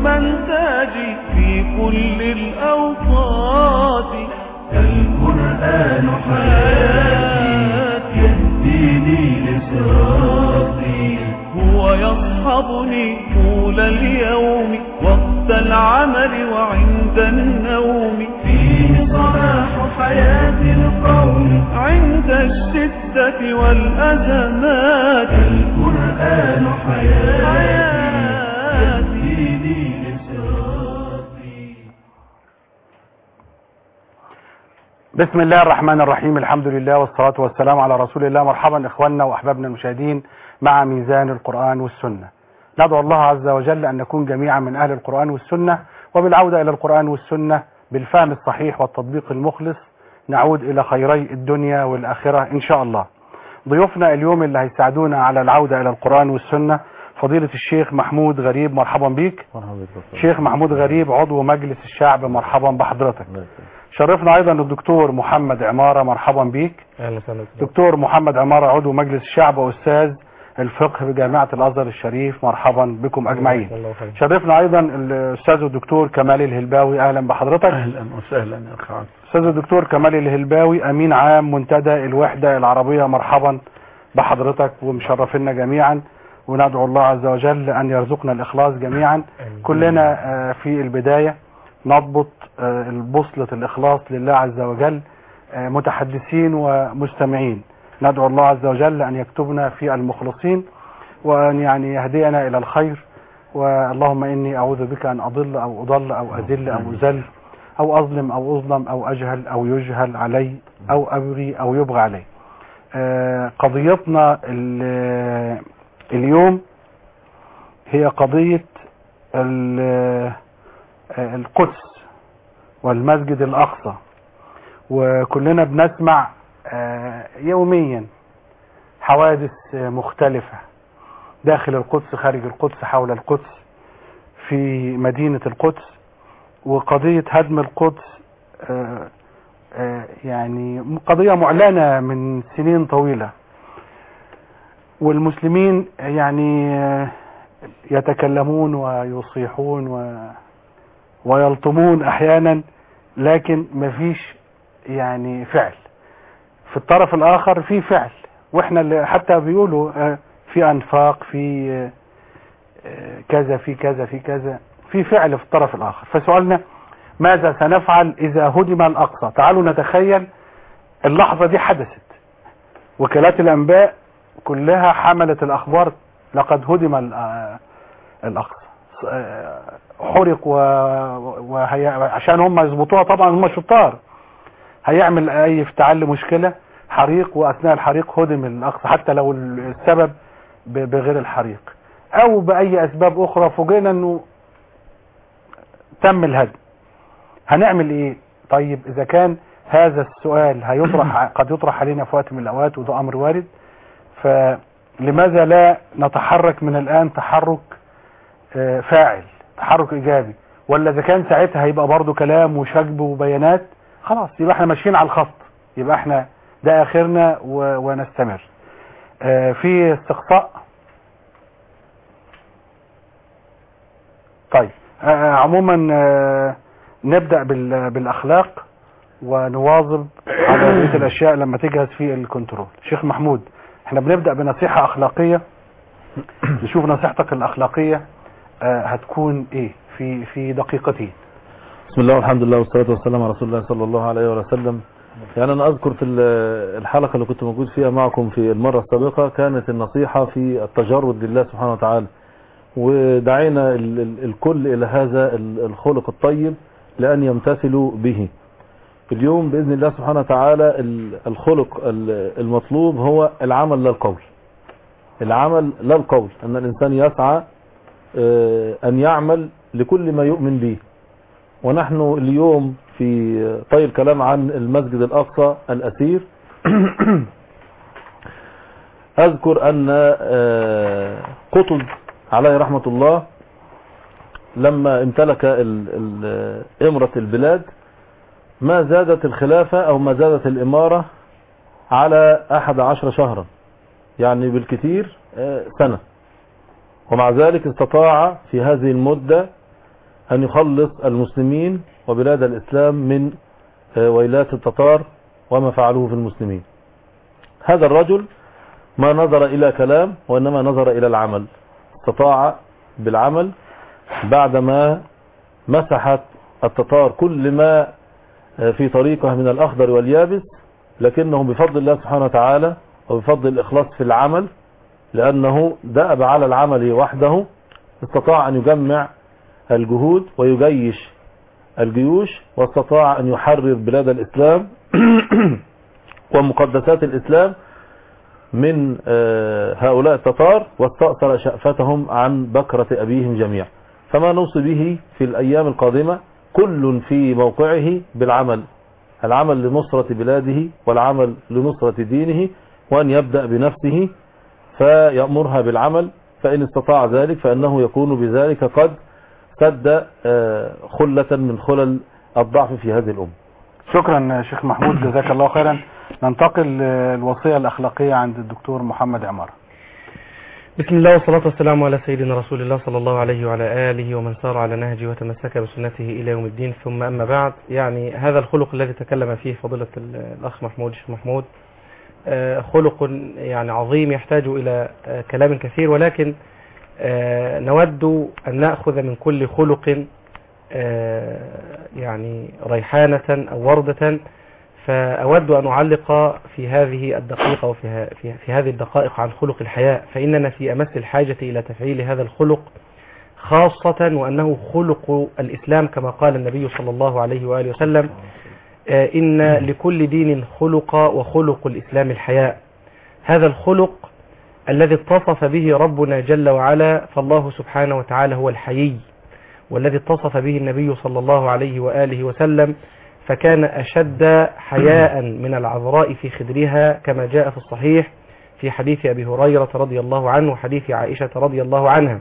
دوما تاجي في كل الأوقات القرآن حياتي يهديني لصراطي هو يصحبني طول اليوم وقت العمل وعند النوم فيه صلاح حياة القوم عند الشدة والأزمات القرآن حياتي يهديني لصراطي بسم الله الرحمن الرحيم الحمد لله والصلاة والسلام على رسول الله مرحبا إخواننا وأحبابنا المشاهدين مع ميزان القرآن والسنة ندعو الله عز وجل أن نكون جميعا من أهل القرآن والسنة وبالعودة إلى القرآن والسنة بالفهم الصحيح والتطبيق المخلص نعود إلى خيري الدنيا والآخرة إن شاء الله ضيوفنا اليوم اللي هيساعدونا على العودة إلى القرآن والسنة فضيلة الشيخ محمود غريب مرحبا بيك شيخ محمود غريب عضو مجلس الشعب مرحبا بحضرتك شرفنا ايضا الدكتور محمد عمارة مرحبا بيك اهلا وسهلا دكتور محمد عمارة عضو مجلس الشعب واستاذ الفقه بجامعة الازهر الشريف مرحبا بكم اجمعين الله خير شرفنا ايضا الاستاذ الدكتور كمال الهلباوي اهلا بحضرتك اهلا وسهلا يا اخي عبد. استاذ الدكتور كمال الهلباوي امين عام منتدى الوحدة العربية مرحبا بحضرتك ومشرفينا جميعا وندعو الله عز وجل ان يرزقنا الاخلاص جميعا كلنا آه، في البداية نضبط آه، البوصلة الإخلاص لله عز وجل آه، متحدثين ومستمعين ندعو الله عز وجل أن يكتبنا في المخلصين وأن يعني يهدينا إلى الخير واللهم إني أعوذ بك أن أضل أو أضل أو أذل أو أذل أو أظلم أو أظلم أو أجهل أو يجهل علي أو أبغي أو يبغى علي آه، قضيتنا ال- اليوم هي قضية ال- آه، القدس والمسجد الأقصى وكلنا بنسمع آه، يوميا حوادث آه، مختلفة داخل القدس خارج القدس حول القدس في مدينة القدس وقضية هدم القدس آه، آه، يعني قضية معلنة من سنين طويلة والمسلمين يعني آه، يتكلمون ويصيحون و ويلطمون احيانا لكن مفيش يعني فعل في الطرف الاخر في فعل واحنا اللي حتى بيقولوا آه، في انفاق في آه، آه، كذا في كذا في كذا في فعل في الطرف الاخر فسؤالنا ماذا سنفعل اذا هدم الاقصى تعالوا نتخيل اللحظة دي حدثت وكالات الانباء كلها حملت الاخبار لقد هدم ال- آه، الاقصى آه، حرق و... وهي... عشان هم يظبطوها طبعا هم شطار هيعمل اي افتعال لمشكلة حريق واثناء الحريق هدم الاقصى حتى لو السبب ب... بغير الحريق او باي اسباب اخرى فوجئنا انه تم الهدم هنعمل ايه طيب اذا كان هذا السؤال هيطرح قد يطرح علينا في وقت من الاوقات وده امر وارد فلماذا لا نتحرك من الان تحرك آه، فاعل تحرك ايجابي ولا اذا كان ساعتها هيبقى برضو كلام وشجب وبيانات خلاص يبقى احنا ماشيين على الخط يبقى احنا ده اخرنا و... ونستمر آه، في استقصاء طيب آه، عموما آه، نبدأ بال... بالاخلاق ونواظب على بقيه الاشياء لما تجهز في الكنترول شيخ محمود احنا بنبدأ بنصيحة اخلاقية نشوف نصيحتك الاخلاقية آه، هتكون ايه في في دقيقتين بسم الله والحمد لله والصلاة والسلام على رسول الله صلى الله عليه وسلم يعني أنا أذكر في ال- الحلقة اللي كنت موجود فيها معكم في المرة السابقة كانت النصيحة في التجرد لله سبحانه وتعالى ودعينا ال- ال- الكل إلى هذا ال- الخلق الطيب لأن يمتثلوا به اليوم بإذن الله سبحانه وتعالى ال- الخلق ال- المطلوب هو العمل لا القول العمل لا القول أن الإنسان يسعى آه، أن يعمل لكل ما يؤمن به ونحن اليوم في طي الكلام عن المسجد الأقصى الأسير أذكر أن آه، قطز عليه رحمة الله لما امتلك ال- ال- إمرة البلاد ما زادت الخلافة أو ما زادت الإمارة على أحد عشر شهرا يعني بالكثير آه، سنة ومع ذلك استطاع في هذه المدة أن يخلص المسلمين وبلاد الإسلام من آه، ويلات التتار وما فعلوه في المسلمين هذا الرجل ما نظر إلى كلام وإنما نظر إلى العمل استطاع بالعمل بعدما مسحت التتار كل ما آه، في طريقه من الأخضر واليابس لكنه بفضل الله سبحانه وتعالى وبفضل الإخلاص في العمل لأنه دأب على العمل وحده استطاع أن يجمع الجهود ويجيش الجيوش واستطاع أن يحرر بلاد الإسلام ومقدسات الإسلام من آه، هؤلاء التتار واستأثر شأفتهم عن بكرة أبيهم جميعا فما نوصي به في الأيام القادمة كل في موقعه بالعمل العمل لنصرة بلاده والعمل لنصرة دينه وأن يبدأ بنفسه فيأمرها بالعمل فإن استطاع ذلك فإنه يكون بذلك قد سد آه، خلة من خلل الضعف في هذه الأمة شكرا شيخ محمود جزاك الله خيرا ننتقل للوصية الأخلاقية عند الدكتور محمد عمارة بسم الله والصلاة والسلام على سيدنا رسول الله صلى الله عليه وعلى آله ومن سار على نهجه وتمسك بسنته إلى يوم الدين ثم أما بعد يعني هذا الخلق الذي تكلم فيه فضيلة ال- الأخ محمود الشيخ محمود آه، خلق يعني عظيم يحتاج إلى آه، كلام كثير ولكن آه، نود أن نأخذ من كل خلق آه، يعني ريحانة أو وردة فأود أن أعلق في هذه الدقيقة وفي ه- في في هذه الدقائق عن خلق الحياء فإننا في أمس الحاجة إلى تفعيل هذا الخلق خاصة وأنه خلق الإسلام كما قال النبي صلى الله عليه وآله وسلم آه، إن لكل دين خلق وخلق الإسلام الحياء هذا الخلق الذي اتصف به ربنا جل وعلا فالله سبحانه وتعالى هو الحيي والذي اتصف به النبي صلى الله عليه وآله وسلم فكان أشد حياء من العذراء في خدرها كما جاء في الصحيح في حديث أبي هريرة رضي الله عنه وحديث عائشة رضي الله عنها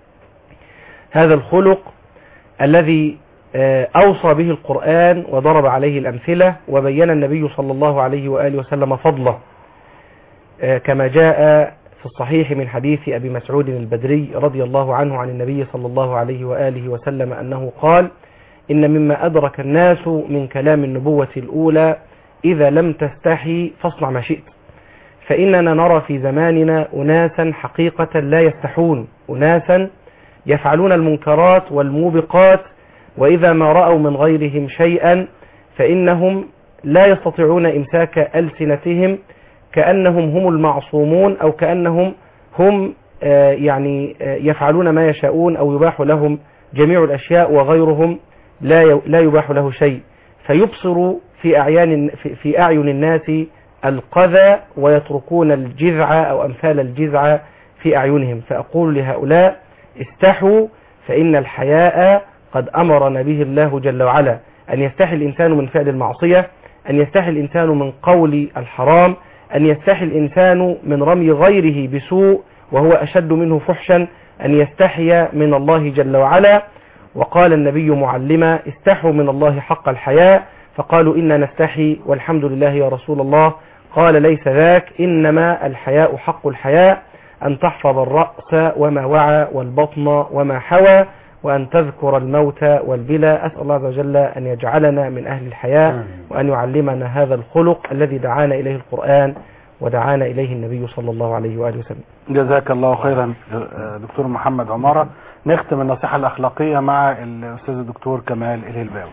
هذا الخلق الذي آه، أوصى به القرآن وضرب عليه الأمثلة وبين النبي صلى الله عليه وآله وسلم فضله آه، كما جاء في الصحيح من حديث أبي مسعود البدري رضي الله عنه عن النبي صلى الله عليه وآله وسلم أنه قال إن مما أدرك الناس من كلام النبوة الأولى إذا لم تستحي فاصنع ما شئت فإننا نرى في زماننا أناسا حقيقة لا يستحون أناسا يفعلون المنكرات والموبقات وإذا ما رأوا من غيرهم شيئا فإنهم لا يستطيعون إمساك ألسنتهم كأنهم هم المعصومون أو كأنهم هم آه، يعني آه، يفعلون ما يشاءون أو يباح لهم جميع الأشياء وغيرهم لا ي- لا يباح له شيء فيبصر في أعيان في, في أعين الناس القذى ويتركون الجذع أو أمثال الجذع في أعينهم فأقول لهؤلاء استحوا فإن الحياء قد أمرنا به الله جل وعلا أن يستحي الإنسان من فعل المعصية أن يستحي الإنسان من قول الحرام أن يستحي الإنسان من رمي غيره بسوء وهو أشد منه فحشا أن يستحي من الله جل وعلا وقال النبي معلما استحوا من الله حق الحياء فقالوا إنا نستحي والحمد لله يا رسول الله قال ليس ذاك إنما الحياء حق الحياء أن تحفظ الرأس وما وعى والبطن وما حوى وأن تذكر الموت والبلا أسأل الله عز وجل أن يجعلنا من أهل الحياء وأن يعلمنا هذا الخلق الذي دعانا إليه القرآن ودعانا إليه النبي صلى الله عليه وآله وسلم جزاك الله خيرا آه، دكتور محمد عمارة نختم النصيحة الأخلاقية مع الأستاذ الدكتور كمال الهلباوي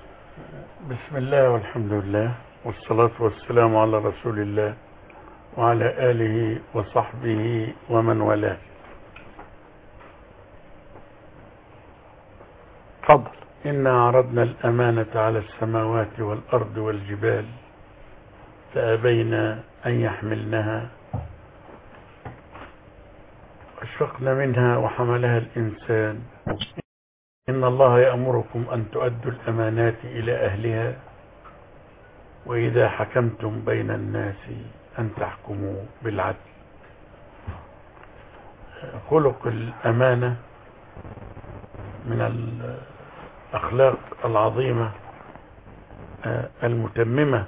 بسم الله والحمد لله والصلاة والسلام على رسول الله وعلى آله وصحبه ومن والاه اتفضل إنا عرضنا الأمانة على السماوات والأرض والجبال فأبين أن يحملنها واشفقن منها وحملها الإنسان إن الله يأمركم أن تؤدوا الأمانات إلى أهلها وإذا حكمتم بين الناس أن تحكموا بالعدل خلق الأمانة من الأخلاق العظيمة آه، المتممة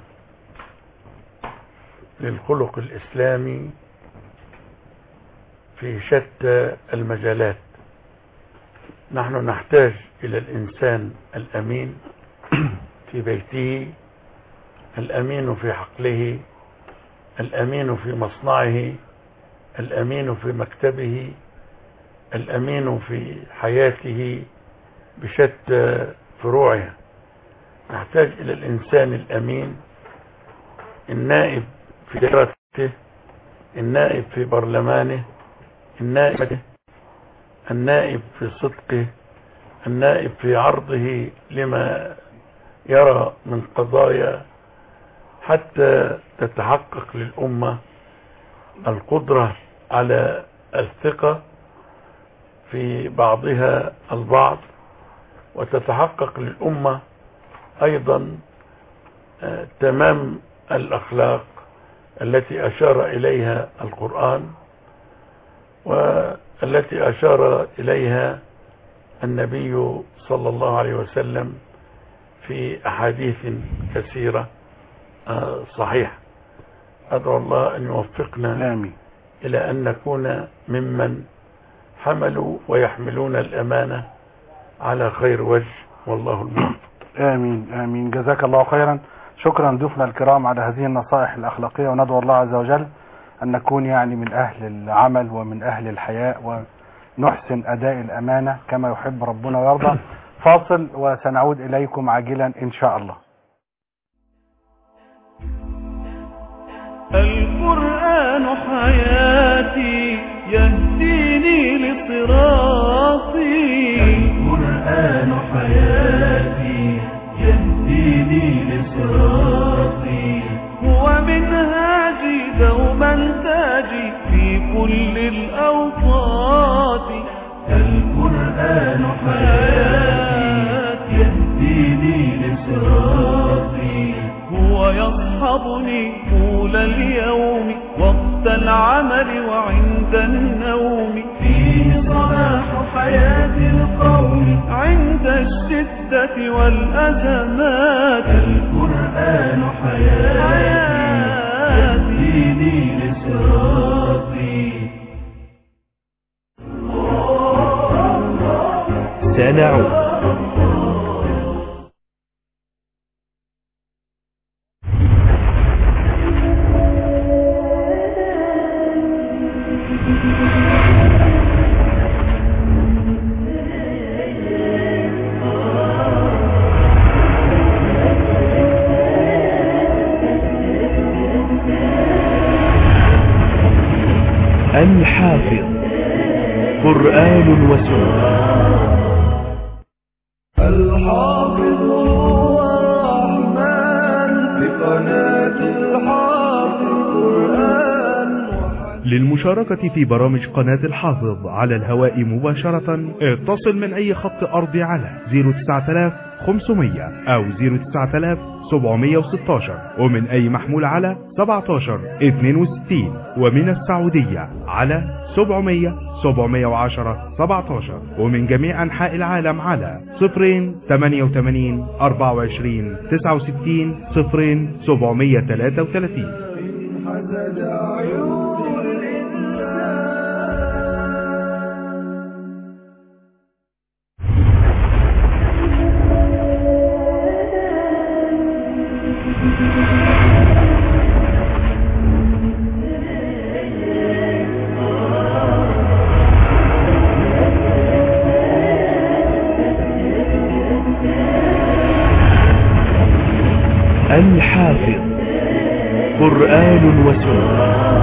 للخلق الإسلامي في شتى المجالات نحن نحتاج إلى الإنسان الأمين في بيته الأمين في حقله الأمين في مصنعه الأمين في مكتبه الأمين في حياته بشتى فروعها نحتاج إلى الإنسان الأمين النائب في دائرته النائب في برلمانه النائب النائب في صدقه النائب في عرضه لما يرى من قضايا حتى تتحقق للأمة القدرة على الثقة في بعضها البعض وتتحقق للأمة أيضا آه، تمام الأخلاق التي أشار إليها القرآن والتي أشار إليها النبي صلى الله عليه وسلم في أحاديث كثيرة آه، صحيحة أدعو الله أن يوفقنا آمين إلى أن نكون ممن حملوا ويحملون الأمانة على خير وجه والله الموفق آمين آمين جزاك الله خيرا شكرا ضيوفنا الكرام على هذه النصائح الأخلاقية وندعو الله عز وجل أن نكون يعني من أهل العمل ومن أهل الحياء ونحسن أداء الأمانة كما يحب ربنا ويرضى فاصل وسنعود إليكم عاجلا إن شاء الله القرآن حياتي يهديني لصراطي القرآن حياتي يهديني لصراطي هو منهاجي دوما تاجي في كل الأوقات القرآن حياتي يهديني لصراطي هو يصحبني طول اليوم وقت العمل وعند النوم فيه صلاح حياة القوم عند الشدة والأزمات القرآن حياتي يهديني لصراطي سنعود الحافظ قرآن وسنة الحافظ هو الرحمن بقناة الحافظ قرآن للمشاركة في برامج قناة الحافظ على الهواء مباشرة اتصل من أي خط أرضي على 09500 أو 09716 ومن أي محمول على 17 62 ومن السعودية على 700 710 17 ومن جميع أنحاء العالم على 0 88 24 69 0 733 حسد عيون الإنسان الحافظ قرآن وسنة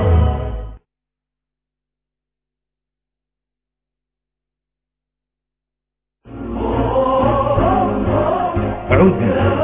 عدنا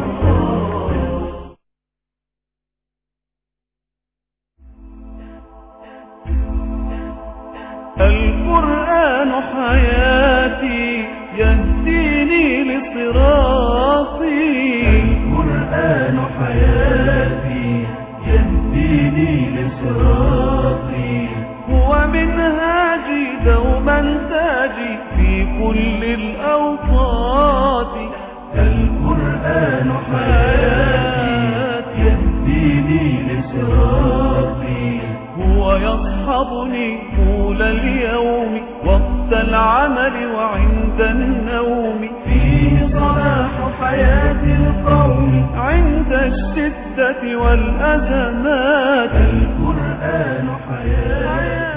القرآن حياتي يهديني لصراطي القرآن حياتي يهديني لصراطي هو منهاجي دوما تاجي في كل الأوقات القرآن حياتي يهديني لصراطي هو يصحبني طول اليوم وقت العمل وعند عند النوم فيه صلاح حياة القوم عند الشدة والأزمات القرآن حياتي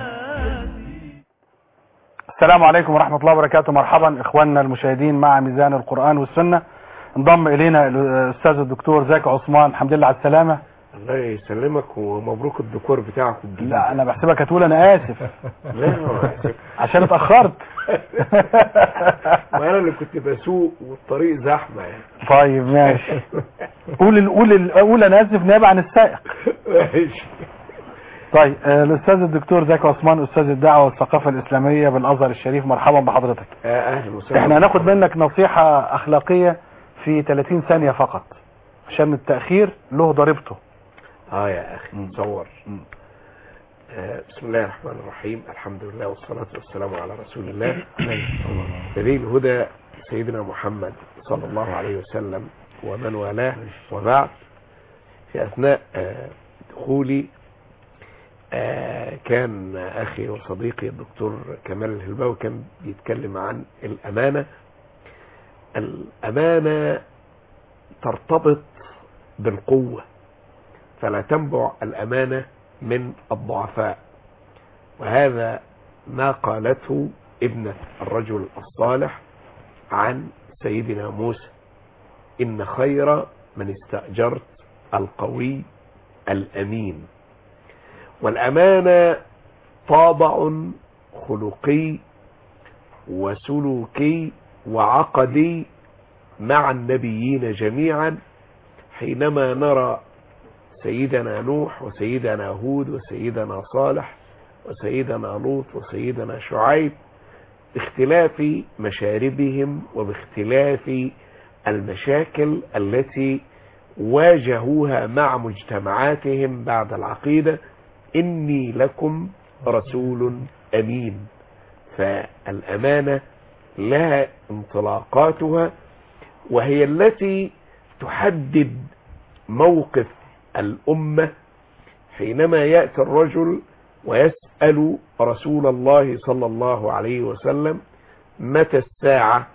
السلام عليكم ورحمة الله وبركاته مرحبا إخواننا المشاهدين مع ميزان القرآن والسنة انضم إلينا الأستاذ الدكتور زكي عثمان الحمد لله على السلامة الله يسلمك ومبروك الديكور بتاعك الجديد لا أنا بحسبك هتقول أنا آسف لا هو آسف. عشان اتأخرت ما انا اللي كنت بسوق والطريق زحمه يعني طيب ماشي قول ال- قول ال- قول أنا آسف نائب عن السائق ماشي طيب آه، الأستاذ الدكتور زكي عثمان أستاذ الدعوة والثقافة الإسلامية بالأزهر الشريف مرحبا بحضرتك آه، اهلا وسهلا احنا هناخد منك نصيحة أخلاقية في 30 ثانية فقط عشان التأخير له ضريبته اه يا اخي مم. تصور مم. آه بسم الله الرحمن الرحيم الحمد لله والصلاة والسلام على رسول الله نبي الهدى سيدنا محمد صلى الله عليه وسلم ومن والاه وبعد في أثناء آه دخولي آه كان أخي وصديقي الدكتور كمال الهلباوي كان بيتكلم عن الأمانة الأمانة ترتبط بالقوة فلا تنبع الأمانة من الضعفاء وهذا ما قالته ابنة الرجل الصالح عن سيدنا موسى إن خير من استأجرت القوي الأمين والأمانة طابع خلقي وسلوكي وعقدي مع النبيين جميعا حينما نرى سيدنا نوح وسيدنا هود وسيدنا صالح وسيدنا لوط وسيدنا شعيب باختلاف مشاربهم وباختلاف المشاكل التي واجهوها مع مجتمعاتهم بعد العقيدة إني لكم رسول أمين فالأمانة لها انطلاقاتها وهي التي تحدد موقف الأمة حينما يأتي الرجل ويسأل رسول الله صلى الله عليه وسلم متى الساعة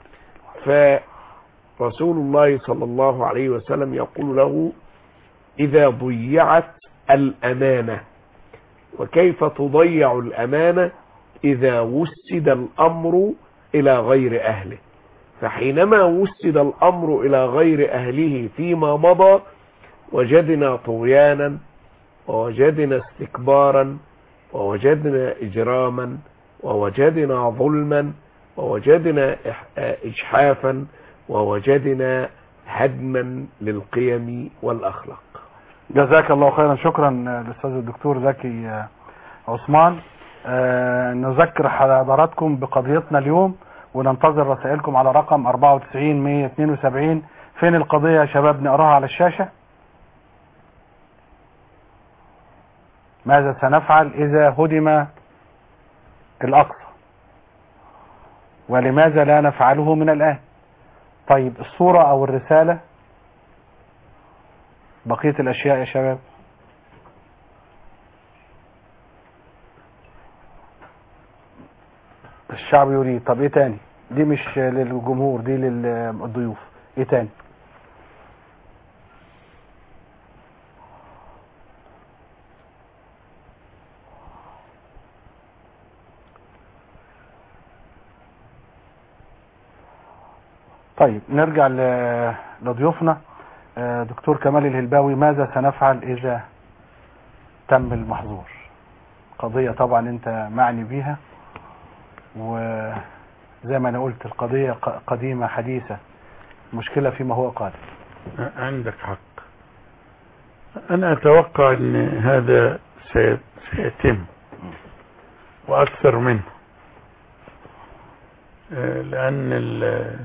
فرسول الله صلى الله عليه وسلم يقول له إذا ضيعت الأمانة وكيف تضيع الأمانة إذا وسد الأمر إلى غير أهله فحينما وسد الأمر إلى غير أهله فيما مضى وجدنا طغيانا ووجدنا استكبارا ووجدنا إجراما ووجدنا ظلما ووجدنا إح- إجحافا ووجدنا هدما للقيم والأخلاق جزاك الله خيرا شكرا للأستاذ الدكتور زكي آه، عثمان آه، نذكر حضراتكم بقضيتنا اليوم وننتظر رسائلكم على رقم 94 172 فين القضية يا شباب نقراها على الشاشة ماذا سنفعل إذا هدم الأقصى ولماذا لا نفعله من الآن طيب الصورة أو الرسالة بقية الأشياء يا شباب الشعب يريد طب ايه تاني دي مش للجمهور دي للضيوف ايه تاني طيب نرجع ل- لضيوفنا آه، دكتور كمال الهلباوي ماذا سنفعل إذا تم المحظور قضية طبعا انت معني بيها وزي ما انا قلت القضية ق- قديمة حديثة مشكلة فيما هو قادم عندك حق أنا أتوقع أن هذا سي- سيتم وأكثر منه آه، لأن ال-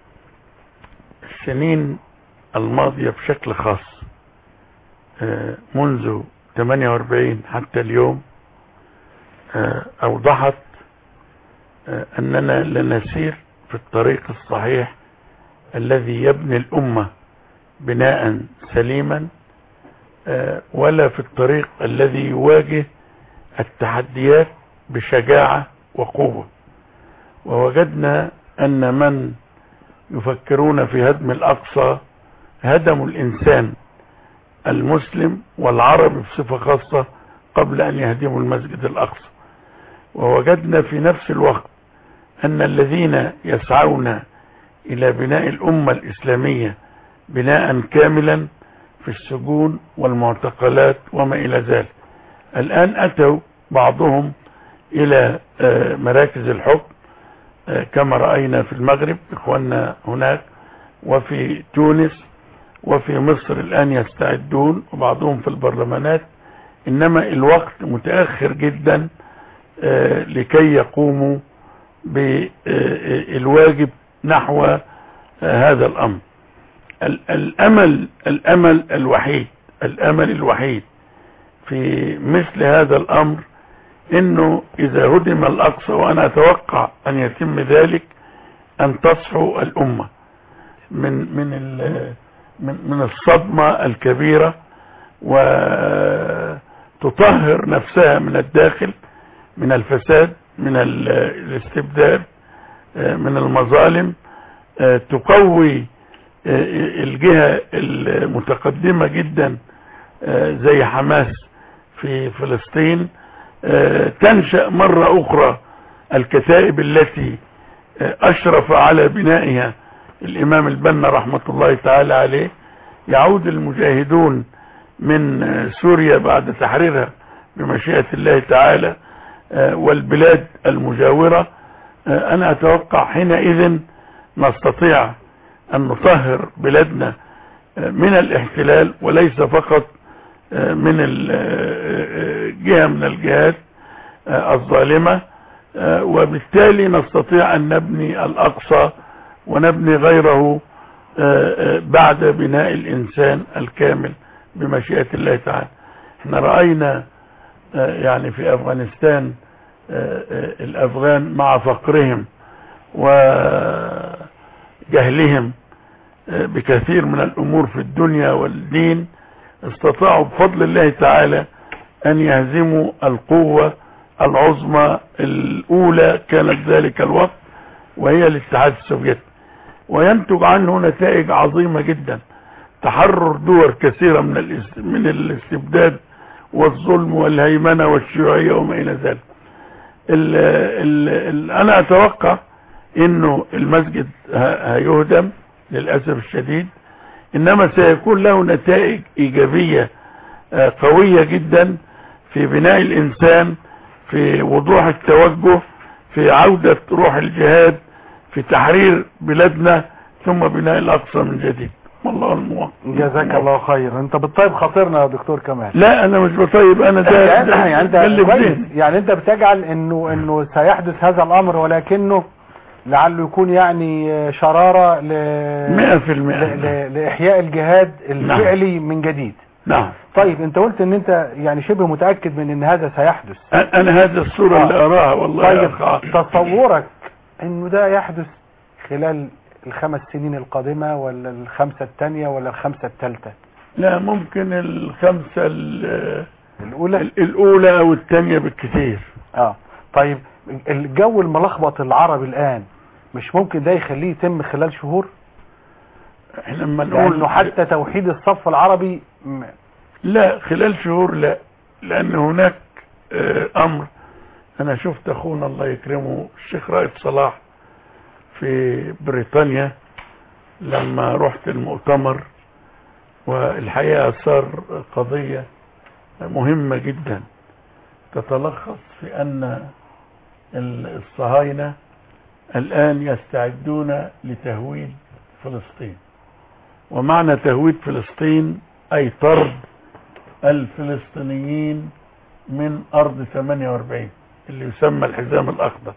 السنين الماضية بشكل خاص آه، منذ 48 حتى اليوم آه، أوضحت آه، أننا لنسير في الطريق الصحيح الذي يبني الأمة بناء سليما آه، ولا في الطريق الذي يواجه التحديات بشجاعة وقوة ووجدنا أن من يفكرون في هدم الأقصى هدموا الإنسان المسلم والعربي بصفة خاصة قبل أن يهدموا المسجد الأقصى ووجدنا في نفس الوقت أن الذين يسعون إلى بناء الأمة الإسلامية بناء كاملا في السجون والمعتقلات وما إلى ذلك الآن أتوا بعضهم إلى آه، مراكز الحكم آه، كما رأينا في المغرب إخواننا هناك وفي تونس وفي مصر الآن يستعدون وبعضهم في البرلمانات إنما الوقت متأخر جدا آه، لكي يقوموا بالواجب نحو آه، هذا الأمر ال- الأمل الأمل الوحيد الأمل الوحيد في مثل هذا الأمر انه اذا هدم الاقصى وانا اتوقع ان يتم ذلك ان تصحو الامة من من ال- من من الصدمة الكبيرة وتطهر نفسها من الداخل من الفساد من ال- الاستبداد آه، من المظالم آه، تقوي آه، الجهة المتقدمة جدا آه، زي حماس في فلسطين آه، تنشأ مرة أخرى الكتائب التي آه، أشرف على بنائها الإمام البنا رحمة الله تعالى عليه يعود المجاهدون من آه، سوريا بعد تحريرها بمشيئة الله تعالى آه، والبلاد المجاورة آه، أنا أتوقع حينئذ نستطيع أن نطهر بلادنا آه، من الاحتلال وليس فقط آه، من ال- آه، جهة من الجهات آه، الظالمة آه، وبالتالي نستطيع أن نبني الأقصى ونبني غيره آه، آه، بعد بناء الإنسان الكامل بمشيئة الله تعالى احنا رأينا آه، يعني في أفغانستان آه، آه، الأفغان مع فقرهم وجهلهم آه، بكثير من الأمور في الدنيا والدين استطاعوا بفضل الله تعالى أن يهزموا القوة العظمى الأولى كانت ذلك الوقت وهي الاتحاد السوفيتي وينتج عنه نتائج عظيمة جدا تحرر دول كثيرة من الاس- من الاستبداد والظلم والهيمنة والشيوعية وما إلى ذلك ال ال ال أنا أتوقع إنه المسجد ه- هيهدم للأسف الشديد إنما سيكون له نتائج إيجابية آه، قوية جدا في بناء الإنسان في وضوح التوجه في عودة روح الجهاد في تحرير بلادنا ثم بناء الأقصى من جديد والله الموفق جزاك الله خير انت بتطيب خاطرنا يا دكتور كمال لا أنا مش بطيب أنا ده يعني ده- يعني انت ده اللي في كويس. ذهني. يعني انت بتجعل انه انه سيحدث هذا الامر ولكنه لعله يكون يعني شرارة ل... مئة في المئة ل... ل... لإحياء الجهاد الفعلي من جديد نعم طيب انت قلت ان انت يعني شبه متأكد من ان هذا سيحدث أنا- أنا هذا الصورة آه. اللي أراها والله يا طيب أخ عاصم. تصورك انه ده يحدث خلال الخمس سنين القادمة ولا الخمسة الثانية ولا الخمسة الثالثة لا ممكن الخمسة ال- الأولى ال- الأولى أو الثانية بالكثير اه طيب الجو الملخبط العربي الآن مش ممكن ده يخليه يتم خلال شهور احنا لما نقول لأنه حتى توحيد الصف العربي م- لا خلال شهور لا لأن هناك آه، أمر أنا شفت أخونا الله يكرمه الشيخ رائد صلاح في بريطانيا لما رحت المؤتمر والحقيقة صار قضية مهمة جدا تتلخص في أن ال- الصهاينة الآن يستعدون لتهويد فلسطين ومعنى تهويد فلسطين أي طرد الفلسطينيين من أرض 48 اللي يسمى الحزام الأخضر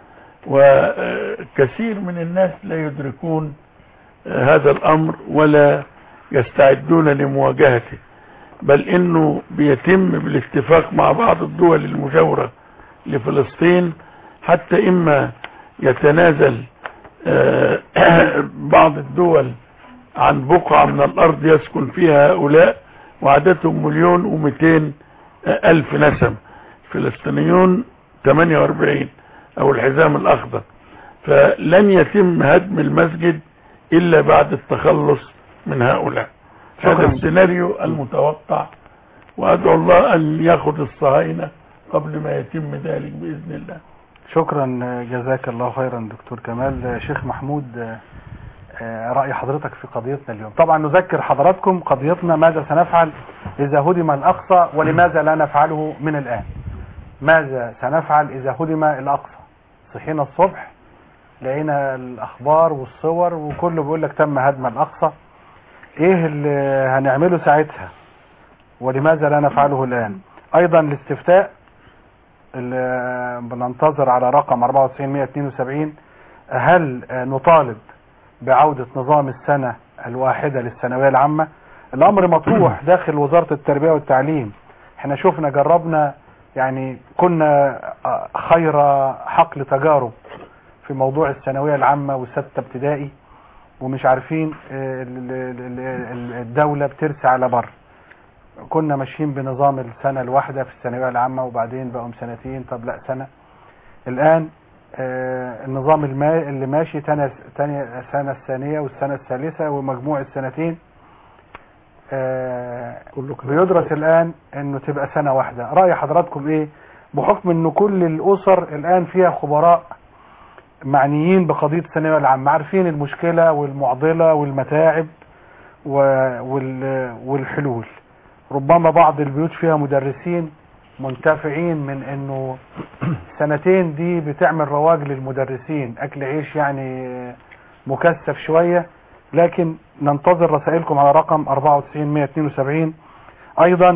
وكثير من الناس لا يدركون هذا الأمر ولا يستعدون لمواجهته بل إنه بيتم بالاتفاق مع بعض الدول المجاورة لفلسطين حتى إما يتنازل آه، بعض الدول عن بقعة من الأرض يسكن فيها هؤلاء وعددهم مليون ومئتين ألف نسم فلسطينيون 48 أو الحزام الأخضر فلن يتم هدم المسجد الا بعد التخلص من هؤلاء هذا شكراً. السيناريو المتوقع وادعو الله ان ياخذ الصهاينه قبل ما يتم ذلك باذن الله شكرا جزاك الله خيرا دكتور كمال شيخ محمود آه، رأي حضرتك في قضيتنا اليوم طبعا نذكر حضراتكم قضيتنا ماذا سنفعل إذا هدم الأقصى ولماذا لا نفعله من الآن ماذا سنفعل إذا هدم الأقصى صحينا الصبح لقينا الأخبار والصور وكله بيقول لك تم هدم الأقصى إيه اللي هنعمله ساعتها ولماذا لا نفعله الآن أيضا الاستفتاء اللي بننتظر على رقم 94172 هل آه، نطالب بعودة نظام السنة الواحدة للثانوية العامة الأمر مطروح داخل وزارة التربية والتعليم احنا شفنا جربنا يعني كنا آه، خير حقل تجارب في موضوع الثانوية العامة والستة ابتدائي ومش عارفين آه، ال- ال- ال- الدولة بترسى على بر كنا ماشيين بنظام السنة الواحدة في الثانوية العامة وبعدين بقوا سنتين طب لا سنة الآن آه، النظام الما اللي ماشي تاني تاني السنة الثانية والسنة الثالثة ومجموع السنتين آه، بيدرس الآن انه تبقى سنة واحدة رأي حضراتكم ايه بحكم انه كل الاسر الآن فيها خبراء معنيين بقضية الثانوية العامة عارفين المشكلة والمعضلة والمتاعب و- وال- والحلول ربما بعض البيوت فيها مدرسين منتفعين من انه سنتين دي بتعمل رواج للمدرسين اكل عيش يعني مكثف شوية لكن ننتظر رسائلكم على رقم 94172 ايضا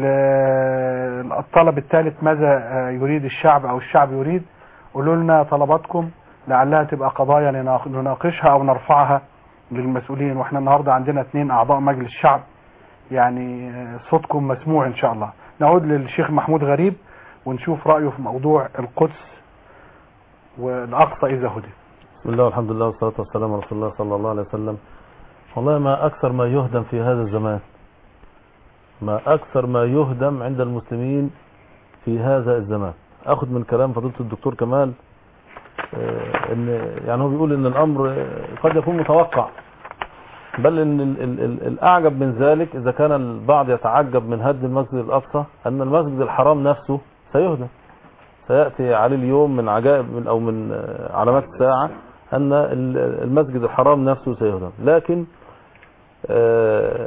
ال- الطلب الثالث ماذا يريد الشعب او الشعب يريد قولوا لنا طلباتكم لعلها تبقى قضايا نناق- نناقشها او نرفعها للمسؤولين واحنا النهارده عندنا اثنين اعضاء مجلس الشعب يعني صوتكم مسموع ان شاء الله نعود للشيخ محمود غريب ونشوف رأيه في موضوع القدس والأقصى إذا هدي بسم الله والحمد لله والصلاة والسلام على رسول الله صلى الله عليه وسلم والله ما أكثر ما يهدم في هذا الزمان ما أكثر ما يهدم عند المسلمين في هذا الزمان أخذ من كلام فضيلة الدكتور كمال آه، إن يعني هو بيقول إن الأمر آه، قد يكون متوقع بل إن ال ال ال الأعجب من ذلك إذا كان البعض يتعجب من هدم المسجد الأقصى أن المسجد الحرام نفسه سيهدم سيأتي عليه اليوم من عجائب من أو من آه، علامات الساعة أن ال- المسجد الحرام نفسه سيهدم لكن آه،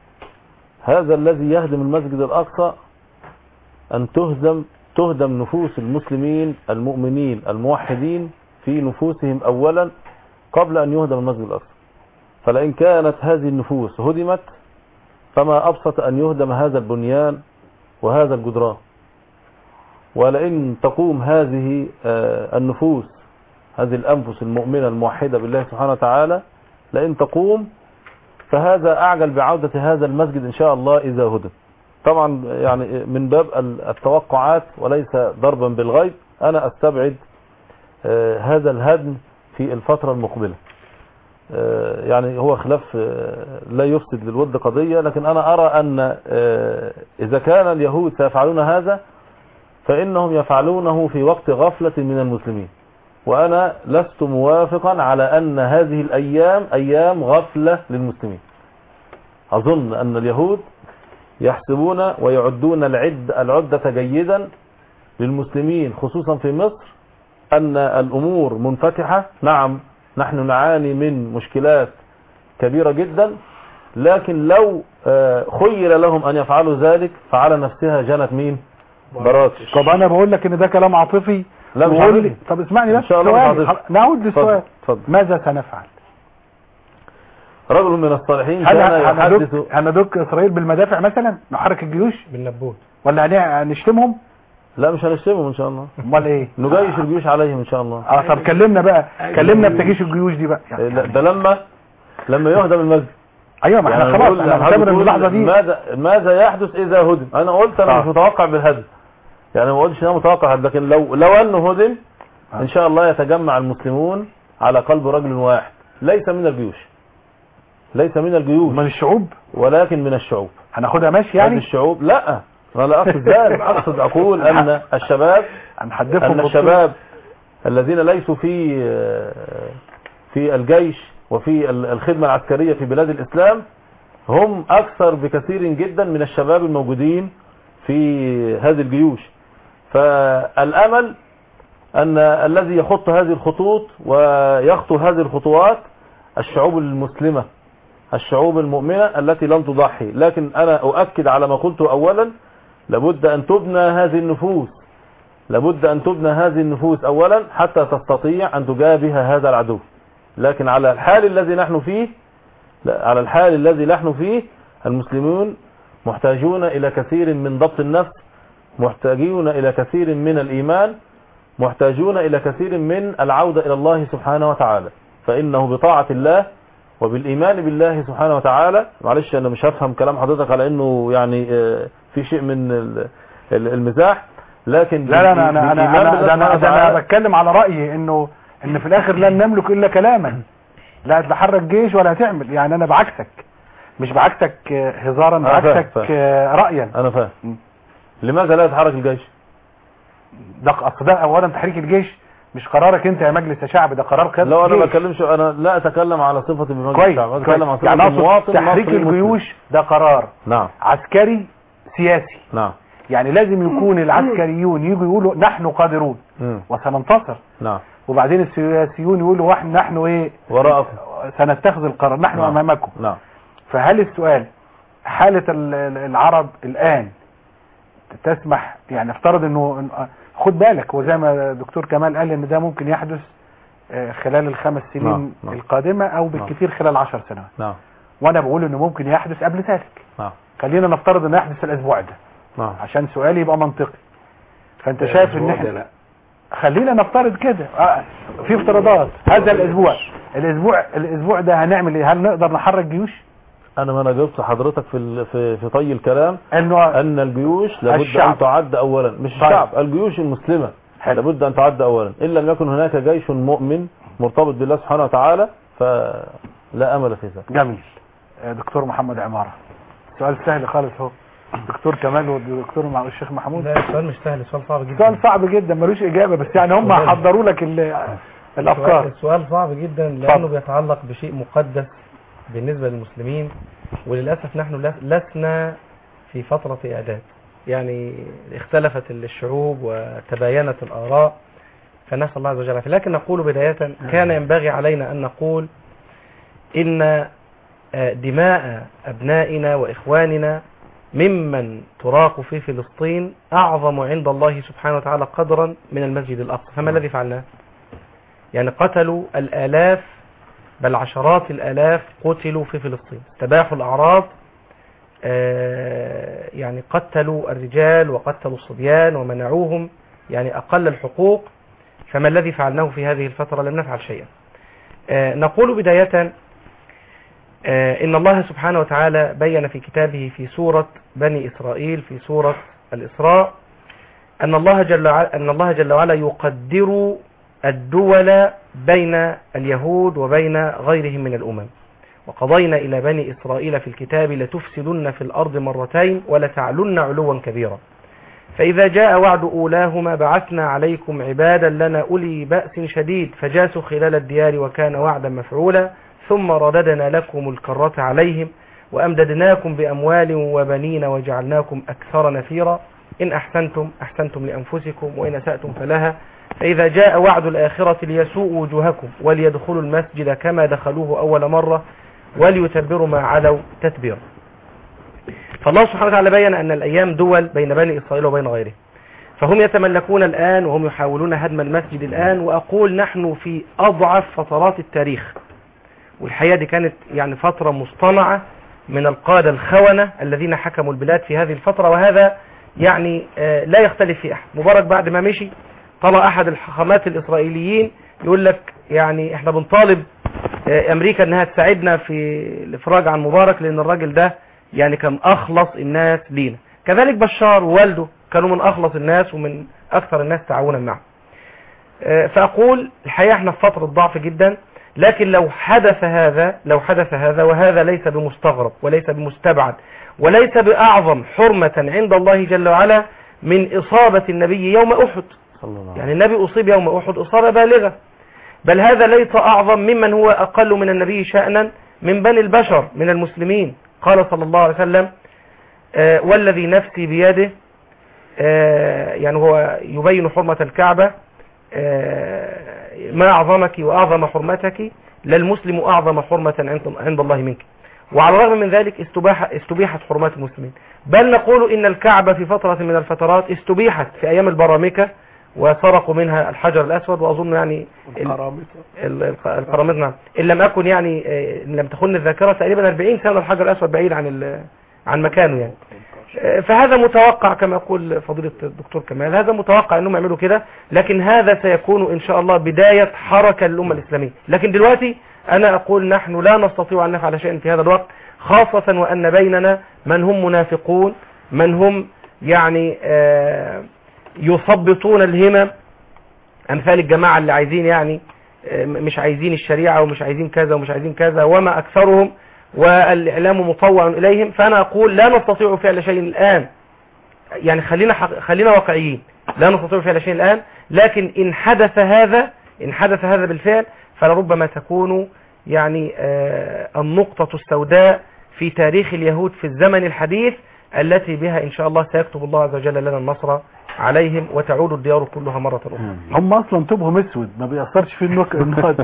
هذا الذي يهدم المسجد الأقصى أن تهدم تهدم نفوس المسلمين المؤمنين الموحدين في نفوسهم أولا قبل أن يهدم المسجد الأقصى فلئن كانت هذه النفوس هدمت فما أبسط أن يهدم هذا البنيان وهذا الجدران ولئن تقوم هذه آه، النفوس هذه الأنفس المؤمنة الموحدة بالله سبحانه وتعالى لئن تقوم فهذا أعجل بعودة هذا المسجد إن شاء الله إذا هدم طبعا يعني من باب ال- التوقعات وليس ضربا بالغيب أنا أستبعد آه، هذا الهدم في الفترة المقبلة آه، يعني هو خلاف آه، لا يفسد للود قضية لكن أنا أرى أن آه، إذا كان اليهود سيفعلون هذا فإنهم يفعلونه في وقت غفلة من المسلمين وأنا لست موافقا على أن هذه الأيام أيام غفلة للمسلمين أظن أن اليهود يحسبون ويعدون العد العدة جيدا للمسلمين خصوصا في مصر أن الأمور منفتحة نعم نحن نعاني من مشكلات كبيرة جدا لكن لو آه، خير لهم أن يفعلوا ذلك فعلى نفسها جنت مين براكش طب أنا بقول لك إن ده كلام عاطفي لا مش وقول عاطفي. لي طب اسمعني إن بس شاء الله مش سؤالي. عاطفي. نعود للسؤال اتفضل ماذا سنفعل؟ رجل من الصالحين هل كان يحدث هندك هندك إسرائيل بالمدافع مثلا نحرك الجيوش بالنبوت ولا هن- هنشتمهم؟ لا مش هنشتمهم ان شاء الله امال ايه؟ نجيش الجيوش عليهم ان شاء الله اه طب كلمنا بقى كلمنا بتجيش الجيوش دي بقى إيه، لا، ده لما لما يهدم المسجد ايوه ما احنا يعني خلاص بقول- انا يعني معتبر ان بقول اللحظه دي ماذا ماذا يحدث اذا هدم انا قلت انا آه. مش متوقع بالهدم يعني ما قلتش انا متوقع هدم لكن لو لو انه هدم آه. ان شاء الله يتجمع المسلمون على قلب رجل واحد ليس من الجيوش ليس من الجيوش من الشعوب ولكن من الشعوب هناخدها ماشي يعني يعني الشعوب لا انا لا اقصد ذلك اقصد اقول ان الشباب هنحدفهم ان بالطول. الشباب الذين ليسوا في في الجيش وفي ال- الخدمة العسكرية في بلاد الإسلام هم أكثر بكثير جدا من الشباب الموجودين في هذه الجيوش فالأمل أن الذي يخط هذه الخطوط ويخطو هذه الخطوات الشعوب المسلمة الشعوب المؤمنة التي لم تضحي لكن أنا أؤكد على ما قلته أولا لابد أن تبنى هذه النفوس لابد أن تبنى هذه النفوس أولا حتى تستطيع أن تجابه هذا العدو لكن على الحال الذي نحن فيه لا، على الحال الذي نحن فيه المسلمون محتاجون إلى كثير من ضبط النفس محتاجون إلى كثير من الإيمان محتاجون إلى كثير من العودة إلى الله سبحانه وتعالى فإنه بطاعة الله وبالإيمان بالله سبحانه وتعالى معلش أنا مش هفهم كلام حضرتك على أنه يعني آه، في شيء من ال- ال- المزاح لكن لا لا انا انا بالإيمان انا بالله ده انا, سبحانه ده انا وتعالى- بتكلم على رايي انه ان في الاخر لن نملك الا كلاما لا هتحرك جيش ولا هتعمل يعني انا بعكسك مش بعكسك آه، هزارا أنا فاهم، بعكسك فاهم. آه، رايا أنا فاهم م. لماذا لا يتحرك الجيش ده اصل ده اولا تحريك الجيش مش قرارك انت يا مجلس الشعب ده قرار قيادة لو انا ما الجيش. بتكلمش انا لا اتكلم على صفتي بمجلس كويس الشعب انا كويس. اتكلم عن صفه يعني اقصد المواطن تحريك المصري المسلم. الجيوش ده قرار نعم عسكري سياسي نعم يعني لازم يكون العسكريون يجوا يقولوا نحن قادرون مم. وسننتصر نعم وبعدين السياسيون يقولوا واحنا نحن ايه وراءكم سنتخذ القرار نحن نعم. امامكم نعم فهل السؤال حالة ال- ال- العرب الآن تسمح يعني افترض انه إن- خد بالك وزي ما دكتور كمال قال ان ده ممكن يحدث آه، خلال الخمس سنين نعم، نعم. القادمة او بالكثير خلال عشر سنوات نعم وانا بقول انه ممكن يحدث قبل ذلك نعم خلينا نفترض انه يحدث الاسبوع ده نعم عشان سؤالي يبقى منطقي فانت شايف ان ده احنا لا خلينا نفترض كده آه، في افتراضات هذا الاسبوع الاسبوع الاسبوع ده هنعمل ايه هل نقدر نحرك جيوش انا ما انا جاوبت حضرتك في ال- في في طي الكلام انه ان الجيوش لابد الشعب. ان تعد اولا مش طيب. الشعب الجيوش المسلمه حلو. لابد ان تعد اولا ان لم يكن هناك جيش مؤمن مرتبط بالله سبحانه وتعالى فلا امل في ذلك جميل آه، دكتور محمد عمارة سؤال سهل خالص اهو دكتور كمال والدكتور مع الشيخ محمود لا السؤال مش سهل السؤال صعب جدا سؤال صعب جدا ملوش اجابه بس يعني هم وذلك- حضروا لك ال- الافكار السؤال صعب جدا لانه اتفضل. بيتعلق بشيء مقدس بالنسبه للمسلمين وللاسف نحن لس- لسنا في فتره اعداد يعني اختلفت الشعوب وتباينت الاراء فنسال الله عز وجل العافية. لكن نقول بدايه كان ينبغي علينا ان نقول ان آه، دماء ابنائنا واخواننا ممن تراق في فلسطين اعظم عند الله سبحانه وتعالى قدرا من المسجد الاقصى فما الذي فعلناه يعني قتلوا الآلاف بل عشرات الآلاف قتلوا في فلسطين استباحوا الأعراض آه، يعني قتلوا الرجال وقتلوا الصبيان ومنعوهم يعني أقل الحقوق فما الذي فعلناه في هذه الفترة لم نفعل شيئا آه، نقول بداية آه، إن الله سبحانه وتعالى بين في كتابه في سورة بني إسرائيل في سورة الإسراء أن الله جل وعلا, أن الله جل وعلا يقدر الدول بين اليهود وبين غيرهم من الأمم وقضينا إلى بني إسرائيل في الكتاب لتفسدن في الأرض مرتين ولتعلن علوا كبيرا فإذا جاء وعد أولاهما بعثنا عليكم عبادا لنا أولي بأس شديد فجاسوا خلال الديار وكان وعدا مفعولا ثم رددنا لكم الكرة عليهم وأمددناكم بأموال وبنين وجعلناكم أكثر نفيرا إن أحسنتم أحسنتم لأنفسكم وإن أسأتم فلها فإذا جاء وعد الآخرة ليسوء وجوهكم وليدخلوا المسجد كما دخلوه أول مرة وليتبروا ما علوا تتبيرا فالله سبحانه وتعالى بين أن الأيام دول بين بني إسرائيل وبين غيره فهم يتملكون الآن وهم يحاولون هدم المسجد الآن وأقول نحن في أضعف فترات التاريخ والحقيقة دي كانت يعني فترة مصطنعة من القادة الخونة الذين حكموا البلاد في هذه الفترة وهذا يعني آه، لا يختلف فيه أحد مبارك بعد ما مشي طلع أحد الحكامات الإسرائيليين يقول لك يعني احنا بنطالب آه، أمريكا أنها تساعدنا في الإفراج عن مبارك لأن الراجل ده يعني كان أخلص الناس لينا كذلك بشار ووالده كانوا من أخلص الناس ومن أكثر الناس تعاونا معه آه، فأقول الحقيقة احنا في فترة ضعف جدا لكن لو حدث هذا لو حدث هذا وهذا ليس بمستغرب وليس بمستبعد وليس بأعظم حرمة عند الله جل وعلا من إصابة النبي يوم أحد صلى الله عليه يعني النبي أصيب يوم أحد إصابة بالغة بل هذا ليس أعظم ممن هو أقل من النبي شأنا من بني البشر من المسلمين قال صلى الله عليه وسلم آه، والذي نفسي بيده آه، يعني هو يبين حرمة الكعبة آه، ما أعظمك وأعظم حرمتك للمسلم أعظم حرمة عند- عند الله منك وعلى الرغم من ذلك استباح استبيحت حرمات المسلمين بل نقول إن الكعبة في فترة من الفترات استبيحت في أيام البرامكة وسرقوا منها الحجر الأسود وأظن يعني ال- القرامطة ال- الق- القراميط نعم ان لم اكن يعني آه، ان لم تخن الذاكره تقريبا 40 سنه الحجر الاسود بعيد عن ال- عن مكانه يعني آه، فهذا متوقع كما يقول فضيله الدكتور كمال هذا متوقع انهم يعملوا كده لكن هذا سيكون ان شاء الله بدايه حركه للامه الاسلاميه لكن دلوقتي انا اقول نحن لا نستطيع ان نفعل شيئا في هذا الوقت خاصه وان بيننا من هم منافقون من هم يعني آه، يثبطون الهمم امثال الجماعه اللي عايزين يعني آه، مش عايزين الشريعه ومش عايزين كذا ومش عايزين كذا وما اكثرهم والاعلام مطوع اليهم فانا اقول لا نستطيع فعل شيء الان يعني خلينا حق... خلينا واقعيين لا نستطيع فعل شيء الان لكن ان حدث هذا ان حدث هذا بالفعل فلربما تكون يعني آه، النقطه السوداء في تاريخ اليهود في الزمن الحديث التي بها ان شاء الله سيكتب الله عز وجل لنا النصر عليهم وتعود الديار كلها مره اخرى هم اصلا توبهم اسود ما بيأثرش في النك... النقط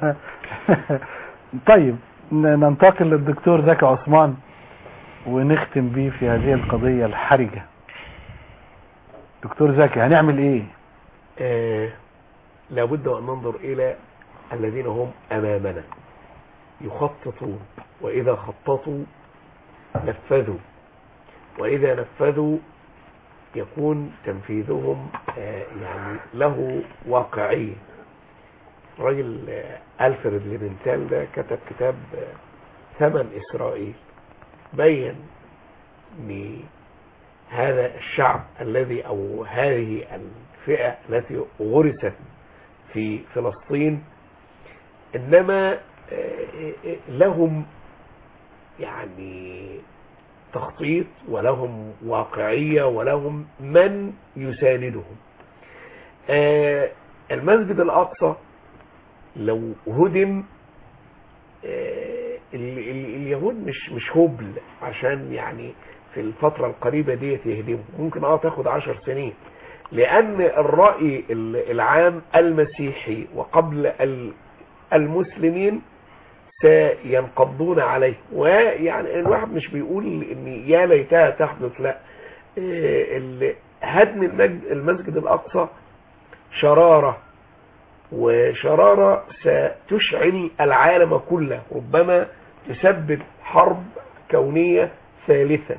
طيب ن- ننتقل للدكتور زكي عثمان ونختم بيه في هذه القضية الحرجة دكتور زكي هنعمل ايه آه، لابد أن ننظر إلى الذين هم أمامنا يخططون وإذا خططوا نفذوا وإذا نفذوا يكون تنفيذهم آه، يعني له واقعية الراجل آه، ألفريد ليفنتال ده كتب كتاب آه، ثمن إسرائيل بين ان هذا الشعب الذي او هذه الفئة التي غرست في فلسطين انما آه، آه، لهم يعني تخطيط ولهم واقعية ولهم من يساندهم آه، المسجد الأقصى لو هدم آه، ال- ال- اليهود مش مش هبل عشان يعني في الفترة القريبة ديت يهدموا ممكن اه تاخد عشر سنين لأن الرأي ال- العام المسيحي وقبل ال- المسلمين سينقضون عليه ويعني الواحد مش بيقول ان يا ليتها تحدث لا إيه، ال- هدم المجد- المسجد الأقصى شرارة وشرارة ستشعل العالم كله ربما تسبب حرب كونية ثالثة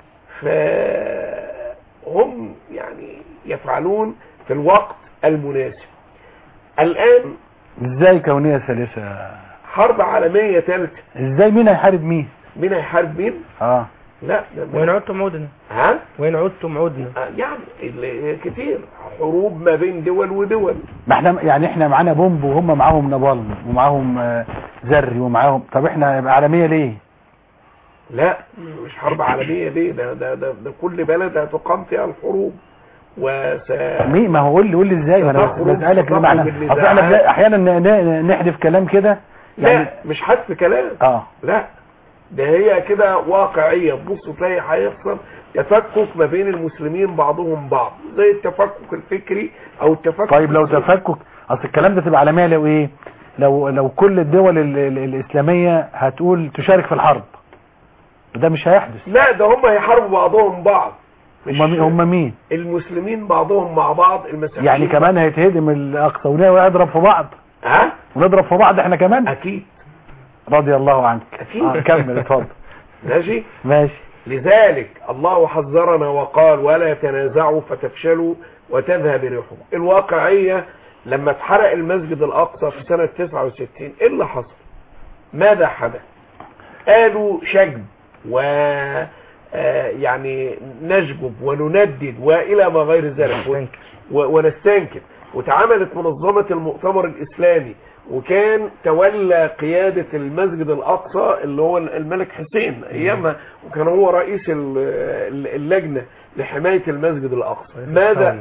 فهم يعني يفعلون في الوقت المناسب الآن ازاي كونية ثالثة حرب عالمية ثالثة ازاي مين هيحارب مين مين هيحارب مين؟ اه لا ده وإن عدتم عدنا ها؟ وإن عدتم عدنا آه، يعني ال- كتير حروب ما بين دول ودول ما احنا يعني احنا معانا بومب وهم معاهم نابالم ومعاهم آه، ذري ومعاهم طب احنا هنبقى عالمية ليه لا مش حرب عالمية ليه ده ده ده, ده كل بلد هتقام فيها الحروب وس مين ما هو قول لي قول لي ازاي ما انا تخرج بسألك ليه تخرج معنى بالنزاعات. اصل احنا بن- احيانا ن- ن- نحذف كلام كده يعني لا مش حذف كلام اه لا ده هي كده واقعية تبص تلاقي هيحصل تفكك ما بين المسلمين بعضهم بعض زي التفكك الفكري او التفكك طيب لو السياسي. تفكك اصل الكلام ده تبقى عالمية لو ايه لو لو كل الدول ال- ال- الاسلامية هتقول تشارك في الحرب وده مش هيحدث لا ده هم هيحاربوا بعضهم بعض مش هم مين هم مين المسلمين بعضهم مع بعض المسيحيين يعني كمان هيتهدم الاقصى ونضرب في بعض ها ونضرب في بعض احنا كمان اكيد رضي الله عنك أكيد. آه، كمل اتفضل ماشي ماشي لذلك الله حذرنا وقال ولا تنازعوا فتفشلوا وتذهب ريحكم الواقعية لما اتحرق المسجد الأقصى في سنة 69 ايه اللي حصل ماذا حدث قالوا شجب و آه، يعني نشجب ونندد والى ما غير ذلك و- و- ونستنكر وتعاملت منظمة المؤتمر الإسلامي وكان تولى قيادة المسجد الأقصى اللي هو الملك حسين أيامها وكان هو رئيس ال- ال- اللجنة لحماية المسجد الأقصى ماذا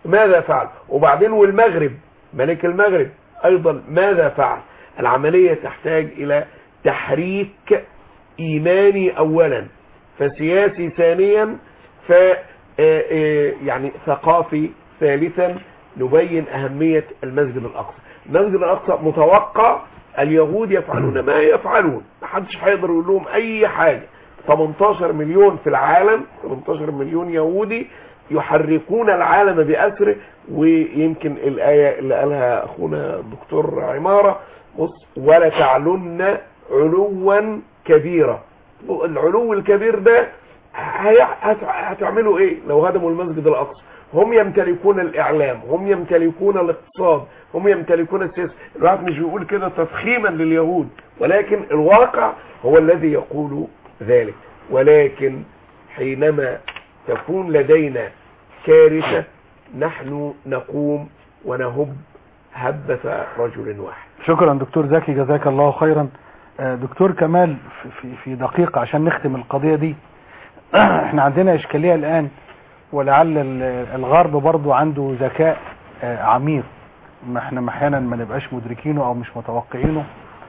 ماذا فعل وبعدين والمغرب ملك المغرب ايضا ماذا فعل العملية تحتاج الى تحريك ايماني اولا فسياسي ثانيا ف آه، آه، يعني ثقافي ثالثا نبين اهمية المسجد الاقصى المسجد الاقصى متوقع اليهود يفعلون ما يفعلون محدش هيقدر يقول لهم اي حاجة 18 مليون في العالم 18 مليون يهودي يحركون العالم بأسره ويمكن الآية اللي قالها أخونا الدكتور عمارة بص ولا تعلن علوا كبيرا العلو الكبير ده هي- هت- هتعملوا ايه لو هدموا المسجد الأقصى هم يمتلكون الإعلام هم يمتلكون الاقتصاد هم يمتلكون السياسة الواحد مش بيقول كده تفخيما لليهود ولكن الواقع هو الذي يقول ذلك ولكن حينما تكون لدينا كارثة نحن نقوم ونهب هبة رجل واحد شكرا دكتور زكي جزاك الله خيرا آه، دكتور كمال في- في في دقيقة عشان نختم القضية دي احنا عندنا اشكالية الان ولعل ال- الغرب برضو عنده ذكاء آه، عميق ما احنا احيانا ما نبقاش مدركينه او مش متوقعينه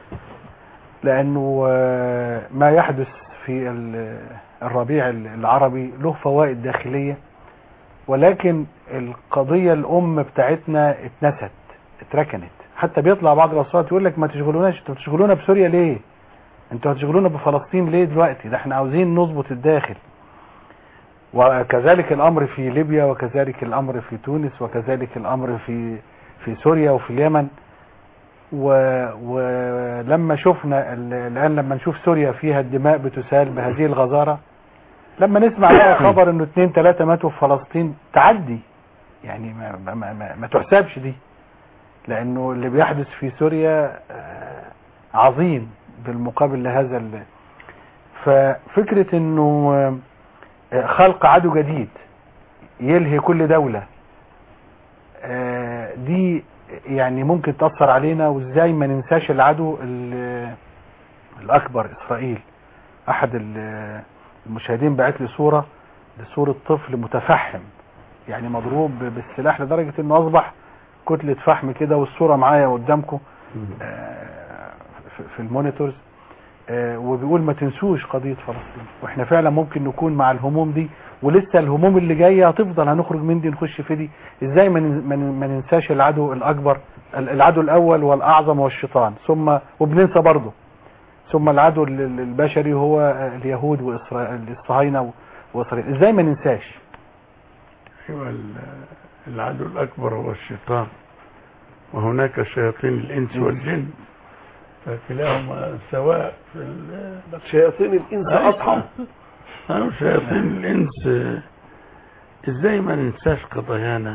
لانه آه، ما يحدث في ال- الربيع العربي له فوائد داخلية ولكن القضية الام بتاعتنا اتنست اتركنت حتى بيطلع بعض الاصوات يقول لك ما تشغلوناش انتوا بتشغلونا بسوريا ليه انتوا هتشغلونا بفلسطين ليه دلوقتي ده احنا عاوزين نظبط الداخل وكذلك الامر في ليبيا وكذلك الامر في تونس وكذلك الامر في في سوريا وفي اليمن و- ولما شفنا ال- الان لما نشوف سوريا فيها الدماء بتسال بهذه الغزاره لما نسمع بقى خبر انه اتنين تلاتة ماتوا في فلسطين تعدي يعني ما, ما, ما, ما, ما تحسبش دي لانه اللي بيحدث في سوريا آه، عظيم بالمقابل لهذا ال- ففكرة انه آه، خلق عدو جديد يلهي كل دولة آه، دي يعني ممكن تأثر علينا وازاي ما ننساش العدو ال- الاكبر اسرائيل احد ال- المشاهدين بعت لي صورة لصورة طفل متفحم يعني مضروب بالسلاح لدرجة انه اصبح كتلة فحم كده والصورة معايا قدامكم آه، في- في المونيتورز آه، وبيقول ما تنسوش قضية فلسطين واحنا فعلا ممكن نكون مع الهموم دي ولسه الهموم اللي جاية هتفضل هنخرج من دي نخش في دي ازاي ما نن- ما نن- ما ننساش العدو الاكبر ال- العدو الاول والاعظم هو الشيطان ثم وبننسى برضه ثم العدو ال- ال- البشري هو آه، اليهود واسرائيل الصهاينة واسرائيل ازاي ما ننساش ايوه ال- العدو الاكبر هو الشيطان وهناك شياطين الانس والجن فكلاهما سواء في ال- شياطين الانس اصحى أو شياطين الإنس آه، إزاي ما ننساش قضايانا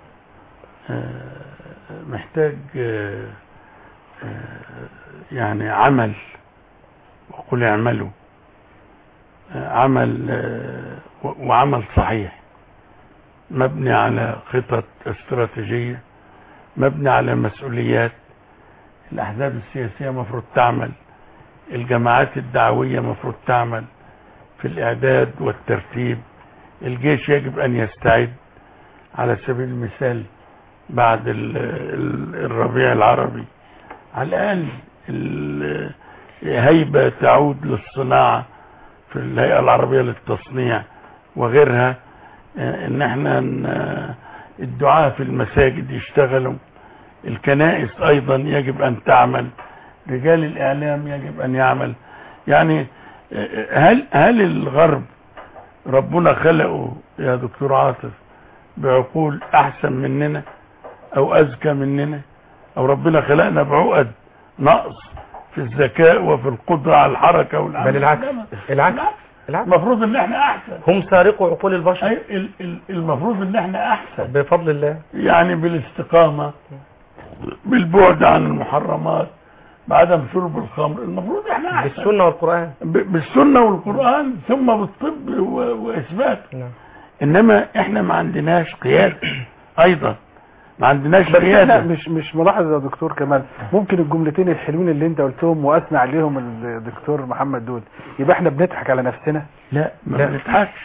آه، محتاج آه، آه، يعني عمل وقل اعملوا آه، عمل آه، و- وعمل صحيح مبني على خطط استراتيجية مبني على مسؤوليات الأحزاب السياسية مفروض تعمل الجماعات الدعوية مفروض تعمل في الإعداد والترتيب الجيش يجب أن يستعد على سبيل المثال بعد ال- ال- الربيع العربي على الأقل ال- هيبة تعود للصناعة في الهيئة العربية للتصنيع وغيرها آه، ان احنا ن- الدعاة في المساجد يشتغلوا الكنائس ايضا يجب ان تعمل رجال الاعلام يجب ان يعمل يعني آه، هل هل الغرب ربنا خلقه يا دكتور عاطف بعقول احسن مننا او اذكى مننا او ربنا خلقنا بعقد نقص في الذكاء وفي القدرة على الحركة والعمل بل العكس العكس العكس المفروض ان احنا احسن هم سارقوا عقول البشر أي ال- ال- المفروض ان احنا احسن بفضل الله يعني بالاستقامة بالبعد عن المحرمات بعدم شرب الخمر المفروض احنا احسن بالسنة والقرآن ب- بالسنة والقرآن ثم بالطب و- واثبات نعم انما احنا ما عندناش قيادة ايضا ما عندناش بس احنا قيادة مش مش ملاحظ يا دكتور كمال ممكن الجملتين الحلوين اللي انت قلتهم واثنى عليهم الدكتور محمد دول يبقى احنا بنضحك على نفسنا لا ما لا. بنضحكش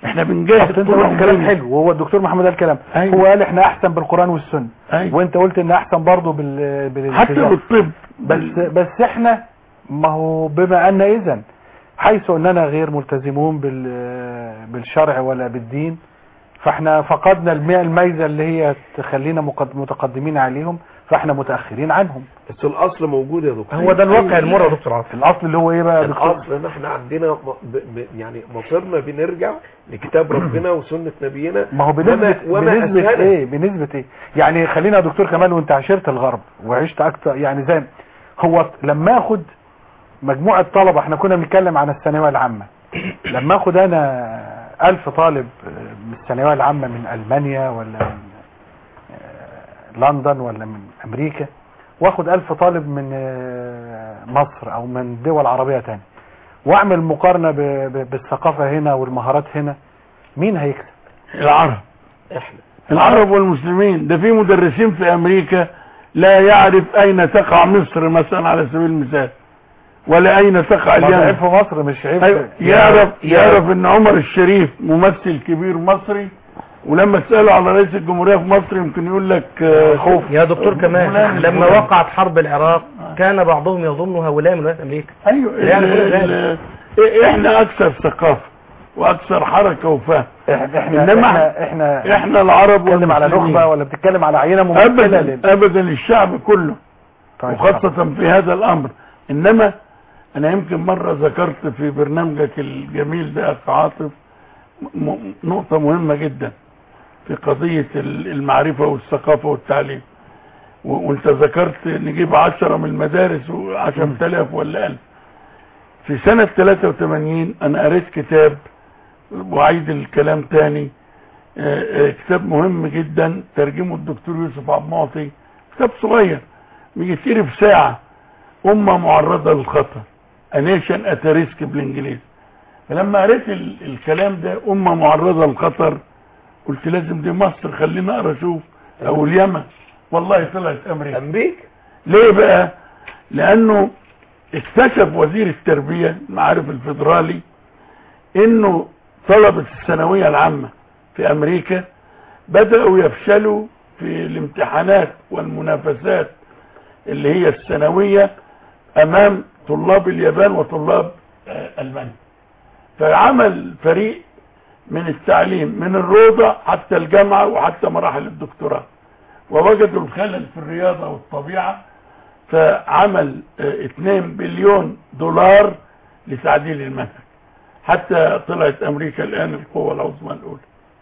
احنا بنجاهد أصل انت طول قلت كلام عمرنا. حلو وهو الدكتور محمد قال كلام أيوة. هو قال احنا احسن بالقران والسنه أيوة. وانت قلت ان احسن برضه بال بال حتى بالطب بس بس احنا ما هو بما ان اذا حيث اننا غير ملتزمون بال بالشرع ولا بالدين فاحنا فقدنا المي- الميزه اللي هي تخلينا مقد- متقدمين عليهم فاحنا متاخرين عنهم بس الاصل موجود يا دكتور هو ده الواقع المر يا دكتور عاطف الاصل اللي هو ايه بقى يا دكتور الاصل ان احنا عندنا م- ب... ب... يعني مصيرنا بنرجع لكتاب ربنا وسنه نبينا ما هو بنسبة وما, وما بنسبة أسهله. ايه بنسبة ايه يعني خلينا يا دكتور كمال وانت عشرت الغرب وعشت اكتر يعني زي هو لما اخد مجموعة طلبة احنا كنا بنتكلم عن الثانوية العامة لما اخد انا الف طالب من الثانوية العامة من المانيا ولا من آه، لندن ولا من امريكا واخد الف طالب من آه، مصر او من دول عربية تانية واعمل مقارنة ب- ب- بالثقافة هنا والمهارات هنا مين هيكسب العرب احنا العرب والمسلمين ده في مدرسين في امريكا لا يعرف اين تقع مصر مثلا على سبيل المثال ولا اين تقع ما ده عيب اليمن في مصر مش عيب أيوة. يعرف يعرف ان عمر الشريف ممثل كبير مصري ولما تساله على رئيس الجمهوريه في مصر يمكن يقول لك آه، خوف يا دكتور فلان كمال لما فلان. وقعت حرب العراق كان بعضهم يظن هؤلاء من ولايات امريكا ايوه يعني ال- كل ال- احنا اكثر ثقافه واكثر حركه وفهم احنا احنا إنما احنا, احنا احنا العرب بتتكلم على والمسلمين. نخبه ولا بتتكلم على عينه ممثله ابدا لل- ابدا الشعب كله طيب. وخاصة في هذا الامر انما انا يمكن مرة ذكرت في برنامجك الجميل ده اخ عاطف م- نقطة مهمة جدا في قضية ال- المعرفة والثقافة والتعليم و- وانت ذكرت نجيب عشرة من المدارس وعشرة تلاف ولا الف في سنة 83 انا قريت كتاب وعيد الكلام تاني آه، آه، كتاب مهم جدا ترجمه الدكتور يوسف عبد المعطي كتاب صغير بيجي في ساعة أمة معرضة للخطر A nation at a risk بالإنجليزي فلما قريت ال- الكلام ده أمة معرضة للخطر قلت لازم دي مصر خلينا أقرأ أشوف أو اليمن والله طلعت أمريكا امريكا ليه بقى لانه اكتشف وزير التربية المعارف الفيدرالي انه طلبة الثانوية العامة في امريكا بدأوا يفشلوا في الامتحانات والمنافسات اللي هي الثانوية امام طلاب اليابان وطلاب آه، المانيا فعمل فريق من التعليم من الروضة حتى الجامعة وحتى مراحل الدكتوراه ووجدوا الخلل في الرياضة والطبيعة فعمل آه، 2 بليون دولار لتعديل المنهج حتى طلعت امريكا الان القوة العظمى الاولى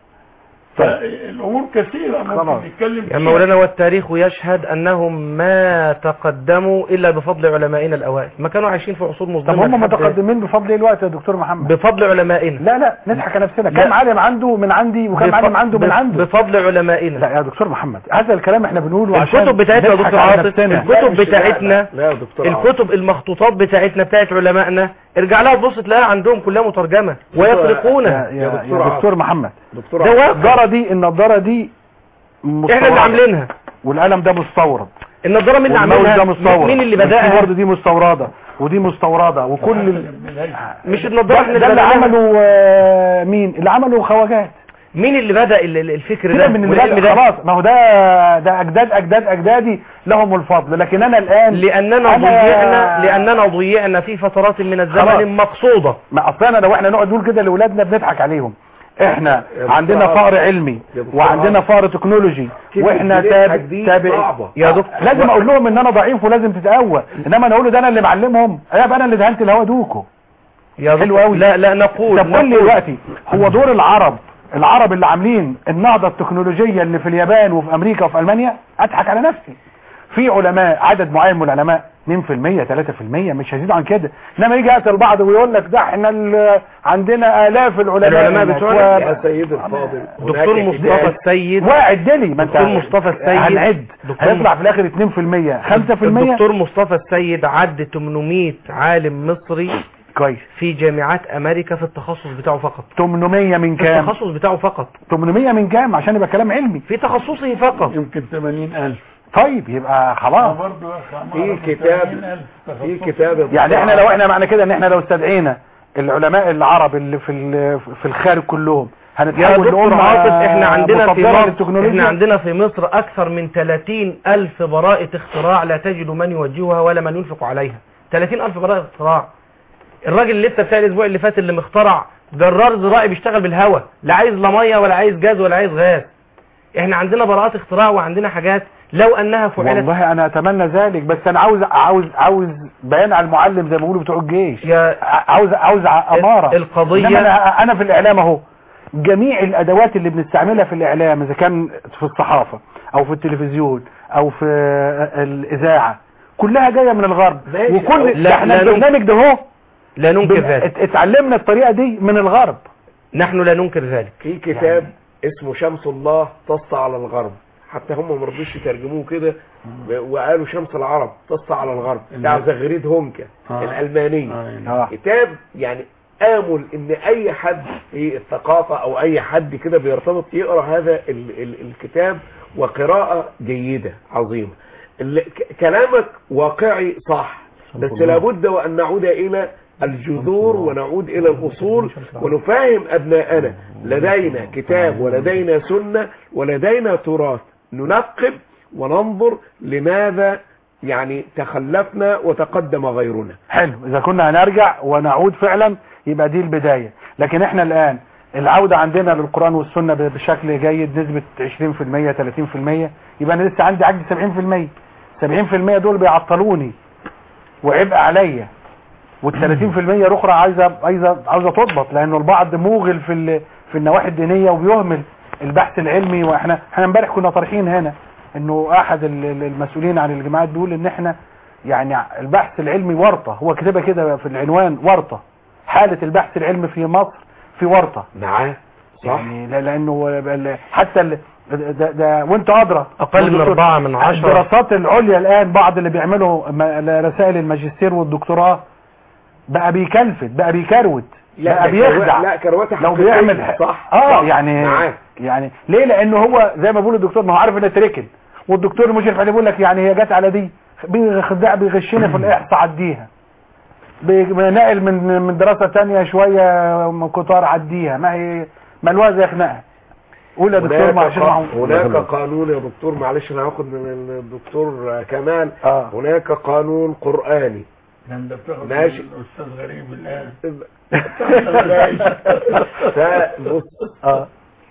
فالامور كثيرة خلاص. ممكن نتكلم يا فيها. مولانا والتاريخ يشهد انهم ما تقدموا الا بفضل علمائنا الاوائل ما كانوا عايشين في عصور طب مظلمه هم لحد- متقدمين بفضل ايه الوقت يا دكتور محمد بفضل علمائنا لا لا نضحك على نفسنا لا. كم عالم عنده من عندي وكم بف- عالم عنده من بف- عنده بفضل علمائنا لا يا دكتور محمد هذا الكلام احنا بنقوله عشان الكتب بتاعتنا يا نضحك دكتور على عاطف نفسنا. الكتب مش- لا، بتاعتنا لا يا دكتور عاطف. الكتب المخطوطات بتاعتنا بتاعت علمائنا ارجع لها تبص تلاقيها عندهم كلها مترجمه يا, ويطلقونها يا, يا يا دكتور دكتور محمد دكتور ده عاطف. واقع النضاره دي النضاره دي احنا اللي مستوردة. عاملينها والقلم ده مستورد النضاره مين اللي والماوس عاملها ده مستورد مين اللي والكيبورد بداها دي مستورده ودي مستورده وكل ال... مش ده, النضاره احنا ده اللي بدأناها. عمله آه، مين اللي عمله خواجات مين اللي بدا ال- ال- الفكر كده ده من والعلم الولاد ده خلاص ما هو ده ده اجداد اجداد اجدادي لهم الفضل لكن انا الان لاننا أنا- ضيعنا لاننا ضيعنا في فترات من خلاص. الزمن مقصوده ما اصل انا لو احنا نقعد نقول كده لاولادنا بنضحك عليهم احنا يا دكتور عندنا عاطف. فقر علمي يا دكتور وعندنا فقر تكنولوجي كلمة واحنا بنضحك تابع دي تابع صعبة. يا دكتور لازم اقول لهم ان انا ضعيف ولازم تتقوى انما انا اقول له ده انا اللي معلمهم ايوه انا اللي دهنت الهوا دوكو يا حلو دكتور أوي. لا لا نقول طب قول لي نقول. دلوقتي هو دور العرب العرب اللي عاملين النهضة التكنولوجية اللي في اليابان وفي امريكا وفي المانيا اضحك على نفسي في علماء عدد معين من العلماء 2% 3% مش هيزيدوا عن كده انما يجي يقتل بعض ويقول لك ده احنا ال- عندنا الاف العلماء العلماء هناك بتوعنا و- يا سيد الفاضل دكتور هناك مصطفى حكاية. السيد واعد لي ما انت دكتور مصطفى السيد هنعد دكتور هيطلع في الاخر 2% 5% الدكتور مصطفى السيد عد 800 عالم مصري كويس في جامعات امريكا في التخصص بتاعه فقط 800 من في كام التخصص بتاعه فقط 800 من كام عشان يبقى كلام علمي في تخصصه فقط يمكن 80000 طيب يبقى خلاص برضه يا أخي في عمار، كتاب 80,000 في تخصص. كتاب يعني احنا لو احنا معنى كده ان احنا لو استدعينا العلماء العرب اللي في ال- في الخارج كلهم يا هنتحول دكتور لأمة عاطف احنا عندنا في مصدرة مصر للتكنولوجيا احنا عندنا في مصر اكثر من 30 الف براءة اختراع لا تجد من يوجهها ولا من ينفق عليها 30 الف براءة اختراع الراجل اللي لسه بتاع الاسبوع اللي فات اللي مخترع جرار زراعي بيشتغل بالهواء لا عايز لا ميه ولا عايز جاز ولا عايز غاز احنا عندنا براءات اختراع وعندنا حاجات لو انها فعلت والله انا اتمنى ذلك بس انا عاوز عاوز عاوز بيان على المعلم زي ما بيقولوا بتوع الجيش يا عاوز عاوز اماره القضية- إنما انا انا في الاعلام اهو جميع الادوات اللي بنستعملها في الاعلام اذا كان في الصحافه او في التلفزيون او في الاذاعه كلها جايه من الغرب ماشي. وكل لا- ده احنا لا ننكر- البرنامج ده اهو لا ننكر بن- ذلك ات- اتعلمنا الطريقه دي من الغرب نحن لا ننكر ذلك في كتاب اسمه شمس الله تسطع على الغرب حتى هم ما رضوش يترجموه كده وقالوا شمس العرب تسطع على الغرب بتاع زغريد هونكا آه. الالماني اه كتاب يعني امل ان اي حد في الثقافه او اي حد كده بيرتبط يقرا هذا ال ال الكتاب وقراءه جيده عظيمه ال- ك- كلامك واقعي صح بس لابد وان نعود الى الجذور ونعود الى الاصول ونفهم ابناءنا لدينا كتاب ولدينا سنه ولدينا تراث ننقب وننظر لماذا يعني تخلفنا وتقدم غيرنا حلو اذا كنا هنرجع ونعود فعلا يبقى دي البداية لكن احنا الان العودة عندنا للقرآن والسنة ب- بشكل جيد نسبة 20% 30% يبقى انا لسه عندي عجز 70% 70% دول بيعطلوني وعبء عليا وال 30% الاخرى عايزه عايزه عاوزه تضبط لانه البعض موغل في ال- في النواحي الدينيه وبيهمل البحث العلمي واحنا احنا امبارح كنا طارحين هنا انه احد ال- ال- المسؤولين عن الجامعات بيقول ان احنا يعني البحث العلمي ورطه هو كتبها كده في العنوان ورطه حاله البحث العلمي في مصر في ورطه معاه صح يعني لا- لانه ال- حتى ال- ده, ده وانت ادرى اقل من والدكتور- أربعة من عشرة الدراسات العليا الان بعض اللي بيعملوا م- رسائل الماجستير والدكتوراه بقى بيكلفت بقى بيكروت بقى ده كرو- بيخدع لا كروته لو حقيقية. بيعمل ح- صح اه صح. يعني معاك يعني ليه لانه هو زي ما بيقول الدكتور ما هو عارف انها تركن والدكتور المشرف عليه بيقول لك يعني هي جت على دي بيخدع بيغشنا في الاحصاء عديها بنقل من من دراسه تانية شويه من كتار عديها ما هي ما الوقت يخنقها قول يا دكتور هناك, ما عشان قا- معهم هناك قانون يا دكتور معلش انا هاخد من الدكتور كمال اه هناك قانون قرآني لان ده بتاخد ماشي. من الاستاذ غريب الان فبص اه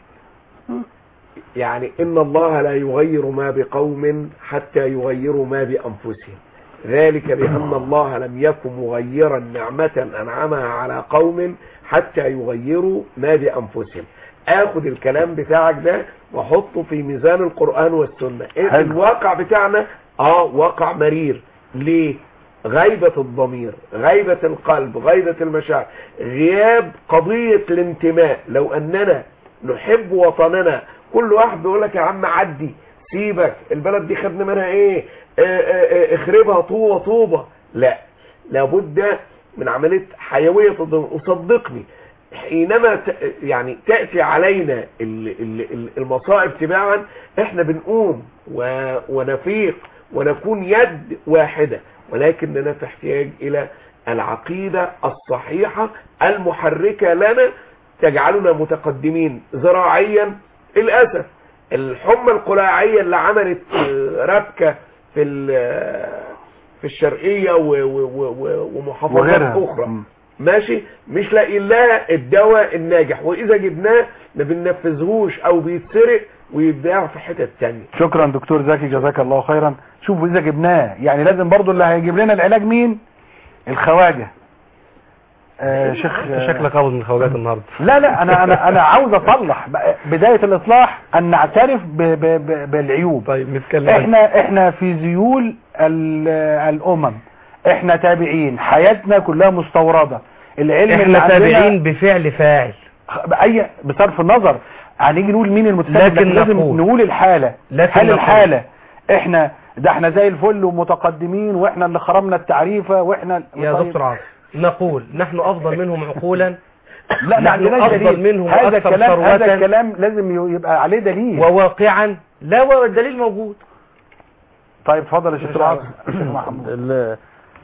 يعني ان الله لا يغير ما بقوم حتى يغيروا ما بانفسهم ذلك بان الله لم يكن مغيرا نعمة انعمها على قوم حتى يغيروا ما بانفسهم اخد الكلام بتاعك ده واحطه في ميزان القرآن والسنة إيه حلو. الواقع بتاعنا اه واقع مرير ليه غيبة الضمير غيبة القلب غيبة المشاعر غياب قضية الانتماء لو اننا نحب وطننا كل واحد بيقول لك يا عم عدي سيبك البلد دي خدنا منها ايه آه، آه، آه، اخربها طوبة طوبة لا لابد من عملية حيوية الضمير وصدقني حينما ت- يعني تأتي علينا ال- ال- ال- المصائب تباعا احنا بنقوم و- ونفيق ونكون يد واحدة ولكننا في احتياج الى العقيدة الصحيحة المحركة لنا تجعلنا متقدمين زراعيا للأسف الحمى القلاعية اللي عملت آه، ربكة في ال- في الشرقية و- و- و- و- ومحافظات وغيرها أخرى مم. ماشي مش لاقي لها الدواء الناجح واذا جبناه ما بننفذهوش او بيتسرق ويتباع في حتت تانية شكرا دكتور زكي جزاك الله خيرا شوف اذا جبناه يعني لازم برضو اللي هيجيب لنا العلاج مين الخواجه آه شيخ انت شكلك قابض من خوجات النهارده لا لا انا انا انا عاوز اصلح بقى بدايه الاصلاح ان نعترف ب ب ب بالعيوب طيب نتكلم احنا احنا في ذيول ال- الامم احنا تابعين حياتنا كلها مستورده العلم اللي احنا عندنا- تابعين بفعل فاعل اي بصرف النظر هنيجي نقول مين المتسبب لكن لازم نقول. نقول الحاله لكن هل نقول. الحاله احنا ده احنا زي الفل ومتقدمين واحنا اللي خرمنا التعريفه واحنا يا طيب. دكتور عاصم نقول نحن افضل منهم عقولا لا ما نحن عندناش أفضل دليل منهم هذا وأكثر الكلام هذا ثروة. الكلام لازم ي- يبقى عليه دليل وواقعا لا والدليل موجود طيب اتفضل يا شيخ دكتور عاصم. شيخ محمود ال-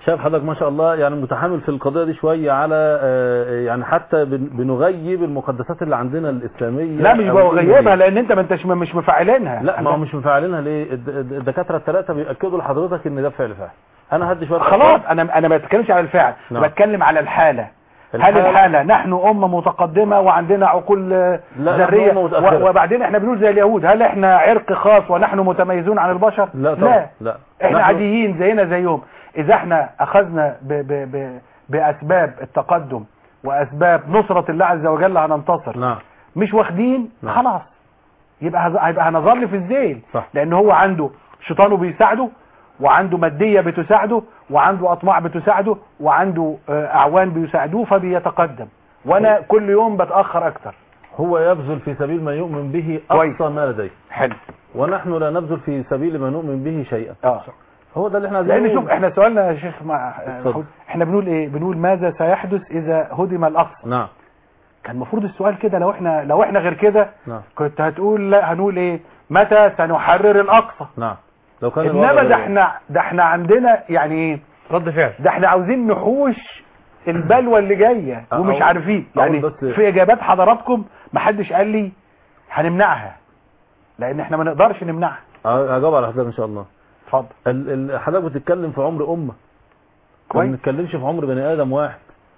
شايف حضرتك ما شاء الله يعني متحامل في القضيه دي شويه على آه، يعني حتى بن- بنغيب المقدسات اللي عندنا الاسلاميه لا مش أو الدينية. بغيبها لان انت ما انتش مش مفعلينها لا ما هو مش مفعلينها ليه الد- الد- الدكاتره الثلاثه بياكدوا لحضرتك ان ده فعل فاعل انا هدي شويه خلاص انا انا ما بتكلمش على الفعل نعم. بتكلم على الحاله هل الحالة- الحالة نحن أمة متقدمة وعندنا عقول آه، لا، نحن ذرية أمة متأخرة. و- وبعدين احنا بنقول زي اليهود هل احنا عرق خاص ونحن متميزون عن البشر لا طبعا لا لا احنا نحن- عاديين زينا زيهم اذا احنا اخذنا ب ب ب باسباب التقدم واسباب نصرة الله عز وجل هننتصر نعم مش واخدين نعم. خلاص يبقى هز- هيبقى هنظل في الذيل صح. لان هو عنده شيطانه بيساعده وعنده مادية بتساعده وعنده اطماع بتساعده وعنده آه، اعوان بيساعدوه فبيتقدم وانا كل يوم بتاخر اكتر هو يبذل في سبيل ما يؤمن به كويس. اقصى ما لديه حلو ونحن لا نبذل في سبيل ما نؤمن به شيئا اه هو ده اللي احنا عايزين لان نقوله. شوف احنا سؤالنا يا شيخ مع آه، اتفضل. محمود، احنا بنقول ايه بنقول ماذا سيحدث اذا هدم الاقصى نعم كان المفروض السؤال كده لو احنا لو احنا غير كده نعم كنت هتقول لا هنقول ايه متى سنحرر الاقصى نعم لو كان انما الوضع ده احنا ده احنا عندنا يعني ايه رد فعل ده احنا عاوزين نحوش البلوى اللي جايه أه، ومش أقول- عارفين أقول يعني بس- في اجابات حضراتكم ما حدش قال لي هنمنعها لان احنا ما نقدرش نمنعها هجاوب على حضرتك ان شاء الله اتفضل ال- ال- حضرتك بتتكلم في عمر امه ما كويس بنتكلمش في عمر بني ادم واحد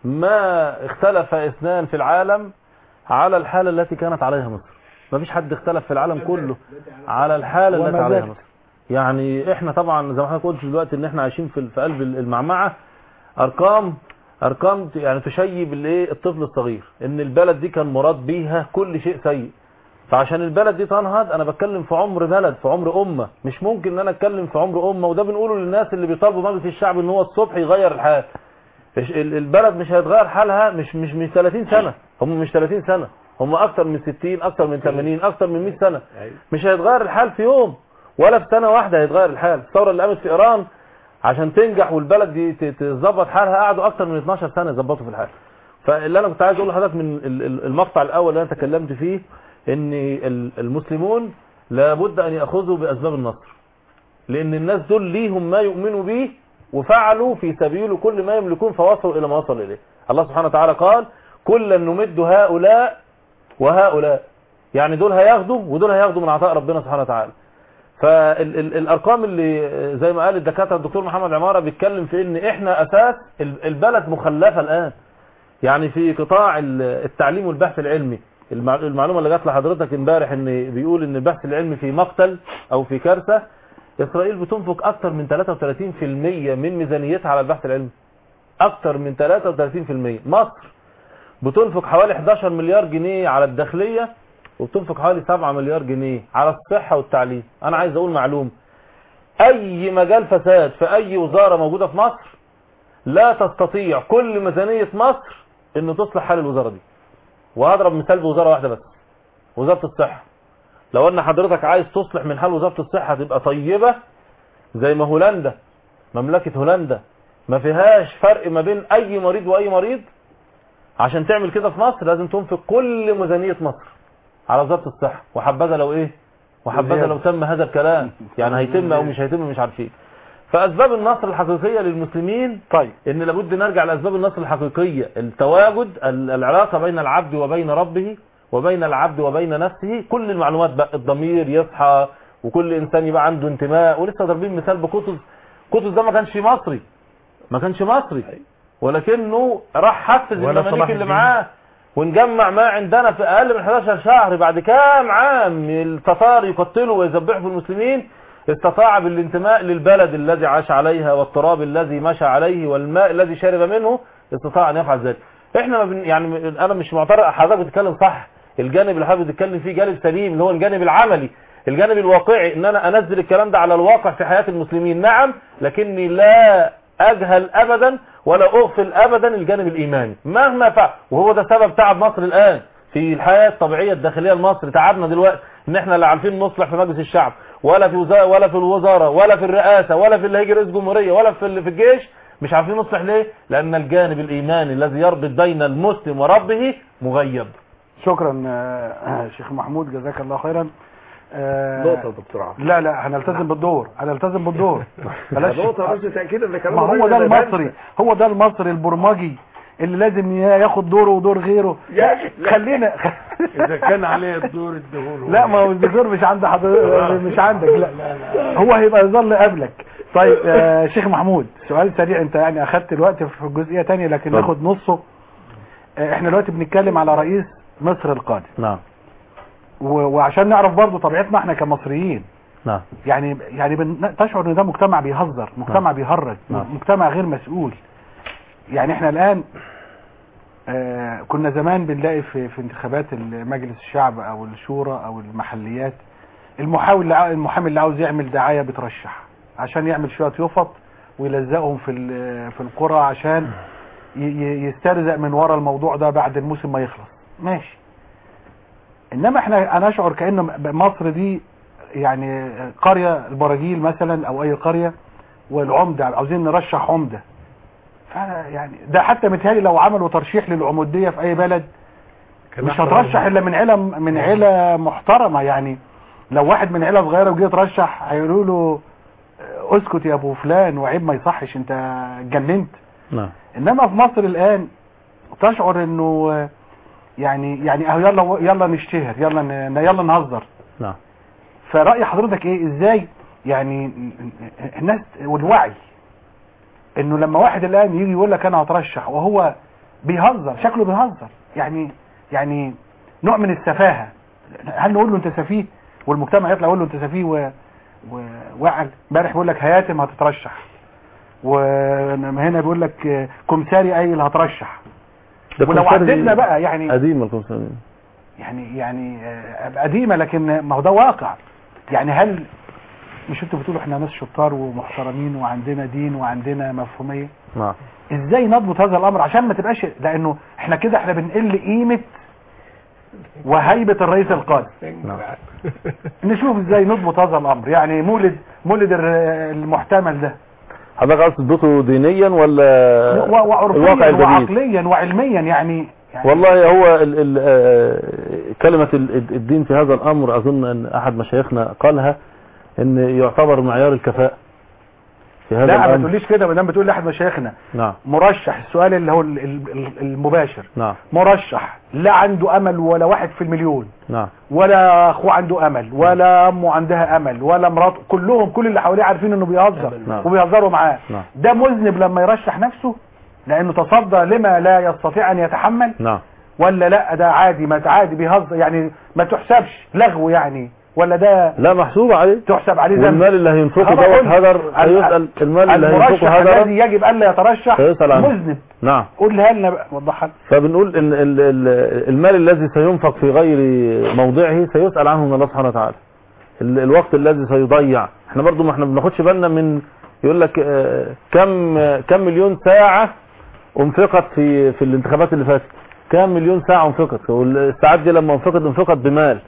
ما اختلف اثنان في العالم على الحاله التي كانت عليها مصر ما فيش حد اختلف في العالم كله على الحاله وما التي عليها زالت. مصر يعني احنا طبعا زي ما حضرتك قلت دلوقتي ان احنا عايشين في في قلب المعمعه ارقام ارقام يعني تشيب الايه الطفل الصغير ان البلد دي كان مراد بيها كل شيء سيء فعشان البلد دي تنهض انا بتكلم في عمر بلد في عمر امه مش ممكن ان انا اتكلم في عمر امه وده بنقوله للناس اللي بيطالبوا مجلس الشعب ان هو الصبح يغير الحال إيش- ال- البلد مش هيتغير حالها مش مش مش 30 سنه هم مش 30 سنه هم اكتر من 60 اكتر من 80 اكتر من 100 سنه مش هيتغير الحال في يوم ولا في سنه واحده هيتغير الحال الثوره اللي قامت في ايران عشان تنجح والبلد دي ت- تظبط حالها قعدوا اكتر من 12 سنه يظبطوا في الحال فاللي انا كنت عايز اقول لحضرتك من ال- ال- المقطع الاول اللي انا تكلمت فيه ان ال- المسلمون لابد ان ياخذوا باسباب النصر لان الناس دول ليهم ما يؤمنوا به وفعلوا في سبيله كل ما يملكون فوصلوا الى ما وصلوا اليه الله سبحانه وتعالى قال كلا نمد هؤلاء وهؤلاء يعني دول هياخدوا ودول هياخدوا من عطاء ربنا سبحانه وتعالى فالارقام اللي زي ما قال الدكاتره الدكتور محمد عماره بيتكلم في ان احنا اساس ال- البلد مخلفه الان يعني في قطاع ال- التعليم والبحث العلمي المع- المعلومه اللي جات لحضرتك امبارح ان بيقول ان البحث العلمي في مقتل او في كارثه اسرائيل بتنفق اكتر من 33% من ميزانيتها على البحث العلمي اكتر من 33% مصر بتنفق حوالي 11 مليار جنيه على الداخليه وبتنفق حوالي 7 مليار جنيه على الصحه والتعليم انا عايز اقول معلومه اي مجال فساد في اي وزاره موجوده في مصر لا تستطيع كل ميزانيه مصر ان تصلح حال الوزاره دي وهضرب مثال بوزاره واحده بس وزاره الصحه لو ان حضرتك عايز تصلح من حال وزاره الصحه تبقى طيبه زي ما هولندا مملكه هولندا ما فيهاش فرق ما بين اي مريض واي مريض عشان تعمل كده في مصر لازم تنفق كل ميزانيه مصر على وزاره الصحه وحبذا لو ايه وحبذا لو تم هذا الكلام يعني هيتم او مش هيتم مش عارفين فاسباب النصر الحقيقيه للمسلمين طيب ان لابد نرجع لاسباب النصر الحقيقيه التواجد ال- العلاقه بين العبد وبين ربه وبين العبد وبين نفسه كل المعلومات بقى الضمير يصحى وكل انسان يبقى عنده انتماء ولسه ضاربين مثال بقطز قطز ده ما كانش مصري ما كانش مصري ولكنه راح حفز ولا المماليك صلاح اللي الدين. معاه ونجمع ما عندنا في اقل من 11 شهر بعد كام عام التتار يقتلوا ويذبحوا في المسلمين استطاع بالانتماء للبلد الذي عاش عليها والتراب الذي مشى عليه والماء الذي شرب منه استطاع ان يفعل ذلك احنا ما بن يعني انا مش معترض حضرتك بتتكلم صح الجانب اللي حضرتك بتتكلم فيه جانب سليم اللي هو الجانب العملي الجانب الواقعي ان انا انزل الكلام ده على الواقع في حياة المسلمين نعم لكني لا اجهل ابدا ولا اغفل ابدا الجانب الايماني مهما فعل وهو ده سبب تعب مصر الان في الحياة الطبيعية الداخلية لمصر تعبنا دلوقتي ان احنا لا عارفين نصلح في مجلس الشعب ولا في وزارة ولا في الوزارة ولا في الرئاسة ولا في اللي هيجي رئيس جمهورية ولا في ال- في الجيش مش عارفين نصلح ليه لان الجانب الايماني الذي يربط بين المسلم وربه مغيب شكرا آه، شيخ محمود جزاك الله خيرا آه، نقطة يا دكتور عاطف لا لا هنلتزم بالدور هنلتزم بالدور بلاش نقطة بس تأكيد ان كلام ما هو الراجل ده بنسى. المصري هو ده المصري البرمجي اللي لازم ياخد دوره ودور غيره يا أخي، لا. خلينا اذا كان عليه الدور اديهوله لا ما هو الدكتور مش عند حضرتك مش عندك لا هو هيبقى يظل قبلك طيب آه شيخ محمود سؤال سريع انت يعني اخدت الوقت في جزئيه تانية لكن اتفضل. ناخد نصه آه احنا دلوقتي بنتكلم على رئيس مصر القادم نعم و- وعشان نعرف برضو طبيعتنا احنا كمصريين نعم يعني يعني بن- تشعر ان ده مجتمع بيهزر مجتمع بيهرج نعم. مجتمع غير مسؤول يعني احنا الان آه كنا زمان بنلاقي في في انتخابات مجلس الشعب او الشورى او المحليات المحاول اللي عا- المحامي اللي عاوز يعمل دعايه بترشح عشان يعمل شويه يفط ويلزقهم في ال- في القرى عشان ي- ي- يسترزق من ورا الموضوع ده بعد الموسم ما يخلص ماشي انما احنا انا اشعر كان مصر دي يعني قريه البراجيل مثلا او اي قريه والعمده عاوزين نرشح عمده فانا يعني ده حتى متهيألي لو عملوا ترشيح للعموديه في اي بلد مش هترشح الا من عيله من عيله محترمه يعني لو واحد من عيله صغيره وجه يترشح هيقولوا له اه، اسكت يا ابو فلان وعيب ما يصحش انت اتجننت نعم انما في مصر الان تشعر انه اه، يعني يعني اهو يلا يلا نشتهر يلا ن- يلا نهزر نعم فرأي حضرتك ايه ازاي يعني الناس والوعي انه لما واحد الان يجي يقول لك انا هترشح وهو بيهزر شكله بيهزر يعني يعني نوع من السفاهة هل نقول له انت سفيه والمجتمع يطلع يقول له انت سفيه و ووعل امبارح بيقول لك هياتم هتترشح وهنا بيقول لك آه، كمساري قايل هترشح ده ولو كمثال عددنا بقى يعني قديم الكمثال يعني يعني آه، قديمة لكن ما هو ده واقع يعني هل مش انتوا بتقولوا احنا ناس شطار ومحترمين وعندنا دين وعندنا مفهومية نعم ازاي نضبط هذا الامر عشان ما تبقاش لانه احنا كده احنا بنقل قيمة وهيبة الرئيس القادم نعم. نشوف ازاي نضبط هذا الامر يعني مولد مولد الر- المحتمل ده حضرتك عايز تضبطه دينيا ولا و- الواقع وعرفيا الجديد وعقليا وعلميا يعني, يعني والله هو ال ال آه، كلمة ال- ال- الدين في هذا الأمر أظن أن أحد مشايخنا قالها أن يعتبر معيار الكفاءة في هذا لا ما الأمر تقوليش كده ما دام بتقول لاحد مشايخنا نعم مرشح السؤال اللي هو ال- ال- المباشر نعم مرشح لا عنده امل ولا واحد في المليون نعم ولا اخوه عنده امل ولا امه عندها امل ولا مراته كلهم كل اللي حواليه عارفين انه بيهزر نعم. وبيهزروا معاه نعم. ده مذنب لما يرشح نفسه لانه تصدى لما لا يستطيع ان يتحمل نعم ولا لا ده عادي ما عادي بيهزر يعني ما تحسبش لغو يعني ولا ده لا محسوب عليه تحسب عليه ذنب والمال اللي هينفقه خلاص دوت قلت. هدر ال- هيسأل المال اللي المرشح هينفقه الذي هدر يجب الا يترشح سيسأل عنه. مذنب نعم قولها لنا بقى وضحها لنا. فبنقول ان ال- ال- المال الذي سينفق في غير موضعه سيسأل عنه من الله سبحانه وتعالى ال- الوقت الذي سيضيع احنا برضو ما احنا بناخدش بالنا من يقول لك آه، كم آه، كم مليون ساعة انفقت في في الانتخابات اللي فاتت كم مليون ساعة انفقت والساعات دي لما انفقت انفقت بمال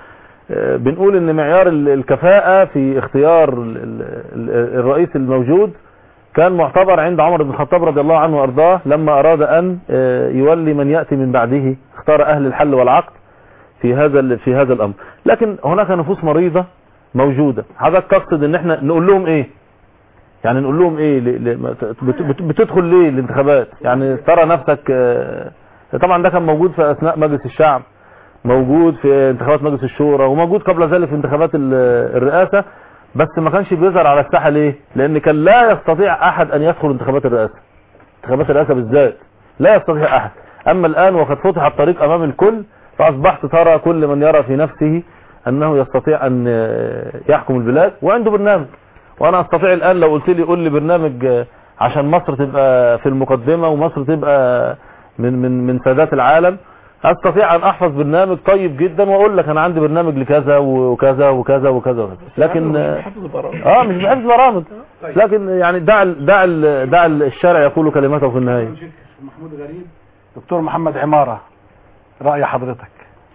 آه، بنقول ان معيار ال- الكفاءة في اختيار ال- ال- ال- الرئيس الموجود كان معتبر عند عمر بن الخطاب رضي الله عنه وارضاه لما اراد ان آه، يولي من ياتي من بعده اختار اهل الحل والعقد في هذا ال- في هذا الامر لكن هناك نفوس مريضه موجوده حضرتك تقصد ان احنا نقول لهم ايه يعني نقول لهم ايه ل- ل- ما ت- بت- بت- بتدخل ليه الانتخابات يعني ترى نفسك آه، طبعا ده كان موجود في اثناء مجلس الشعب موجود في انتخابات مجلس الشورى وموجود قبل ذلك في انتخابات ال- الرئاسه بس ما كانش بيظهر على الساحه ليه لان كان لا يستطيع احد ان يدخل انتخابات الرئاسه انتخابات الرئاسه بالذات لا يستطيع احد اما الان وقد فتح الطريق امام الكل فاصبحت ترى كل من يرى في نفسه انه يستطيع ان آه، يحكم البلاد وعنده برنامج وانا استطيع الان لو قلت لي قول لي برنامج آه، عشان مصر تبقى في المقدمه ومصر تبقى من من من سادات العالم استطيع ان احفظ برنامج طيب جدا واقول لك انا عندي برنامج لكذا وكذا وكذا وكذا وكذا لكن آه، حفظ برامج اه مش بحفظ برامج لكن يعني دع ال- دع ال- دع ال- الشارع يقول كلمته في النهايه محمود غريب دكتور محمد عمارة رأي حضرتك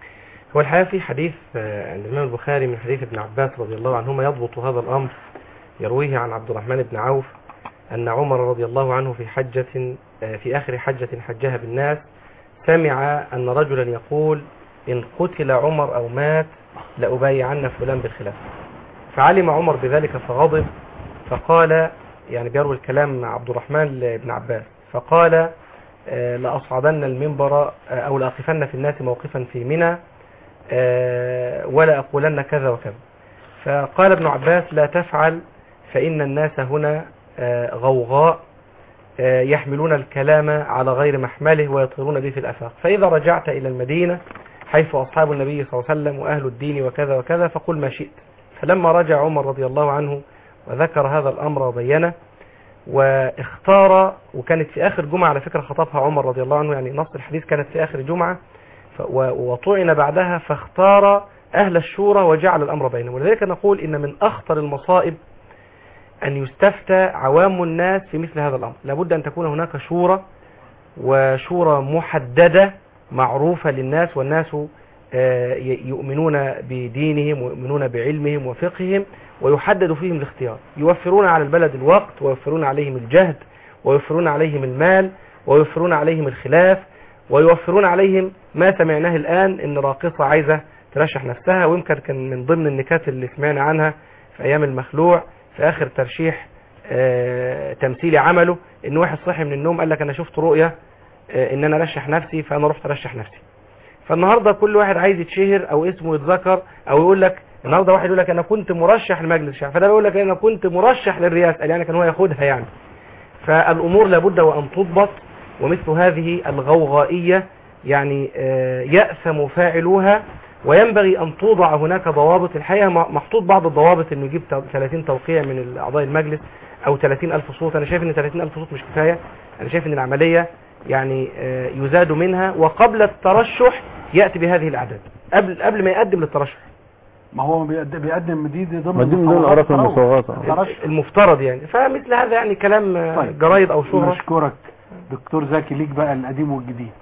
هو الحقيقة في حديث آه، عند الإمام البخاري من حديث ابن عباس رضي الله عنهما يضبط هذا الأمر يرويه عن عبد الرحمن بن عوف أن عمر رضي الله عنه في حجة آه، في آخر حجة حجها بالناس سمع أن رجلا يقول إن قتل عمر أو مات لأبايعن فلان بالخلاف فعلم عمر بذلك فغضب فقال يعني بيروي الكلام عبد الرحمن بن عباس فقال آه، لأصعدن المنبر آه، أو لأقفن في الناس موقفا في منى آه، ولا أقولن كذا وكذا فقال ابن عباس لا تفعل فإن الناس هنا آه، غوغاء آه، يحملون الكلام على غير محمله ويطيرون به في الأفاق فإذا رجعت إلى المدينة حيث أصحاب النبي صلى الله عليه وسلم وأهل الدين وكذا وكذا فقل ما شئت فلما رجع عمر رضي الله عنه وذكر هذا الأمر وبينه واختار وكانت في آخر جمعة على فكرة خطبها عمر رضي الله عنه يعني نص الحديث كانت في آخر جمعة ف- و- وطعن بعدها فاختار أهل الشورى وجعل الأمر بينهم ولذلك نقول إن من أخطر المصائب أن يستفتى عوام الناس في مثل هذا الأمر لابد أن تكون هناك شورى وشورى محددة معروفة للناس والناس آه، ي- يؤمنون بدينهم ويؤمنون بعلمهم وفقههم ويحدد فيهم الاختيار يوفرون على البلد الوقت ويوفرون عليهم الجهد ويوفرون عليهم المال ويوفرون عليهم الخلاف ويوفرون عليهم ما سمعناه الآن إن راقصة عايزة ترشح نفسها ويمكن كان من ضمن النكات اللي سمعنا عنها في أيام المخلوع في آخر ترشيح آه، تمثيلي عمله إن واحد صحي من النوم قال لك أنا شفت رؤية آه، إن أنا أرشح نفسي فأنا رحت أرشح نفسي فالنهارده كل واحد عايز يتشهر او اسمه يتذكر او يقول لك النهارده واحد يقول لك انا كنت مرشح لمجلس الشعب فده بيقول لك انا كنت مرشح للرئاسه قال يعني كان هو ياخدها يعني فالامور لابد وان تضبط ومثل هذه الغوغائيه يعني آه، ياثم فاعلوها وينبغي ان توضع هناك ضوابط الحقيقه م- محطوط بعض الضوابط انه يجيب 30 توقيع من اعضاء المجلس او 30 الف صوت انا شايف ان 30 الف صوت مش كفايه انا شايف ان العمليه يعني آه، يزاد منها وقبل الترشح ياتي بهذه الاعداد قبل قبل ما يقدم للترشح ما هو بيقدم, بيقدم دي دي ضمن ما دي من ضمن مصوغات الآراء التراوح. المصوغات. الترشح. المفترض يعني فمثل هذا يعني كلام آه، طيب. جرايد او شهره نشكرك دكتور زكي ليك بقى القديم والجديد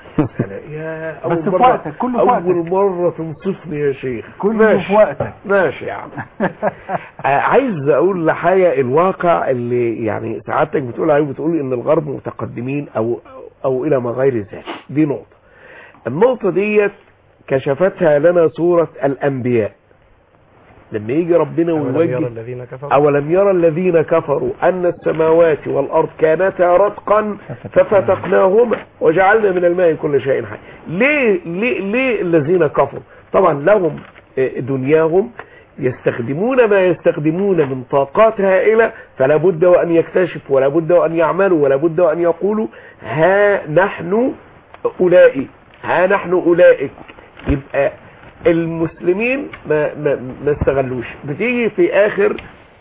يا بس أول في مرة وقتك كله في أول وقتك مرة تنصفني يا شيخ كله ماشي. في وقتك ماشي يا عم آه، عايز اقول لحاجه الواقع اللي يعني سعادتك بتقول عليه بتقول ان الغرب متقدمين او او الى ما غير ذلك دي نقطه النقطه ديت كشفتها لنا صوره الانبياء لما يجي ربنا أولم يرى ويوجه الذين كفروا أولم يرى الذين كفروا أن السماوات والأرض كانتا رتقا ففتقناهما وجعلنا من الماء كل شيء حي ليه, ليه, ليه الذين كفروا طبعا لهم آه، دنياهم يستخدمون ما يستخدمون من طاقات هائلة فلا بد وأن يكتشفوا ولا بد وأن يعملوا ولا بد وأن يقولوا ها نحن أولئك ها نحن أولئك يبقى المسلمين ما, ما, ما استغلوش بتيجي في آخر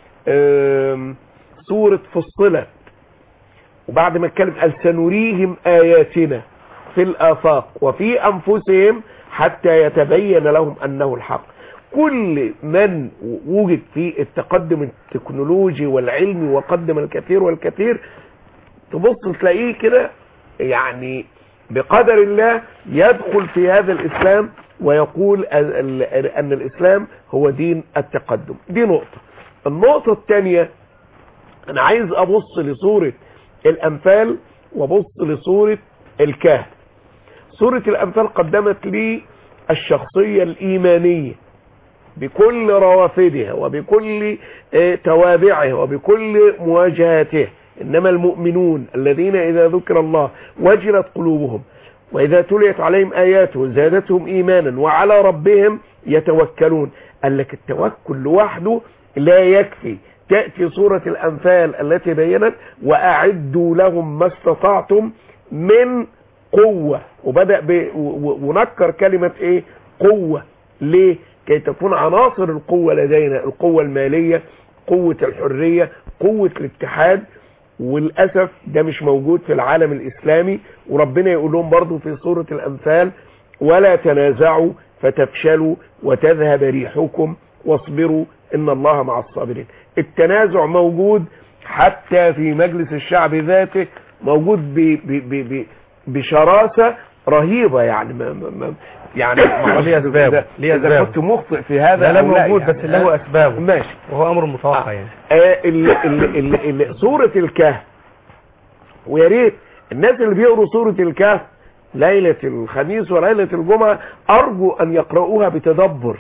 آم، سورة فصلت وبعد ما اتكلم قال سنريهم آياتنا في الآفاق وفي أنفسهم حتى يتبين لهم أنه الحق كل من وجد في التقدم التكنولوجي والعلمي وقدم الكثير والكثير تبص تلاقيه كده يعني بقدر الله يدخل في هذا الإسلام ويقول ال- ال- أن الإسلام هو دين التقدم دي نقطة النقطة الثانية أنا عايز أبص لصورة الأنفال وأبص لصورة الكهف سورة الأنفال قدمت لي الشخصية الإيمانية بكل روافدها وبكل آه، توابعها وبكل مواجهاتها إنما المؤمنون الذين إذا ذكر الله وجلت قلوبهم وإذا تليت عليهم آياته زادتهم إيمانا وعلى ربهم يتوكلون قال لك التوكل لوحده لا يكفي تأتي سورة الأنفال التي بينت وأعدوا لهم ما استطعتم من قوة وبدأ ب... و- و- ونكر كلمة ايه قوة ليه كي تكون عناصر القوة لدينا القوة المالية قوة الحرية قوة الاتحاد وللأسف ده مش موجود في العالم الإسلامي وربنا يقول لهم برضو في سورة الأنفال ولا تنازعوا فتفشلوا وتذهب ريحكم واصبروا إن الله مع الصابرين التنازع موجود حتى في مجلس الشعب ذاته موجود ب ب ب ب بشراسة رهيبة يعني ما ما ما يعني ما ليه أسبابه، إذا- ليه إذا أسبابه. كنت مخطئ في هذا لا لا أو موجود يعني. بس له اسبابه ماشي وهو امر متوقع يعني آه، ال ال ال ال سورة الكهف ويا ريت الناس اللي بيقروا سورة الكهف ليلة الخميس وليلة الجمعة أرجو أن يقرؤوها بتدبر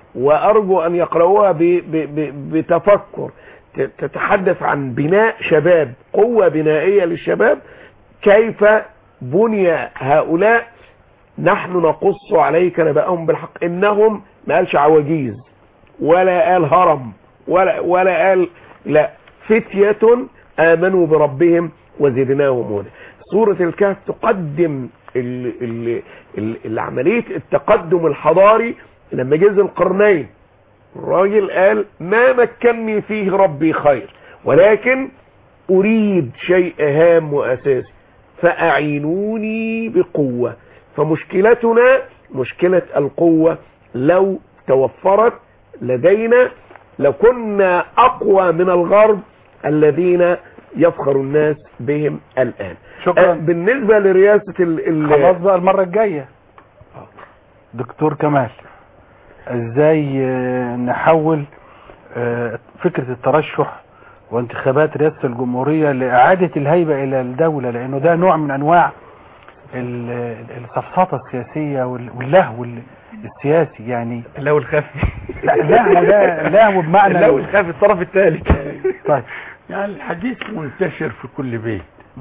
وأرجو أن يقرأوها ب- ب- ب- بتفكر ت- تتحدث عن بناء شباب قوة بنائية للشباب كيف بني هؤلاء نحن نقص عليك نبأهم بالحق إنهم ما قالش عواجيز ولا قال هرم ولا ولا قال لا فتية آمنوا بربهم وزدناهم هدى سورة الكهف تقدم ال ال ال العملية التقدم الحضاري لما جه ذي القرنين الراجل قال ما مكنني فيه ربي خير ولكن أريد شيء هام وأساسي فأعينوني بقوة فمشكلتنا مشكلة القوة لو توفرت لدينا لكنا أقوى من الغرب الذين يفخر الناس بهم الآن شكرا. آه، بالنسبة لرئاسة ال ال خلاص بقى المرة الجاية دكتور كمال ازاي آه، نحول آه، فكرة الترشح وانتخابات رئاسة الجمهورية لإعادة الهيبة إلى الدولة لأنه ده نوع من أنواع ال- ال- السفسطة السياسية وال- واللهو ال- السياسي يعني اللهو الخفي لا لهو ده لهو بمعنى اللهو الخفي الطرف الثالث طيب يعني الحديث منتشر في كل بيت مم.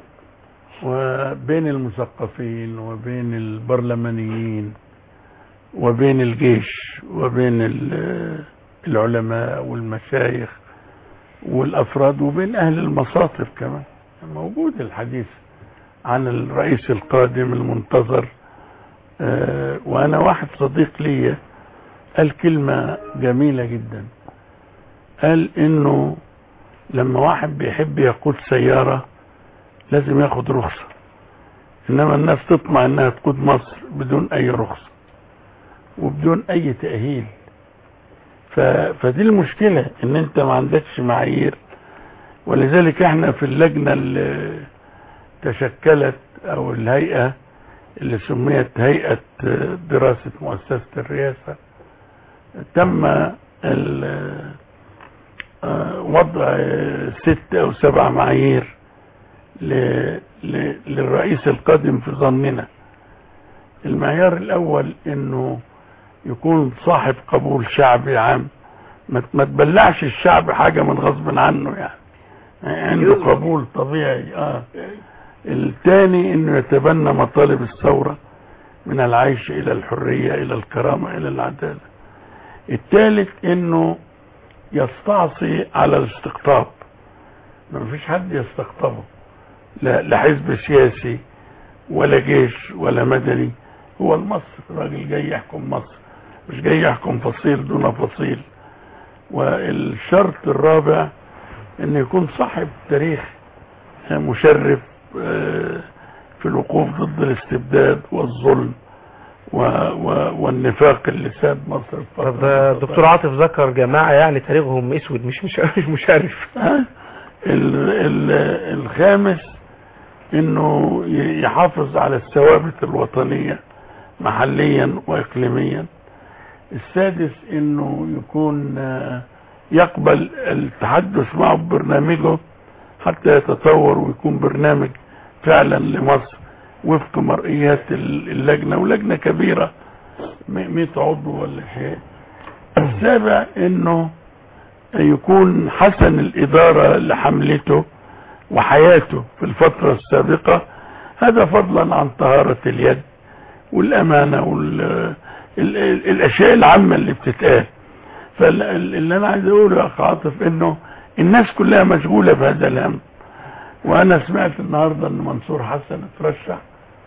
وبين المثقفين وبين البرلمانيين وبين الجيش وبين ال- العلماء والمشايخ والافراد وبين اهل المصاطب كمان موجود الحديث عن الرئيس القادم المنتظر آه، وانا واحد صديق لي قال كلمة جميلة جدا قال انه لما واحد بيحب يقود سيارة لازم ياخد رخصة انما الناس تطمع انها تقود مصر بدون اي رخصة وبدون اي تأهيل ف... فدي المشكلة ان انت ما عندكش معايير ولذلك احنا في اللجنة اللي تشكلت او الهيئة اللي سميت هيئة دراسة مؤسسة الرئاسة تم ال- آه، وضع ست او سبع معايير ل- ل- للرئيس القادم في ظننا المعيار الاول انه يكون صاحب قبول شعبي عام ما ما تبلعش الشعب حاجة من غصب عنه يعني عنده قبول طبيعي اه الثاني انه يتبنى مطالب الثورة من العيش الى الحرية الى الكرامة الى العدالة الثالث انه يستعصي على الاستقطاب ما فيش حد يستقطبه لا لا حزب سياسي ولا جيش ولا مدني هو المصري راجل جاي يحكم مصر مش جاي يحكم فصيل دون فصيل والشرط الرابع ان يكون صاحب تاريخ مشرف آه، في الوقوف ضد الاستبداد والظلم و و والنفاق اللي ساد مصر في طب فترة ده من دكتور عاطف ذكر جماعة يعني تاريخهم اسود مش مش مش مشرف ها؟ ال- ال- الخامس انه ي- يحافظ على الثوابت الوطنية محليا واقليميا السادس انه يكون آه، يقبل التحدث معه ببرنامجه حتى يتطور ويكون برنامج فعلا لمصر وفق مرئيات ال- اللجنة ولجنة كبيرة م- 100 عضو ولا شيء السابع انه يكون حسن الإدارة لحملته وحياته في الفترة السابقة هذا فضلا عن طهارة اليد والأمانة والأشياء العامة اللي بتتقال فاللي أنا عايز أقوله يا أخ عاطف إنه الناس كلها مشغولة بهذا الهم وأنا سمعت النهاردة إن منصور حسن اترشح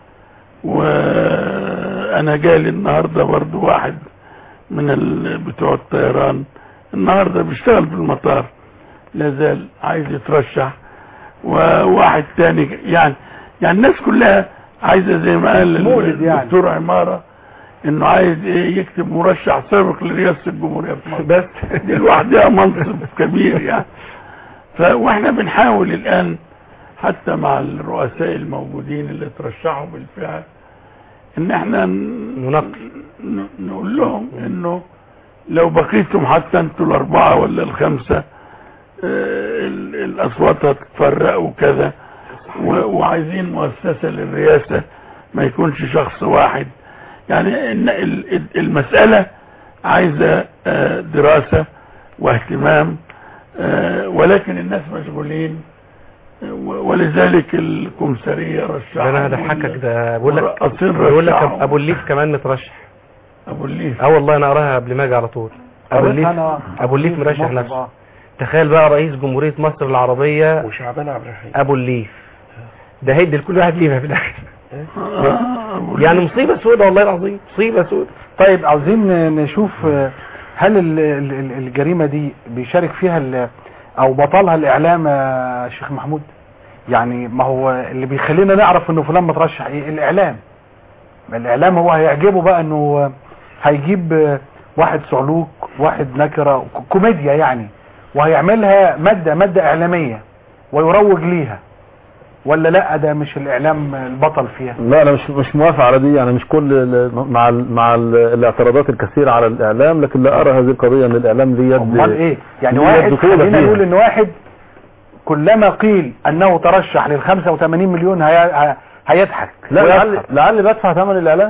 وأنا جالي النهاردة برضو واحد من ال- بتوع الطيران النهارده بيشتغل في المطار لا زال عايز يترشح وواحد تاني يعني يعني الناس كلها عايزه زي ما قال مولد يعني. الدكتور عماره انه عايز ايه يكتب مرشح سابق لرئاسه الجمهوريه في مصر بس دي لوحدها منصب كبير يعني ف واحنا بنحاول الان حتى مع الرؤساء الموجودين اللي ترشحوا بالفعل ان احنا ن- ننقي. ن- نقول لهم انه لو بقيتم حتى انتوا الاربعه ولا الخمسه آه، ال- الاصوات هتتفرق وكذا و- وعايزين مؤسسه للرئاسه ما يكونش شخص واحد يعني إن ال- ال- المساله عايزة آه، دراسة واهتمام آه، ولكن الناس مشغولين آه، و- ولذلك الكمثرية رشحت ده انا هضحكك ده بقول لك والرقاصين بيقول لك رشحوا. ابو الليف كمان مترشح ابو الليف اه والله انا اقراها قبل ما اجي على طول ابو الليف أنا- ابو الليف مرشح مطرب، نفسه آه. تخيل بقى رئيس جمهورية مصر العربية وشعبان عبد الرحيم ابو الليف ده هيدي لكل واحد ليفه في الاخر آه، أبو يعني مصيبة سودة والله العظيم مصيبة سودة طيب عاوزين نشوف آه، هل ال- ال- ال- الجريمة دي بيشارك فيها ال- او بطلها الاعلام يا شيخ محمود يعني ما هو اللي بيخلينا نعرف انه فلان مترشح ايه الاعلام ما الاعلام هو هيعجبه بقى انه هيجيب آه، واحد صعلوك واحد نكرة ك- كوميديا يعني وهيعملها مادة مادة اعلامية ويروج ليها ولا لا ده مش الاعلام البطل فيها لا انا مش مش موافق على دي يعني مش كل ال- مع ال مع ال الاعتراضات الكثيرة على الاعلام لكن لا ارى هذه القضية ان الاعلام ليه يد امال ايه يعني ليه واحد يد طولة خلينا فيها. نقول ان واحد كلما قيل انه ترشح لل 85 مليون هي... ه- هيضحك لا ويسخر. لعل لعل بدفع ثمن الاعلام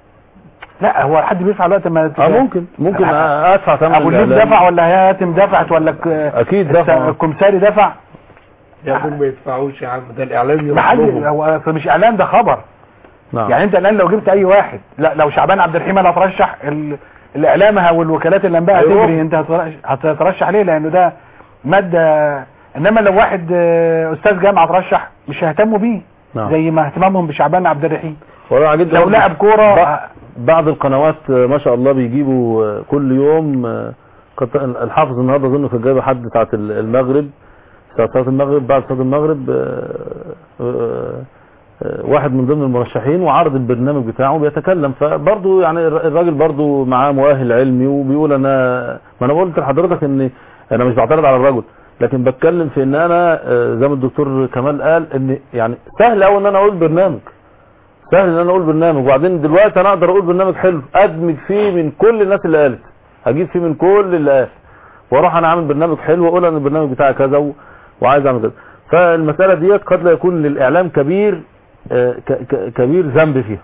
لا هو حد بيدفع الوقت ما اه ممكن ممكن آه. ادفع ثمن ابو الليف الإعلام. دفع ولا هياتم دفعت ولا ك... اكيد دفع الكمساري دفع يا دول ما يدفعوش يا عم ده الاعلام ما حد يطلبهم هو أصل مش اعلان ده خبر نعم يعني انت الان لو جبت اي واحد لا لو شعبان عبد الرحيم اللي هترشح ال... الاعلامها والوكالات الانباء أيوه. هتجري انت هترشح, هتترشح ليه لانه ده ماده انما لو واحد آه، استاذ جامعه ترشح مش هيهتموا بيه نعم زي ما اهتمامهم بشعبان عبد الرحيم وأنا عجبني لو برضه لاعب كوره بعض- بعض القنوات آه، ما شاء الله بيجيبوا آه، كل يوم آه، قد- الحافظ النهارده اظن كان جايب حد بتاعت ال- المغرب ساعة صلاة المغرب بعد صلاة المغرب آه، آه، آه، واحد من ضمن المرشحين وعرض البرنامج بتاعه بيتكلم فبرضه يعني الر- الراجل برضه معاه مؤهل علمي وبيقول انا ما انا قلت لحضرتك ان انا مش بعترض على الرجل لكن بتكلم في ان انا آه، زي ما الدكتور كمال قال ان يعني سهل قوي ان انا اقول برنامج سهل ان انا اقول برنامج وبعدين دلوقتي انا اقدر اقول برنامج حلو ادمج فيه من كل الناس اللي قالت هجيب فيه من كل اللي قال واروح انا عامل برنامج حلو واقول انا البرنامج بتاعي كذا و... وعايز اعمل كذا فالمساله ديت قد لا يكون للاعلام كبير آه، ك... ك... كبير ذنب فيها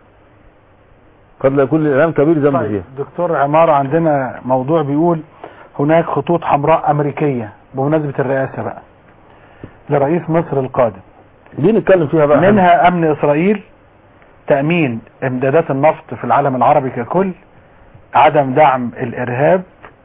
قد لا يكون للاعلام كبير ذنب طيب فيها دكتور عمارة عندنا موضوع بيقول هناك خطوط حمراء امريكيه بمناسبه الرئاسه بقى لرئيس مصر القادم دي نتكلم فيها بقى منها امن اسرائيل تامين امدادات النفط في العالم العربي ككل عدم دعم الارهاب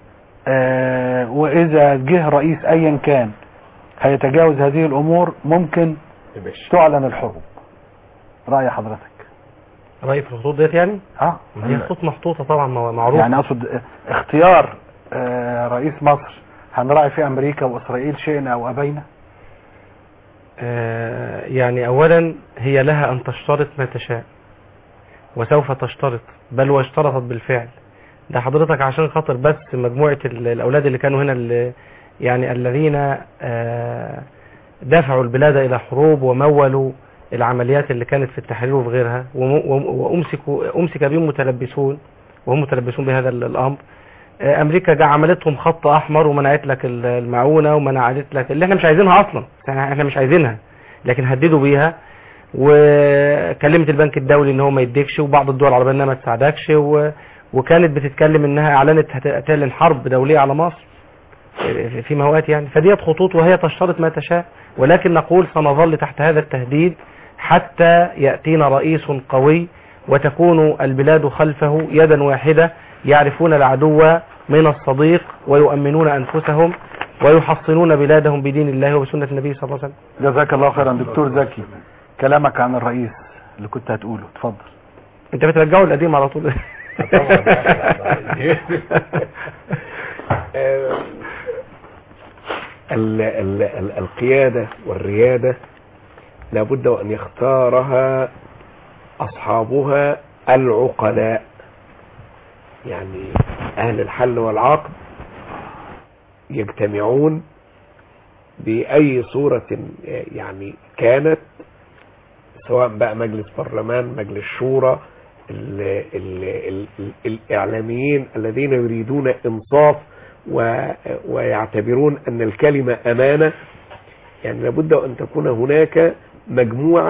آه واذا جه رئيس ايا كان هيتجاوز هذه الامور ممكن يا باشا تعلن الحروب راي حضرتك رأي في الخطوط ديت يعني اه هي خطوط محطوطة طبعا مع- معروفة يعني اقصد اختيار آه رئيس مصر هنراعي في امريكا واسرائيل شئنا او ابينا آه، يعني اولا هي لها ان تشترط ما تشاء وسوف تشترط بل واشترطت بالفعل ده حضرتك عشان خاطر بس مجموعة ال- الاولاد اللي كانوا هنا اللي يعني الذين آه، دفعوا البلاد الى حروب ومولوا العمليات اللي كانت في التحرير وفي غيرها وم- وم- وامسكوا امسك بهم متلبسون وهم متلبسون بهذا ال- الامر آه، امريكا جا عملتهم خط احمر ومنعت لك ال- المعونه ومنعت لك اللي احنا مش عايزينها اصلا احنا إحنا مش عايزينها لكن هددوا بيها وكلمت البنك الدولي ان هو ما يديكش وبعض الدول العربيه انها ما تساعدكش و... وكانت بتتكلم انها اعلنت هت- تعلن حرب دوليه على مصر في- فيما اوقات يعني فديت خطوط وهي تشترط ما تشاء ولكن نقول سنظل تحت هذا التهديد حتى ياتينا رئيس قوي وتكون البلاد خلفه يدا واحده يعرفون العدو من الصديق ويؤمنون انفسهم ويحصنون بلادهم بدين الله وبسنه النبي صلى الله عليه وسلم جزاك الله خيرا دكتور زكي كلامك عن الرئيس اللي كنت هتقوله اتفضل انت بترجعه القديم على طول آه، ال- ال- ال- القيادة والريادة لابد وأن يختارها أصحابها العقلاء يعني أهل الحل والعقد يجتمعون بأي صورة يعني كانت سواء بقى مجلس برلمان مجلس شورى ال ال ال ال الإعلاميين الذين يريدون إنصاف و ويعتبرون أن الكلمة أمانة يعني لابد أن تكون هناك مجموعة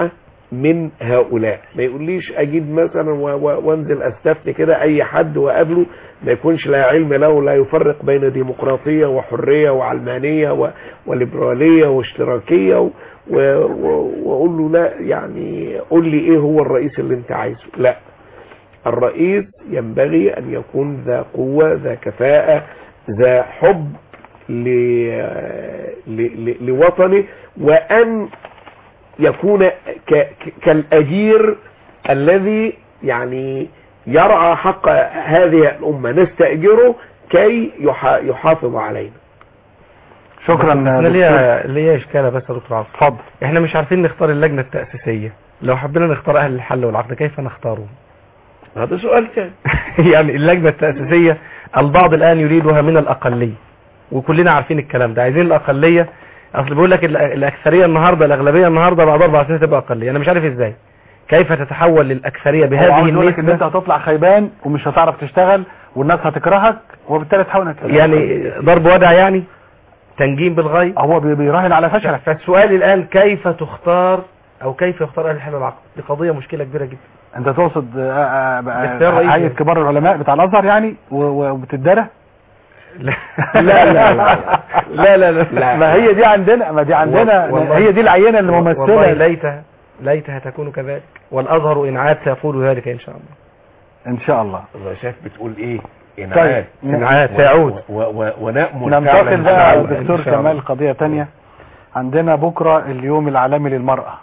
من هؤلاء ما يقوليش اجيب مثلا و- و- وانزل استفتي كده اي حد واقابله ما يكونش لا علم له لا يفرق بين ديمقراطيه وحريه وعلمانيه و- وليبراليه واشتراكيه و- و- و- واقول له لا يعني قول لي ايه هو الرئيس اللي انت عايزه لا الرئيس ينبغي ان يكون ذا قوه ذا كفاءه ذا حب ل... ل... ل... لوطنه وان يكون ك... ك- كالاجير الذي يعني يرعى حق هذه الامه نستاجره كي يح... يحافظ علينا شكرا انا دكتور. ليا ليا اشكاله بس يا دكتور عاصم اتفضل احنا مش عارفين نختار اللجنه التاسيسيه لو حبينا نختار اهل الحل والعقد كيف نختارهم هذا سؤال ثاني يعني اللجنه التاسيسيه البعض الان يريدها من الاقليه وكلنا عارفين الكلام ده عايزين الاقليه اصل بيقول لك الأ- الاكثريه النهارده الاغلبيه النهارده بعد اربع سنين تبقى اقليه انا مش عارف ازاي كيف تتحول للاكثريه هو بهذه عاوز يقول لك ان انت النسبه هتطلع خيبان ومش هتعرف تشتغل والناس هتكرهك وبالتالي تحاول انك يعني ضرب ودع يعني تنجيم بالغيب هو بي- بيراهن على فشلك فالسؤال الان كيف تختار او كيف يختار اهل الحل والعقد دي قضيه مشكله كبيره جدا انت تقصد آه، آه، اختيار آه، رئيسي. هيئه كبار العلماء بتاع الازهر يعني و- و- وبتدرى لا لا لا لا لا لا لا, لا. ما هي دي عندنا ما دي عندنا والله- هي دي العينه اللي والله ممثله ليتها ليتها تكون كذلك والازهر ان عاد سيقول ذلك ان شاء الله ان شاء الله الله شايف بتقول ايه طيب انعاد إن عاد سيعود و- و- ونأمل ننتقل فعلاً بقى سيعود. دكتور إن شاء الله. كمال قضيه تانية عندنا بكره اليوم العالمي للمراه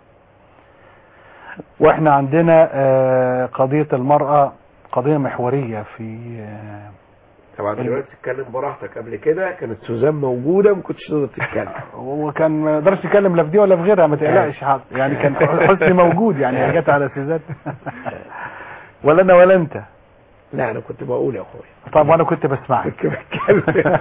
واحنا عندنا آه، قضيه المراه قضيه محوريه في آه، طبعا دلوقتي تتكلم براحتك قبل كده كانت سوزان موجوده ما كنتش تقدر تتكلم وكان ما يقدرش يتكلم لا في دي ولا في غيرها ما تقلقش حاضر. يعني كان حسني موجود يعني هي جت على سيزات ولا انا ولا انت لا انا كنت بقول يا اخويا طب وانا كنت بسمعك كنت بتكلم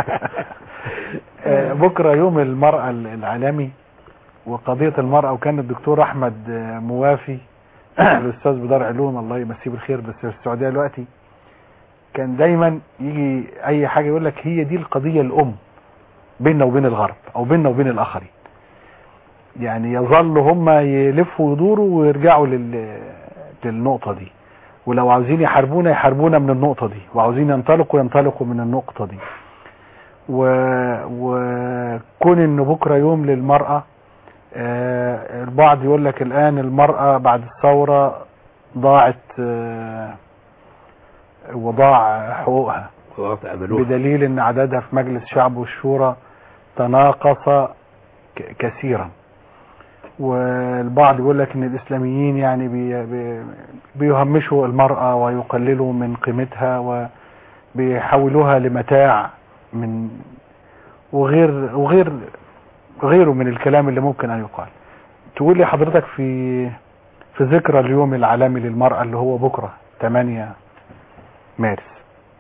آه، بكره يوم المراه العالمي وقضيه المراه وكان الدكتور احمد آه، موافي الاستاذ بدار علوم الله يمسيه بالخير بس في السعوديه دلوقتي كان دايما يجي اي حاجه يقول لك هي دي القضيه الام بيننا وبين الغرب او بيننا وبين الاخرين يعني يظلوا هم يلفوا ويدوروا ويرجعوا لل... للنقطه دي ولو عاوزين يحاربونا يحاربونا من النقطه دي وعاوزين ينطلقوا ينطلقوا من النقطه دي و... وكون ان بكره يوم للمراه آه، البعض يقول لك الان المراه بعد الثوره ضاعت آه، وضاع حقوقها خلاص قبلوها بدليل ان عددها في مجلس الشعب والشورى تناقص ك- كثيرا والبعض يقول لك ان الاسلاميين يعني بي بي بيهمشوا المرأة ويقللوا من قيمتها وبيحولوها لمتاع من وغير وغير غيره من الكلام اللي ممكن ان يقال تقول لي حضرتك في في ذكرى اليوم العالمي للمرأة اللي هو بكرة 8 مارس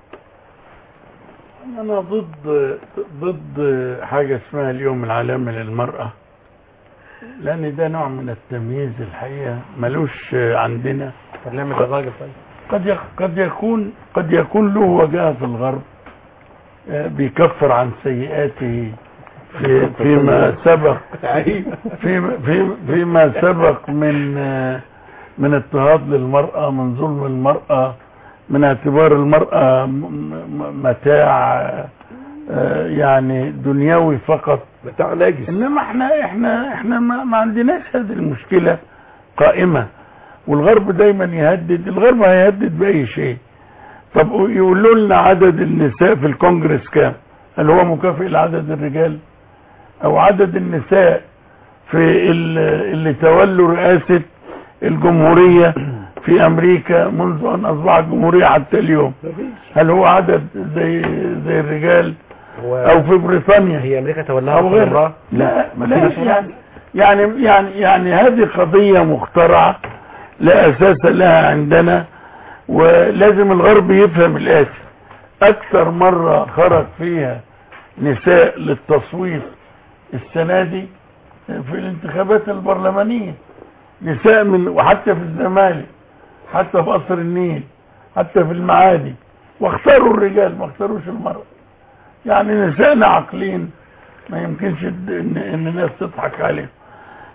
انا ضد ضد حاجه اسمها اليوم العالمي للمراه لان ده نوع من التمييز الحقيقه ملوش عندنا طب نعمل الراجل طيب قد يك- قد يكون قد يكون له وجهه في الغرب آه، بيكفر عن سيئاته في فيما سبق في في فيما سبق من آه، من اضطهاد للمرأة من ظلم المرأة من اعتبار المرأة م- م- متاع آه، يعني دنيوي فقط بتاع نجس انما احنا احنا احنا ما, ما عندناش هذه المشكلة قائمة والغرب دايما يهدد الغرب هيهدد بأي شيء طب يقولوا لنا عدد النساء في الكونجرس كام هل هو مكافئ لعدد الرجال او عدد النساء في ال- اللي تولوا رئاسة الجمهورية في امريكا منذ ان اصبحت جمهورية حتى اليوم هل هو عدد زي زي الرجال او في بريطانيا هي امريكا تولاها او رقم غير امراه لا لا يعني يعني يعني يعني هذه قضية مخترعة لا اساس لها عندنا ولازم الغرب يفهم الاتي اكثر مرة خرج فيها نساء للتصويت السنة دي في الانتخابات البرلمانية نساء من وحتى في الزمالك حتى في قصر النيل حتى في المعادي واختاروا الرجال ما اختاروش المرأة يعني نسائنا عاقلين ما يمكنش الد- ان ان الناس تضحك عليهم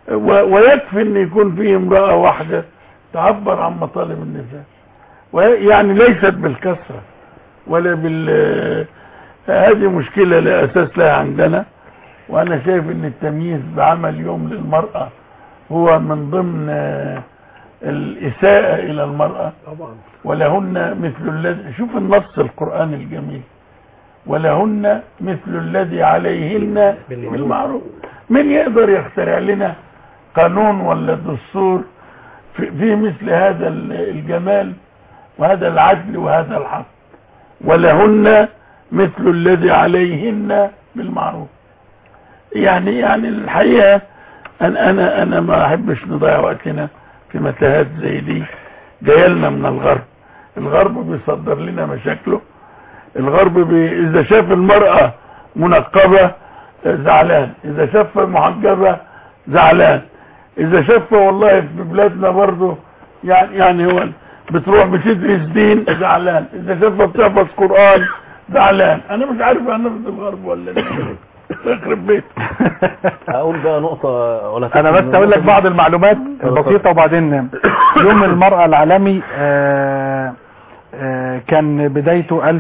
و- ويكفي ان يكون فيه امرأة واحدة تعبر عن مطالب النساء وهي- يعني ليست بالكثرة ولا بال هذه مشكلة لا اساس لها عندنا وانا شايف ان التمييز بعمل يوم للمرأة هو من ضمن آه، الاساءة الى المرأة طبعا ولهن مثل الذي شوف النص القرآن الجميل ولهن مثل الذي عليهن بالمعروف من يقدر يخترع لنا قانون ولا دستور في, في مثل هذا ال- الجمال وهذا العدل وهذا الحق ولهن مثل الذي عليهن بالمعروف يعني يعني الحقيقة أنا أنا أنا ما أحبش نضيع وقتنا في متاهات زي دي جايه لنا من الغرب الغرب بيصدر لنا مشاكله الغرب بي... اذا شاف المرأة منقبة آه، زعلان اذا شافها محجبة زعلان اذا شافها والله في بلادنا برضو يعني يعني هو بتروح بتدرس دين زعلان اذا شافها بتحفظ قرآن زعلان انا مش عارف انا في الغرب ولا لا يخرب بيت اقول بقى نقطة ولا انا بس اقول لك بعض المعلومات البسيطة وبعدين يوم المرأة العالمي آه، آه، كان بدايته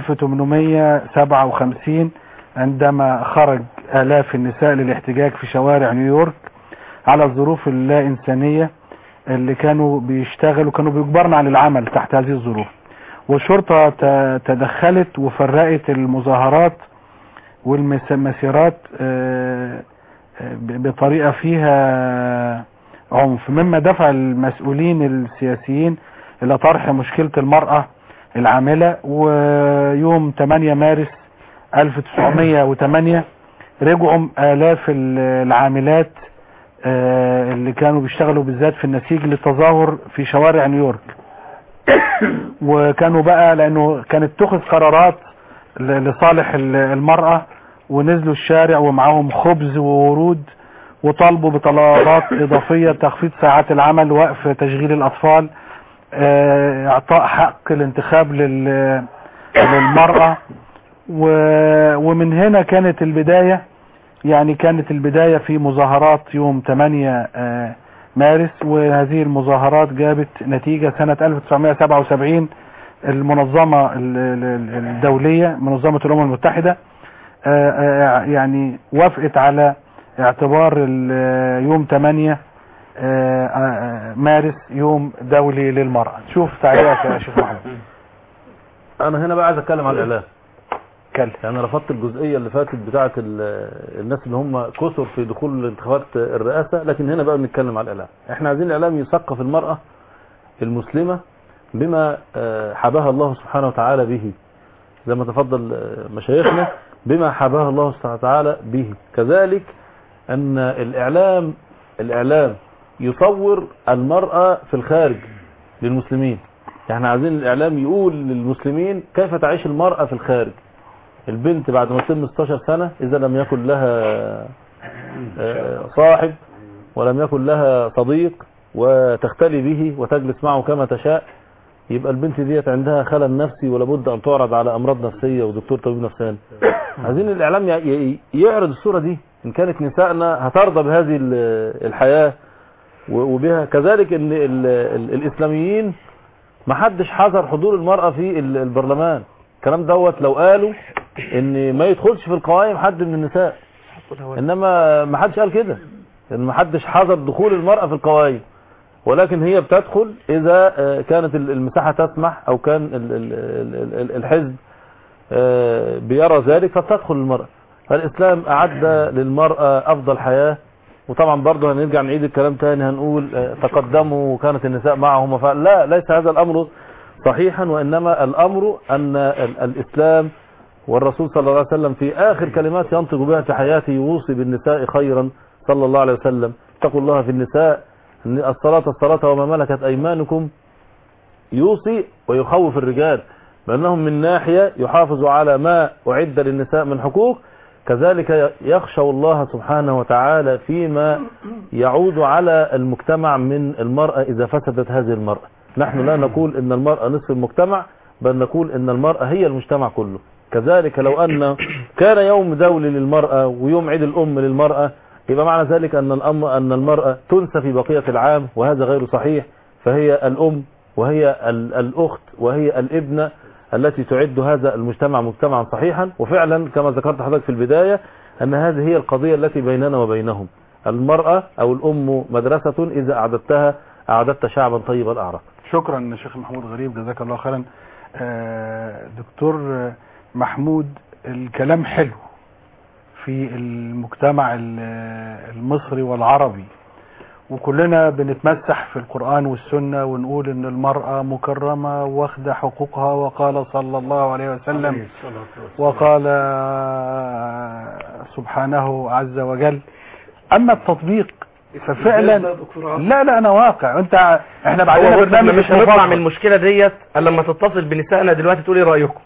1857 عندما خرج آلاف النساء للاحتجاج في شوارع نيويورك على الظروف اللا إنسانية اللي كانوا بيشتغلوا كانوا بيجبرنا عن العمل تحت هذه الظروف والشرطة ت- تدخلت وفرقت المظاهرات والمسيرات آه، ب- بطريقة فيها عنف مما دفع المسؤولين السياسيين إلى طرح مشكلة المرأة العاملة ويوم 8 مارس 1908 رجعوا آلاف ال- العاملات آه، اللي كانوا بيشتغلوا بالذات في النسيج للتظاهر في شوارع نيويورك وكانوا بقى لأنه كانت تخذ قرارات ل- لصالح ال- المرأة ونزلوا الشارع ومعاهم خبز وورود وطالبوا بطلبات إضافية تخفيض ساعات العمل وقف تشغيل الأطفال آه، إعطاء حق الانتخاب لل- للمرأة و- ومن هنا كانت البداية يعني كانت البداية في مظاهرات يوم 8 آه، مارس وهذه المظاهرات جابت نتيجة سنة 1977 المنظمة ال- ال- الدولية منظمة الأمم المتحدة آه، آه، يعني وافقت على اعتبار ال- يوم 8 آه، آه، مارس يوم دولي للمرأة شوف تعليقك يا شيخ محمد انا هنا بقى عايز اتكلم عن الاعلام اتكلم يعني رفضت الجزئيه اللي فاتت بتاعه ال- الناس اللي هم كثر في دخول انتخابات الرئاسه لكن هنا بقى بنتكلم على الاعلام احنا عايزين الاعلام يثقف المراه المسلمه بما آه، حباها الله سبحانه وتعالى به زي ما تفضل آه، مشايخنا بما حباها الله سبحانه وتعالى به كذلك ان الاعلام الاعلام يصور المراه في الخارج للمسلمين يعني عايزين الاعلام يقول للمسلمين كيف تعيش المراه في الخارج البنت بعد ما تتم 16 سنة إذا لم يكن لها آه، صاحب ولم يكن لها صديق وتختلي به وتجلس معه كما تشاء يبقى البنت ديت عندها خلل نفسي ولابد أن تعرض على أمراض نفسية ودكتور طبيب نفساني عايزين الإعلام ي- ي- يعرض الصورة دي إن كانت نسائنا هترضى بهذه ال- الحياة و- وبها كذلك إن ال- ال- الإسلاميين ما حدش حذر حضور المرأة في ال- البرلمان الكلام دوت لو قالوا ان ما يدخلش في القوائم حد من النساء انما ما حدش قال كده ان ما حدش حذر دخول المرأة في القوائم ولكن هي بتدخل اذا آه، كانت ال- المساحة تسمح او كان ال- ال- ال- ال- الحزب آه، بيرى ذلك فبتدخل المرأة فالاسلام اعد للمرأة افضل حياة وطبعا برضه هنرجع نعيد الكلام تاني هنقول آه، تقدموا وكانت النساء معهم وفعل لا ليس هذا الامر صحيحا وانما الامر ان ال- الاسلام والرسول صلى الله عليه وسلم في آخر كلمات ينطق بها في حياته يوصي بالنساء خيرا صلى الله عليه وسلم اتقوا الله في النساء إن الصلاة الصلاة وما ملكت أيمانكم يوصي ويخوف الرجال بأنهم من ناحية يحافظ على ما أعد للنساء من حقوق كذلك يخشى الله سبحانه وتعالى فيما يعود على المجتمع من المرأة إذا فسدت هذه المرأة نحن لا نقول إن المرأة نصف المجتمع بل نقول إن المرأة هي المجتمع كله كذلك لو أن كان يوم دولي للمرأة ويوم عيد الأم للمرأة يبقى معنى ذلك أن الأمر أن المرأة تنسى في بقية العام وهذا غير صحيح فهي الأم وهي ال- الأخت وهي الابنة التي تعد هذا المجتمع مجتمعا صحيحا وفعلا كما ذكرت حضرتك في البداية أن هذه هي القضية التي بيننا وبينهم المرأة أو الأم مدرسة إذا أعددتها أعددت شعبا طيب الأعراق شكرا شيخ محمود غريب جزاك الله خيرا آه، دكتور آه، محمود الكلام حلو في المجتمع ال- المصري والعربي وكلنا بنتمسح في القرآن والسنة ونقول ان المرأة مكرمة واخدة حقوقها وقال صلى الله عليه وسلم وقال سبحانه عز وجل اما التطبيق ففعلا لا لا انا واقع انت احنا بعدين هو بص، برنامج احنا مش اسمه هنطلع فضفض. من المشكله ديت الا لما تتصل بنسائنا دلوقتي تقول ايه رايكم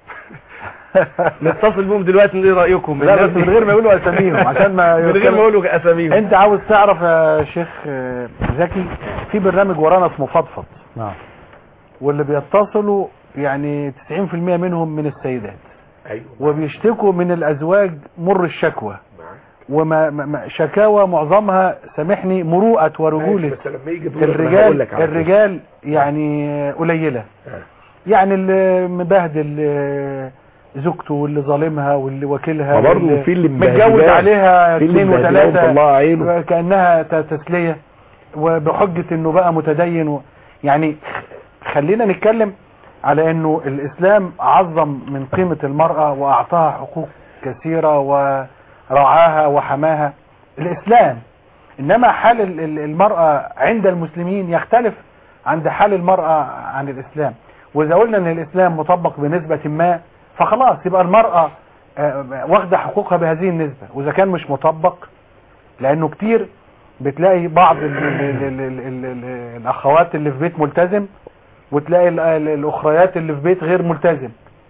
نتصل بهم دلوقتي نقول ايه رايكم لا بس من غير ما يقولوا اساميهم عشان ما من غير ما يقولوا اساميهم انت عاوز تعرف يا شيخ آه، زكي في برنامج ورانا اسمه فضفض نعم واللي بيتصلوا يعني 90% منهم من السيدات ايوه وبيشتكوا من الازواج مر الشكوى معاك. وما ما- ما- شكاوى معظمها سامحني مروءة ورجولة بس لما يجي دور أنا هقول الرجال لك على الرجال يعني قليلة آه. يعني اللي مبهدل آه، زوجته واللي ظالمها واللي واكلها ما برضه واللي في اللي متجوز مبهدلاه. عليها في اللي اثنين مبهدلاه وثلاثة ومطلعها عينه. كأنها ت- تسلية وبحجة انه بقى متدين و... يعني خلينا نتكلم على انه الاسلام عظم من قيمة المرأة واعطاها حقوق كثيرة ورعاها وحماها الاسلام انما حال ال- ال- المرأة عند المسلمين يختلف عند حال المرأة عن الاسلام واذا قلنا ان الاسلام مطبق بنسبة ما فخلاص يبقى المرأة آه، واخدة حقوقها بهذه النسبة واذا كان مش مطبق لانه كتير بتلاقي بعض ال ال ال ال ال ال الاخوات اللي في بيت ملتزم وتلاقي ال- ال- الاخريات اللي في بيت غير ملتزم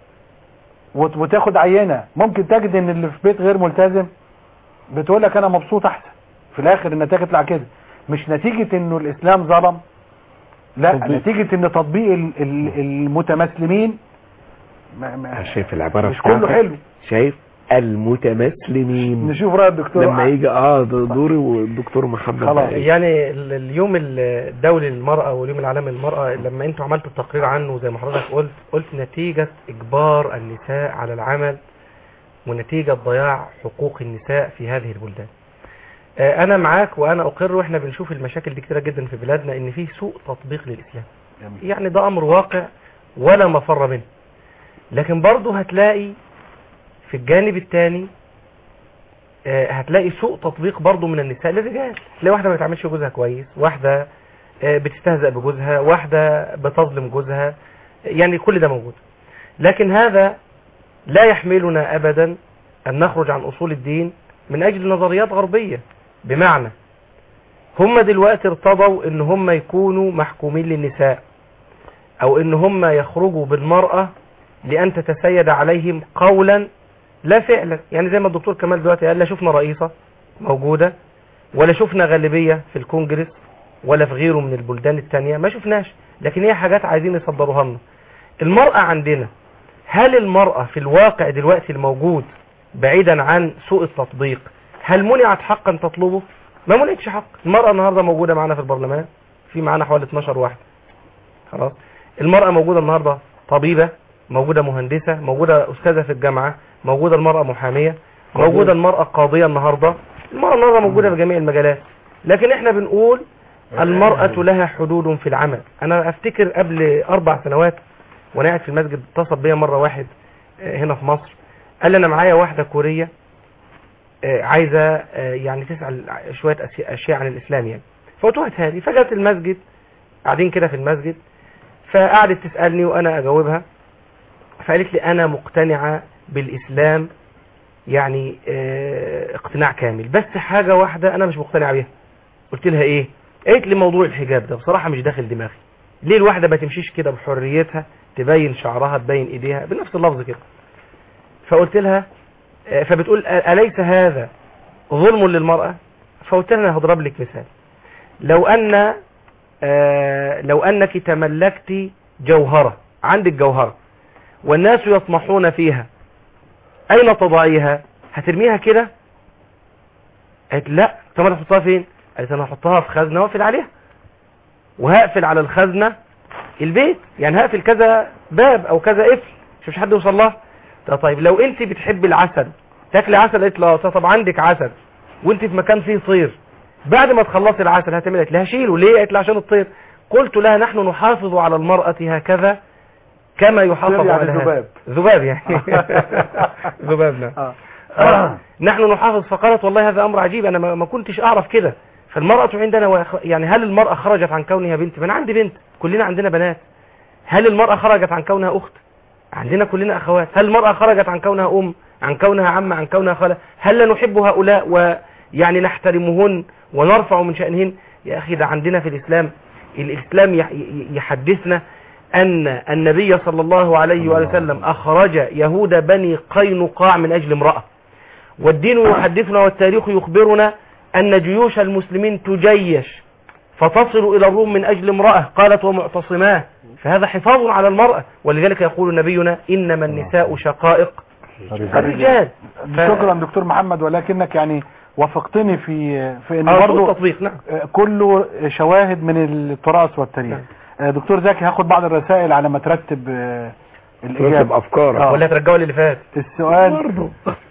وت- وتاخد عينة ممكن تجد ان اللي في بيت غير ملتزم بتقول لك انا مبسوط احسن في الاخر النتيجة تطلع كده مش نتيجة انه الاسلام ظلم لا تطبيق. نتيجة ان تطبيق ال- ال- المتمسلمين ما ما شايف العبارة مش كله بتاعتك؟ حلو شايف المتمثلين نشوف رأي الدكتور لما يجي اه ده دوري والدكتور محمد خلاص. بقى إيه؟ يعني ال- اليوم الدولي للمرأة واليوم العالمي للمرأة لما انتوا عملتوا التقرير عنه زي ما حضرتك قلت قلت نتيجة اجبار النساء على العمل ونتيجة ضياع حقوق النساء في هذه البلدان آه، انا معاك وانا اقر واحنا بنشوف المشاكل دي كتيرة جدا في بلادنا ان في سوء تطبيق للاسلام جميل. يعني ده امر واقع ولا مفر منه لكن برضه هتلاقي في الجانب الثاني هتلاقي سوء تطبيق برضه من النساء للرجال تلاقي واحده ما بتعملش جوزها كويس واحده آه، بتستهزأ بجوزها واحده بتظلم جوزها يعني كل ده موجود لكن هذا لا يحملنا ابدا ان نخرج عن اصول الدين من اجل نظريات غربيه بمعنى هم دلوقتي ارتضوا ان هم يكونوا محكومين للنساء او ان هم يخرجوا بالمرأة لان تتسيد عليهم قولا لا فعلا يعني زي ما الدكتور كمال دلوقتي قال لا شفنا رئيسة موجودة ولا شفنا غالبية في الكونجرس ولا في غيره من البلدان التانية ما شفناش لكن هي حاجات عايزين يصدروها لنا المرأة عندنا هل المرأة في الواقع دلوقتي الموجود بعيدا عن سوء التطبيق هل منعت حقا تطلبه ما منعتش حق المرأة النهاردة موجودة معانا في البرلمان في معانا حوالي 12 واحد خلاص المرأة موجودة النهاردة طبيبة موجودة مهندسة موجودة أستاذة في الجامعة موجودة المرأة محامية موجودة المرأة قاضية النهاردة المرأة النهاردة موجودة في جميع المجالات لكن احنا بنقول المرأة لها حدود في العمل انا افتكر قبل اربع سنوات وانا قاعد في المسجد اتصل بيا مرة واحد آه، هنا في مصر قال لي انا معايا واحدة كورية آه، عايزة آه، يعني تسأل شوية أشي- اشياء عن الاسلام يعني فقلت له هاتها لي فجأت المسجد قاعدين كده في المسجد فقعدت تسألني وانا اجاوبها فقالت لي انا مقتنعة بالاسلام يعني آه، اقتناع كامل بس حاجة واحدة انا مش مقتنع بيها قلت لها ايه قالت لي موضوع الحجاب ده بصراحة مش داخل دماغي ليه الواحدة ما تمشيش كده بحريتها تبين شعرها تبين ايديها بنفس اللفظ كده فقلت لها آه، فبتقول أ- أليس هذا ظلم للمرأة فقلت لها أنا هضرب لك مثال لو أن آه، لو أنك تملكت جوهرة عندك جوهرة والناس يطمحون فيها أين تضعيها هترميها كده قالت لا طب انا احطها فين قالت انا هحطها في خزنه واقفل عليها وهقفل على الخزنه البيت يعني هقفل كذا باب او كذا قفل مش حد يوصل لها ده طيب لو انت بتحبي العسل تاكلي عسل قالت له طب عندك عسل وانت في مكان فيه طير بعد ما تخلصي العسل هتعمل قالت لها شيله ليه قالت لها عشان الطير قلت لها نحن نحافظ على المرأة هكذا كما يحافظ يعني على هذا. ذباب. ذباب يعني ذباب نعم آه. آه. نحن نحافظ فقالت والله هذا امر عجيب انا ما ما كنتش اعرف كده فالمرأة عندنا وخ- يعني هل المرأة خرجت عن كونها بنت ما انا عندي بنت كلنا عندنا بنات هل المرأة خرجت عن كونها اخت عندنا كلنا اخوات هل المرأة خرجت عن كونها ام عن كونها عمة عن كونها خالة هل لا نحب هؤلاء ويعني نحترمهن ونرفع من شأنهن يا اخي ده عندنا في الاسلام الاسلام يح- ي- يحدثنا ان النبي صلى الله عليه وآله وسلم اخرج يهود بني قينقاع من اجل امرأة والدين يحدثنا والتاريخ يخبرنا أن جيوش المسلمين تجيش فتصل إلى الروم من أجل امرأة قالت ومعتصماه فهذا حفاظ على المرأة ولذلك يقول نبينا إنما النساء شقائق الرجال ف- شكرا دكتور محمد ولكنك يعني وافقتني في في ان آه، برضه التطبيق نعم كله شواهد من التراث والتاريخ نعم. آه، دكتور زكي هاخد بعض الرسائل على ما ترتب آه، ترتب الإجابة افكارك آه. ولا ترجعوا اللي فات السؤال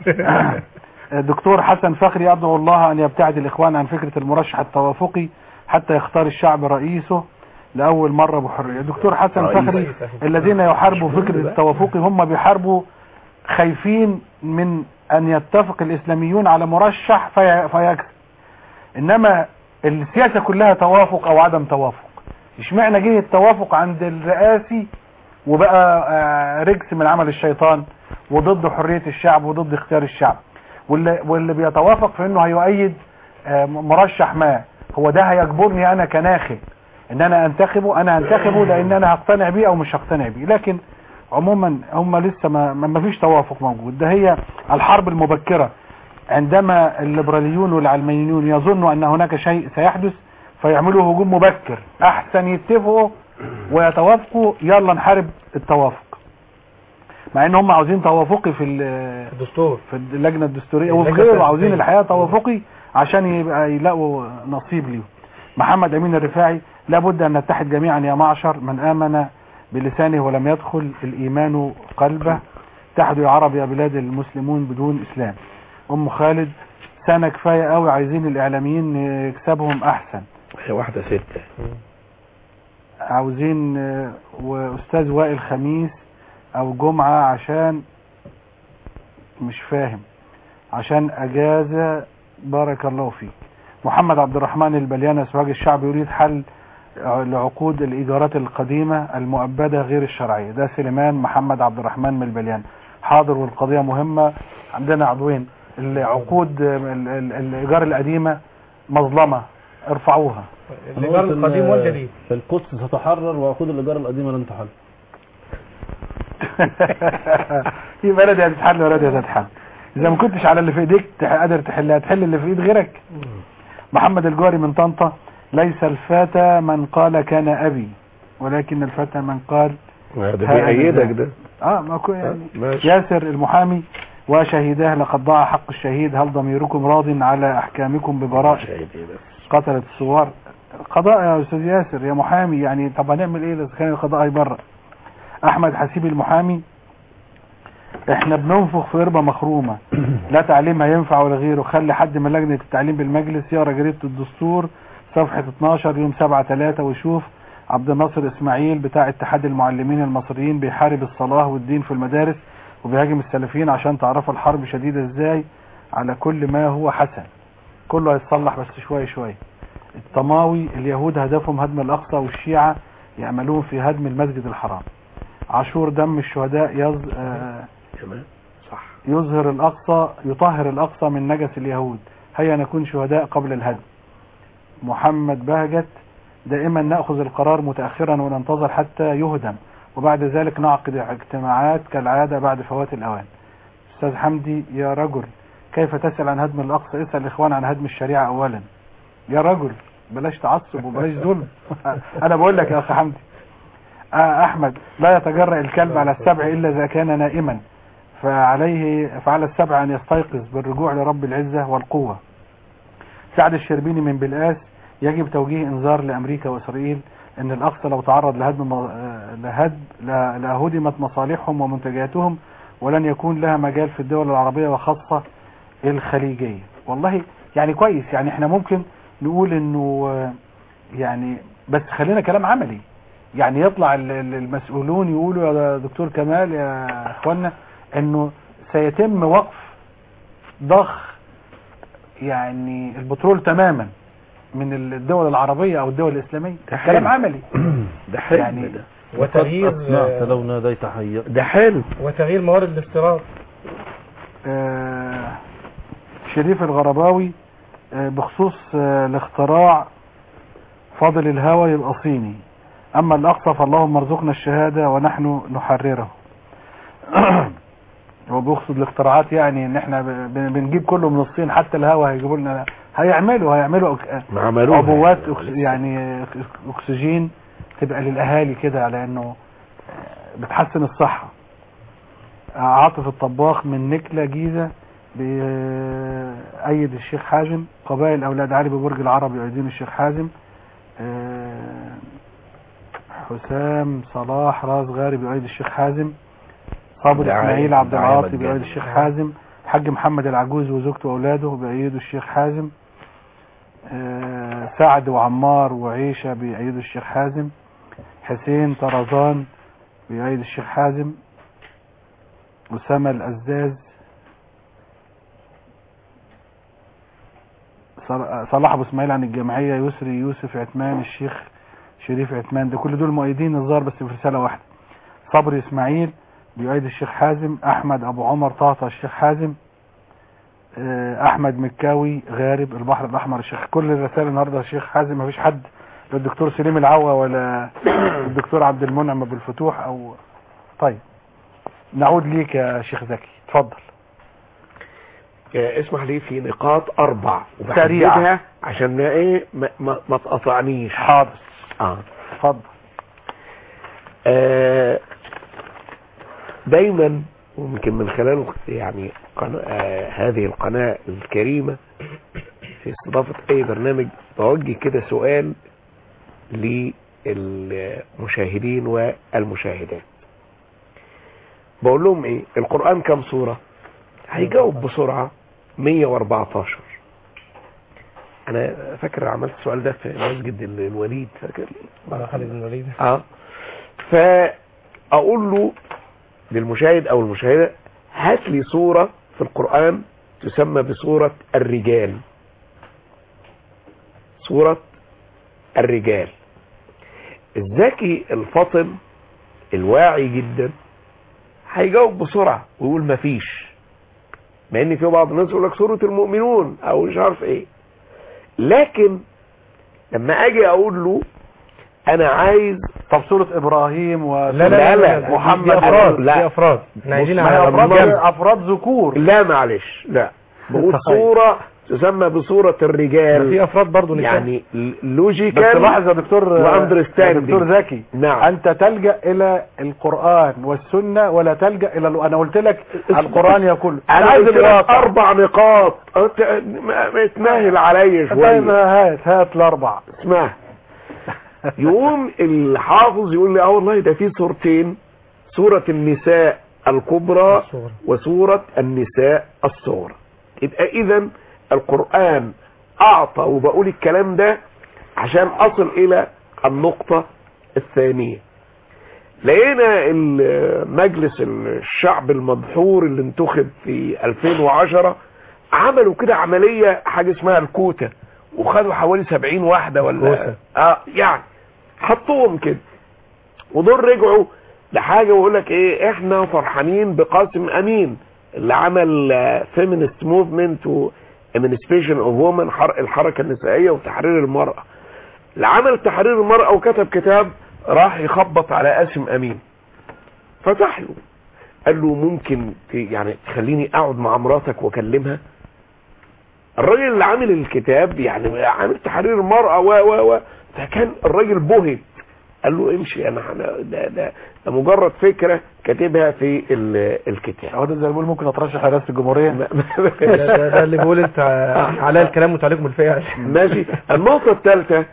دكتور حسن فخري أدعو الله أن يبتعد الإخوان عن فكرة المرشح التوافقي حتى يختار الشعب رئيسه لأول مرة بحرية دكتور حسن رئيس. فخري الذين يحاربوا فكرة التوافقي هم بيحاربوا خايفين من أن يتفق الإسلاميون على مرشح في فيكسب إنما السياسة كلها توافق أو عدم توافق اشمعنى جه التوافق عند الرئاسي وبقى آه، رجس من عمل الشيطان وضد حرية الشعب وضد اختيار الشعب واللي, واللي بيتوافق في انه هيؤيد آه، مرشح ما هو ده هيجبرني انا كناخب ان انا انتخبه انا انتخبه لان انا هقتنع بيه او مش هقتنع بيه لكن عموما هم لسه ما, ما ما فيش توافق موجود ده هي الحرب المبكرة عندما الليبراليون والعلمانيون يظنوا ان هناك شيء سيحدث فيعملوا هجوم مبكر احسن يتفقوا ويتوافقوا يلا نحارب التوافق مع ان هم عاوزين توافقي في ال- الدستور في اللجنه الدستوريه وفي اللجنة غيره عاوزين التنفيذية. الحقيقه توافقي عشان يبقى يلاقوا نصيب ليهم محمد امين الرفاعي لابد ان نتحد جميعا يا معشر من امن بلسانه ولم يدخل الايمان قلبه اتحدوا يا عرب يا بلاد المسلمون بدون اسلام ام خالد سنه كفايه قوي عايزين الاعلاميين يكسبهم احسن هي واحدة ستة عاوزين آه، واستاذ وائل خميس او جمعة عشان مش فاهم عشان اجازة بارك الله فيك محمد عبد الرحمن البليان سواج الشعب يريد حل لعقود الايجارات القديمة المؤبدة غير الشرعية ده سليمان محمد عبد الرحمن من البليان حاضر والقضية مهمة عندنا عضوين العقود آه، ال- ال- الايجار القديمة مظلمة ارفعوها الإيجار القديم والجديد القدس ستحرر وعقود الإيجار القديمة لن تحل في بلد هتتحل ولا هتتحل اذا ما كنتش على اللي في ايديك تح- قادر تحلها تحل اللي في ايد غيرك محمد الجواري من طنطا ليس الفتى من قال كان ابي ولكن الفتى من قال ده هذا بيأيدك ده. ده اه ما كو يعني ماشي ياسر المحامي وشهيداه لقد ضاع حق الشهيد هل ضميركم راض على احكامكم ببراء شاهد ايه بس قتلت الثوار قضاء يا استاذ ياسر يا محامي يعني طب هنعمل ايه اذا كان القضاء هيبرأ احمد حسيب المحامي احنا بننفخ في قربة مخرومة لا تعليم هينفع ولا غيره خلي حد من لجنة التعليم بالمجلس يقرا جريدة الدستور صفحة 12 يوم 7 3 ويشوف عبد الناصر اسماعيل بتاع اتحاد المعلمين المصريين بيحارب الصلاة والدين في المدارس وبيهاجم السلفيين عشان تعرفوا الحرب شديدة ازاي على كل ما هو حسن كله هيتصلح بس شوية شوية الطماوي اليهود هدفهم هدم الأقصى والشيعة يعملون في هدم المسجد الحرام عاشور دم الشهداء يز... آه، تمام صح يظهر الأقصى يطهر الأقصى من نجس اليهود هيا نكون شهداء قبل الهدم محمد بهجت دائما نأخذ القرار متأخرا وننتظر حتى يهدم وبعد ذلك نعقد اجتماعات كالعادة بعد فوات الأوان أستاذ حمدي يا رجل كيف تسأل عن هدم الأقصى اسأل الإخوان عن هدم الشريعة أولا يا رجل بلاش تعصب وبلاش ظلم أنا بقول لك يا أخي حمدي آه أحمد لا يتجرأ الكلب على السبع إلا إذا كان نائما فعليه فعلى السبع أن يستيقظ بالرجوع لرب العزة والقوة سعد الشربيني من بلقاس يجب توجيه انذار لامريكا واسرائيل ان الاقصى لو تعرض لهدم آه، لهد ل- لهدمت مصالحهم ومنتجاتهم ولن يكون لها مجال في الدول العربية وخاصة الخليجية والله يعني كويس يعني احنا ممكن نقول انه آه، يعني بس خلينا كلام عملي يعني يطلع ال- ال- المسؤولون يقولوا يا دكتور كمال يا اخوانا انه سيتم وقف ضخ يعني البترول تماما من الدول العربية او الدول الاسلامية ده حلو. كلام عملي ده حلم يعني ده وتغيير وقد أسمعت لو ناديت حيا ده حلم وتغيير موارد الاستيراد آه، شريف الغرباوي آه، بخصوص آه، الاختراع فاضل الهوى يبقى صيني اما الاقصى فاللهم ارزقنا الشهادة ونحن نحرره هو بيقصد الاختراعات يعني ان احنا ب- ب- بنجيب كله من الصين حتى الهوا هيجيبوا لنا هيعملوا هيعملوا أك- ما عملوها عبوات أكس- يعني أك- اكسجين تبقى للاهالي كده على انه بتحسن الصحة عاطف الطباخ من نكلة جيزة بأيد الشيخ حازم قبائل أولاد علي ببرج العرب يؤيدون الشيخ حازم آه، حسام صلاح راس غارب يؤيد الشيخ حازم صابر دعاية- إسماعيل عبد دعاية العاطي مجانية. بيؤيد الشيخ حازم حاج محمد العجوز وزوجته وأولاده بيؤيدوا الشيخ حازم آه، سعد وعمار وعيشة بيؤيدوا الشيخ حازم حسين طرزان بيؤيد الشيخ حازم أسامة الأزاز صل- صلاح أبو إسماعيل عن الجمعية يسري يوسف عثمان الشيخ شريف عثمان ده كل دول مؤيدين الظاهر بس في رسالة واحدة صبري إسماعيل بيؤيد الشيخ حازم أحمد أبو عمر طهطة الشيخ حازم آه، أحمد مكاوي غارب البحر الأحمر الشيخ كل الرسائل النهاردة الشيخ حازم مفيش حد لا الدكتور سليم العوا ولا الدكتور عبد المنعم أبو الفتوح أو طيب نعود ليك يا شيخ زكي اتفضل آه، اسمح لي في نقاط اربع سريعة. وبحددها عشان ما ايه ما, ما, ما تقطعنيش حاضر اه اتفضل آه، دايما ويمكن من خلال يعني قناة آه هذه القناة الكريمة في استضافة اي برنامج بوجه كده سؤال للمشاهدين والمشاهدات بقول لهم ايه القرآن كم سورة هيجاوب بسرعة 114 انا فاكر عملت السؤال ده في مسجد الوليد فاكر على خالد بن الوليد اه فاقول له للمشاهد او المشاهدة هات لي صورة في القرآن تسمى بصورة الرجال صورة الرجال الذكي الفطن الواعي جدا هيجاوب بسرعة ويقول مفيش مع ان في بعض الناس يقول لك سورة المؤمنون او مش عارف ايه لكن لما اجي اقول له انا عايز طب سورة إبراهيم و لا لا لا, لا, لا، محمد دي افراد لا. دي افراد احنا عايزين ما هي على أفراد, الرجال. أفراد ذكور لا معلش لا بقول طيب. صورة تسمى بصورة الرجال في افراد برضه نساء يعني بس لوجيكال لاحظ يا دكتور وunderstanding. يا دكتور زكي نعم أنت تلجأ إلى القرآن والسنة ولا تلجأ إلى ال- أنا قلت لك القرآن يقول انا عايز قلت لك الواقع اربع نقاط أنت ما- ما تمهل عليا طيب شويه هات هات الأربع اسمع يقوم الحافظ يقول لي اه والله ده في صورتين سورة النساء الكبرى الصورة. وسورة النساء الصغرى يبقى اذا القرآن اعطى وبقول الكلام ده عشان اصل الى النقطة الثانية لقينا مجلس الشعب المدحور اللي انتخب في 2010 عملوا كده عملية حاجة اسمها الكوتا وخدوا حوالي 70 واحدة ولا الكوتا. اه يعني حطوهم كده ودول رجعوا لحاجة ويقول لك ايه احنا فرحانين بقاسم امين اللي عمل فيمينست موفمنت وامنسبيشن اوف وومن الحركة النسائية وتحرير المرأة اللي عمل تحرير المرأة وكتب كتاب راح يخبط على قاسم امين فتح له قال له ممكن ت- يعني تخليني اقعد مع مراتك واكلمها الراجل اللي عامل الكتاب يعني عامل تحرير المرأة و و و فكان الراجل بهت قال له امشي انا أنا- ده ده, ده مجرد فكره كاتبها في ال- الكتاب هو ده زي ما بيقول ممكن اترشح لرئاسه الجمهوريه ده, ده, ده اللي بيقول انت على الكلام متعلق بالفعل ماشي النقطة الثالثة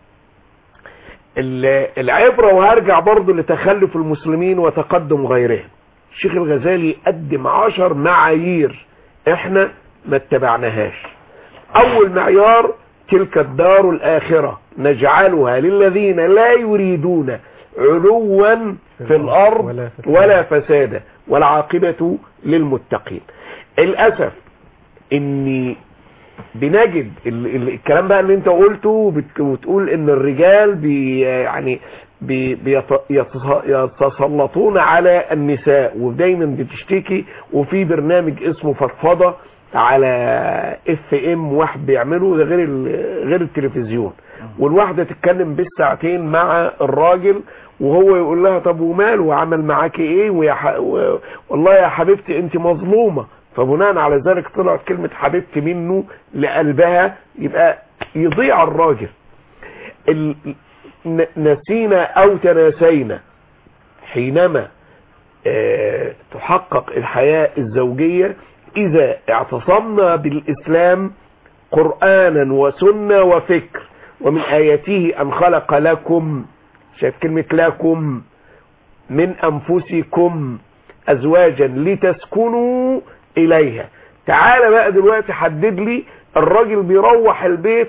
ال- العبرة وهرجع برضو لتخلف المسلمين وتقدم غيرهم الشيخ الغزالي قدم عشر معايير احنا ما اتبعناهاش اول معيار تلك الدار الاخرة نجعلها للذين لا يريدون علوا في الارض ولا فسادا. ولا فسادا والعاقبة للمتقين للأسف اني بنجد ال ال الكلام بقى اللي انت قلته بت- وتقول ان الرجال بي يعني بي بيت- يتص- يتسلطون على النساء ودايما بتشتكي وفي برنامج اسمه فضفضه على اف ام واحد بيعمله ده غير ال- غير التلفزيون والواحده تتكلم بالساعتين مع الراجل وهو يقول لها طب وماله وعمل معاكي ايه ويا ح... و... والله يا حبيبتي انت مظلومه فبناء على ذلك طلعت كلمة حبيبتي منه لقلبها يبقى يضيع الراجل ال... ن- نسينا او تناسينا حينما آه، تحقق الحياة الزوجية اذا اعتصمنا بالاسلام قرآنا وسنة وفكر ومن آياته ان خلق لكم شايف كلمة لكم من انفسكم ازواجا لتسكنوا اليها تعالى بقى دلوقتي حدد لي الراجل بيروح البيت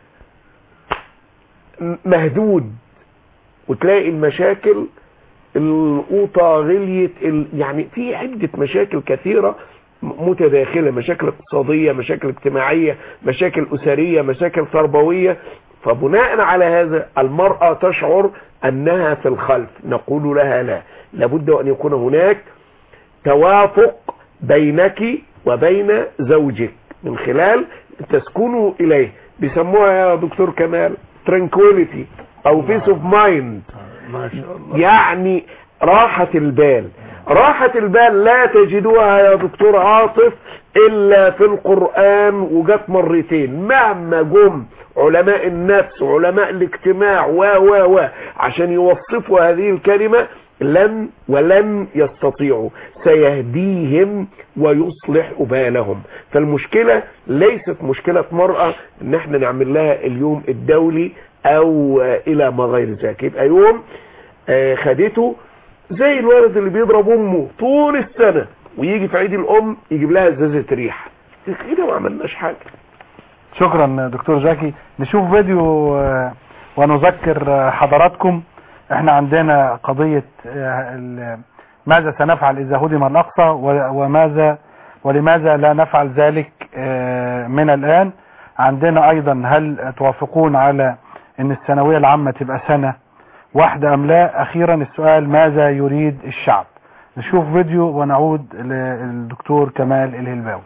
م- مهدود وتلاقي المشاكل القوطة غليت ال... يعني في عدة مشاكل كثيرة م- متداخلة مشاكل اقتصادية مشاكل اجتماعية مشاكل أسرية مشاكل تربوية فبناء على هذا المرأة تشعر أنها في الخلف نقول لها لا لابد أن يكون هناك توافق بينك وبين زوجك من خلال تسكنوا إليه بيسموها يا دكتور كمال tranquility أو peace of mind ما شاء الله يعني راحة البال راحة البال لا تجدوها يا دكتور عاطف إلا في القرآن وجت مرتين مهما جم علماء النفس وعلماء الاجتماع و و و عشان يوصفوا هذه الكلمة لن ولن يستطيعوا سيهديهم ويصلح بالهم فالمشكلة ليست مشكلة مرأة ان احنا نعمل لها اليوم الدولي او آه، الى ما غير ذلك يبقى يوم آه، خدته زي الولد اللي بيضرب امه طول السنة ويجي في عيد الام يجيب لها ازازة ريح كده ما عملناش حاجة شكرا دكتور زكي نشوف فيديو آه، ونذكر آه، حضراتكم احنا عندنا قضية آه، ال- ماذا سنفعل اذا هدم الاقصى و- وماذا ولماذا لا نفعل ذلك آه، من الان عندنا ايضا هل توافقون على ان الثانوية العامة تبقى سنة واحدة ام لا اخيرا السؤال ماذا يريد الشعب نشوف فيديو ونعود للدكتور كمال الهلباوي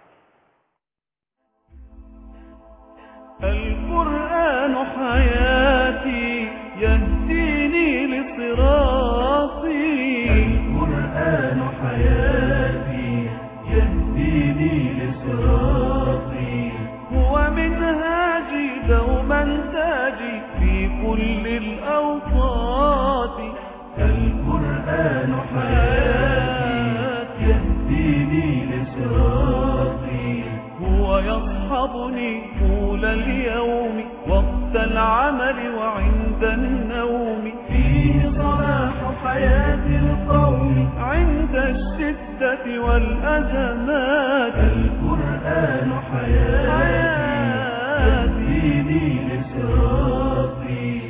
القرآن حياتي يهديني لصراطي القرآن حياتي يهديني لصراطي هو منهاجي دوما تاجي في كل الأوقات القرآن حياتي يهديني لصراطي هو يصحبني طول اليوم وقت العمل وعند النوم فيه صلاح حياة القوم عند الشدة والأزمات القرآن حياتي يهديني لصراطي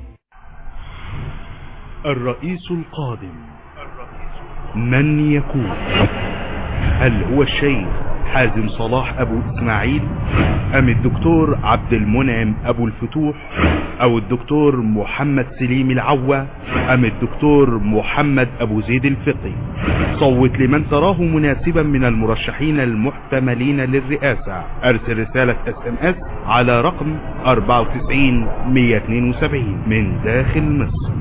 الرئيس القادم من يكون هل هو الشيخ حازم صلاح ابو اسماعيل ام الدكتور عبد المنعم ابو الفتوح او الدكتور محمد سليم العوة ام الدكتور محمد ابو زيد الفقي صوت لمن تراه مناسبا من المرشحين المحتملين للرئاسة ارسل رسالة اس ام اس على رقم 94 172 من داخل مصر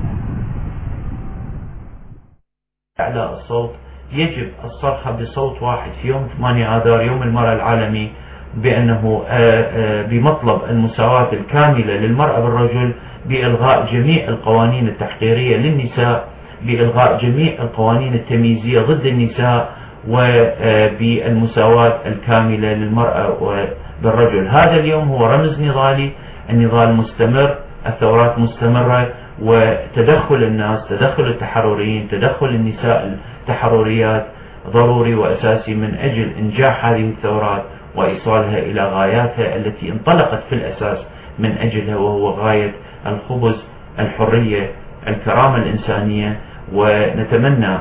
إعلاء الصوت يجب الصرخة بصوت واحد في يوم 8 آذار يوم المرأة العالمي بأنه آه، آه، بمطلب المساواة الكاملة للمرأة بالرجل بإلغاء جميع القوانين التحقيرية للنساء بإلغاء جميع القوانين التمييزية ضد النساء وبالمساواة الكاملة للمرأة بالرجل هذا اليوم هو رمز نضالي النضال مستمر الثورات مستمرة وتدخل الناس تدخل التحرريين تدخل النساء التحرريات ضروري وأساسي من أجل إنجاح هذه الثورات وإيصالها إلى غاياتها التي انطلقت في الأساس من أجلها وهو غاية الخبز الحرية الكرامة الإنسانية ونتمنى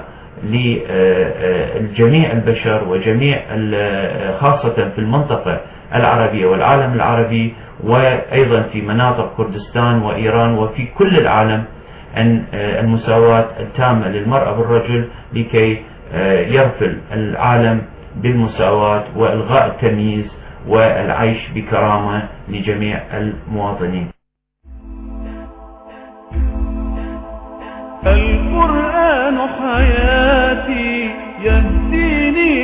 لجميع البشر وجميع خاصة في المنطقة العربية والعالم العربي وأيضا في مناطق كردستان وإيران وفي كل العالم أن المساواة التامة للمرأة بالرجل لكي يرفل العالم بالمساواة وإلغاء التمييز والعيش بكرامة لجميع المواطنين القرآن حياتي يهديني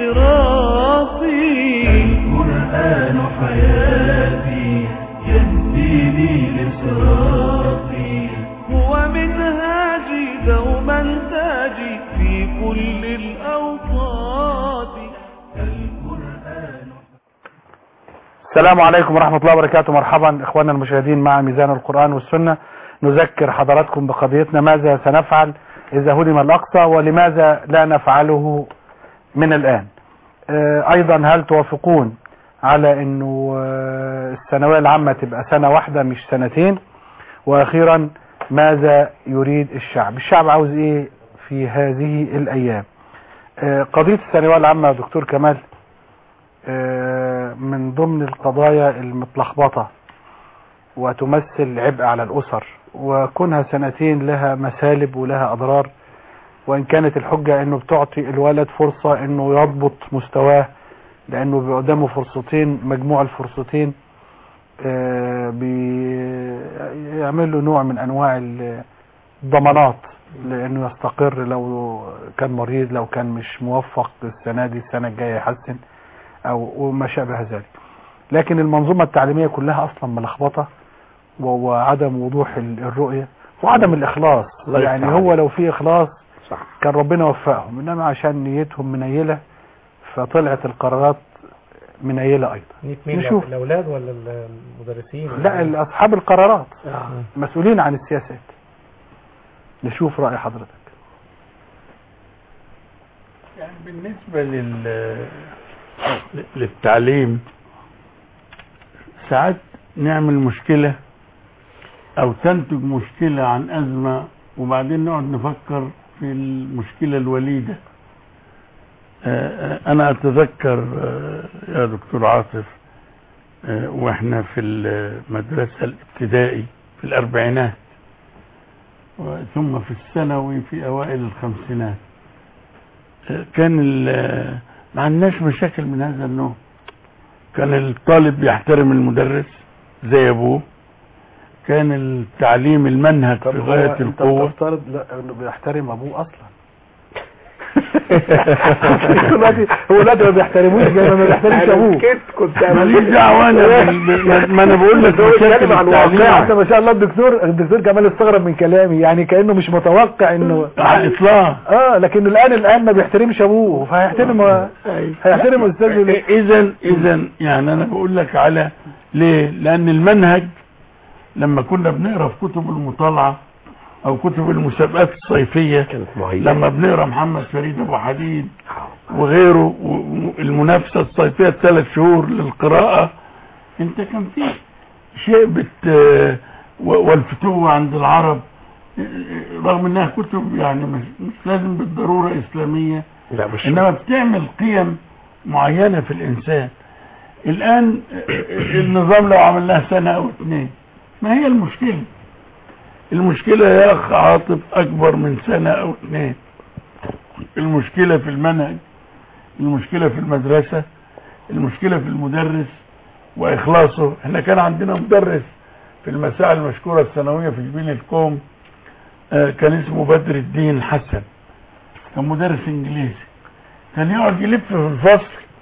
لصراطي القرآن حياتي يهديني لصراطي هو منهاجي دوما تاجي في كل الأوقات القرآن السلام عليكم ورحمة الله وبركاته مرحبا إخواننا المشاهدين مع ميزان القرآن والسنة نذكر حضراتكم بقضيتنا ماذا سنفعل إذا هدم الأقصى ولماذا لا نفعله من الآن آه، أيضا هل توافقون على أنه آه، الثانوية العامة تبقى سنة واحدة مش سنتين وأخيرا ماذا يريد الشعب الشعب عاوز إيه في هذه الأيام آه، قضية الثانوية العامة يا دكتور كمال آه، من ضمن القضايا المتلخبطة وتمثل عبء على الأسر وكونها سنتين لها مسالب ولها أضرار وإن كانت الحجة أنه بتعطي الولد فرصة أنه يضبط مستواه لأنه بيبقى قدامه فرصتين مجموع الفرصتين آه، بيعمل له نوع من أنواع الضمانات لأنه يستقر لو كان مريض لو كان مش موفق السنة دي السنة الجاية يحسن أو وما شابه ذلك لكن المنظومة التعليمية كلها أصلا ملخبطة و- وعدم وضوح ال- الرؤية وعدم الإخلاص الله يعني يفتح هو لو في إخلاص صح كان ربنا وفقهم إنما عشان نيتهم منيلة فطلعت القرارات منيلة أيضا نيت مين نشوف. الاولاد ولا المدرسين لا ال- أصحاب القرارات آه. مسؤولين عن السياسات نشوف رأي حضرتك يعني بالنسبة لل للتعليم ساعات نعمل مشكلة أو تنتج مشكلة عن أزمة وبعدين نقعد نفكر في المشكلة الوليدة آه، آه، أنا أتذكر آه، يا دكتور عاطف آه، وإحنا في المدرسة الابتدائي في الأربعينات ثم في الثانوي في أوائل الخمسينات كان ال- ما عندناش مشاكل من هذا النوع كان الطالب يحترم المدرس زي ابوه كان التعليم المنهج في هو غاية أنت القوة بتفترض لا انه بيحترم ابوه اصلا دلوقتي هو دلوقتي ما بيحترموش زي ما ما بيحترمش أنا ابوه سكت كنت ماليش دعوة انا بال- ما- ما انا بقول لك هو مشاكل بيتكلم عن حتى التعليم ما شاء الله الدكتور الدكتور كمال استغرب من كلامي يعني كانه مش متوقع انه على الاطلاق اه لكن الان الان ما بيحترمش ابوه فهيحترم هيحترم استاذه ليه؟ اذا اذا يعني انا بقول لك على ليه لان المنهج لما كنا بنقرا في كتب المطالعه او كتب المسابقات الصيفيه كانت معينة لما بنقرا محمد فريد ابو حديد وغيره والمنافسه الصيفيه الثلاث شهور للقراءه انت كان في شيء بت و- والفتوه عند العرب رغم انها كتب يعني مش, مش لازم بالضروره اسلاميه لا مش انما بتعمل قيم معينه في الانسان الان النظام لو عملناه سنه او اثنين ما هي المشكله المشكله يا اخ عاطف اكبر من سنه او اثنين المشكله في المنهج المشكله في المدرسه المشكله في المدرس واخلاصه احنا كان عندنا مدرس في المساعي المشكوره الثانويه في جبين القوم آه، كان اسمه بدر الدين حسن كان مدرس انجليزي كان يقعد يلف في الفصل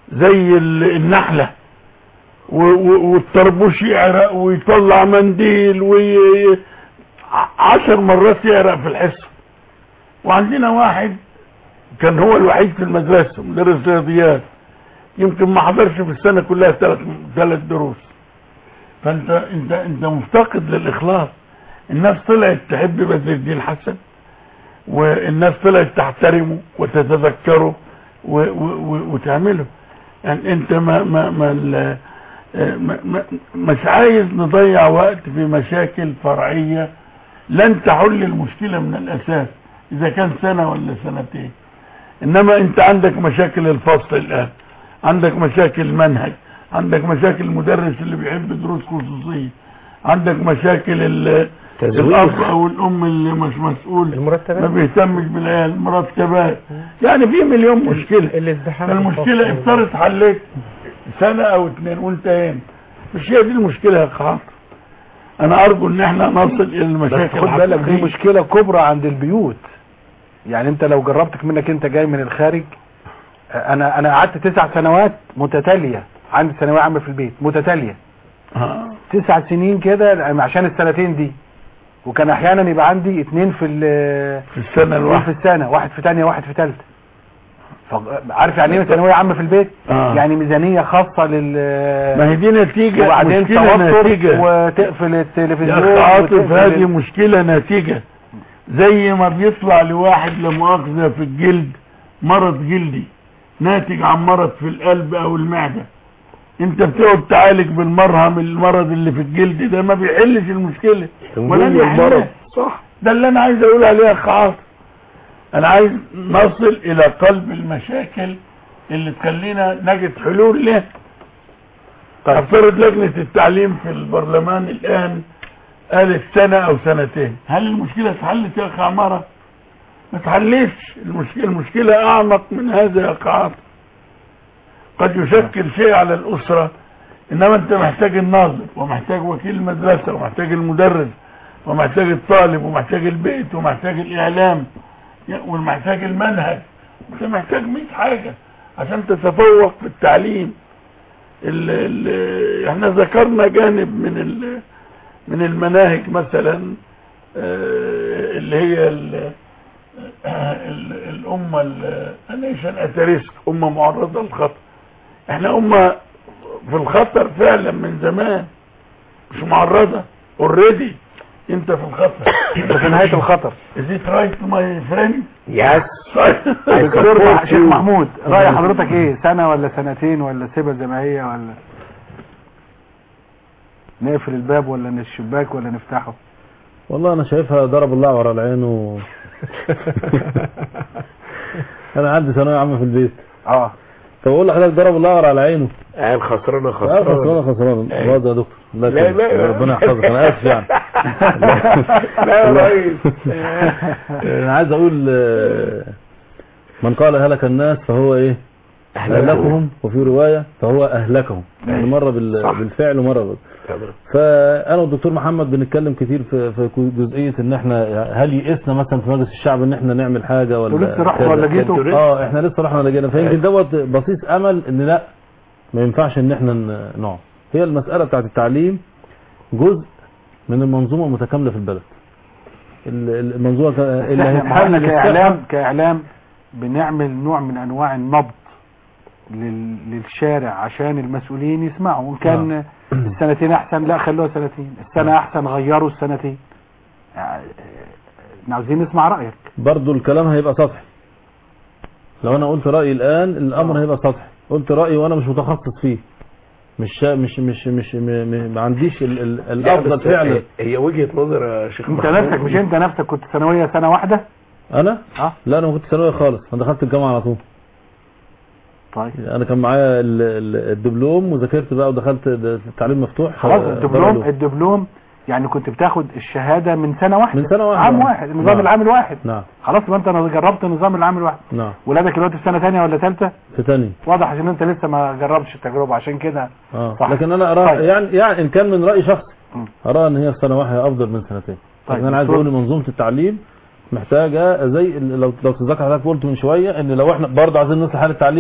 زي ال- النحلة و- و- والطربوش يعرق ويطلع منديل وي ع- عشر مرات يعرق في الحصة وعندنا واحد كان هو الوحيد في المدرسة مدرس رياضيات يمكن ما حضرش في السنة كلها ثلاث ثلاث دروس فانت انت انت مفتقد للاخلاص الناس طلعت تحب بدر الدين حسن والناس طلعت تحترمه وتتذكره و و و وتعمله يعني انت ما ما ما, ال- ما, ما مش عايز نضيع وقت في مشاكل فرعية لن تحل المشكلة من الاساس اذا كان سنة ولا سنتين انما انت عندك مشاكل الفصل الان عندك مشاكل منهج عندك مشاكل المدرس اللي بيحب دروس خصوصية عندك مشاكل ال- الاب او الام اللي مش مسؤول المرتبات. ما بيهتمش بالعيال المرتبات يعني في مليون مشكلة الازدحام المشكلة افترض حليت سنة او اتنين وانتهينا مش هي دي المشكلة يا خاطر انا ارجو ان احنا نصل الى بس المشاكل خد بالك دي الحقيقية. مشكلة كبرى عند البيوت يعني انت لو جربتك منك انت جاي من الخارج انا انا قعدت تسع سنوات متتالية عندي ثانوية عامة في البيت متتالية آه. تسع سنين كده عشان السنتين دي وكان احيانا يبقى عندي اتنين في ال- في السنة اتنين في الواحدة السنة واحد في تانية واحد في تالتة ف- عارف يعني ايه ثانوية عامة في البيت آه. يعني ميزانية خاصة لل ما هي دي نتيجة وبعدين مشكلة توتر نتيجة وتقفل التلفزيون يا أخي عاطف وتقفل هذه ال- مشكلة ناتجة زي ما بيطلع لواحد لمؤاخذة في الجلد مرض جلدي ناتج عن مرض في القلب او المعدة انت بتقعد تعالج بالمرهم المرض اللي في الجلد ده ما بيحلش المشكلة ولا يحلها صح ده اللي انا عايز اقول عليه يا اخ عاطف انا عايز نصل الى قلب المشاكل اللي تخلينا نجد حلول لها طيب. افترض لجنة التعليم في البرلمان الان قالت سنة او سنتين هل المشكلة اتحلت يا اخ عمارة ما اتحلتش المشكلة المشكلة اعمق من هذا يا اخ عاطف قد يشكل شيء على الاسرة انما انت محتاج الناظر ومحتاج وكيل المدرسة ومحتاج المدرس ومحتاج الطالب ومحتاج البيت ومحتاج الاعلام ومحتاج المنهج انت محتاج 100 حاجة عشان تتفوق في التعليم ال ال احنا ذكرنا جانب من ال من المناهج مثلا آه، اللي هي ال ال الأمة النيشن اتريسك أمة معرضة للخطر احنا أمة في الخطر فعلا من زمان مش معرضة اوريدي انت في الخطر انت في نهاية الخطر Is it right my friend? يس دكتور مح- شيخ محمود رأي حضرتك ايه سنة ولا سنتين ولا سيبها زي ما هي ولا نقفل الباب ولا من الشباك ولا نفتحه والله انا شايفها ضرب الله ورا العين و... انا عندي ثانويه عامه في البيت اه طب اقول لحضرتك ضرب الله ورا على عينه قال خسرانة اه خسران خسرانة خسران أيوة. برضه يا دكتور الله لا يكرمك. لا ربنا يحفظك انا اسف يعني لا يا ريس انا عايز اقول آه، من قال هلك الناس فهو ايه اهلكهم وفي روايه فهو اهلكهم يعني مره بال- صح. بالفعل ومره بال... فانا والدكتور محمد بنتكلم كتير في في جزئيه ان احنا هل يئسنا مثلا في مجلس الشعب ان احنا نعمل حاجه ولا انتوا لسه رحتوا كذا؟ ولا جيتوا؟ اه احنا لسه رحنا ولا جينا فيمكن دوت بصيص امل ان لا ما ينفعش ان احنا ن- نقعد هي المساله بتاعت التعليم جزء من المنظومه المتكامله في البلد ال- المنظومه ك- اللي احنا هيتحل احنا للصحة- كاعلام كاعلام بنعمل نوع من انواع النبض لل- للشارع عشان المسؤولين يسمعوا ان كان السنتين احسن لا خلوها سنتين السنه احسن غيروا السنتين يعني، آه، عاوزين نسمع رايك برضو الكلام هيبقى سطحي لو انا قلت رايي الان الامر هيبقى سطحي قلت رايي وانا مش متخصص فيه مش شا- مش مش مش م- م- ما عنديش ال- ال- الافضل فعلا هي- هي وجهة نظر يا شيخ انت محمود. نفسك مش انت نفسك كنت ثانويه سنه واحده انا اه لا انا ما كنت ثانويه خالص انا دخلت الجامعه على طول طيب انا كان معايا ال- ال- الدبلوم وذاكرت بقى ودخلت د- التعليم مفتوح خلاص آه، الدبلوم درجة. الدبلوم يعني كنت بتاخد الشهاده من سنه واحده من سنة واحدة. عام واحد النظام نعم. العام الواحد نعم خلاص يبقى انت جربت النظام العام الواحد نعم ولادك دلوقتي في سنه ثانيه ولا ثالثه في تاني واضح ان انت لسه ما جربتش التجربه عشان كده اه صح. لكن انا ارى طيب. يعني يعني ان كان من راي شخصي مم. ارى ان هي في سنه واحده افضل من سنتين طيب، لكن انا عايز دكتور. اقول إن منظومه التعليم محتاجه زي ال- لو لو تتذكر حضرتك قلت من شويه ان لو احنا برضه عايزين نصلح حال التعليم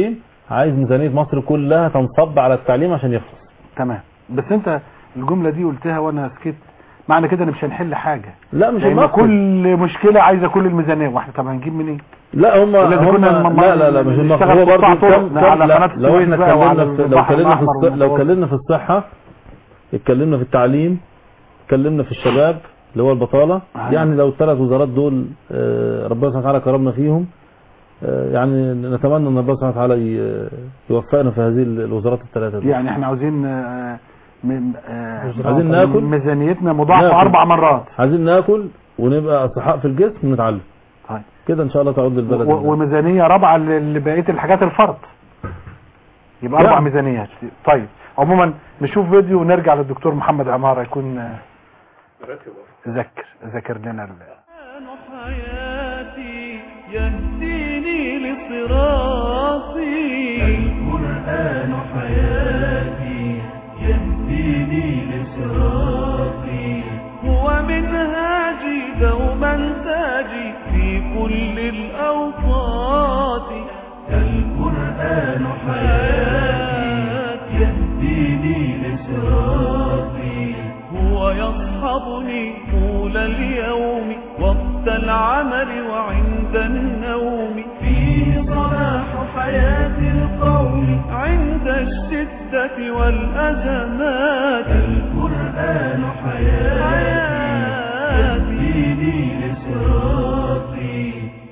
عايز ميزانيه مصر كلها تنصب على التعليم عشان يخلص تمام بس انت الجمله دي قلتها وانا سكت معنى كده ان مش هنحل حاجه لا مش لان المقصد كل مشكله عايزه كل الميزانيه واحنا طب هنجيب منين لا هم ولازم هم كنا نم- لا لا لا مش المقصد نشتغل هو في قطاع برضه طرق كم على كم لا قناة لو احنا السويس بقى وعلى اتكلمنا في لو البحر اتكلمنا في الأحمر الص- لو والمتوسط. اتكلمنا في الصحه اتكلمنا في التعليم اتكلمنا في الشباب اللي هو البطاله آه. يعني لو الثلاث وزارات دول آه، ربنا سبحانه وتعالى كرمنا فيهم آه، يعني نتمنى ان ربنا سبحانه وتعالى ي- يوفقنا في هذه الوزارات الثلاثه دول يعني احنا عاوزين آه، من آه، عايزين ناكل. ميزانيتنا مضاعفه ناكل. اربع مرات عايزين ناكل ونبقى اصحاء في الجسم ونتعلم طيب. كده ان شاء الله تعود للبلد و- وميزانيه رابعه ل- لبقيه الحاجات الفرد يبقى اربع يعني. ميزانيات طيب عموما نشوف فيديو ونرجع للدكتور محمد عماره يكون آه، ذكر ذكر لنا ال- القرآن حياتي يهديني لصراطي القرآن حياتي يهديني لصراطي هو منهاجي دوما تاجي في كل الأوقات القرآن حياتي يهديني لصراطي هو يصحبني طول اليوم وقت العمل وعند النوم فيه صلاح حياة القوم عند الشدة والأزمات القرآن حياتي يهديني لصراطي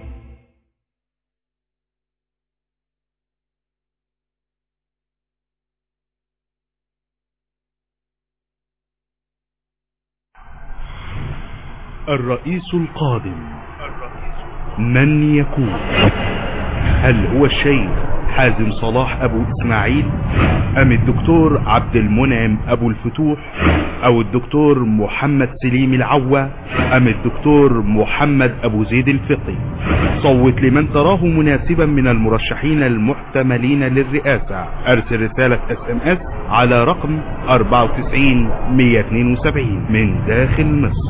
الرئيس القادم من يكون هل هو الشيخ حازم صلاح ابو اسماعيل ام الدكتور عبد المنعم ابو الفتوح او الدكتور محمد سليم العوا ام الدكتور محمد ابو زيد الفقي صوت لمن تراه مناسبا من المرشحين المحتملين للرئاسة ارسل رسالة اس ام اس على رقم 94 172 من داخل مصر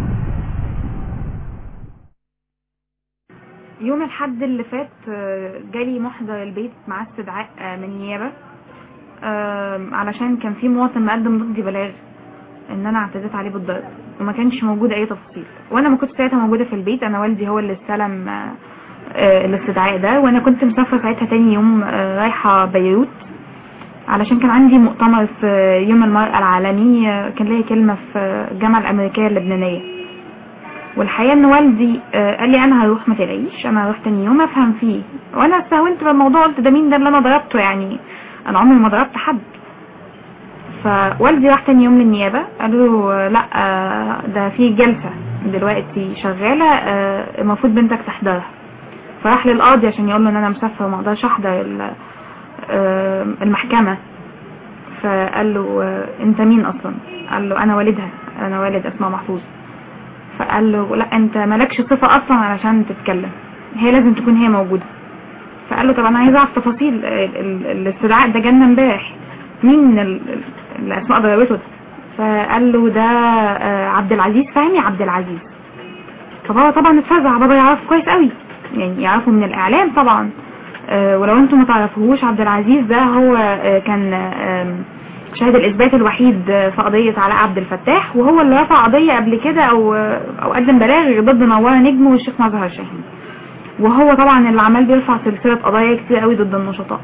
يوم الحد اللي فات آه، جالي محضر البيت مع استدعاء آه، من النيابة آه، علشان كان في مواطن مقدم ضدي بلاغ ان انا اعتديت عليه بالضرب وما كانش موجود اي تفصيل وانا ما كنتش ساعتها موجودة في البيت انا والدي هو اللي استلم آه، آه، الاستدعاء ده وانا كنت مسافرة ساعتها تاني يوم آه، رايحة بيروت علشان كان عندي مؤتمر في يوم المرأة العالمي آه، كان ليا كلمة في الجامعة الأمريكية اللبنانية والحقيقة ان والدي آه، قال لي انا هروح ما تلاقيش انا هروح تاني يوم افهم فيه وانا استهونت بالموضوع قلت ده مين ده اللي انا ضربته يعني انا عمري ما ضربت حد فوالدي راح تاني يوم للنيابة قالوا له آه، لا آه، ده في جلسة دلوقتي شغالة آه، المفروض بنتك تحضرها فراح للقاضي عشان يقول له ان انا مسافر وما اقدرش احضر ال- آه، المحكمة فقال له آه، انت مين اصلا قال له انا والدها انا والد اسماء محفوظ فقال له لا انت مالكش صفة اصلا علشان تتكلم هي لازم تكون هي موجودة فقال له طب انا عايز اعرف تفاصيل ال- ال- الاستدعاء ده جالنا امبارح مين ال- ال- اللي اسماء ضربته ده فقال له ده آه، عبد العزيز فهمي عبد العزيز فبابا طبعا اتفزع بابا يعرف كويس قوي يعني يعرفه من الاعلام طبعا آه، ولو انتم ما تعرفوهوش عبد العزيز ده هو آه، كان آم، شاهد الاثبات الوحيد آه، في قضيه علاء عبد الفتاح وهو اللي رفع قضيه قبل كده او آه، او قدم بلاغ ضد نواره نجم والشيخ مظهر شاهين وهو طبعا اللي عمال بيرفع سلسله قضايا كتير قوي ضد النشطاء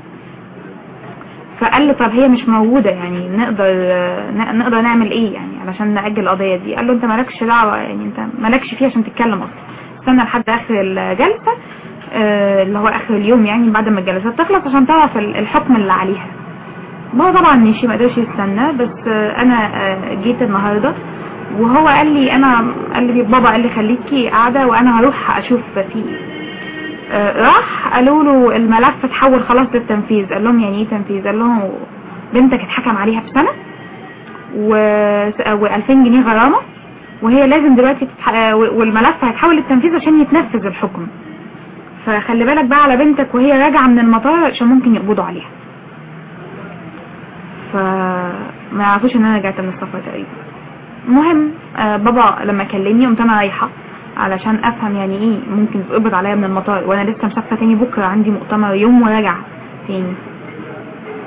فقال له طب هي مش موجودة يعني نقدر آه، ن- نقدر نعمل ايه يعني علشان نأجل القضية دي قال له انت مالكش دعوة يعني انت مالكش فيه عشان تتكلم اصلا استنى لحد اخر الجلسة آه، اللي هو اخر اليوم يعني بعد ما الجلسات تخلص عشان تعرف ال- الحكم اللي عليها هو طبعا مشي ما قدرش يستنى بس آه، انا آه، جيت النهارده وهو قال لي انا قال لي بابا قال لي خليكي قاعده وانا هروح اشوف في ايه آه، راح قالوا له الملف اتحول خلاص للتنفيذ قال لهم يعني ايه تنفيذ قال لهم بنتك اتحكم عليها بسنه و و2000 جنيه غرامه وهي لازم دلوقتي تتح... آه، والملف هيتحول للتنفيذ عشان يتنفذ الحكم فخلي بالك بقى على بنتك وهي راجعه من المطار عشان ممكن يقبضوا عليها فما يعرفوش ان انا رجعت من السفر تقريبا المهم آه بابا لما كلمني قمت انا رايحه علشان افهم يعني ايه ممكن تقبض عليا من المطار وانا لسه مسافره تاني بكره عندي مؤتمر يوم وراجعه تاني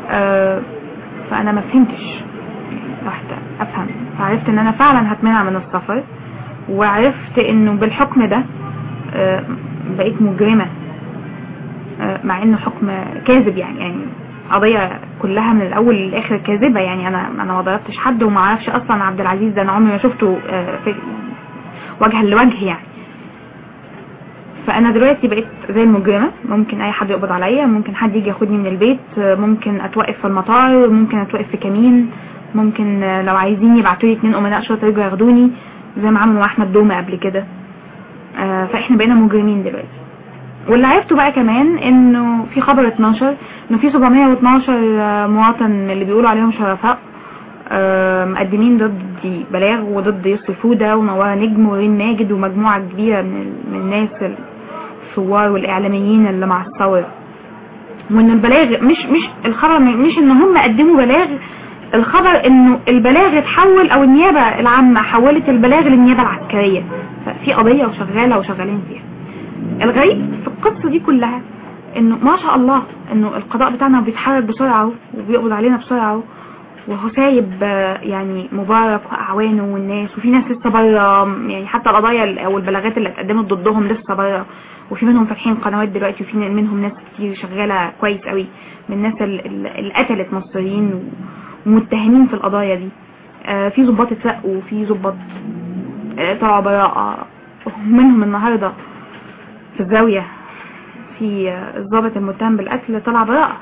آه، فانا ما فهمتش رحت افهم فعرفت ان انا فعلا هتمنع من السفر وعرفت انه بالحكم ده آه، بقيت مجرمة آه، مع انه حكم كاذب يعني يعني قضية كلها من الاول للاخر كاذبة يعني انا انا ما ضربتش حد وما اعرفش اصلا عبد العزيز ده انا عمري ما شفته آه، في وجها لوجه يعني فانا دلوقتي بقيت زي المجرمة ممكن اي حد يقبض عليا ممكن حد يجي ياخدني من البيت آه، ممكن اتوقف في المطار ممكن اتوقف في كمين ممكن آه، لو عايزين يبعتوا لي اتنين امناء شرطة يجوا ياخدوني زي ما عملوا مع احمد دومة قبل كده آه، فاحنا بقينا مجرمين دلوقتي واللي عرفته بقى كمان انه في خبر 12 انه في 712 آه، مواطن من اللي بيقولوا عليهم شرفاء آه، مقدمين ضد بلاغ وضد يوسف فودة ونوار نجم ورين ماجد ومجموعة كبيرة من ال- من الناس الثوار والاعلاميين اللي مع الثورة وان البلاغ مش مش الخبر م- مش ان هم قدموا بلاغ الخبر انه البلاغ اتحول او النيابة العامة حولت البلاغ للنيابة العسكرية ففي قضية وشغالة وشغالين فيها الغريب في القصة دي كلها انه ما شاء الله انه القضاء بتاعنا بيتحرك بسرعة وبيقبض علينا بسرعة وهو سايب آه، يعني مبارك واعوانه والناس وفي ناس لسه بره يعني حتى القضايا ال- او البلاغات اللي اتقدمت ضدهم لسه بره وفي منهم فاتحين قنوات دلوقتي وفي منهم ناس كتير شغاله كويس قوي من الناس ال- ال- اللي قتلت مصريين و- ومتهمين في القضايا دي آه، في ضباط اترقوا وفي ضباط آه، طلعوا براءة منهم النهارده في الزاوية في آه، الضابط المتهم بالقتل طلع براءة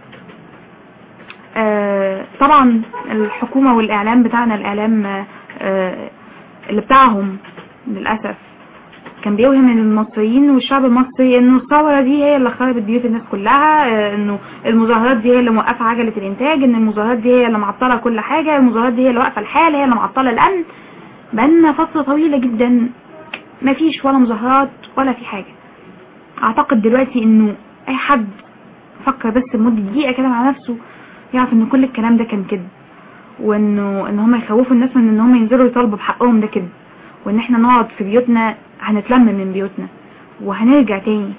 آه، طبعا الحكومة والإعلام بتاعنا الإعلام آه، آه، اللي بتاعهم للأسف كان بيوهم المصريين والشعب المصري انه الثورة دي هي اللي خربت بيوت الناس كلها آه، انه المظاهرات دي هي اللي موقفة عجلة الانتاج ان المظاهرات دي هي اللي معطلة كل حاجة المظاهرات دي هي اللي واقفة الحال هي اللي معطلة الامن بقالنا فترة طويلة جدا ما فيش ولا مظاهرات ولا في حاجة اعتقد دلوقتي انه اي حد فكر بس لمدة دقيقة كده مع نفسه يعرف ان كل الكلام ده كان كذب وانه ان هم يخوفوا الناس من ان هم ينزلوا يطالبوا بحقهم ده كذب وان احنا نقعد في بيوتنا هنتلم من بيوتنا وهنرجع تاني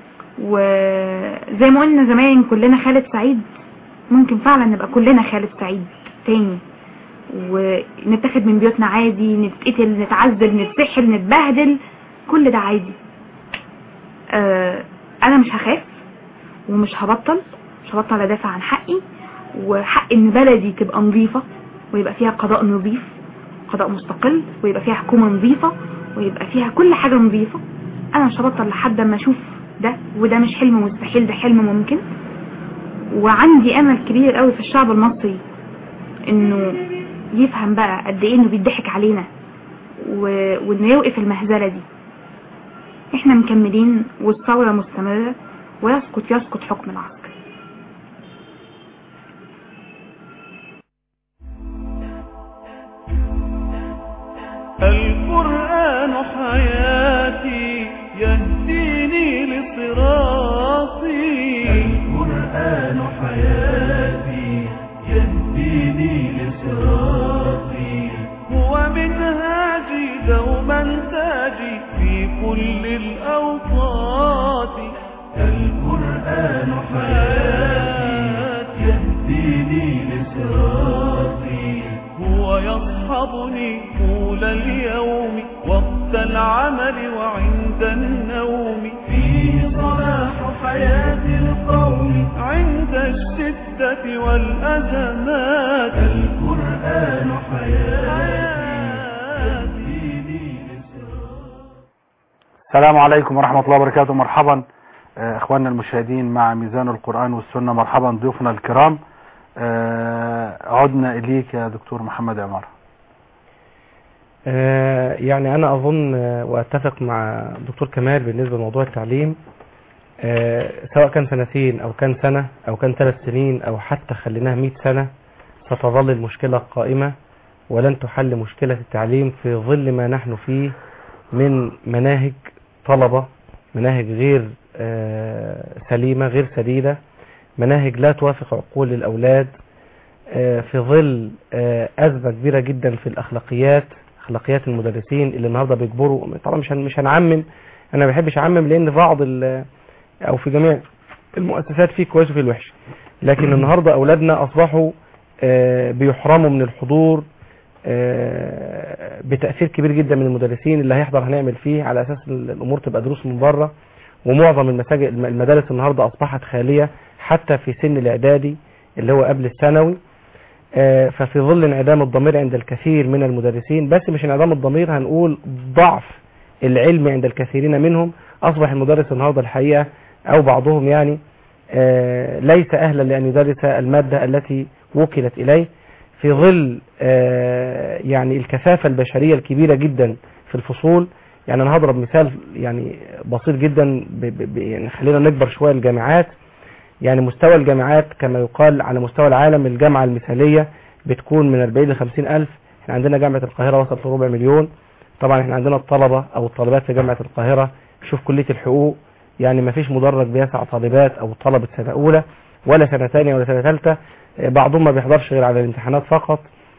وزي ما قلنا زمان كلنا خالد سعيد ممكن فعلا نبقى كلنا خالد سعيد تاني ونتاخد من بيوتنا عادي نتقتل نتعذب نتسحل نتبهدل كل ده عادي آه انا مش هخاف ومش هبطل مش هبطل ادافع عن حقي وحق ان بلدي تبقى نظيفة ويبقى فيها قضاء نظيف قضاء مستقل ويبقى فيها حكومة نظيفة ويبقى فيها كل حاجة نظيفة انا مش هبطل لحد ما اشوف ده وده مش حلم مستحيل ده حلم ممكن وعندي امل كبير قوي في الشعب المصري انه يفهم بقى قد ايه انه بيضحك علينا و... وانه يوقف المهزلة دي احنا مكملين والثورة مستمرة ويسقط يسقط حكم العسكر القرآن حياتي يهديني لصراطي القرآن حياتي يهديني لصراطي هو منهاجي دوما تاجي في كل الأوقات القرآن حياتي يهديني لصراطي هو يصحبني طول اليوم وقت العمل وعند النوم فيه صلاح حياة القوم عند الشدة والأزمات القرآن حياتي السلام عليكم ورحمة الله وبركاته مرحبا آه، اخواننا المشاهدين مع ميزان القرآن والسنة مرحبا ضيوفنا الكرام آه، عدنا اليك يا دكتور محمد عمار آه، يعني أنا أظن آه، وأتفق مع دكتور كمال بالنسبة لموضوع التعليم آه، سواء كان سنتين أو كان سنة أو كان ثلاث سنين أو حتى خليناها 100 سنة ستظل المشكلة قائمة ولن تحل مشكلة التعليم في ظل ما نحن فيه من مناهج طلبة مناهج غير آه، سليمة غير سديدة مناهج لا توافق عقول الأولاد آه، في ظل آه، أزمة كبيرة جدا في الأخلاقيات أخلاقيات المدرسين اللي النهاردة بيجبروا طبعا مش هن- مش هنعمم أنا ما بحبش أعمم لأن بعض ال- أو في جميع المؤسسات فيه كويس وفيه الوحش لكن النهارده اولادنا اصبحوا آه، بيحرموا من الحضور آه، بتاثير كبير جدا من المدرسين اللي هيحضر هنعمل فيه على اساس الامور تبقى دروس من بره ومعظم المساجد المدارس النهارده اصبحت خاليه حتى في سن الاعدادي اللي هو قبل الثانوي آه، ففي ظل انعدام الضمير عند الكثير من المدرسين بس مش انعدام الضمير هنقول ضعف العلم عند الكثيرين منهم اصبح المدرس النهارده الحقيقه او بعضهم يعني آه، ليس اهلا لان يدرس الماده التي وكلت اليه في ظل آه، يعني الكثافه البشريه الكبيره جدا في الفصول يعني انا هضرب مثال يعني بسيط جدا ب ب ب يعني خلينا نكبر شويه الجامعات يعني مستوى الجامعات كما يقال على مستوى العالم الجامعه المثاليه بتكون من 40 ل 50 الف احنا عندنا جامعه القاهره وصلت لربع مليون طبعا احنا عندنا الطلبه او الطالبات في جامعه القاهره شوف كليه الحقوق يعني ما فيش مدرج بيسع طالبات او طلبه سنه اولى ولا سنه ثانيه ولا سنه ثالثه آه، بعضهم ما بيحضرش غير على الامتحانات فقط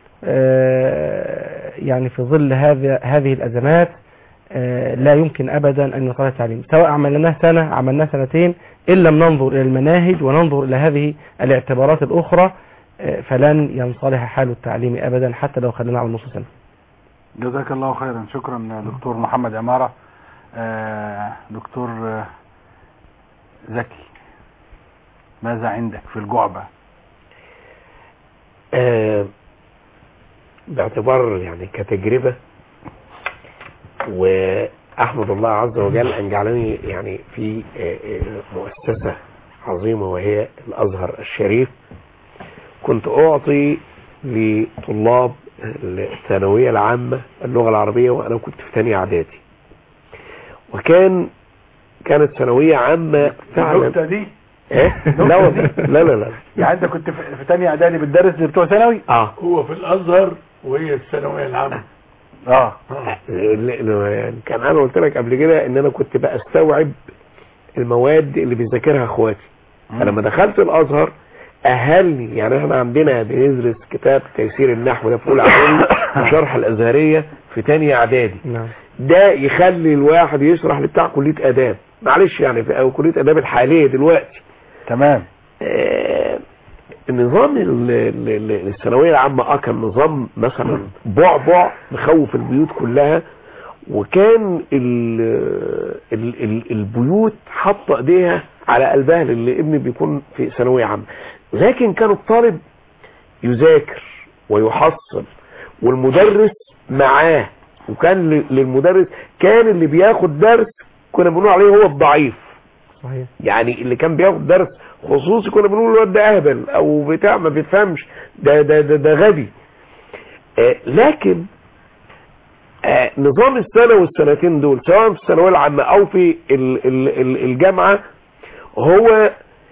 آه، يعني في ظل هذا هذه الازمات آه، لا يمكن ابدا ان يطال التعليم سواء عملناه سنه عملناه سنتين ان لم ننظر الى المناهج وننظر الى هذه الاعتبارات الاخرى آه، فلن ينصلح حال التعليم ابدا حتى لو خلينا على نص سنه جزاك الله خيرا شكرا دكتور محمد عمارة آه، دكتور آه، زكي ماذا عندك في الجعبة آه، باعتبار يعني كتجربة وأحمد الله عز وجل أن جعلني يعني في آه، آه، مؤسسة عظيمة وهي الأزهر الشريف كنت أعطي لطلاب الثانوية العامة اللغة العربية وأنا كنت في ثانية إعدادي وكان كانت ثانوية عامة فعلا النكتة دي إيه؟ لا والله لا لا لا يعني انت كنت في في تانية اعدادي بتدرس لبتوع ثانوي اه هو في الازهر وهي الثانويه العامه اه لا- لا، يعني كان انا قلت لك قبل كده ان انا كنت بقى استوعب المواد اللي بيذاكرها اخواتي فلما دخلت الازهر اهلني يعني احنا عندنا بندرس كتاب تيسير النحو ده في اولى اعدادي وشرح الازهريه في تانية اعدادي نعم ده يخلي الواحد يشرح لبتاع كليه اداب معلش يعني في او كليه اداب الحاليه دلوقتي تمام آه، النظام ال- ال- ال- الثانويه العامه اه كان نظام مثلا بعبع مخوف البيوت كلها وكان ال ال ال البيوت حاطه ايديها على قلبها للي ابني بيكون في ثانويه عامه لكن كان الطالب يذاكر ويحصل والمدرس معاه وكان ل- للمدرس كان اللي بياخد درس كنا بنقول عليه هو الضعيف صحيح يعني اللي كان بياخد درس خصوصي كنا بنقول الواد ده اهبل او بتاع ما بيفهمش ده ده ده, ده غبي آه لكن آه نظام السنه والسنتين دول سواء في الثانويه العامه او في ال ال ال الجامعه هو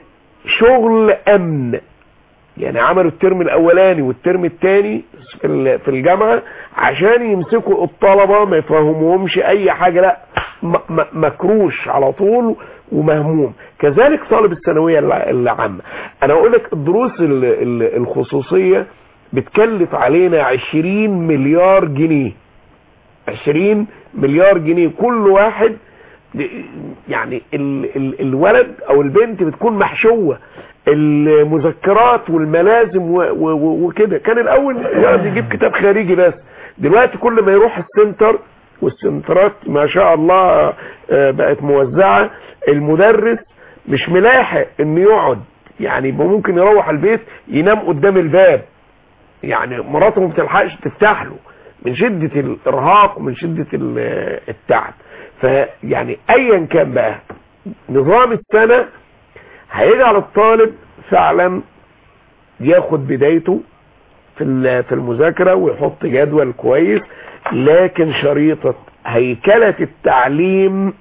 شغل امن يعني عملوا الترم الاولاني والترم الثاني في ال- في الجامعه عشان يمسكوا الطلبه ما يفهموهمش اي حاجه لا م- م- مكروش على طول ومهموم كذلك طالب الثانويه الع- العامه انا اقول لك الدروس ال- ال- الخصوصيه بتكلف علينا 20 مليار جنيه 20 مليار جنيه كل واحد يعني ال ال الولد او البنت بتكون محشوه المذكرات والملازم و- و- و- وكده كان الاول يقعد يجيب كتاب خارجي بس دلوقتي كل ما يروح السنتر والسنترات ما شاء الله آه، بقت موزعه المدرس مش ملاحق انه يقعد يعني يبقى ممكن يروح البيت ينام قدام الباب يعني مراته ما بتلحقش تفتح له من شدة الارهاق ومن شدة ال- التعب فيعني ايا كان بقى نظام السنة هيجعل الطالب فعلا ياخد بدايته في ال- في المذاكرة ويحط جدول كويس لكن شريطة هيكلة التعليم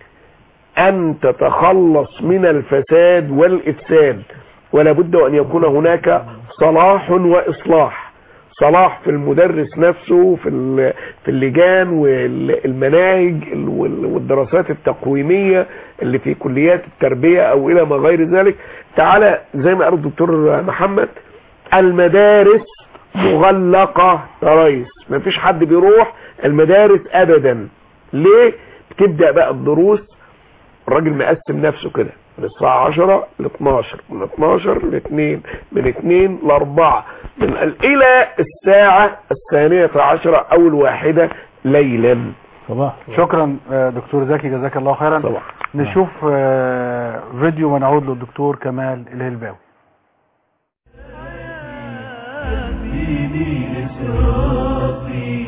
ان تتخلص من الفساد والافساد ولا بد ان يكون هناك صلاح واصلاح صلاح في المدرس نفسه في ال- في اللجان والمناهج ال- وال- والدراسات التقويميه اللي في كليات التربيه او الى ما غير ذلك تعالى زي ما قال الدكتور محمد المدارس مغلقه يا ريس ما فيش حد بيروح المدارس ابدا ليه بتبدا بقى الدروس الراجل مقسم نفسه كده من الساعة 10 ل 12 من 12 ل 2 من 2 ل 4 من ال- الى الساعة الثانية عشرة او الواحدة ليلا صباح شكرا آه، دكتور زكي جزاك الله خيرا طبعا نشوف آه، فيديو ونعود للدكتور كمال الهلباوي ديني لصراطي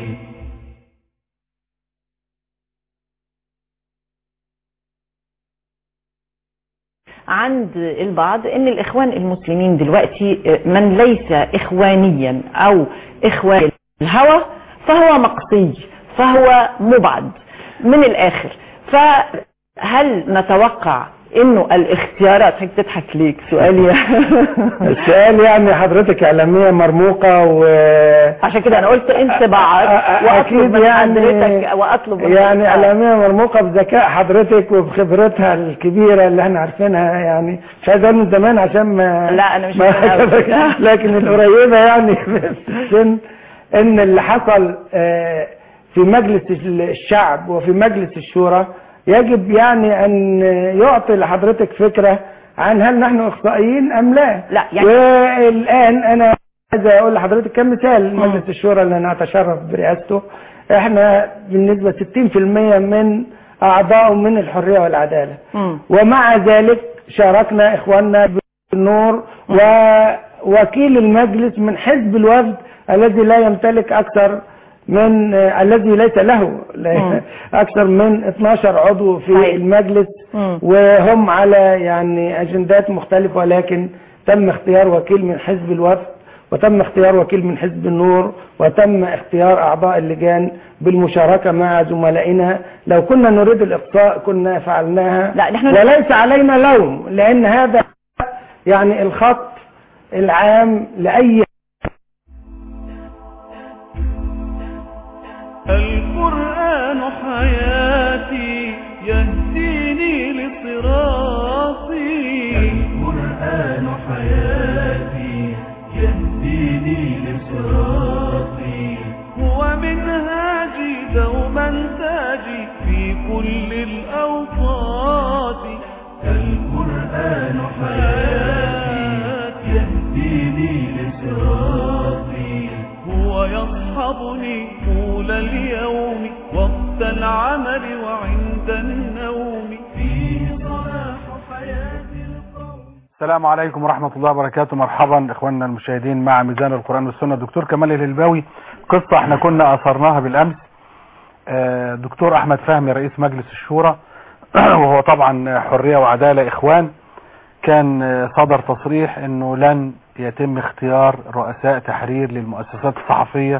عند البعض ان الاخوان المسلمين دلوقتي من ليس اخوانيا او اخوان الهوى فهو مقصي فهو مبعد من الاخر فهل نتوقع انه الاختيارات هيك تضحك ليك سؤالي السؤال يعني حضرتك اعلاميه مرموقه و عشان كده انا قلت انطباعات أكيد واطلب من يعني- حضرتك واطلب من يعني حضرتك- اعلاميه مرموقه بذكاء حضرتك وبخبرتها الكبيره اللي احنا عارفينها يعني مش عايز اقول من زمان عشان ما لا انا مش ما من أوي. لكن القريبه يعني في السن ان اللي حصل آه، في مجلس الشعب وفي مجلس الشورى يجب يعني ان يعطي لحضرتك فكره عن هل نحن اخطائيين ام لا لا يعني والان انا عايز اقول لحضرتك كمثال مجلس الشورى اللي انا اتشرف برئاسته احنا بالنسبه 60% من اعضائه من الحريه والعداله مم. ومع ذلك شاركنا اخواننا بالنور ووكيل المجلس من حزب الوفد الذي لا يمتلك اكثر من آه، الذي ليس له لا- مم. اكثر من 12 عضو في صحيح. المجلس مم. وهم على يعني اجندات مختلفه ولكن تم اختيار وكيل من حزب الوفد وتم اختيار وكيل من حزب النور وتم اختيار اعضاء اللجان بالمشاركه مع زملائنا لو كنا نريد الاقصاء كنا فعلناها لا نحن وليس علينا لوم لان هذا يعني الخط العام لاي القرآن حياتي يهديني لصراطي القرآن حياتي يهديني لصراطي هو منهاجي دوما تاجي في كل الأوقات القرآن حياتي يهديني لصراطي هو يصحبني طول اليوم وقت العمل وعند النوم فيه صلاح حياة القوم السلام عليكم ورحمة الله وبركاته مرحبا اخواننا المشاهدين مع ميزان القرآن والسنة دكتور كمال الهلباوي قصة احنا كنا اثرناها بالامس آه، دكتور احمد فهمي رئيس مجلس الشورى وهو طبعا حرية وعدالة اخوان كان آه، صدر تصريح انه لن يتم اختيار رؤساء تحرير للمؤسسات الصحفية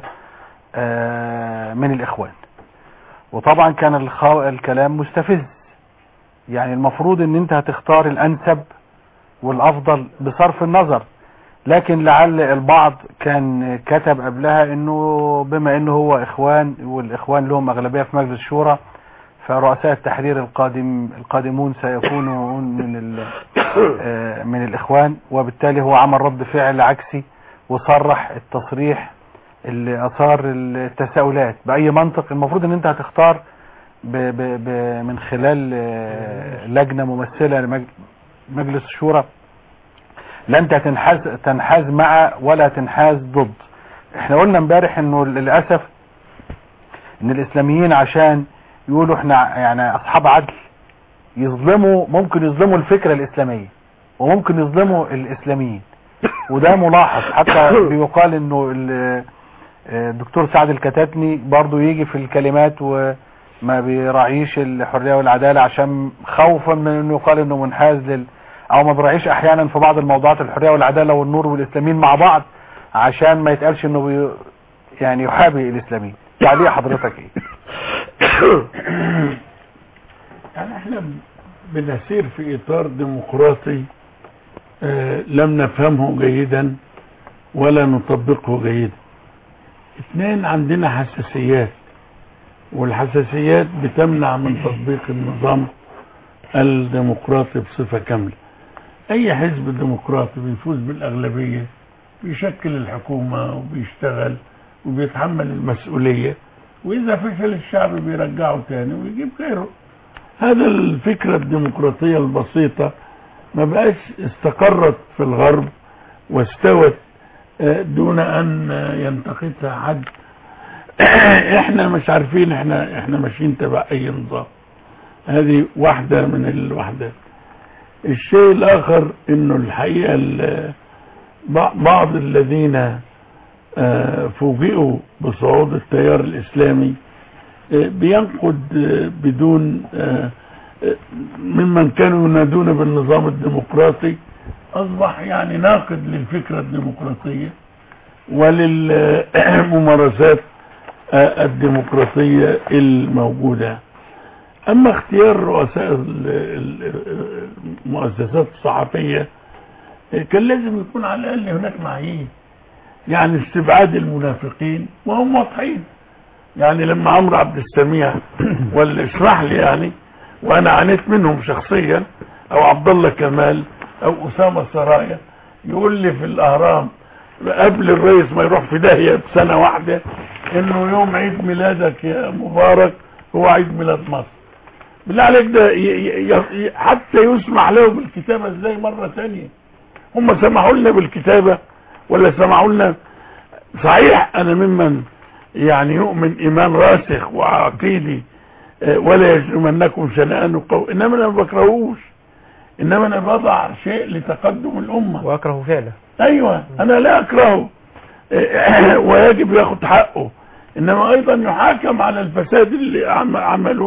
آه، من الاخوان وطبعا كان الخو... الكلام مستفز يعني المفروض ان انت هتختار الانسب والافضل بصرف النظر لكن لعل البعض كان كتب قبلها انه بما انه هو اخوان والاخوان لهم اغلبية في مجلس الشورى فرؤساء التحرير القادم القادمون سيكونوا من ال- آه، من الاخوان وبالتالي هو عمل رد فعل عكسي وصرح التصريح اللي اثار التساؤلات باي منطق المفروض ان انت هتختار ب ب ب من خلال آه، لجنة ممثلة لمجلس الشورى لا انت تنحاز تنحاز مع ولا تنحاز ضد احنا قلنا امبارح انه للاسف ان الاسلاميين عشان يقولوا احنا يعني اصحاب عدل يظلموا ممكن يظلموا الفكرة الاسلامية وممكن يظلموا الاسلاميين وده ملاحظ حتى بيقال انه ال- الدكتور سعد الكتاتني برضو يجي في الكلمات وما بيراعيش الحرية والعدالة عشان خوفا من انه يقال انه منحاز لل او ما بيراعيش احيانا في بعض الموضوعات الحرية والعدالة والنور والاسلاميين مع بعض عشان ما يتقالش انه بي يعني يحابي الاسلاميين تعليق حضرتك ايه يعني احنا بنسير في اطار ديمقراطي آه، لم نفهمه جيدا ولا نطبقه جيدا اثنين عندنا حساسيات والحساسيات بتمنع من تطبيق النظام الديمقراطي بصفة كاملة اي حزب ديمقراطي بيفوز بالاغلبية بيشكل الحكومة وبيشتغل وبيتحمل المسؤولية واذا فشل الشعب بيرجعه تاني ويجيب غيره هذا الفكرة الديمقراطية البسيطة ما بقاش استقرت في الغرب واستوت آه، دون ان آه، ينتقدها حد احنا مش عارفين احنا احنا ماشيين تبع اي نظام هذه واحدة من الوحدات الشيء الاخر انه الحقيقة ال- بع- بعض الذين آه، فوجئوا بصعود التيار الاسلامي آه، بينقد آه، بدون آه، آه، ممن كانوا ينادون بالنظام الديمقراطي اصبح يعني ناقد للفكرة الديمقراطية وللممارسات آه، الديمقراطية الموجودة اما اختيار رؤساء ال- ال- المؤسسات الصحفية آه، كان لازم يكون على الاقل هناك معايير يعني استبعاد المنافقين وهم واضحين يعني لما عمرو عبد السميع ولا اشرح لي يعني وانا عانيت منهم شخصيا او عبد الله كمال او اسامه سرايا يقول لي في الاهرام قبل الرئيس ما يروح في داهيه بسنه واحده انه يوم عيد ميلادك يا مبارك هو عيد ميلاد مصر بالله عليك ده ي- ي- ي- حتى يسمح له بالكتابه ازاي مره تانية هم سمحوا لنا بالكتابه ولا سمحوا لنا صحيح انا ممن يعني يؤمن ايمان راسخ وعقيدي آه، ولا يجرمنكم شنآن قوم انما انا ما بكرهوش انما انا بضع شيء لتقدم الامه واكره فعله ايوه انا لا اكرهه آه، ويجب ياخد حقه انما ايضا يحاكم على الفساد اللي عم- عمله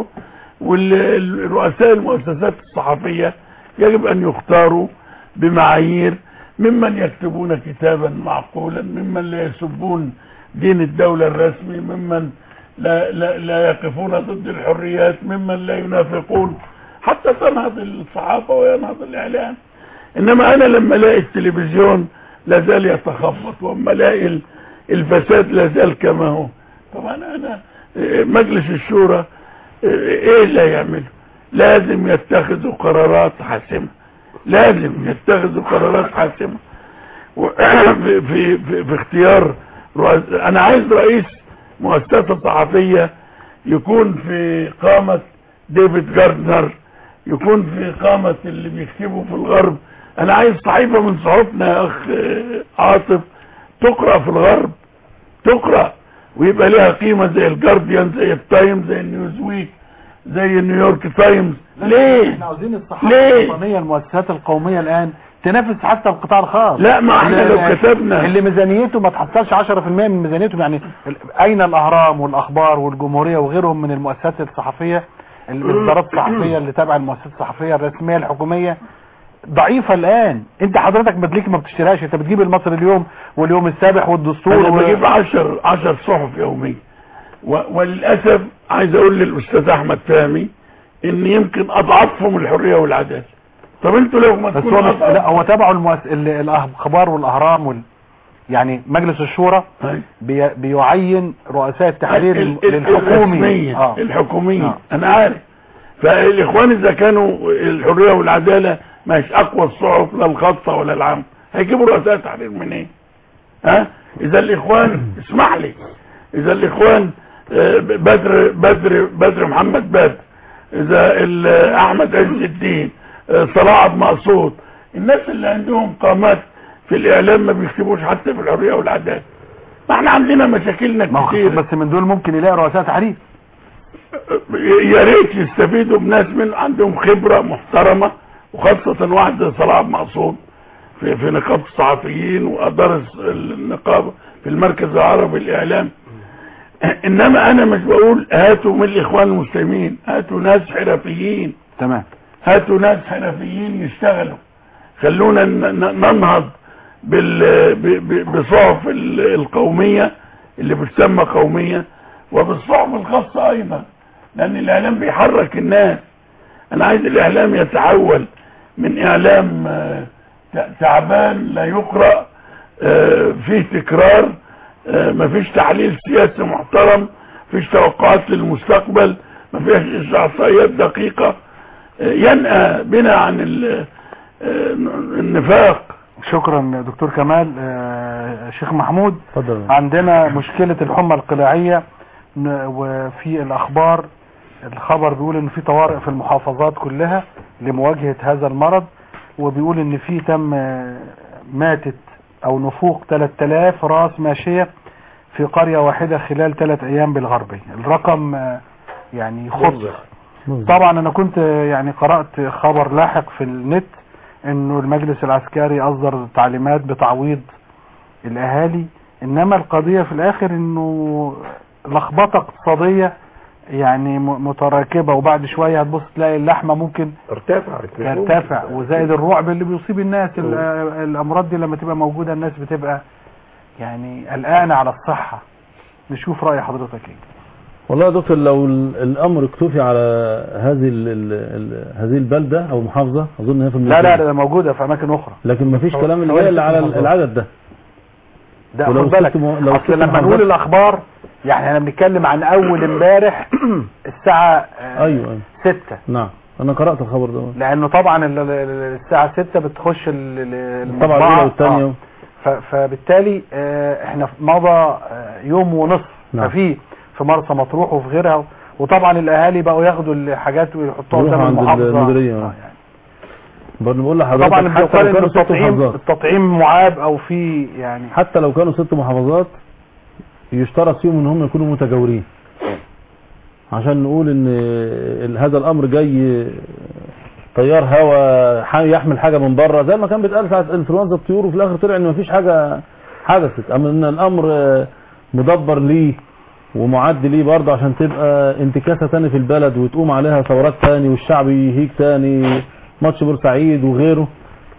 والرؤساء المؤسسات الصحفيه يجب ان يختاروا بمعايير ممن يكتبون كتابا معقولا ممن لا يسبون دين الدولة الرسمي ممن لا, لا, لا يقفون ضد الحريات ممن لا ينافقون حتى تنهض الصحافة وينهض الإعلام إنما أنا لما ألاقي التلفزيون لا زال يتخبط وأما ألاقي ال- الفساد لا زال كما هو طبعا أنا إيه، مجلس الشورى إيه إيه اللي يعمله لازم يتخذوا قرارات حاسمة لازم يتخذوا قرارات حاسمة و- في, في, في, في اختيار رؤس- انا عايز رئيس مؤسسة صحفية يكون في قامة ديفيد جاردنر يكون في قامة اللي بيكتبوا في الغرب انا عايز صحيفة من صحفنا يا اخ آه، عاطف تقرأ في الغرب تقرأ ويبقى لها قيمة زي الجارديان زي التايمز زي النيوزويك زي نيويورك تايمز ليه احنا عاوزين الصحافه ليه؟ الوطنيه المؤسسات القوميه الان تنافس حتى القطاع الخاص لا ما احنا اللي- لو كتبنا اللي ميزانيته ما تحصلش 10% من ميزانيتهم يعني ال- اين الاهرام والاخبار والجمهوريه وغيرهم من المؤسسات الصحفيه الاصدارات الصحفيه اللي تابعه المؤسسات الصحفيه الرسميه الحكوميه ضعيفه الان انت حضرتك مدليك ما بتشتريهاش انت بتجيب المصري اليوم واليوم السابح والدستور انا و- بجيب 10 10 صحف يوميا و- وللاسف عايز اقول للاستاذ احمد فهمي ان يمكن اضعفهم الحريه والعداله طب انتوا لو ما بس تكونوا هو مش أضعف- لا هو تابعوا المؤس... ال- الاخبار والاهرام وال... يعني مجلس الشورى أي. بي... بيعين رؤساء التحرير ال- ال- للحكومي الرسمية آه. الحكومية آه. انا عارف فالاخوان اذا كانوا الحريه والعداله مش اقوى الصحف لا الخاصه ولا العامه هيجيبوا رؤساء تحرير منين ها اذا الاخوان اسمح لي اذا الاخوان آه، بدر بدر بدر محمد بدر اذا ال- احمد عز الدين آه، صلاح عبد مقصود الناس اللي عندهم قامات في الاعلام ما بيكتبوش حتى في الحريه والعداله ما احنا عندنا مشاكلنا ما هو كتير بس من دول ممكن يلاقي رؤساء تحرير يا ريت يستفيدوا بناس من عندهم خبرة محترمة وخاصة واحد زي صلاح عبد مقصود في, في نقابة الصحفيين وأدار النقابة في المركز العربي للإعلام إنما أنا مش بقول هاتوا من الإخوان المسلمين هاتوا ناس حرفيين تمام هاتوا ناس حرفيين يشتغلوا خلونا ن- ن- ننهض بال ب- ب- بصحف ال- القومية اللي بتسمى قومية وبالصحف الخاصة ايضا لان الاعلام بيحرك الناس انا عايز الاعلام يتحول من اعلام آه، ت- تعبان لا يقرأ آه، فيه تكرار آه، مفيش تحليل سياسي محترم مفيش توقعات للمستقبل مفيش احصائيات دقيقة آه، ينأى بنا عن ال- آه، النفاق شكرا دكتور كمال آه، شيخ محمود اتفضل عندنا مشكلة الحمى القلاعية ن- وفي الأخبار الخبر بيقول ان في طوارئ في المحافظات كلها لمواجهة هذا المرض وبيقول ان في تم آه، ماتت او نفوق 3000 راس ماشية في قرية واحدة خلال ثلاث ايام بالغربي الرقم آه، يعني خطر طبعا انا كنت آه، يعني قرأت خبر لاحق في النت انه المجلس العسكري اصدر تعليمات بتعويض الاهالي انما القضية في الاخر انه لخبطة اقتصادية يعني م- متراكبة وبعد شوية هتبص تلاقي اللحمة ممكن ارتفع ترتفع وزائد الرعب اللي بيصيب الناس ال- الامراض دي لما تبقى موجودة الناس بتبقى يعني قلقانة على الصحة نشوف رأي حضرتك ايه والله يا دكتور لو ال- الامر اكتفي على هذه ال ال ال هذه البلده او محافظه اظن هي في لا المنطقة. لا ده موجودة في اماكن اخرى لكن مفيش حوالي- كلام اللي حوالي جاي إلا ست على محافظات. العدد ده ده ولو خد بالك ست م- لو ست اصل لما محافظات- نقول الاخبار يعني احنا بنتكلم عن اول امبارح الساعة آه، ايوه ايوه ستة نعم انا قرات الخبر ده لانه طبعا ال- ال- ال- الساعة ستة بتخش ال- ال- الطبعه المطبعة. الاولى والثانيه آه. ف- فبالتالي آه، احنا في مضى آه، يوم ونصف نعم. ففي في مرسى مطروح وفي غيرها وطبعا الاهالي بقوا ياخدوا الحاجات ويحطوها يروحوا قدام عند المحافظة المديرية. آه، برضه بقول لحضرتك طبعا حتى بيقال لو ان كانوا ست التطعيم محافظات التطعيم معاب او في يعني حتى لو كانوا ست محافظات يشترط فيهم ان هم يكونوا متجاورين عشان نقول ان ال- هذا الامر جاي طيار هوا ح- يحمل حاجه من بره زي ما كان بيتقال ساعه انفلونزا الطيور وفي الاخر طلع ان مفيش حاجه حدثت اما ان الامر آه، مدبر ليه ومعد ليه برضه عشان تبقى انتكاسه تاني في البلد وتقوم عليها ثورات تاني والشعب يهيج تاني ماتش بورسعيد وغيره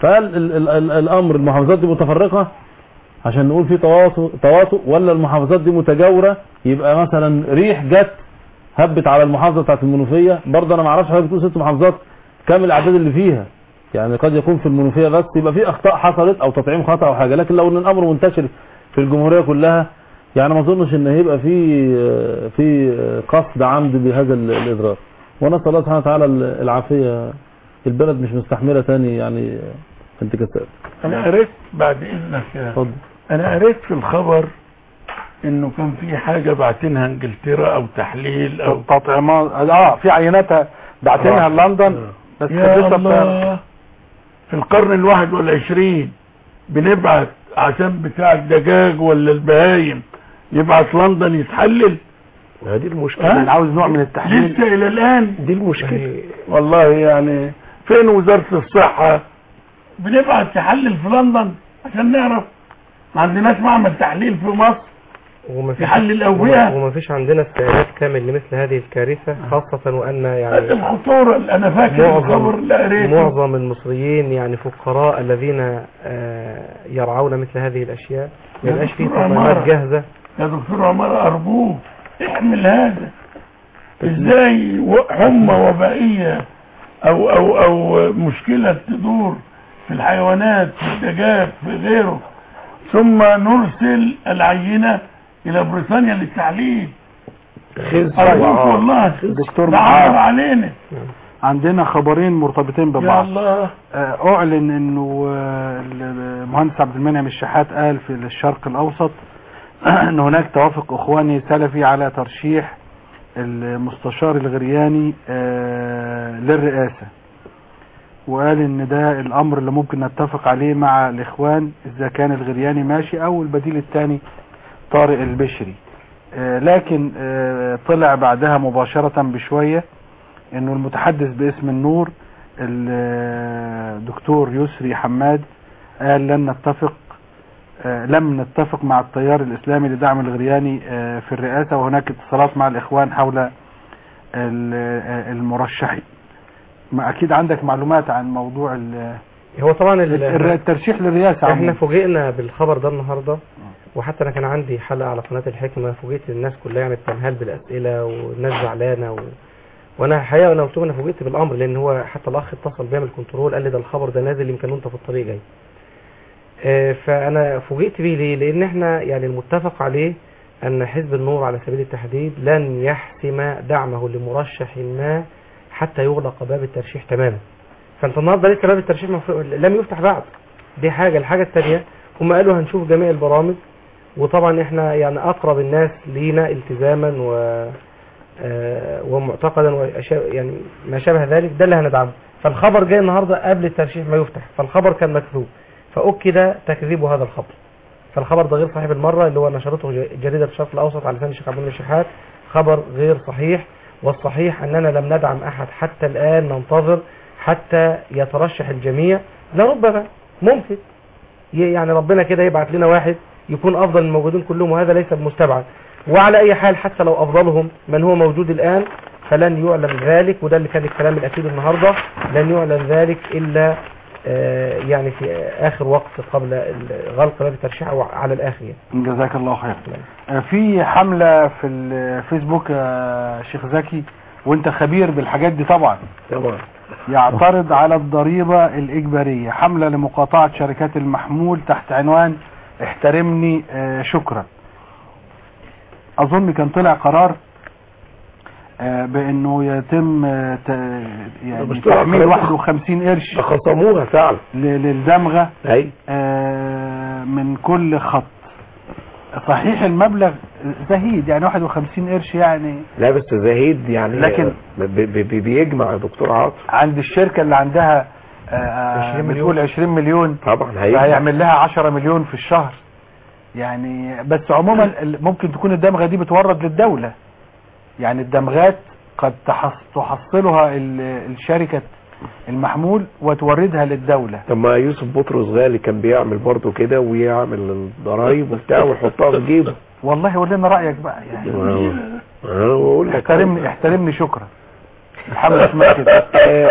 فالامر المحافظات دي متفرقه عشان نقول في تواطؤ تواطؤ ولا المحافظات دي متجاوره يبقى مثلا ريح جت هبت على المحافظه بتاعت المنوفيه برضه انا ما اعرفش حضرتك بتقول ست محافظات كام الاعداد اللي فيها يعني قد يكون في المنوفيه بس يبقى في اخطاء حصلت او تطعيم خطا او حاجه لكن لو ان الامر منتشر في الجمهوريه كلها يعني ما اظنش ان هيبقى في في قصد عمد بهذا ال- الاضرار ونسال الله سبحانه وتعالى العافيه البلد مش مستحمله تاني يعني انتكاسات انا قريت بعد اذنك يا اتفضل انا قريت في الخبر انه كان في حاجه بعتينها انجلترا او تحليل او تطعيمات اه في عينات بعتينها لندن بس يا كانت لسه الله في القرن الواحد والعشرين بنبعت عشان بتاع الدجاج ولا البهايم يبعت لندن يتحلل هذه ها؟ المشكلة انا عاوز نوع من التحليل لسه الى الان دي المشكلة والله يعني فين وزارة الصحة بنبعت تحلل في لندن عشان نعرف ما عندناش معمل تحليل في مصر ومفيش يحلل وما- الأوبئة ومفيش عندنا استعداد كامل لمثل هذه الكارثة خاصة وأن هذه يعني الخطورة اللي انا فاكر الخبر معظم اللي قريته معظم المصريين يعني فقراء الذين آه، يرعون مثل هذه الأشياء ما يا يبقاش فيه دكتور تطعيمات عمارة. جاهزة يا دكتور عمر أرجوك احمل هذا ازاي و- حمى وبائية او او او مشكلة تدور في الحيوانات في الدجاج في غيره ثم نرسل العينة الى بريطانيا للتحليل خزي ارجوك والله دكتور ده عبر معاذ علينا عندنا خبرين مرتبطين يا ببعض الله آه، اعلن انه آه، المهندس عبد المنعم الشحات قال في الشرق الاوسط ان هناك توافق اخواني سلفي على ترشيح المستشار الغرياني آه، للرئاسة وقال ان ده الامر اللي ممكن نتفق عليه مع الاخوان اذا كان الغرياني ماشي او البديل الثاني طارق البشري آه، لكن آه، طلع بعدها مباشرة بشوية انه المتحدث باسم النور الدكتور يسري حماد قال لن نتفق آه، لم نتفق مع التيار الاسلامي لدعم الغرياني آه، في الرئاسة وهناك اتصالات مع الاخوان حول ال- آه، المرشحين ما اكيد عندك معلومات عن موضوع ال- هو طبعا ال- الر- الترشيح للرئاسة احنا عموماً. فوجئنا بالخبر ده النهارده وحتى انا كان عندي حلقه على قناه الحكمه فوجئت الناس كلها يعني التنهال بالاسئله والناس زعلانه و... وانا الحقيقه انا قلت لهم انا فوجئت بالامر لان هو حتى الاخ اتصل بيعمل كنترول قال لي ده الخبر ده نازل يمكن وانت في الطريق جاي آه، فانا فوجئت بيه ليه لان احنا يعني المتفق عليه ان حزب النور على سبيل التحديد لن يحسم دعمه لمرشح ما حتى يغلق باب الترشيح تماما فانت النهارده لسه باب الترشيح مفروض لم يفتح بعد دي حاجه الحاجه الثانيه هم قالوا هنشوف جميع البرامج وطبعا احنا يعني اقرب الناس لينا التزاما و آه، ومعتقدا وأشياء يعني ما شابه ذلك ده اللي هندعمه فالخبر جاي النهارده قبل الترشيح ما يفتح فالخبر كان مكذوب فأكد تكذيب هذا الخبر فالخبر ده غير صحيح بالمرة اللي هو نشرته ج- جريدة الشرق الأوسط على لسان الشيخ عبد المنعم الشحات خبر غير صحيح والصحيح أننا لم ندعم أحد حتى الآن ننتظر حتى يترشح الجميع لربما ممكن ي- يعني ربنا كده يبعت لنا واحد يكون أفضل من الموجودين كلهم وهذا ليس بمستبعد وعلى أي حال حتى لو أفضلهم من هو موجود الآن فلن يعلن ذلك وده اللي كان الكلام الأكيد النهاردة لن يعلن ذلك إلا آه، يعني في آخر وقت قبل ال- غلق باب الترشيح أو على الآخر يعني. جزاك الله خير آه، في حملة في الفيسبوك يا شيخ زكي وانت خبير بالحاجات دي طبعا طبعا يعترض على الضريبة الإجبارية حملة لمقاطعة شركات المحمول تحت عنوان احترمني آه، شكرا أظن كان طلع قرار آه، بأنه يتم آه، ت- يعني مش طلع تحميل قرار. 51 قرش ده خصموها فعلا ل- للدمغة اي آه، من كل خط صحيح المبلغ زهيد يعني 51 قرش يعني لا بس زهيد يعني لكن- ب- ب- ب- بيجمع يا دكتور عاطف عند الشركة اللي عندها آه، 20 مليون. بتقول 20 مليون طبعا هيجمع فهيعمل لها 10 مليون في الشهر يعني بس عموما ال- ممكن تكون الدمغة دي بتورد للدولة يعني الدمغات قد تحص- تحصلها ال- الشركة المحمول وتوردها للدولة طب ما يوسف بطرس غالي كان بيعمل برضه كده ويعمل الضرايب وبتاع ويحطها في جيبه والله قول لنا رأيك بقى يعني انا بقول لك احترمني احترمني شكرا الحمد اسمها كده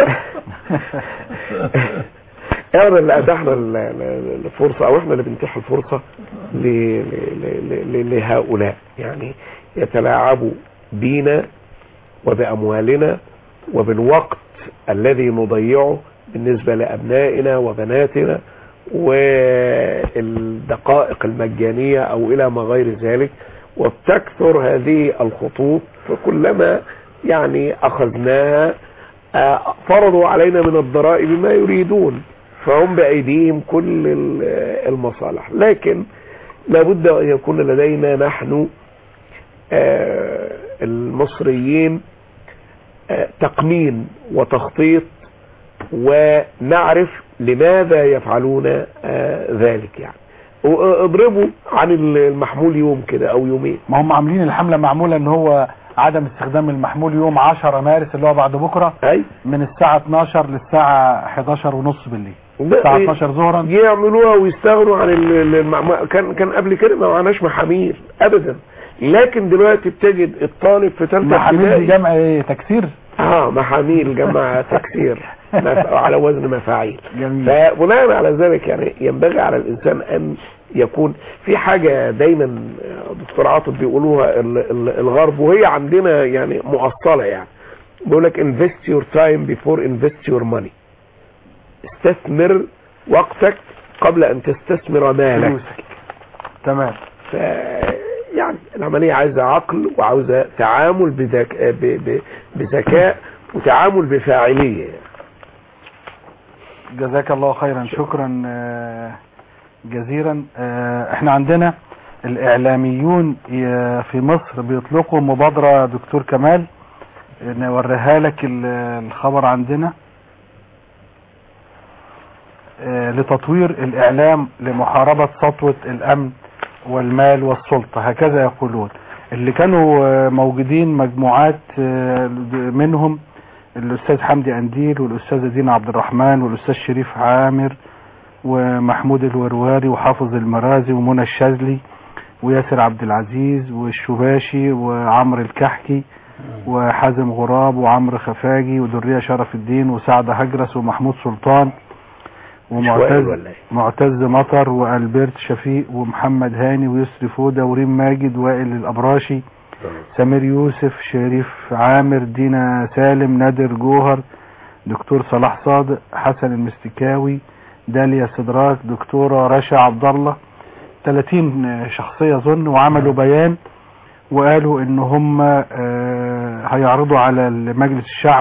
احنا اللي اتحنا ال- ال- الفرصه او احنا اللي بنتيح الفرصه ل- ل- ل- ل- لهؤلاء يعني يتلاعبوا بينا وباموالنا وبالوقت الذي نضيعه بالنسبه لابنائنا وبناتنا والدقائق المجانيه او الى ما غير ذلك وبتكثر هذه الخطوط فكلما يعني اخذناها آه، فرضوا علينا من الضرائب ما يريدون فهم بأيديهم كل ال- المصالح لكن لابد أن يكون لدينا نحن آه، المصريين آه، تقنين وتخطيط ونعرف لماذا يفعلون آه، ذلك يعني واضربوا عن المحمول يوم كده او يومين ما هم عاملين الحملة معمولة ان هو عدم استخدام المحمول يوم 10 مارس اللي هو بعد بكرة اي من الساعة 12 للساعة 11 ونص بالليل ده الساعة إيه؟ 12 ظهرا يعملوها ويستغنوا عن ال- ال- المع... كان كان قبل كده ما معناش محامير ابدا لكن دلوقتي بتجد الطالب في ثالثه محاميل دي ابتدائي جمع ايه تكسير اه محاميل جمع تكسير مف- على وزن مفاعيل جميل فبناء على ذلك يعني ينبغي على الانسان ان يكون في حاجه دايما دكتور عاطف بيقولوها ال- ال- الغرب وهي عندنا يعني مؤصله يعني بيقول لك invest your time before invest your money استثمر وقتك قبل ان تستثمر مالك فلوسك تمام ف يعني العملية عايزة عقل وعاوزة تعامل بذك... ب... ب... بذكاء وتعامل بفاعلية جزاك الله خيرا شكرا آه، جزيلا آه، احنا عندنا الاعلاميون ي- في مصر بيطلقوا مبادرة دكتور كمال نوريها لك ال- الخبر عندنا آه، لتطوير الاعلام لمحاربة سطوة الامن والمال والسلطة هكذا يقولون اللي كانوا آه، موجودين مجموعات آه، منهم الاستاذ حمدي انديل والاستاذه دينا عبد الرحمن والاستاذ شريف عامر ومحمود الورواري وحافظ المرازي ومنى الشاذلي وياسر عبد العزيز والشباشي وعمرو الكحكي وحازم غراب وعمرو خفاجي ودرية شرف الدين وسعد هجرس ومحمود سلطان وائل ومعتز ولا ايه؟ معتز مطر والبرت شفيق ومحمد هاني ويسري فوده وريم ماجد وائل الابراشي سمير يوسف شريف عامر دينا سالم نادر جوهر دكتور صلاح صادق حسن المستكاوي داليا سدراك دكتورة رشا عبد الله 30 شخصية اظن وعملوا بيان وقالوا ان هم آه، هيعرضوا على مجلس الشعب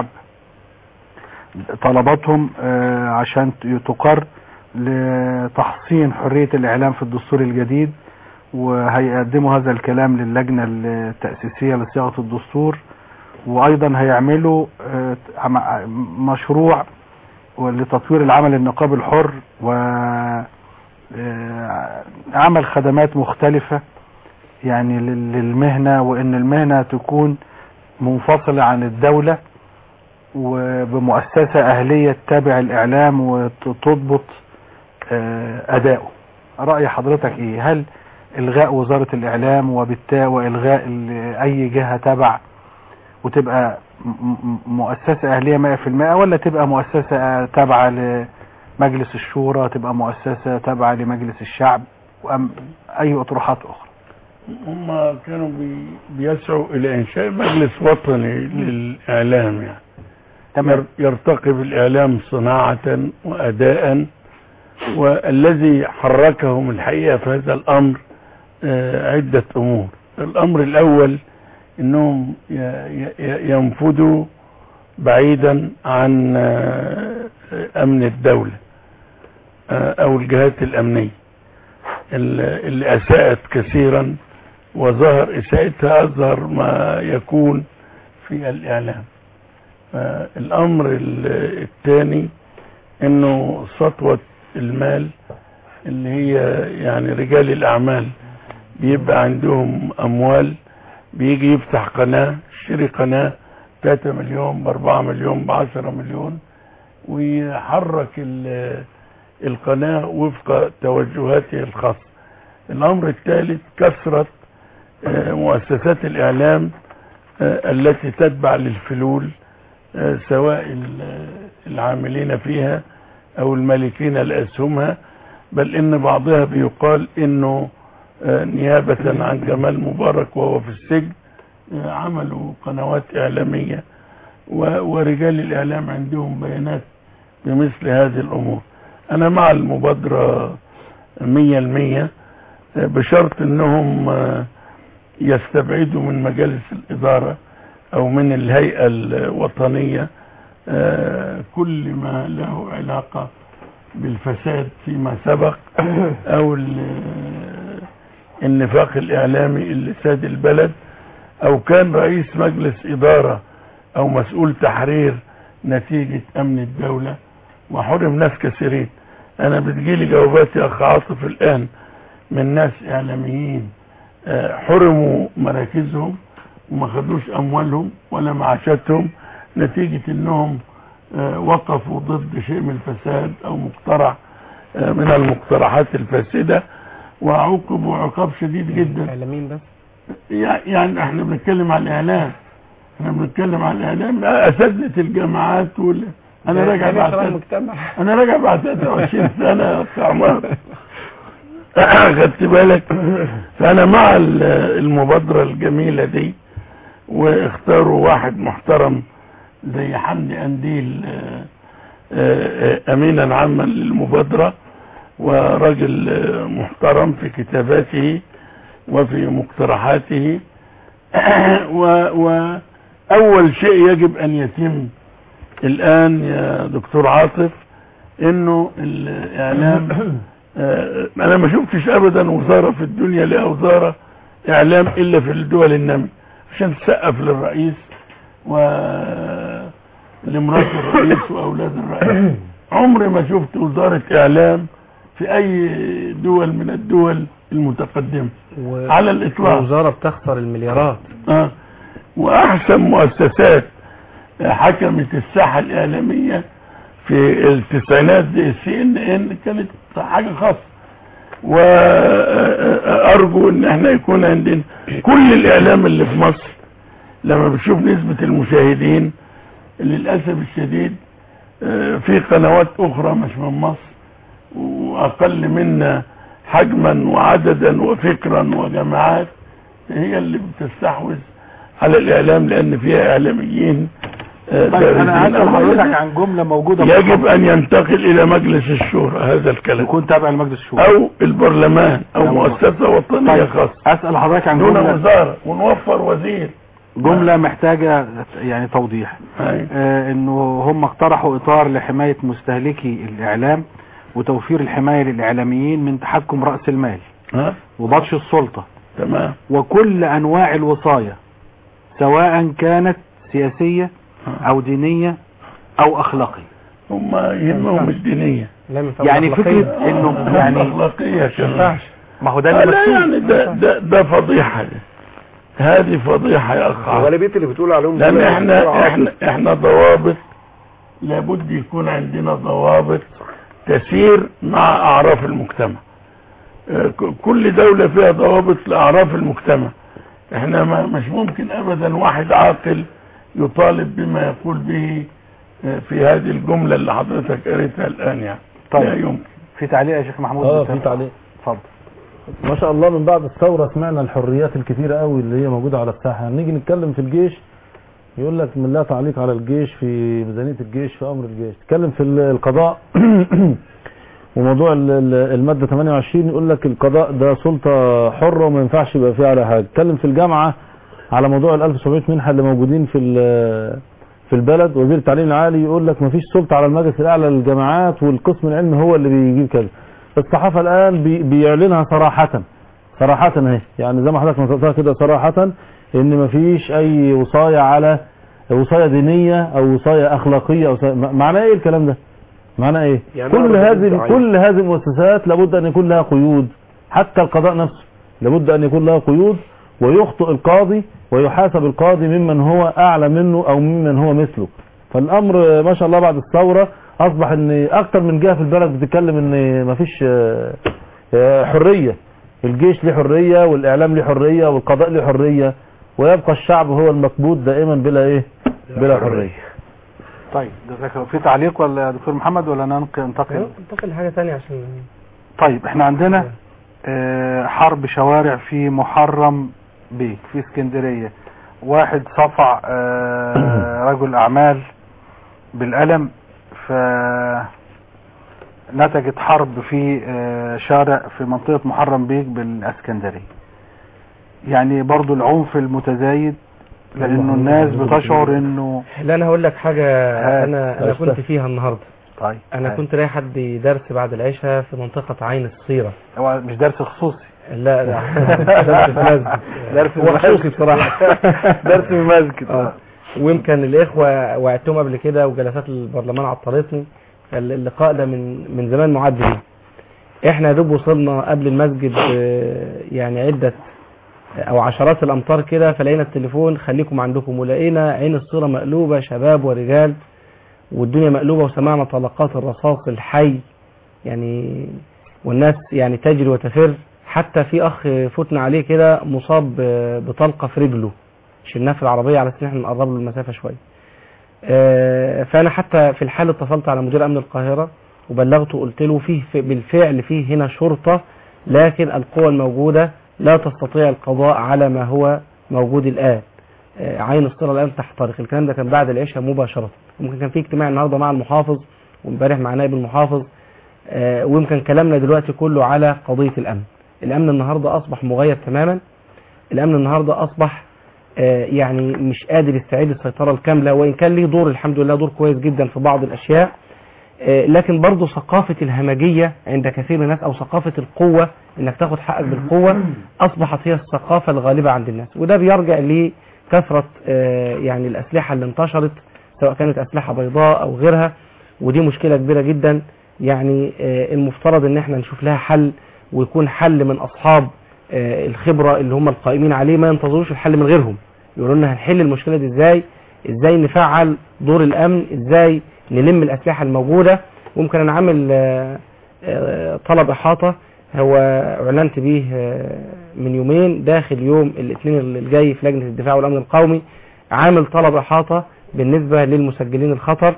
طلباتهم آه، عشان تقر لتحصين حرية الاعلام في الدستور الجديد وهيقدموا هذا الكلام للجنة التأسيسية لصياغة الدستور وايضا هيعملوا آه، عم- مشروع لتطوير العمل النقابي الحر و آه، عمل خدمات مختلفة يعني لل- للمهنة وان المهنة تكون منفصلة عن الدولة وبمؤسسة اهلية تتابع الاعلام وتضبط آه، اداؤه رأي حضرتك ايه هل الغاء وزارة الاعلام وبالتالي والغاء ال- اي جهة تبع وتبقى م- م- مؤسسة اهلية 100% ولا تبقى مؤسسة تابعة لمجلس الشورى تبقى مؤسسة تابعة لمجلس الشعب وأم اي اطروحات اخرى هم كانوا بي بيسعوا الى انشاء مجلس وطني للاعلام يعني تمام ير- يرتقي بالاعلام صناعة واداء والذي حركهم الحقيقة في هذا الامر آه، عدة امور الامر الاول انهم ي- ي- ينفذوا بعيدا عن آه، امن الدولة آه، او الجهات الامنية ال- اللي اساءت كثيرا وظهر اساءتها اظهر ما يكون في الاعلام آه، الامر ال- الثاني انه سطوة المال اللي هي يعني رجال الاعمال بيبقى عندهم اموال بيجي يفتح قناة يشتري قناة 3 مليون ب 4 مليون ب 10 مليون ويحرك ال- القناة وفق توجهاته الخاصة الامر الثالث كثرة آه، مؤسسات الاعلام آه، التي تتبع للفلول آه، سواء ال- العاملين فيها او المالكين لاسهمها بل ان بعضها بيقال انه آه، نيابة عن جمال مبارك وهو في السجن آه، عملوا قنوات اعلامية و- ورجال الاعلام عندهم بيانات بمثل هذه الامور انا مع المبادرة مية المية آه، بشرط انهم آه، يستبعدوا من مجالس الادارة او من الهيئة الوطنية آه، كل ما له علاقة بالفساد فيما سبق او ال- النفاق الاعلامي اللي ساد البلد او كان رئيس مجلس ادارة او مسؤول تحرير نتيجة امن الدولة وحرم ناس كثيرين انا بتجيلي جوابات يا اخ عاطف الان من ناس اعلاميين آه، حرموا مراكزهم وما خدوش اموالهم ولا معاشاتهم نتيجة انهم آه، وقفوا ضد شيء من الفساد او مقترح آه، من المقترحات الفاسدة وعوقبوا عقاب شديد جدا اعلاميين بس يع- يعني احنا بنتكلم على الاعلام احنا بنتكلم على الاعلام اساتذه الجامعات وال... انا راجع بعد المجتمع انا راجع بعد 23 سنه يا أخ عمار خدت بالك فانا مع ال- المبادره الجميله دي واختاروا واحد محترم زي حمدي انديل آه، آه، آه، امينا عاما للمبادره وراجل آه، محترم في كتاباته وفي مقترحاته و- واول شيء يجب ان يتم الان يا دكتور عاطف انه الاعلام آه، انا ما شفتش ابدا وزارة في الدنيا لها وزارة اعلام الا في الدول النامية عشان تسقف للرئيس و لمرات الرئيس واولاد الرئيس عمري ما شفت وزارة اعلام في اي دول من الدول المتقدمة و... على الاطلاق الوزارة بتخسر المليارات آه. واحسن مؤسسات حكمت الساحة الاعلامية في التسعينات دي سي ان ان كانت حاجة خاصة وارجو ان احنا يكون عندنا كل الاعلام اللي في مصر لما بتشوف نسبة المشاهدين للأسف الشديد آه، في قنوات اخرى مش من مصر واقل منا حجما وعددا وفكرا وجماعات هي اللي بتستحوذ على الاعلام لان فيها اعلاميين آه، طيب انا دارسين هسأل حضرتك أولاً. عن جملة موجودة في يجب الخبر. ان ينتقل الى مجلس الشورى هذا الكلام يكون تابع لمجلس الشورى او البرلمان او أو- مؤسسة وطنية طيب خاصة اسأل حضرتك عن دون جملة وزارة ونوفر وزير جملة محتاجة يعني توضيح أي. آه انه هم اقترحوا اطار لحماية مستهلكي الاعلام وتوفير الحماية للاعلاميين من تحكم رأس المال ها وبطش السلطة تمام وكل انواع الوصاية سواء كانت سياسية او دينية او اخلاقية هم يهمهم الدينية لم يفهم يعني الأخلاقية. فكرة انه يعني الأخلاقية كمان ما هو ده آه، اللي لا مكتوب. يعني ده, ده, ده فضيحة ده. هذه فضيحة يا أخ عاطف. غالبية اللي بتقول عليهم لان دول احنا دول احنا احنا ضوابط لابد يكون عندنا ضوابط تسير مع اعراف المجتمع اه، ك- كل دولة فيها ضوابط لاعراف المجتمع احنا ما مش ممكن ابدا واحد عاقل يطالب بما يقول به اه، في هذه الجملة اللي حضرتك قريتها الان يعني طيب. لا يمكن في تعليق يا شيخ محمود اه بتاع- في تعليق اتفضل ما شاء الله من بعد الثورة سمعنا الحريات الكثيرة قوي اللي هي موجودة على الساحة نيجي نتكلم في الجيش يقول لك من لا تعليق على الجيش في ميزانية الجيش في أمر الجيش تتكلم في ال- القضاء وموضوع ال- ال- المادة 28 يقول لك القضاء ده سلطة حرة وما ينفعش يبقى فيه على حاجة تتكلم في الجامعة على موضوع ال 1700 منحة اللي موجودين في ال- في البلد وزير التعليم العالي يقول لك مفيش سلطة على المجلس الأعلى للجامعات والقسم العلمي هو اللي بيجيب كذا الصحافة الآن بي- بيعلنها صراحة صراحة اهي يعني زي ما حضرتك نطقتها كده صراحة ان مفيش اي وصاية على وصاية دينية او وصاية اخلاقية أو وصاية معناه ايه الكلام ده معناه ايه يعني كل أعرف هذه الدعاية. كل هذه المؤسسات لابد ان يكون لها قيود حتى القضاء نفسه لابد ان يكون لها قيود ويخطئ القاضي ويحاسب القاضي ممن هو اعلى منه او ممن هو مثله فالامر ما شاء الله بعد الثورة اصبح ان اكتر من جهة في البلد بتتكلم ان مفيش آه، آه، حرية الجيش له حرية والاعلام له حرية والقضاء له حرية ويبقى الشعب هو المكبوت دائما بلا ايه بلا حرية طيب جزاك الله في تعليق ولا يا دكتور محمد ولا ننقل ننتقل انتقل لحاجة تانية عشان طيب احنا عندنا آه، حرب شوارع في محرم بيك في اسكندرية واحد صفع آه، رجل اعمال بالقلم ف نتجت حرب في آه، شارع في منطقة محرم بيك بالاسكندرية يعني برضو العنف المتزايد لانه الناس بتشعر انه لا انا هقول لك حاجة هات. انا انا كنت فيها النهاردة طيب انا هات. كنت رايح ادي درس بعد العشاء في منطقة عين الصيرة هو مش درس خصوصي لا لا درس في مسجد درس في هو المسجد. خصوصي بصراحة درس في المسجد اه ويمكن الاخوة وعدتهم قبل كده وجلسات البرلمان عطلتني فاللقاء ده من من زمان معد ليه احنا يا دوب وصلنا قبل المسجد آه، يعني عدة او عشرات الامتار كده فلقينا التليفون خليكم عندكم ولقينا عين الصورة مقلوبة شباب ورجال والدنيا مقلوبة وسمعنا طلقات الرصاص الحي يعني والناس يعني تجري وتفر حتى في اخ فتنا عليه كده مصاب ب- بطلقة في رجله شلناه في العربية على اساس ان احنا نقرب له المسافة شوية آه، فانا حتى في الحال اتصلت على مدير امن القاهرة وبلغته قلت له فيه في- بالفعل فيه هنا شرطة لكن القوى الموجودة لا تستطيع القضاء على ما هو موجود الآن آه، عين الصورة الآن تحترق الكلام ده كان بعد العشاء مباشرة ممكن كان في اجتماع النهاردة مع المحافظ وامبارح مع نائب المحافظ آه، ويمكن كلامنا دلوقتي كله على قضية الأمن الأمن النهاردة أصبح مغير تماما الأمن النهاردة أصبح آه، يعني مش قادر يستعيد السيطرة الكاملة وإن كان ليه دور الحمد لله دور كويس جدا في بعض الأشياء آه، لكن برضه ثقافة الهمجية عند كثير من الناس أو ثقافة القوة إنك تاخد حقك بالقوة أصبحت هي الثقافة الغالبة عند الناس وده بيرجع لكثرة آه، يعني الأسلحة اللي انتشرت سواء كانت أسلحة بيضاء أو غيرها ودي مشكلة كبيرة جدا يعني آه، المفترض إن احنا نشوف لها حل ويكون حل من أصحاب آه، الخبرة اللي هم القائمين عليه ما ينتظروش الحل من غيرهم يقولوا لنا هنحل المشكلة دي ازاي ازاي نفعل دور الامن ازاي نلم الاسلحة الموجودة ممكن انا عامل آه، آه، طلب احاطة هو اعلنت بيه آه، من يومين داخل يوم الاثنين الجاي في لجنة الدفاع والامن القومي عامل طلب احاطة بالنسبة للمسجلين الخطر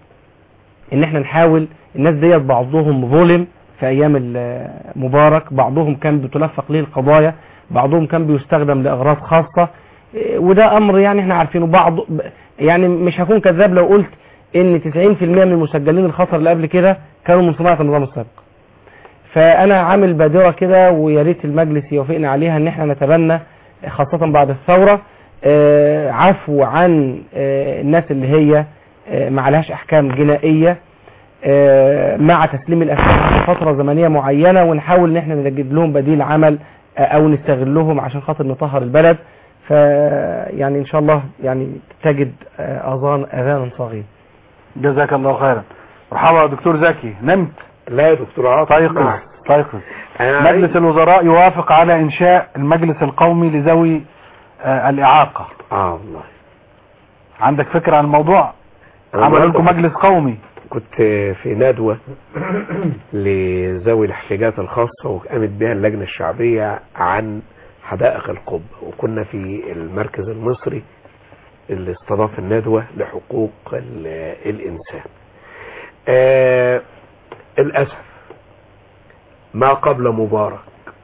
ان احنا نحاول الناس ديت بعضهم ظلم في ايام المبارك بعضهم كان بتلفق ليه القضايا بعضهم كان بيستخدم لاغراض خاصة إيه، وده امر يعني احنا عارفينه بعض يعني مش هكون كذاب لو قلت ان 90% من المسجلين الخطر اللي قبل كده كانوا من صناعة النظام السابق فانا عامل بادرة كده ويا ريت المجلس يوافقنا عليها ان احنا نتبنى خاصة بعد الثورة آه، عفو عن آه، الناس اللي هي آه، ما عليهاش احكام جنائية آه، مع تسليم الاسلحه في فتره زمنيه معينه ونحاول ان احنا نجد لهم بديل عمل آه، او نستغلهم عشان خاطر نطهر البلد ف يعني ان شاء الله يعني تجد آه، اذان اذانا صاغيه جزاك الله خيرا مرحبا يا دكتور زكي نمت لا يا دكتور عاطف طيقظ نعم. طيقظ أنا مجلس عايز- الوزراء يوافق على انشاء المجلس القومي لذوي آه، الاعاقه اه والله عندك فكره عن الموضوع أنا عملوا برضه لكم مجلس قومي كنت في ندوة لذوي الاحتياجات الخاصة وقامت بها اللجنة الشعبية عن حدائق القبة وكنا في المركز المصري اللي استضاف الندوة لحقوق ال- الإنسان آه الأسف ما قبل مبارك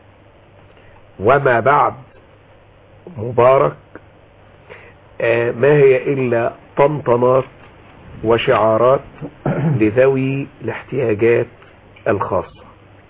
وما بعد مبارك آه ما هي إلا طنطنات وشعارات لذوي الاحتياجات الخاصة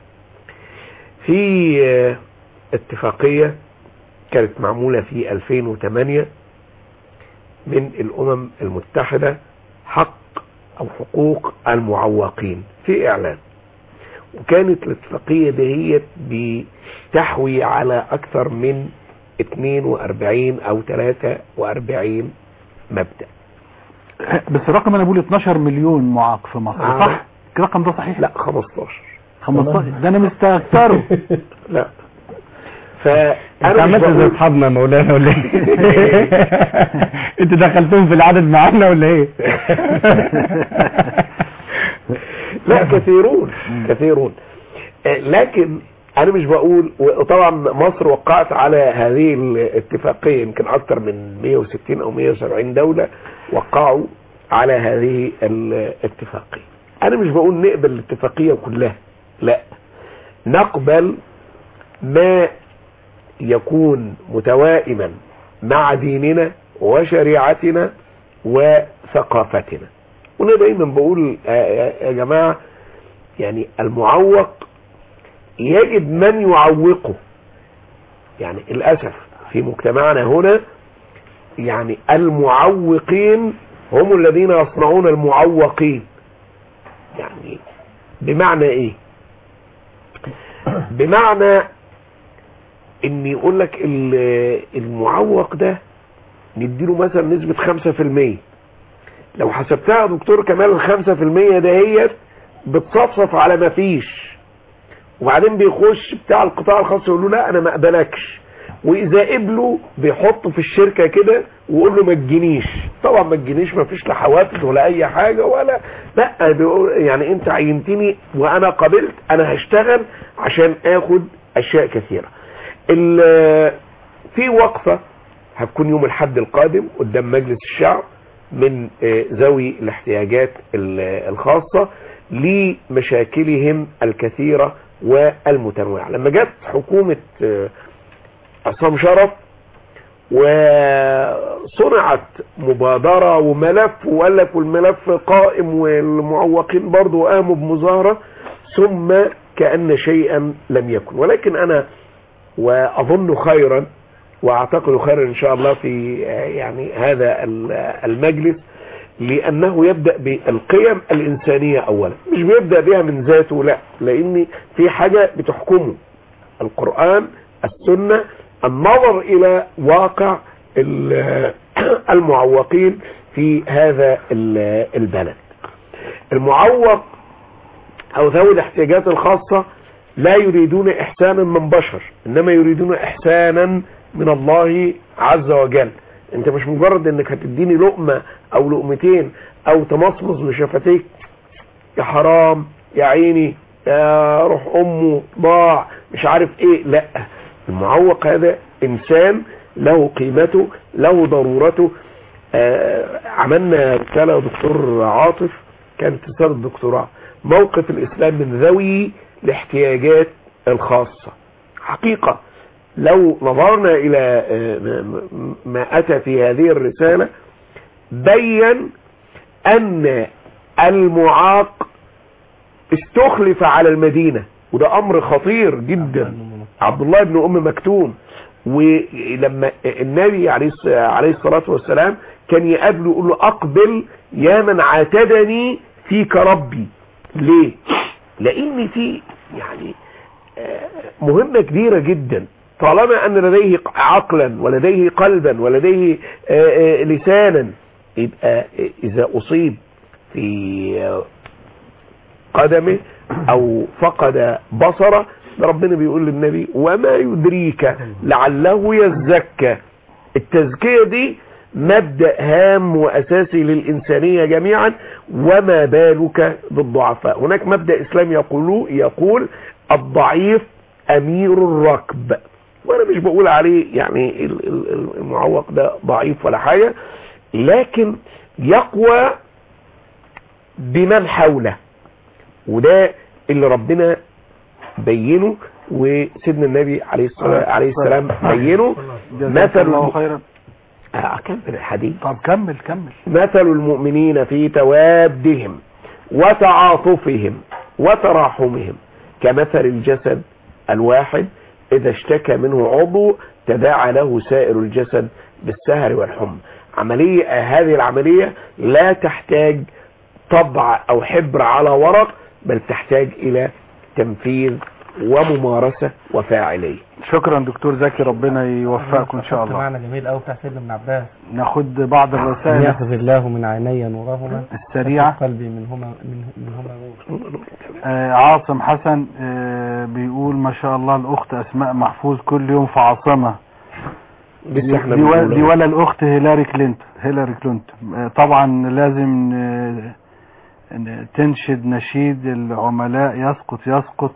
في آه، اتفاقية كانت معمولة في 2008 من الأمم المتحدة حق أو حقوق المعوقين في إعلان وكانت الاتفاقية دهيت بتحوي على أكثر من 42 أو 43 مبدأ بس الرقم انا بقول 12 مليون معاق في مصر آه. صح الرقم ده صحيح لا 15 15 ده انا مستكتره لا فأنا انت مش عملت زي بقول- اصحابنا يا مولانا ولا ايه انت دخلتهم في العدد معانا ولا ايه لا كثيرون كثيرون آه، لكن انا مش بقول وطبعا مصر وقعت على هذه الاتفاقية يمكن اكثر من 160 او 170 دولة وقعوا على هذه الاتفاقية انا مش بقول نقبل الاتفاقية كلها لا نقبل ما يكون متوائما مع ديننا وشريعتنا وثقافتنا وانا دايما بقول آه، يا يا جماعة يعني المعوق يجد من يعوقه يعني للأسف في مجتمعنا هنا يعني المعوقين هم الذين يصنعون المعوقين يعني بمعنى ايه بمعنى ان يقول لك ال- المعوق ده نديله مثلا نسبة خمسة في المية لو حسبتها يا دكتور كمال الخمسة في المية دهيت بتصفصف على ما فيش وبعدين بيخش بتاع القطاع الخاص يقول له لا انا ما اقبلكش واذا قبله بيحطه في الشركة كده ويقول له ما تجينيش طبعا ما تجينيش ما فيش لا حوافز ولا اي حاجة ولا لا بيقول يعني انت عينتني وانا قبلت انا هشتغل عشان اخد اشياء كثيرة ال- في وقفة هتكون يوم الحد القادم قدام مجلس الشعب من آه، ذوي الاحتياجات ال- الخاصة لمشاكلهم الكثيرة والمتنوعة لما جت حكومة آه، عصام شرف وصنعت مبادرة وملف وقالك والملف قائم والمعوقين برضو قاموا بمظاهرة ثم كأن شيئا لم يكن ولكن أنا وأظن خيرا وأعتقد خيرا إن شاء الله في آه، يعني هذا ال- المجلس لأنه يبدأ بالقيم الإنسانية أولا مش بيبدأ بها من ذاته لا لأن في حاجة بتحكمه القرآن السنة النظر إلى واقع ال- المعوقين في هذا ال- البلد المعوق أو ذوي الاحتياجات الخاصة لا يريدون إحسانا من بشر إنما يريدون إحسانا من الله عز وجل انت مش مجرد انك هتديني لقمة او لقمتين او تمصمص بشفتيك يا حرام يا عيني يا روح امه ضاع مش عارف ايه لا المعوق هذا انسان له قيمته له ضرورته آه عملنا رسالة يا دكتور عاطف كانت رسالة دكتوراه موقف الاسلام من ذوي الاحتياجات الخاصة حقيقة لو نظرنا الى آه، م- م- ما اتى في هذه الرسالة بين ان المعاق استخلف على المدينة وده امر خطير جدا عبد الله بن ام مكتوم ولما النبي عليه الص- عليه الصلاة والسلام كان يقابله يقول له اقبل يا من عاتدني فيك ربي ليه لان في يعني آه، مهمة كبيرة جدا طالما أن لديه عقلا ولديه قلبا ولديه آه، آه، لسانا يبقى إذا أصيب في قدمه أو فقد بصره ربنا بيقول للنبي وما يدريك لعله يزكى التزكية دي مبدأ هام وأساسي للإنسانية جميعا وما بالك بالضعفاء هناك مبدأ إسلامي يقول, يقول الضعيف أمير الركب وأنا مش بقول عليه يعني ال- ال- المعوق ده ضعيف ولا حاجة لكن يقوى بمن حوله وده اللي ربنا بينه وسيدنا النبي عليه الصلاة عليه السلام بينه جزاك مثل الله الم- خيرا أكمل الحديث طب كمل كمل مثل المؤمنين في توادهم وتعاطفهم وتراحمهم كمثل الجسد الواحد إذا اشتكى منه عضو تداعى له سائر الجسد بالسهر والحمى عملية هذه العملية لا تحتاج طبع أو حبر على ورق بل تحتاج إلى تنفيذ وممارسة وفاعلية شكرا دكتور زكي ربنا يوفقكم ان شاء خدت الله معنى جميل قوي بتاع سيدنا ابن عباس ناخد بعض الرسائل ياخذ الله من عيني نورهما السريعة قلبي منهما من منهما نور آه، عاصم حسن آه، بيقول ما شاء الله الاخت اسماء محفوظ كل يوم في عاصمة دي, لسه احنا دي, و- بنقول دي أهو. ولا الاخت هيلاري كلينتون هيلاري كلينتون آه، طبعا لازم آه، ن- تنشد نشيد العملاء يسقط يسقط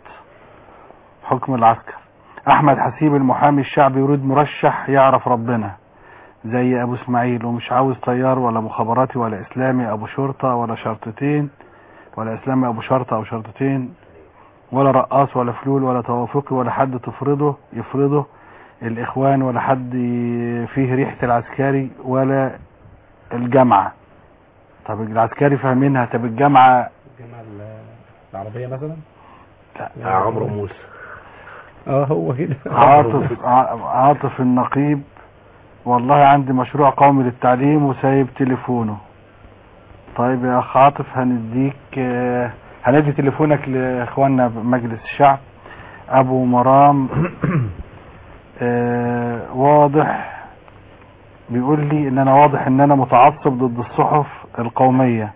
حكم العسكر احمد حسيب المحامي الشعبي يريد مرشح يعرف ربنا زي ابو اسماعيل ومش عاوز طيار ولا مخابراتي ولا اسلامي ابو شرطة ولا شرطتين ولا اسلامي ابو شرطة او شرطتين ولا رقاص ولا فلول ولا توافقي ولا حد تفرضه يفرضه الاخوان ولا حد ي- فيه ريحة العسكري ولا الجامعة طب العسكري فاهمينها طب الجامعة الجامعة العربية مثلا يا عمرو موسى اه هو كده عاطف ع- عاطف النقيب والله عندي مشروع قومي للتعليم وسايب تليفونه طيب يا اخ عاطف هنديك آه، هندي تليفونك لاخواننا بمجلس الشعب ابو مرام آه، واضح بيقول لي ان انا واضح ان انا متعصب ضد الصحف القومية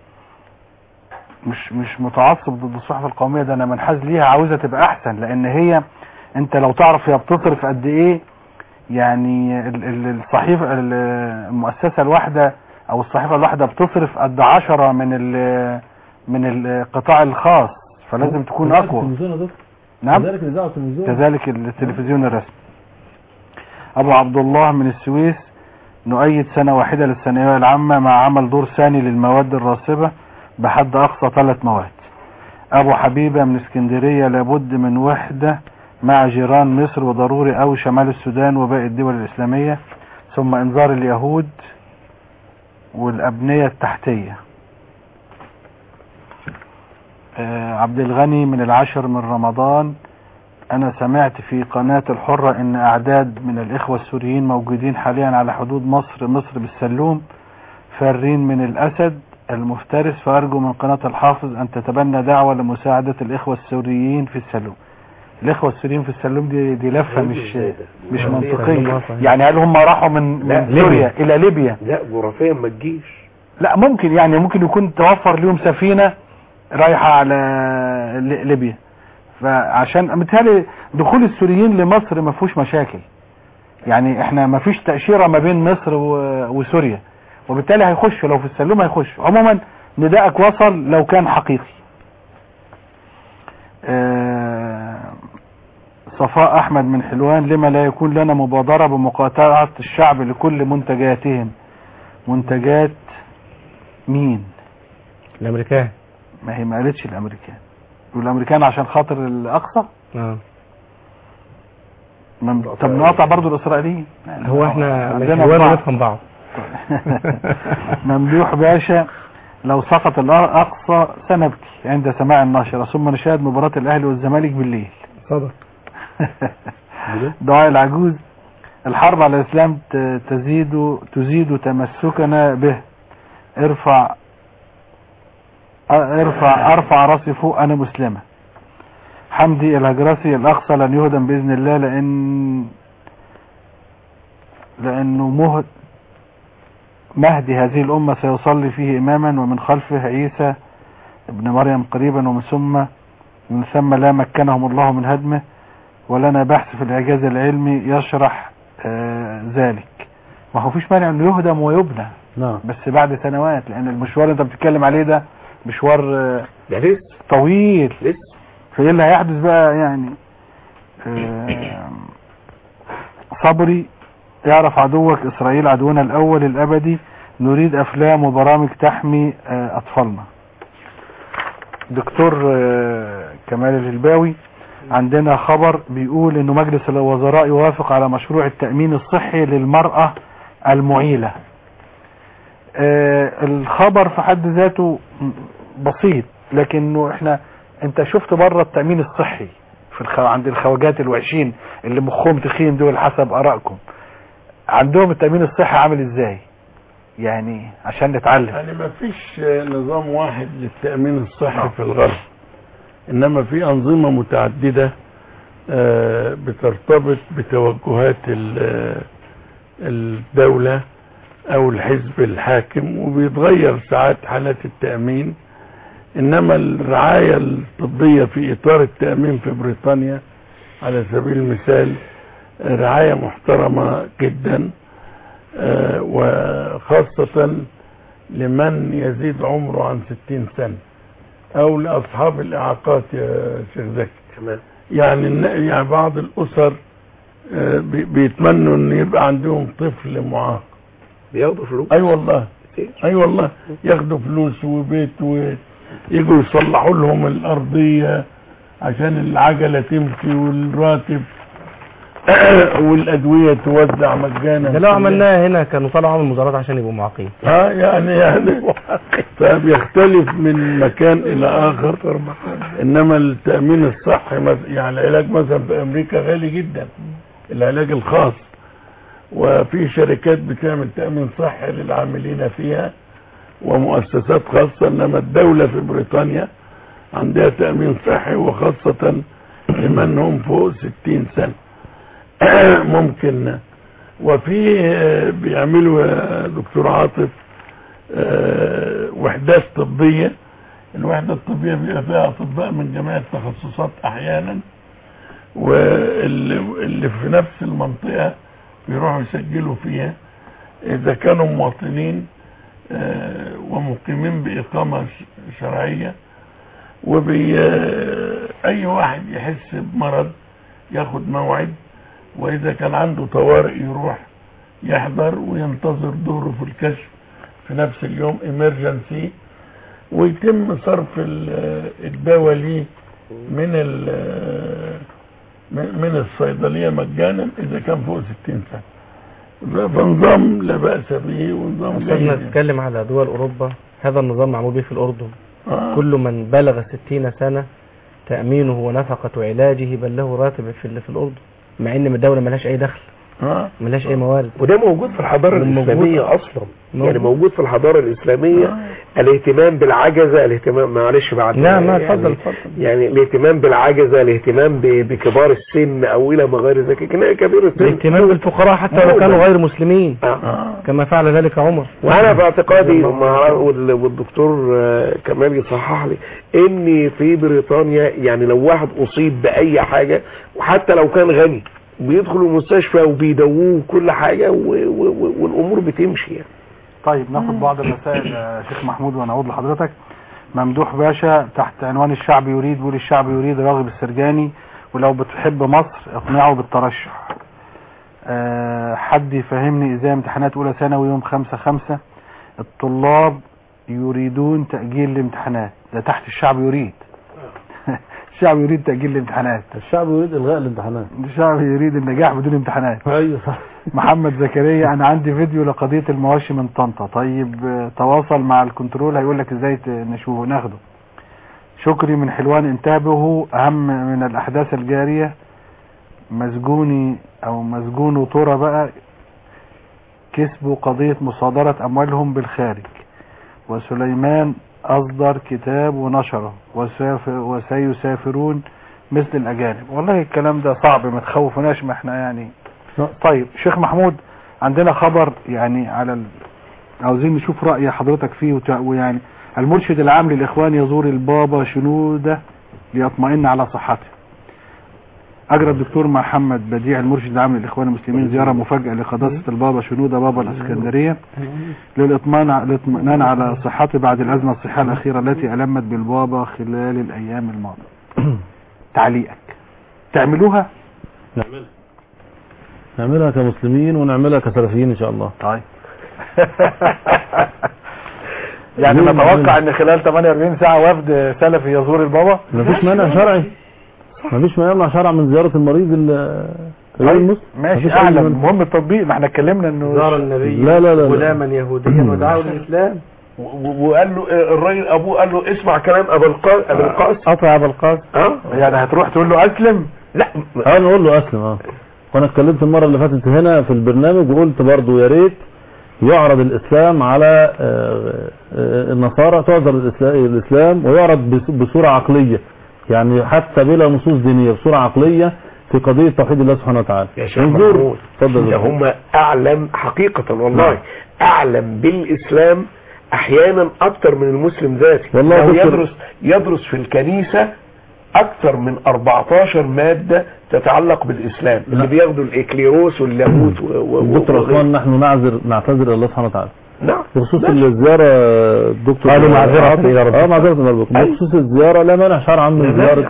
مش مش متعصب ضد الصحف القومية ده انا منحاز ليها عاوزة تبقى احسن لان هي انت لو تعرف هي بتصرف قد ايه يعني ال- ال- الصحيفة ال- المؤسسة الواحدة او الصحيفة الواحدة بتصرف قد عشرة من ال من القطاع الخاص فلازم تكون اقوى التلفزيون يا دكتور نعم كذلك الاذاعه والتلفزيون كذلك التلفزيون الرسمي ابو عبد الله من السويس نؤيد سنة واحدة للثانوية العامة مع عمل دور ثاني للمواد الراسبة بحد اقصى ثلاث مواد ابو حبيبة من اسكندرية لابد من وحدة مع جيران مصر وضروري او شمال السودان وباقي الدول الاسلامية ثم انذار اليهود والابنية التحتية آه، عبد الغني من العاشر من رمضان انا سمعت في قناة الحرة ان اعداد من الاخوة السوريين موجودين حاليا على حدود مصر مصر بالسلوم فارين من الاسد المفترس فارجو من قناة الحافظ ان تتبنى دعوة لمساعدة الاخوة السوريين في السلوم الاخوة السوريين في السلوم دي, دي لفة مش مش منطقية يعني هل هم راحوا من, لا، من سوريا الى ليبيا لا جغرافيا ما تجيش لا ممكن يعني ممكن يكون توفر ليهم سفينة رايحة على ل- ليبيا فعشان متهيألي دخول السوريين لمصر ما فيهوش مشاكل يعني احنا ما فيش تأشيرة ما بين مصر و- وسوريا وبالتالي هيخشوا لو في السلوم هيخشوا عموما ندائك وصل لو كان حقيقي آه، صفاء احمد من حلوان لما لا يكون لنا مبادرة بمقاطعة الشعب لكل منتجاتهم منتجات مين الامريكان ما هي ما قالتش الامريكان والامريكان عشان خاطر الاقصى اه ما- طب نقاطع برضو الاسرائيليين هو احنا عندنا الحوار بعض. نفهم بعض ممدوح باشا لو سقط الاقصى سنبكي عند سماع الناشرة ثم نشاهد مباراة الاهلي والزمالك بالليل صدق دعاء العجوز الحرب على الاسلام ت- تزيد تزيد تمسكنا به ارفع ارفع ارفع راسي فوق انا مسلمة حمدي الهجرسي الأقصى لن يهدم بإذن الله لأن لأنه مهد مهدي هذه الأمة سيصلي فيه إماما ومن خلفه عيسى ابن مريم قريبا ومن ثم من ثم لا مكنهم الله من هدمه ولنا بحث في الإعجاز العلمي يشرح آه ذلك ما هو فيش مانع انه يهدم ويبنى نعم بس بعد سنوات لان المشوار اللي انت بتتكلم عليه ده مشوار آه، ده لسه طويل لسه فايه اللي هيحدث بقى يعني آه، صبري يعرف عدوك اسرائيل عدونا الاول الابدي نريد افلام وبرامج تحمي آه، اطفالنا دكتور آه، كمال الهلباوي عندنا خبر بيقول انه مجلس الوزراء يوافق على مشروع التأمين الصحي للمرأة المعيلة آه، الخبر في حد ذاته بسيط لكنه احنا انت شفت بره التأمين الصحي في الخو... عند الخواجات الوحشين اللي مخهم تخين دول حسب ارائكم عندهم التأمين الصحي عامل ازاي يعني عشان نتعلم يعني ما فيش نظام واحد للتأمين الصحي في الغرب إنما في أنظمة متعددة آه، بترتبط بتوجهات ال- الدولة أو الحزب الحاكم وبيتغير ساعات حالات التأمين إنما الرعاية الطبية في إطار التأمين في بريطانيا على سبيل المثال آه، رعاية محترمة جدا آه، وخاصة لمن يزيد عمره عن 60 سنة او لاصحاب الاعاقات يا شيخ زكي تمام يعني الن- يعني بعض الاسر آه، بي- بيتمنوا ان يبقى عندهم طفل معاق بياخدوا فلوس اي والله اي والله ياخدوا فلوس وبيت ويجوا يصلحوا لهم الارضيه عشان العجله تمشي والراتب والادويه توزع مجانا ده لو عملناها هنا كانوا طلعوا عمل مظاهرات عشان يبقوا معاقين اه يعني يعني فبيختلف من مكان الى اخر انما التامين الصحي مث- يعني العلاج مثلا في امريكا غالي جدا العلاج الخاص وفي شركات بتعمل تامين صحي للعاملين فيها ومؤسسات خاصه انما الدوله في بريطانيا عندها تامين صحي وخاصه لمن هم فوق 60 سنه ممكن وفي آه، بيعملوا يا دكتور عاطف آه، وحدات طبية الوحدة الطبية بيبقى فيها أطباء من جميع التخصصات أحيانا واللي اللي في نفس المنطقة بيروحوا يسجلوا فيها إذا كانوا مواطنين آه، ومقيمين بإقامة ش- شرعية وبي آه، أي واحد يحس بمرض ياخد موعد وإذا كان عنده طوارئ يروح يحضر وينتظر دوره في الكشف في نفس اليوم emergency ويتم صرف ال- الدواء ليه من ال- من من الصيدلية مجانا إذا كان فوق 60 سنة فنظام لا بأس به ونظام أستاذنا جيد نتكلم على دول أوروبا هذا النظام معمول به في الأردن آه. كل من بلغ 60 سنة تأمينه ونفقة علاجه بل له راتب في ال- في الأردن مع إن الدولة ملهاش أي دخل آه. ملهاش أي موارد وده موجود في الحضارة موجود. الإسلامية أصلا موجود. يعني موجود في الحضارة الإسلامية الاهتمام بالعجزة الاهتمام معلش بعد لا ما يعني اتفضل اتفضل يعني الاهتمام بالعجزة الاهتمام ب- بكبار السن أو إلى ما غير ذلك كنا كبير السن الاهتمام بالفقراء حتى لو موجود. كانوا غير مسلمين آه. كما فعل ذلك عمر وانا في اعتقادي ومع- وال- والدكتور آه، كمال يصحح لي ان في بريطانيا يعني لو واحد اصيب باي حاجه وحتى لو كان غني بيدخل المستشفى وبيدووه كل حاجه و- و- و- والامور بتمشي يعني طيب ناخد بعض الرسائل يا شيخ محمود ونعود لحضرتك ممدوح باشا تحت عنوان الشعب يريد بيقول الشعب يريد راغب السرجاني ولو بتحب مصر اقنعه بالترشح أه حد يفهمني ازاي امتحانات اولى ثانوي يوم خمسة خمسة الطلاب يريدون تأجيل الامتحانات ده تحت الشعب يريد الشعب يريد تأجيل الامتحانات الشعب يريد الغاء الامتحانات الشعب يريد النجاح بدون امتحانات ايوه صح محمد زكريا انا عندي فيديو لقضية المواشي من طنطا طيب آه، تواصل مع الكنترول هيقول لك ازاي ت- نشوفه ناخده شكري من حلوان انتبهوا اهم من الاحداث الجارية مسجوني او مسجون وطورة بقى كسبوا قضية مصادرة اموالهم بالخارج وسليمان اصدر كتاب ونشره وساف- وسيسافرون مثل الاجانب والله الكلام ده صعب ما تخوفوناش ما احنا يعني طيب شيخ محمود عندنا خبر يعني على ال... عاوزين نشوف رأي حضرتك فيه وت... ويعني المرشد العام للإخوان يزور البابا شنودة ليطمئن على صحته أجرى الدكتور محمد بديع المرشد العام للإخوان المسلمين زيارة مفاجئة لقداسة البابا شنودة بابا الإسكندرية للإطمئنان للإطمئنان على صحته بعد الأزمة الصحية الأخيرة التي ألمت بالبابا خلال الأيام الماضية تعليقك تعملوها نعملها نعملها كمسلمين ونعملها كسلفيين ان شاء الله طيب يعني ليه نتوقع ان خلال 48 ساعة وفد سلفي يزور البابا مفيش مانع شرعي مفيش ما يمنع شرع من زيارة المريض ال- غير المسلم ماشي مفيش أي اعلم مانع. المهم التطبيق ما احنا اتكلمنا انه زار النبي لا لا لا لا. غلاما يهوديا ودعاه للاسلام و- وقال له الراجل ابوه قال له اسمع كلام ابو القاسم ابو القاسم قطع ابو القاسم اه يعني هتروح تقول له اسلم لا اه نقول له اسلم اه وانا اتكلمت المرة اللي فاتت هنا في البرنامج وقلت برضو يا ريت يعرض الاسلام على آه، آه، النصارى تعرض الإسلا- الاسلام ويعرض بص- بصورة عقلية يعني حتى بلا نصوص دينية بصورة عقلية في قضية توحيد الله سبحانه وتعالى يا شيخ انظر محمود اتفضل ده هم اعلم حقيقة والله اعلم بالاسلام احيانا اكتر من المسلم ذاته والله لو دكتور- يدرس يدرس في الكنيسة اكتر من 14 مادة تتعلق بالاسلام اللي بياخدوا الاكليروس واللاهوت و- و- و- دكتور وغيره. عثمان نحن نعذر نعتذر الى الله سبحانه وتعالى نعم بخصوص الزيارة دكتور قالوا معذرة إلى ربكم. اه معذرة الى ربكم أيوة. بخصوص الزيارة لا مانع شرعا من لا زيارة مانع.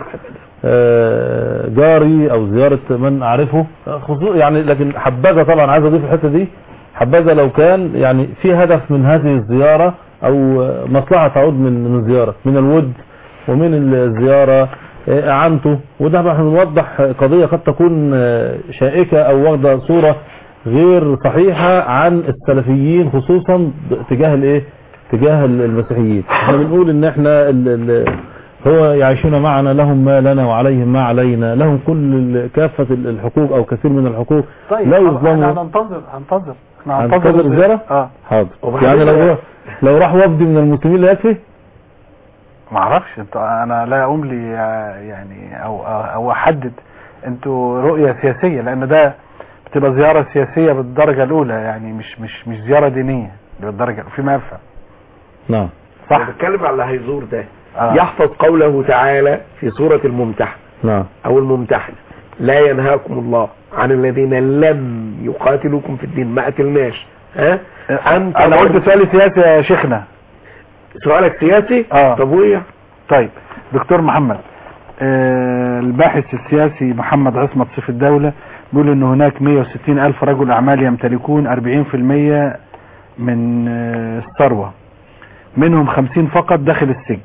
آه، جاري او زيارة من اعرفه خصوص يعني لكن حبذا طبعا عايز اضيف الحتة دي حبذا لو كان يعني في هدف من هذه الزيارة او آه، مصلحة تعود من من الزيارة من الود ومن الزيارة آه، اعانته وده احنا بنوضح قضية قد تكون آه، شائكة او واخدة صورة غير صحيحة عن السلفيين خصوصا تجاه الايه تجاه المسيحيين احنا بنقول ان احنا ال ال هو يعيشون معنا لهم ما لنا وعليهم ما علينا لهم كل ال- كافة ال- الحقوق او كثير من الحقوق طيب لا احنا يظلموا هننتظر هننتظر احنا هننتظر الزيارة؟ اه حاضر وبعدين يعني لو بقى- راح لو راح وفد من المسلمين لا يكفي ما اعرفش انت انا لا املي يعني او او احدد انتوا رؤية سياسية لان ده بتبقى زيارة سياسية بالدرجة الاولى يعني مش مش مش زيارة دينية بالدرجة فيما يفهم نعم صح انا بتكلم على اللي هيزور ده آه. يحفظ قوله تعالى في سورة الممتحن نعم او الممتحن لا ينهاكم الله عن الذين لم يقاتلوكم في الدين ما قتلناش ها انت انا قلت سؤال سياسي يا شيخنا سؤالك سياسي اه طب وايه طيب دكتور محمد آه الباحث السياسي محمد عصمت سيف الدولة بيقول ان هناك 160 الف رجل اعمال يمتلكون 40% من آه الثروة منهم 50 فقط داخل السجن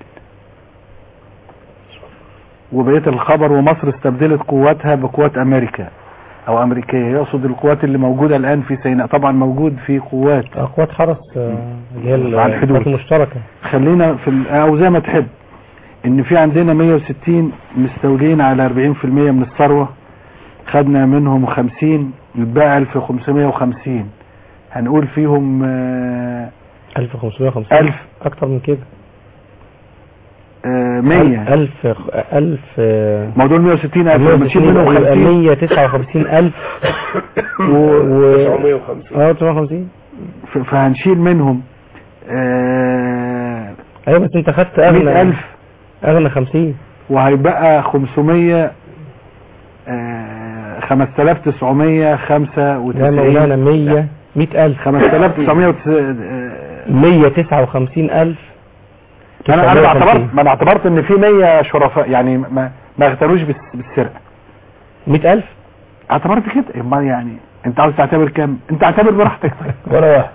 وبقية الخبر ومصر استبدلت قواتها بقوات امريكا او امريكية يقصد القوات اللي موجودة الان في سيناء طبعا موجود في قوات قوات حرس آه، اللي هي ال- على الحدود. القوات المشتركة خلينا في ال- او زي ما تحب ان في عندنا 160 مستولين على 40% من الثروة خدنا منهم 50 الباقي 1550 هنقول فيهم آه، 1550 ألف. اكتر من كده آه، 100 1000 1000 آه، موضوع 160 ألف لما تشيل 160 منهم يبقى 50 159000 و و 950 اه 950 ف- فهنشيل منهم آه، ايوه بس انت خدت اغنى 100000 اغنى 50 وهيبقى 500 آه، 5995 يا مولانا 100 100000 5990 159000 انا انا 950. اعتبرت ما انا اعتبرت ان في 100 شرفاء يعني ما ما اغتالوش بالس- بالسرقه 100000 اعتبرت كده امال يعني انت عاوز تعتبر كام انت اعتبر براحتك ولا واحد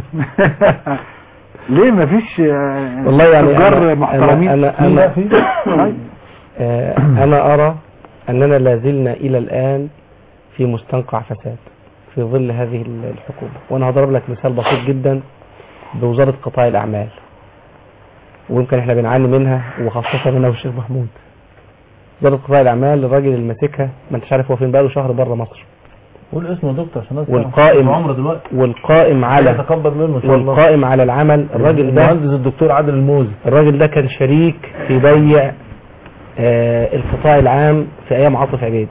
ليه ما فيش آه، والله يعني تجار أنا- محترمين انا انا, في طيب. آه، انا ارى اننا لازلنا الى الان في مستنقع فساد في ظل هذه ال- الحكومة وانا هضرب لك مثال بسيط جدا بوزارة قطاع الاعمال ويمكن احنا بنعاني منها وخاصة انا والشيخ محمود وزارة قطاع الاعمال الراجل اللي ماسكها ما انتش عارف هو فين بقاله شهر بره مصر قول اسمه يا دكتور عشان الناس والقائم- تعرف. عمره دلوقتي والقائم على يتقبل منه ان شاء الله والقائم على العمل الراجل ده المهندس الدكتور عادل الموزي الراجل ده كان شريك في بيع آه، القطاع العام في ايام عاطف عبيد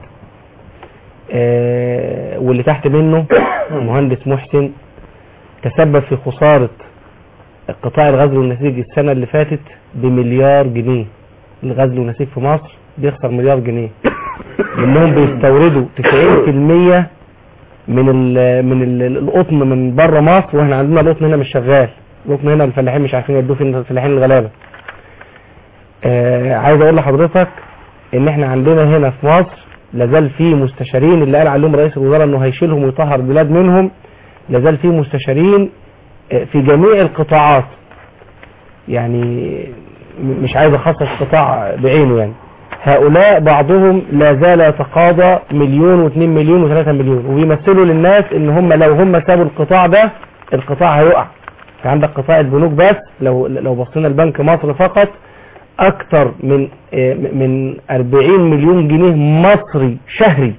آه، واللي تحت منه المهندس محسن تسبب في خسارة قطاع الغزل والنسيج السنة اللي فاتت بمليار جنيه الغزل والنسيج في مصر بيخسر مليار جنيه لانهم بيستوردوا 90% من ال من ال القطن من بره مصر واحنا عندنا القطن هنا مش شغال القطن هنا الفلاحين مش عارفين يدوه فين الفلاحين الغلابه آه عايز اقول لحضرتك ان احنا عندنا هنا في مصر لازال في مستشارين اللي قال عليهم رئيس الوزراء انه هيشيلهم ويطهر البلاد منهم لازال في مستشارين آه، في جميع القطاعات يعني م- مش عايز اخصص قطاع بعينه يعني هؤلاء بعضهم لا زال يتقاضى مليون واثنين مليون وثلاثة مليون وبيمثلوا للناس ان هم لو هم سابوا القطاع ده القطاع هيقع في عندك قطاع البنوك بس لو لو بصينا البنك مصر فقط اكتر من آه، من 40 مليون جنيه مصري شهري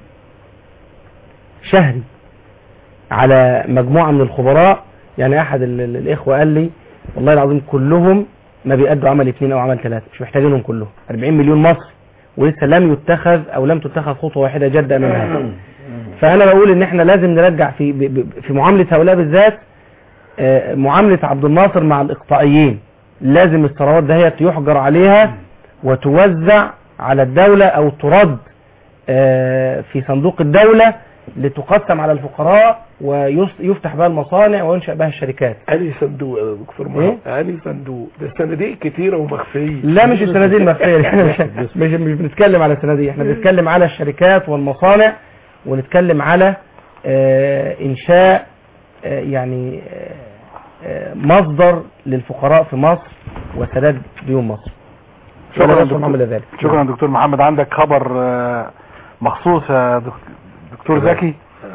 شهري على مجموعة من الخبراء يعني احد ال- ال- الاخوة قال لي والله العظيم كلهم ما بيأدوا عمل اثنين او عمل ثلاثة مش محتاجينهم كلهم 40 مليون مصري ولسه لم يتخذ او لم تتخذ خطوة واحدة جادة امام هذا فانا بقول ان احنا لازم نرجع في ب- ب- في معاملة هؤلاء بالذات آه، معاملة عبد الناصر مع الاقطاعيين لازم الثروات دهيت يحجر عليها وتوزع على الدولة او ترد آه، في صندوق الدولة لتقسم على الفقراء ويفتح بها المصانع وينشأ بها الشركات انهي صندوق يا دكتور إيه؟ محمد انهي صندوق ده صناديق كتيره ومخفيه لا مش الصناديق المخفية مش, مش, مش بنتكلم على الصناديق احنا بنتكلم على الشركات والمصانع ونتكلم على آه، انشاء آه، يعني آه، آه، مصدر للفقراء في مصر وسداد ديون مصر شكرا ولا دكتور. نعمل ذلك شكرا دكتور محمد عندك خبر آه، مخصوص يا دك- دكتور زكي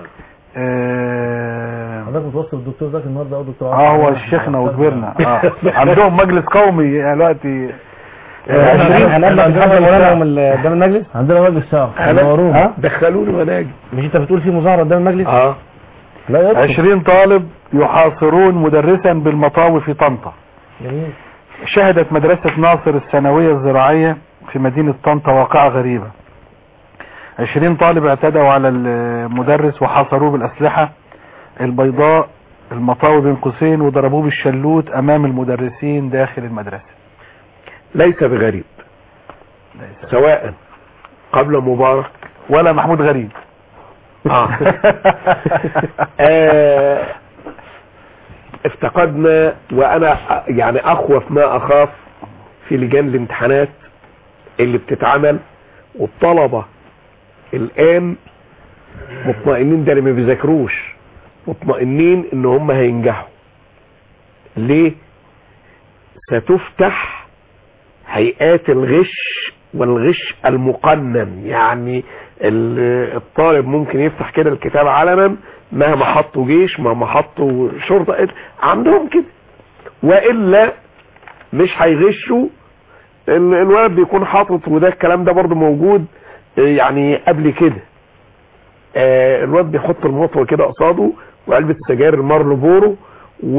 آه، حضرتك متوصل الدكتور زكي النهارده او دكتور اه هو شيخنا وكبرنا اه عندهم مجلس قومي دلوقتي آه، احنا هنقابلك لحد مولانا يوم ال- قدام المجلس عندنا مجلس شعب أنا- نورونا. ها دخلوني وانا اجي مش انت بتقول في مظاهرة قدام المجلس اه لا يدخل 20 طالب يحاصرون مدرسا بالمطاوي في طنطا جميل شهدت مدرسة ناصر الثانوية الزراعية في مدينة طنطا واقعة غريبة 20 طالب اعتدوا على المدرس وحاصروه بالأسلحة البيضاء المطاوي بين قوسين وضربوه بالشلوت أمام المدرسين داخل المدرسة ليس بغريب سواء قبل مبارك ولا محمود غريب آه. آه، افتقدنا وانا يعني اخوف ما اخاف في لجان الامتحانات اللي بتتعمل والطلبة الان مطمئنين ده اللي ما بيذاكروش مطمئنين ان هم هينجحوا ليه ستفتح هيئات الغش والغش المقنن يعني ال- الطالب ممكن يفتح كده الكتاب علنا مهما حطوا جيش مهما حطوا شرطة عندهم كده وإلا مش هيغشوا ال- الولد بيكون حاطط وده الكلام ده برضو موجود آه، يعني قبل كده آه، الواد بيحط المطوة كده قصاده وعلبة سجاير المارلو بورو و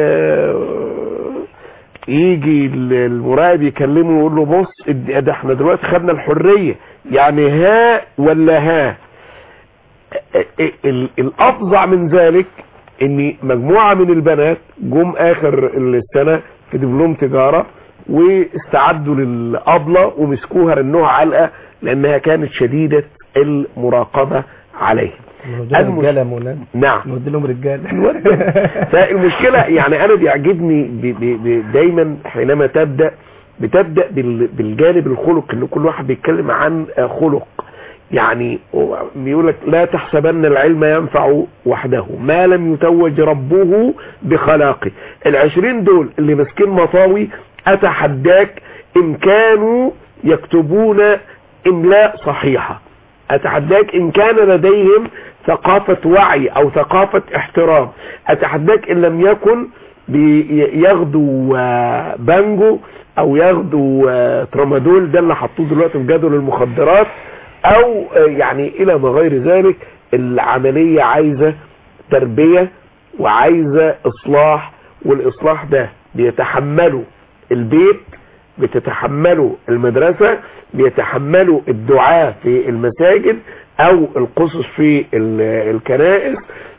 يجي ال- المراقب يكلمه ويقول له بص اد- ده احنا دلوقتي خدنا الحرية يعني ها ولا ها ال- ال- الافظع من ذلك ان مجموعة من البنات جم اخر السنة في دبلوم تجارة واستعدوا للأبلة ومسكوها رنوها علقة لانها كانت شديدة المراقبة عليهم نودي لهم المش- رجاله يا مولانا نعم نودي لهم رجاله فالمشكلة يعني انا بيعجبني ب ب ب دايما حينما تبدأ بتبدأ بال بالجانب الخلق ان كل واحد بيتكلم عن آه، خلق يعني هو بيقول لك لا تحسبن العلم ينفع وحده ما لم يتوج ربه بخلاقه العشرين دول اللي ماسكين مطاوي اتحداك ان كانوا يكتبون املاء صحيحة اتحداك ان كان لديهم ثقافة وعي او ثقافة احترام اتحداك ان لم يكن بياخدوا آه، بانجو او ياخدوا آه، ترامادول ده اللي حطوه دلوقتي في جدول المخدرات او آه، يعني الى ما غير ذلك العملية عايزة تربية وعايزة اصلاح والاصلاح ده بيتحمله البيت بتتحمله المدرسة بيتحمله الدعاء في المساجد او القصص في ال- الكنائس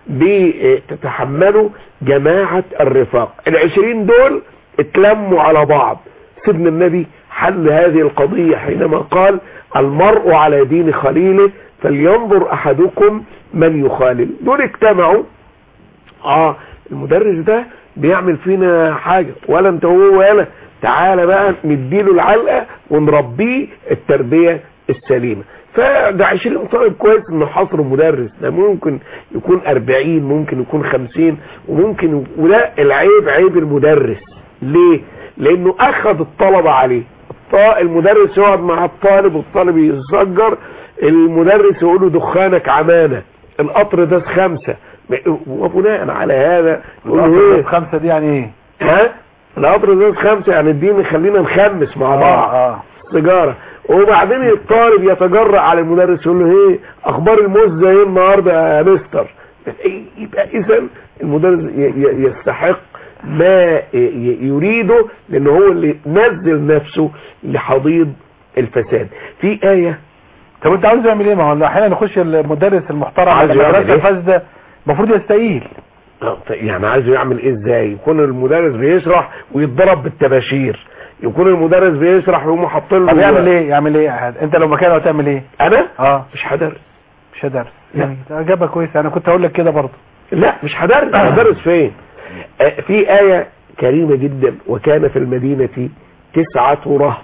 بتتحمله جماعة الرفاق العشرين دول اتلموا على بعض سيدنا النبي حل هذه القضية حينما قال المرء على دين خليله فلينظر احدكم من يخالل دول اجتمعوا اه المدرس ده بيعمل فينا حاجة ولا انت هو ولا تعالى بقى نديله العلقة ونربيه التربية السليمة فده 20 طالب كويس انه حصر مدرس ده ممكن يكون 40 ممكن يكون 50 وممكن ولا العيب عيب المدرس ليه لانه اخذ الطلبة عليه الط- المدرس يقعد مع الطالب والطالب يسجر المدرس يقول له دخانك عمانة القطر ده خمسة وبناء على هذا يقول له القطر ايه خمسة دي يعني ايه ها القطر ده خمسة يعني الدين خلينا نخمس مع بعض اه سيجارة وبعدين الطالب يتجرأ على المدرس يقول له ايه اخبار الموز ايه النهارده يا مستر يبقى اذا المدرس ي- ي- يستحق ما ي- يريده لان هو اللي نزل نفسه لحضيض الفساد في آية طب انت عاوز يعمل ايه ما هو احيانا يخش المدرس المحترم عايز على يعمل المدرسه ايه؟ الفاسده المفروض يستقيل آه، يعني عايزه يعمل ايه ازاي يكون المدرس بيشرح ويتضرب بالتباشير يكون المدرس بيشرح ويقوموا حاطين له طب يعمل ايه يعمل ايه انت لو مكانه هتعمل ايه انا اه مش هدرس مش هدرس يعني اجابه كويسه انا كنت هقول لك كده برضه لا مش هدرس هدرس فين آه، في آية كريمة جدا وكان في المدينة تسعة رهط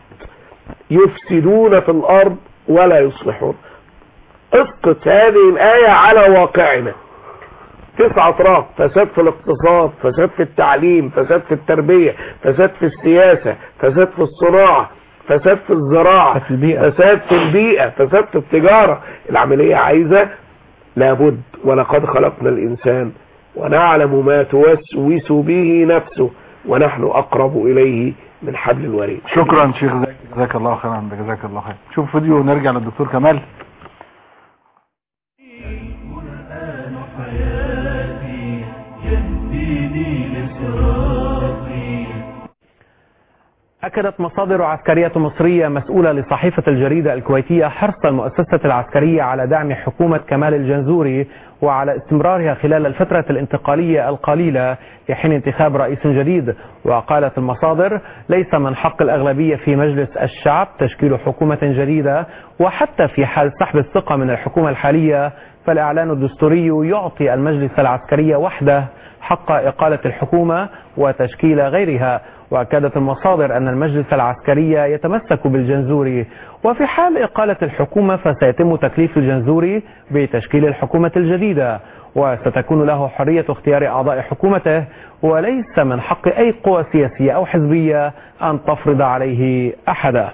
يفسدون في الأرض ولا يصلحون اسقط هذه الآية على واقعنا تسعة رهط فساد في الاقتصاد فساد في التعليم فساد في التربية فساد في السياسة فساد في الصناعة فساد في الزراعة في البيئة. فساد في البيئة فساد في التجارة العملية عايزة لابد ولقد خلقنا الإنسان ونعلم ما توسوس به نفسه ونحن أقرب إليه من حبل الوريد شكرا شيخ زكي جزاك الله خيرا جزاك الله خير شوف فيديو ونرجع للدكتور كمال القرآن حياتي يهديني لصراطي أكدت مصادر عسكرية مصرية مسؤولة لصحيفة الجريدة الكويتية حرص المؤسسة العسكرية على دعم حكومة كمال الجنزوري وعلى استمرارها خلال الفترة الانتقالية القليلة لحين انتخاب رئيس جديد وقالت المصادر ليس من حق الأغلبية في مجلس الشعب تشكيل حكومة جديدة وحتى في حال سحب الثقة من الحكومة الحالية فالإعلان الدستوري يعطي المجلس العسكري وحده حق إقالة الحكومة وتشكيل غيرها وأكدت المصادر أن المجلس العسكري يتمسك بالجنزوري وفي حال إقالة الحكومة فسيتم تكليف الجنزوري بتشكيل الحكومة الجديدة وستكون له حرية اختيار أعضاء حكومته وليس من حق أي قوى سياسية أو حزبية أن تفرض عليه أحدا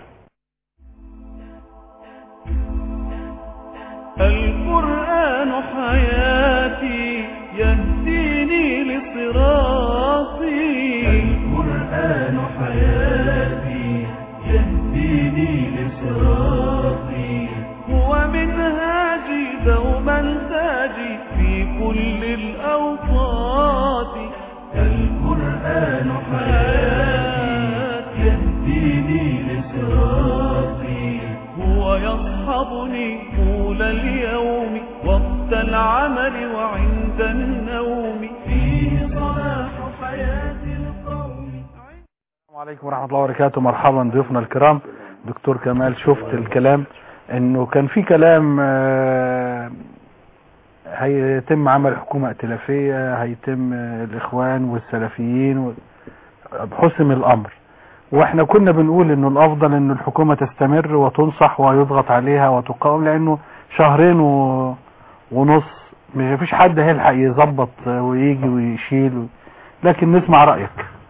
القرآن حياتي يهديني لصراطي القرآن حياتي يهديني لصراطي هو منهاجي دوما تاجي في كل الأوقات القرآن حياتي يهديني لصراطي هو يصحبني طول اليوم وقت العمل وعند النوم فيه صلاح حياة القوم السلام عليكم ورحمة الله وبركاته مرحبا ضيوفنا الكرام دكتور كمال شفت الكلام انه كان في كلام آه، هيتم عمل حكومة ائتلافية هيتم آه، الاخوان والسلفيين و- حسم الامر واحنا كنا بنقول انه الافضل انه الحكومة تستمر وتنصح ويضغط عليها وتقاوم لانه شهرين و... ونص مش فيش حد هيلحق يظبط آه، ويجي ويشيل و... لكن نسمع رأيك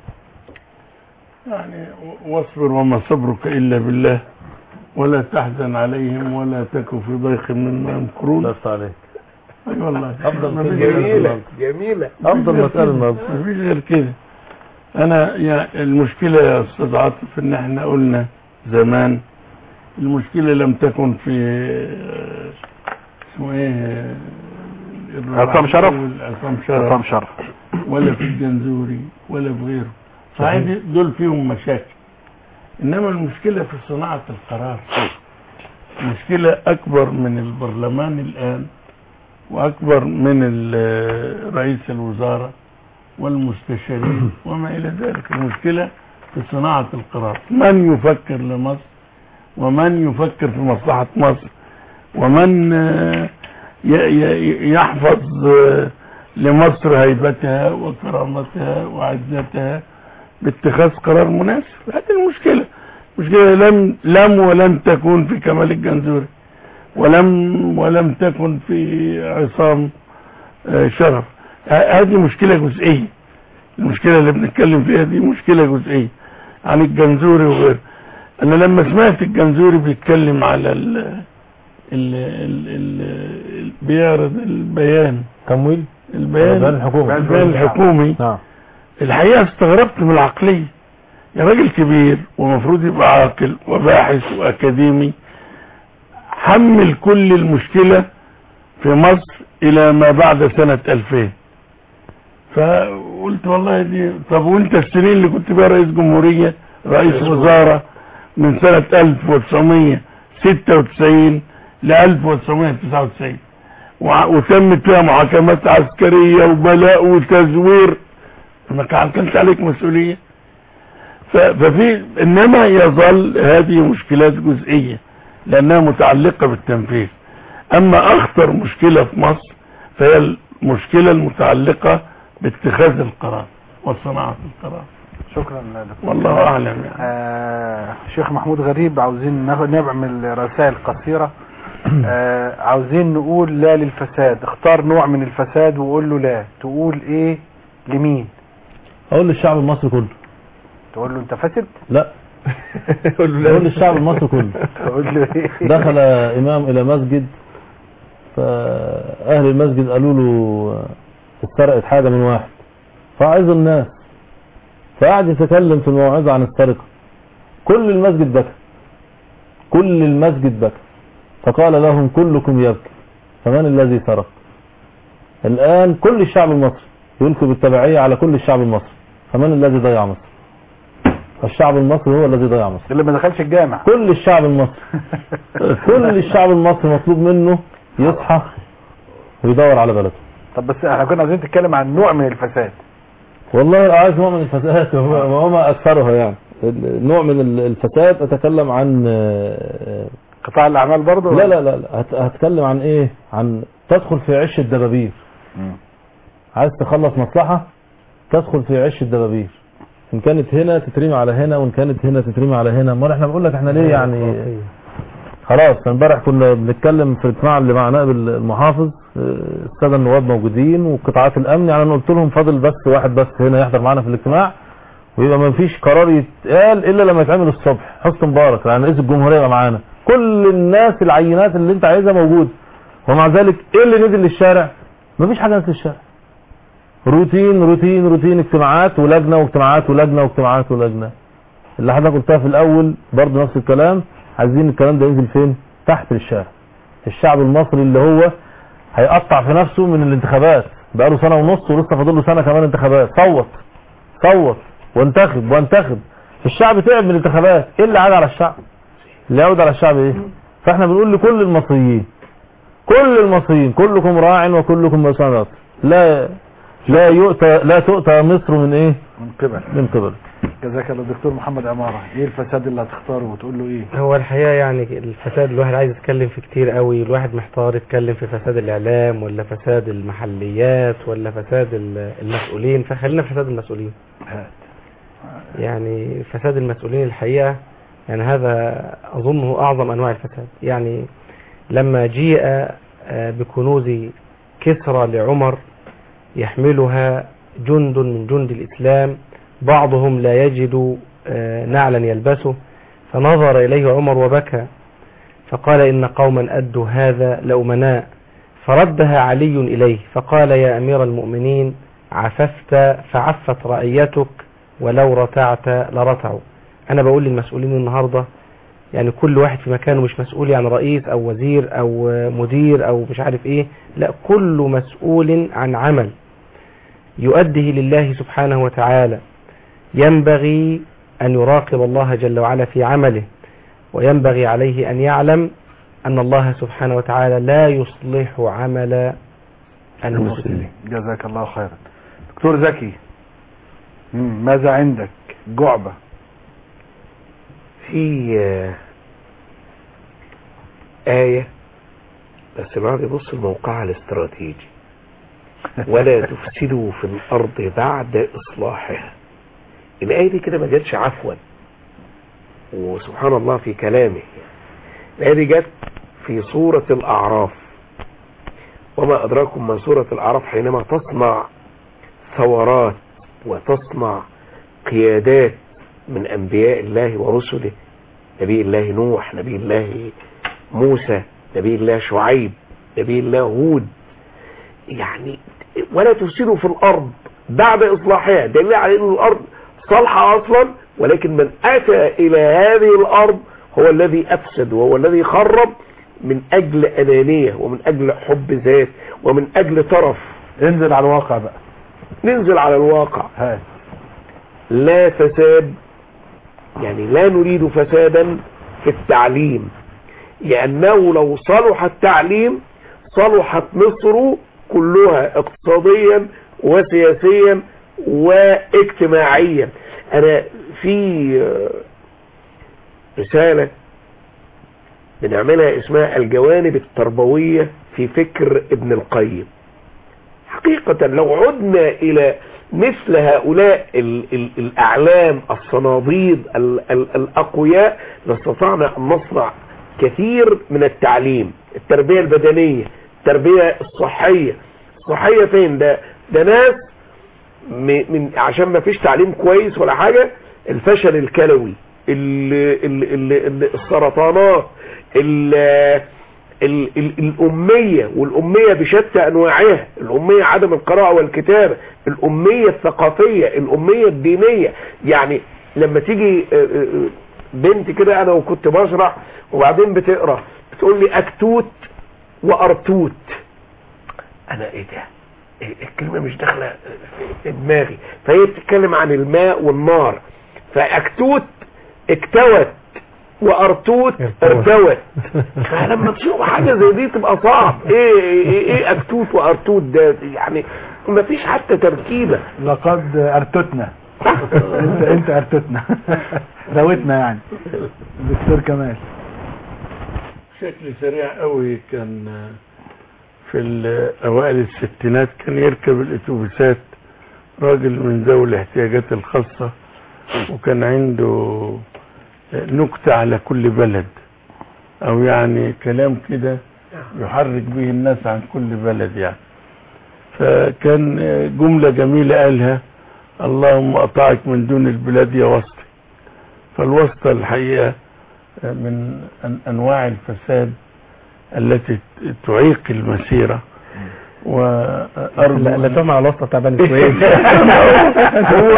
يعني واصبر وما صبرك إلا بالله ولا تحزن عليهم ولا تك في ضيق مما يمكرون بس عليك اي والله أفضل ما كلمة فيش غير جميلة كده. جميلة أفضل مفيش مسألة غير كده. النهارده مفيش غير كده انا يعني المشكلة يا استاذ عاطف ان احنا قلنا زمان المشكلة لم تكن في اسمه ايه عصام شرف. عصام شرف عصام شرف ولا في الجنزوري ولا في غيره صحيح دي- دول فيهم مشاكل انما المشكله في صناعه القرار مشكله اكبر من البرلمان الان واكبر من ال- رئيس الوزاره والمستشارين وما الى ذلك المشكله في صناعه القرار من يفكر لمصر ومن يفكر في مصلحه مصر ومن آه، ي- ي- يحفظ آه، لمصر هيبتها وكرامتها وعزتها باتخاذ قرار مناسب هذه المشكلة مشكلة لم لم ولن تكون في كمال الجنزوري ولم ولم تكن في عصام آه، شرف ه- هذه مشكلة جزئية المشكلة اللي بنتكلم فيها دي مشكلة جزئية عن الجنزوري وغيره انا لما سمعت الجنزوري بيتكلم على ال ال ال ال بيعرض البيان تمويل البيان البيان الحكومي. البيان الحكومي نعم الحقيقة استغربت من العقلية يا راجل كبير ومفروض يبقى عاقل وباحث وأكاديمي حمل كل المشكلة في مصر إلى ما بعد سنة 2000 فقلت والله دي طب وانت السنين اللي كنت بقى رئيس جمهورية رئيس وزارة من سنة 1996 ل 1999 وع- وتمت فيها محاكمات عسكرية وبلاء وتزوير ما كان كانت عليك مسؤولية ف- ففي انما يظل هذه مشكلات جزئية لانها متعلقة بالتنفيذ اما اخطر مشكلة في مصر فهي المشكلة المتعلقة باتخاذ القرار وصناعة القرار شكرا دكتور والله اعلم يعني آه شيخ محمود غريب عاوزين ناخد نعمل رسائل قصيرة آه عاوزين نقول لا للفساد اختار نوع من الفساد وقول له لا تقول ايه لمين اقول للشعب المصري كله تقول له انت فاسد لا قول اقول للشعب المصري كله تقول له ايه دخل امام الى مسجد فاهل المسجد قالوا له اتسرقت حاجه من واحد فعظ الناس فقعد يتكلم في الموعظه عن السرقه كل المسجد بكى كل المسجد بكى فقال لهم كلكم يبكي فمن الذي سرق الان كل الشعب المصري يلقي بالتبعيه على كل الشعب المصري فمن الذي ضيع مصر الشعب المصري هو الذي ضيع مصر اللي ما دخلش الجامع كل الشعب المصري كل الشعب المصري مطلوب منه يصحى ويدور على بلده طب بس احنا كنا عاوزين نتكلم عن نوع من الفساد والله عايز نوع من الفساد وما اكثرها يعني نوع من الفساد اتكلم عن آه، قطاع الاعمال برضه لا لا لا لا، هت- هتكلم عن ايه عن تدخل في عش الدبابير عايز تخلص مصلحة تدخل في عش الدبابير ان كانت هنا تترمي على هنا وان كانت هنا تترمي على هنا امال احنا بنقول لك احنا ليه يعني خلاص امبارح كنا بنتكلم في الاجتماع اللي مع نائب المحافظ آه، الساده النواب موجودين وقطاعات الامن يعني انا قلت لهم فاضل بس واحد بس هنا يحضر معانا في الاجتماع ويبقى ما فيش قرار يتقال الا لما يتعمل الصبح حسن مبارك يعني رئيس الجمهوريه يبقى معانا كل الناس العينات اللي انت عايزها موجوده ومع ذلك ايه اللي نزل للشارع مفيش حاجه نزل للشارع روتين روتين روتين اجتماعات ولجنه واجتماعات ولجنه واجتماعات ولجنه اللي حضرتك قلتها في الاول برضه نفس الكلام عايزين الكلام ده ينزل فين تحت الشارع الشعب المصري اللي هو هيقطع في نفسه من الانتخابات بقاله سنه ونص ولسه فاضل له سنه كمان انتخابات صوت صوت وانتخب وانتخب الشعب تعب من الانتخابات ايه اللي عاد على الشعب اللي يعود على الشعب ايه فاحنا بنقول لكل المصريين كل المصريين كلكم راع وكلكم مسؤول لا لا يؤتى لا تؤتى مصر من ايه من قبل من قبل جزاك الله دكتور محمد عمارة ايه الفساد اللي هتختاره وتقول له ايه هو الحقيقة يعني الفساد الواحد عايز يتكلم في كتير قوي الواحد محتار يتكلم في فساد الإعلام ولا فساد المحليات ولا فساد ال- المسؤولين فخلينا في فساد المسؤولين يعني فساد المسؤولين الحقيقة يعني هذا أظنه أعظم أنواع الفساد يعني لما جيء آه، بكنوز كسرى لعمر يحملها جند من جند الإسلام بعضهم لا يجد آه، نعلا يلبسه فنظر إليه عمر وبكى فقال إن قوما أدوا هذا لأمناء فردها علي إليه فقال يا أمير المؤمنين عففت فعفت رعيتك ولو رتعت لرتعوا أنا بقول للمسؤولين النهاردة يعني كل واحد في مكانه مش مسؤول يعني رئيس أو وزير أو مدير أو مش عارف إيه لا كل مسؤول عن عمل يؤديه لله سبحانه وتعالى ينبغي أن يراقب الله جل وعلا في عمله وينبغي عليه أن يعلم أن الله سبحانه وتعالى لا يصلح عمل المسلمين جزاك الله خيرا دكتور زكي مم، ماذا عندك جعبة في آه، آية بس الواحد يبص لموقعها الاستراتيجي ولا تفسدوا في الأرض بعد إصلاحها الآية دي كده ما جاتش عفوا وسبحان الله في كلامه الآية دي جت في سورة الأعراف وما أدراكم ما سورة الأعراف حينما تصنع ثورات وتصنع قيادات من أنبياء الله ورسله نبي الله نوح نبي الله موسى نبي الله شعيب نبي الله هود يعني ولا تفسدوا في الأرض بعد إصلاحها دليل على أن الأرض صالحة أصلا ولكن من أتى إلى هذه الأرض هو الذي أفسد وهو الذي خرب من أجل أنانية ومن أجل حب ذات ومن أجل طرف انزل على الواقع بقى ننزل على الواقع هاي لا فساد يعني لا نريد فسادا في التعليم لأنه لو صلح التعليم صلحت مصر كلها اقتصاديا وسياسيا واجتماعيا أنا في رسالة بنعملها اسمها الجوانب التربوية في فكر ابن القيم حقيقة لو عدنا إلى مثل هؤلاء ال ال الأعلام الصناديد ال ال الأقوياء لاستطعنا أن نصنع كثير من التعليم التربية البدنية التربية الصحية الصحية فين ده ده ناس من عشان ما فيش تعليم كويس ولا حاجة الفشل الكلوي ال ال ال ال السرطانات ال ال ال الأمية والأمية بشتى أنواعها الأمية عدم القراءة والكتابة الأمية الثقافية الأمية الدينية يعني لما تيجي بنت كده أنا وكنت بشرح وبعدين بتقرأ بتقول لي أكتوت وأرتوت أنا إيه ده الكلمة مش داخلة في دماغي فهي بتتكلم عن الماء والنار فأكتوت اكتوت وارتوت ارتوت فلما تشوف حاجة زي دي تبقى صعب ايه ايه, إيه اكتوت وارتوت ده يعني ما فيش حتى تركيبة لقد ارتتنا انت انت ارتتنا روتنا يعني دكتور كمال بشكل سريع قوي كان في اوائل الستينات كان يركب الاتوبيسات راجل من ذوي الاحتياجات الخاصة وكان عنده نكتة على كل بلد او يعني كلام كده يحرك به الناس عن كل بلد يعني فكان جملة جميلة قالها اللهم اطاعك من دون البلاد يا وسطي فالوسطى الحقيقة من انواع الفساد التي تعيق المسيرة وارجو لا لا تسمع الوسطى تعبان كويس هو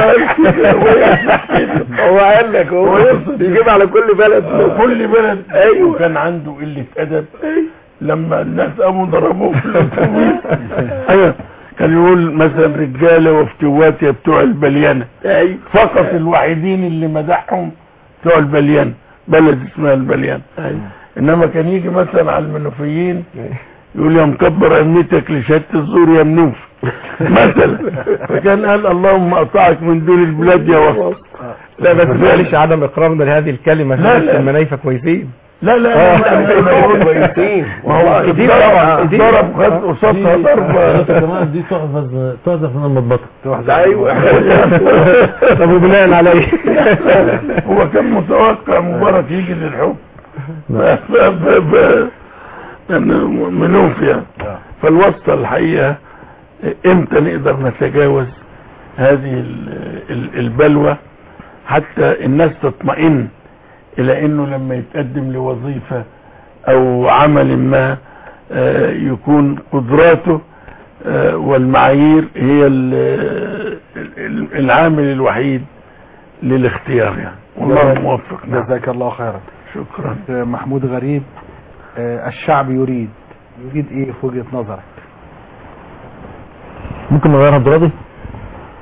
هو قال لك هو بيجيب على كل بلد كل بلد ايوه وكان عنده قلة ادب لما الناس قاموا ضربوه في الاتوبيس ايوه كان يقول مثلا رجاله وفتوات يا بتوع البليانه ايوه فقط الوحيدين اللي مدحهم بتوع البليانه بلد اسمها البليانه ايوه انما كان يجي مثلا على المنوفيين يقول يا مكبر امنيتك لشهاده الزور يا منوف مثلا فكان قال اللهم اطاعك من دون البلاد يا وسط لا بس معلش عدم اقرارنا لهذه الكلمة لا، لا. المنايفة كويسين لا لا آه. لا كويسين وهو كتير ضرب طبعا، كتير. ضرب خد قصادها ضربه كمان دي تحفظ تحذف من المضبطة ايوه طب وبناء على ايه؟ هو كان متوقع مبارك يجي للحكم ف- ف- ف- من- منوف يعني فالوسطى الحقيقة امتى نقدر نتجاوز هذه ال- ال- البلوى حتى الناس تطمئن الى انه لما يتقدم لوظيفة او عمل ما آه، يكون قدراته آه، والمعايير هي ال- ال- العامل الوحيد للاختيار يعني والله موفق نعم. جزاك الله خيرا شكرا محمود غريب آه، الشعب يريد يريد ايه في وجهة نظرك ممكن نغيرها برادي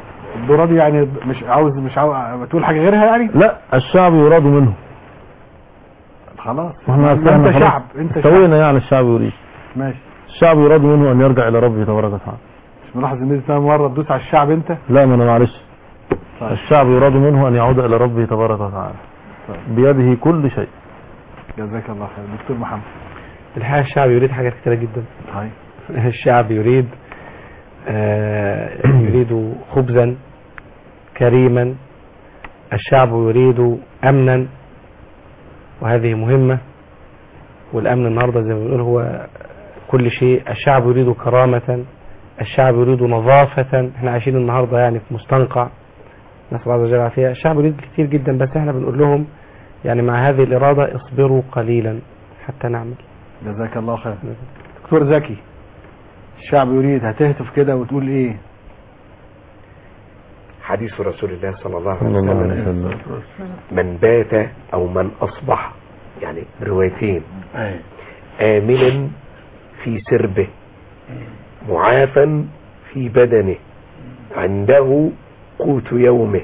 الدورة دي يعني مش عاوز مش عاوز تقول حاجة غيرها يعني لا الشعب يراد منه خلاص احنا ما أصلاً انت خلاص شعب انت شعب سوينا يعني الشعب يريد ماشي الشعب يراد منه ان يرجع الى ربه تبارك وتعالى مش ملاحظ ان انت مرة تدوس على الشعب انت لا ما انا معلش طيب. الشعب يراد منه ان يعود الى ربه تبارك وتعالى بيده كل شيء جزاك الله خير دكتور محمد الحقيقة الشعب يريد حاجات كتيرة جدا طيب الشعب يريد آه، يريد خبزا كريما الشعب يريد امنا وهذه مهمة والامن النهاردة زي ما بنقول هو كل شيء الشعب يريد كرامة الشعب يريد نظافة احنا عايشين النهاردة يعني في مستنقع نسأل الله عز وجل العافية الشعب يريد كتير جدا بس احنا بنقول لهم يعني مع هذه الإرادة اصبروا قليلا حتى نعمل جزاك الله خير دكتور زكي الشعب يريد هتهتف كده وتقول ايه حديث رسول الله صلى الله عليه صلى الله عليه وسلم وسلم من بات او من اصبح يعني روايتين أي. آمنا في سربه معافا في بدنه عنده قوت يومه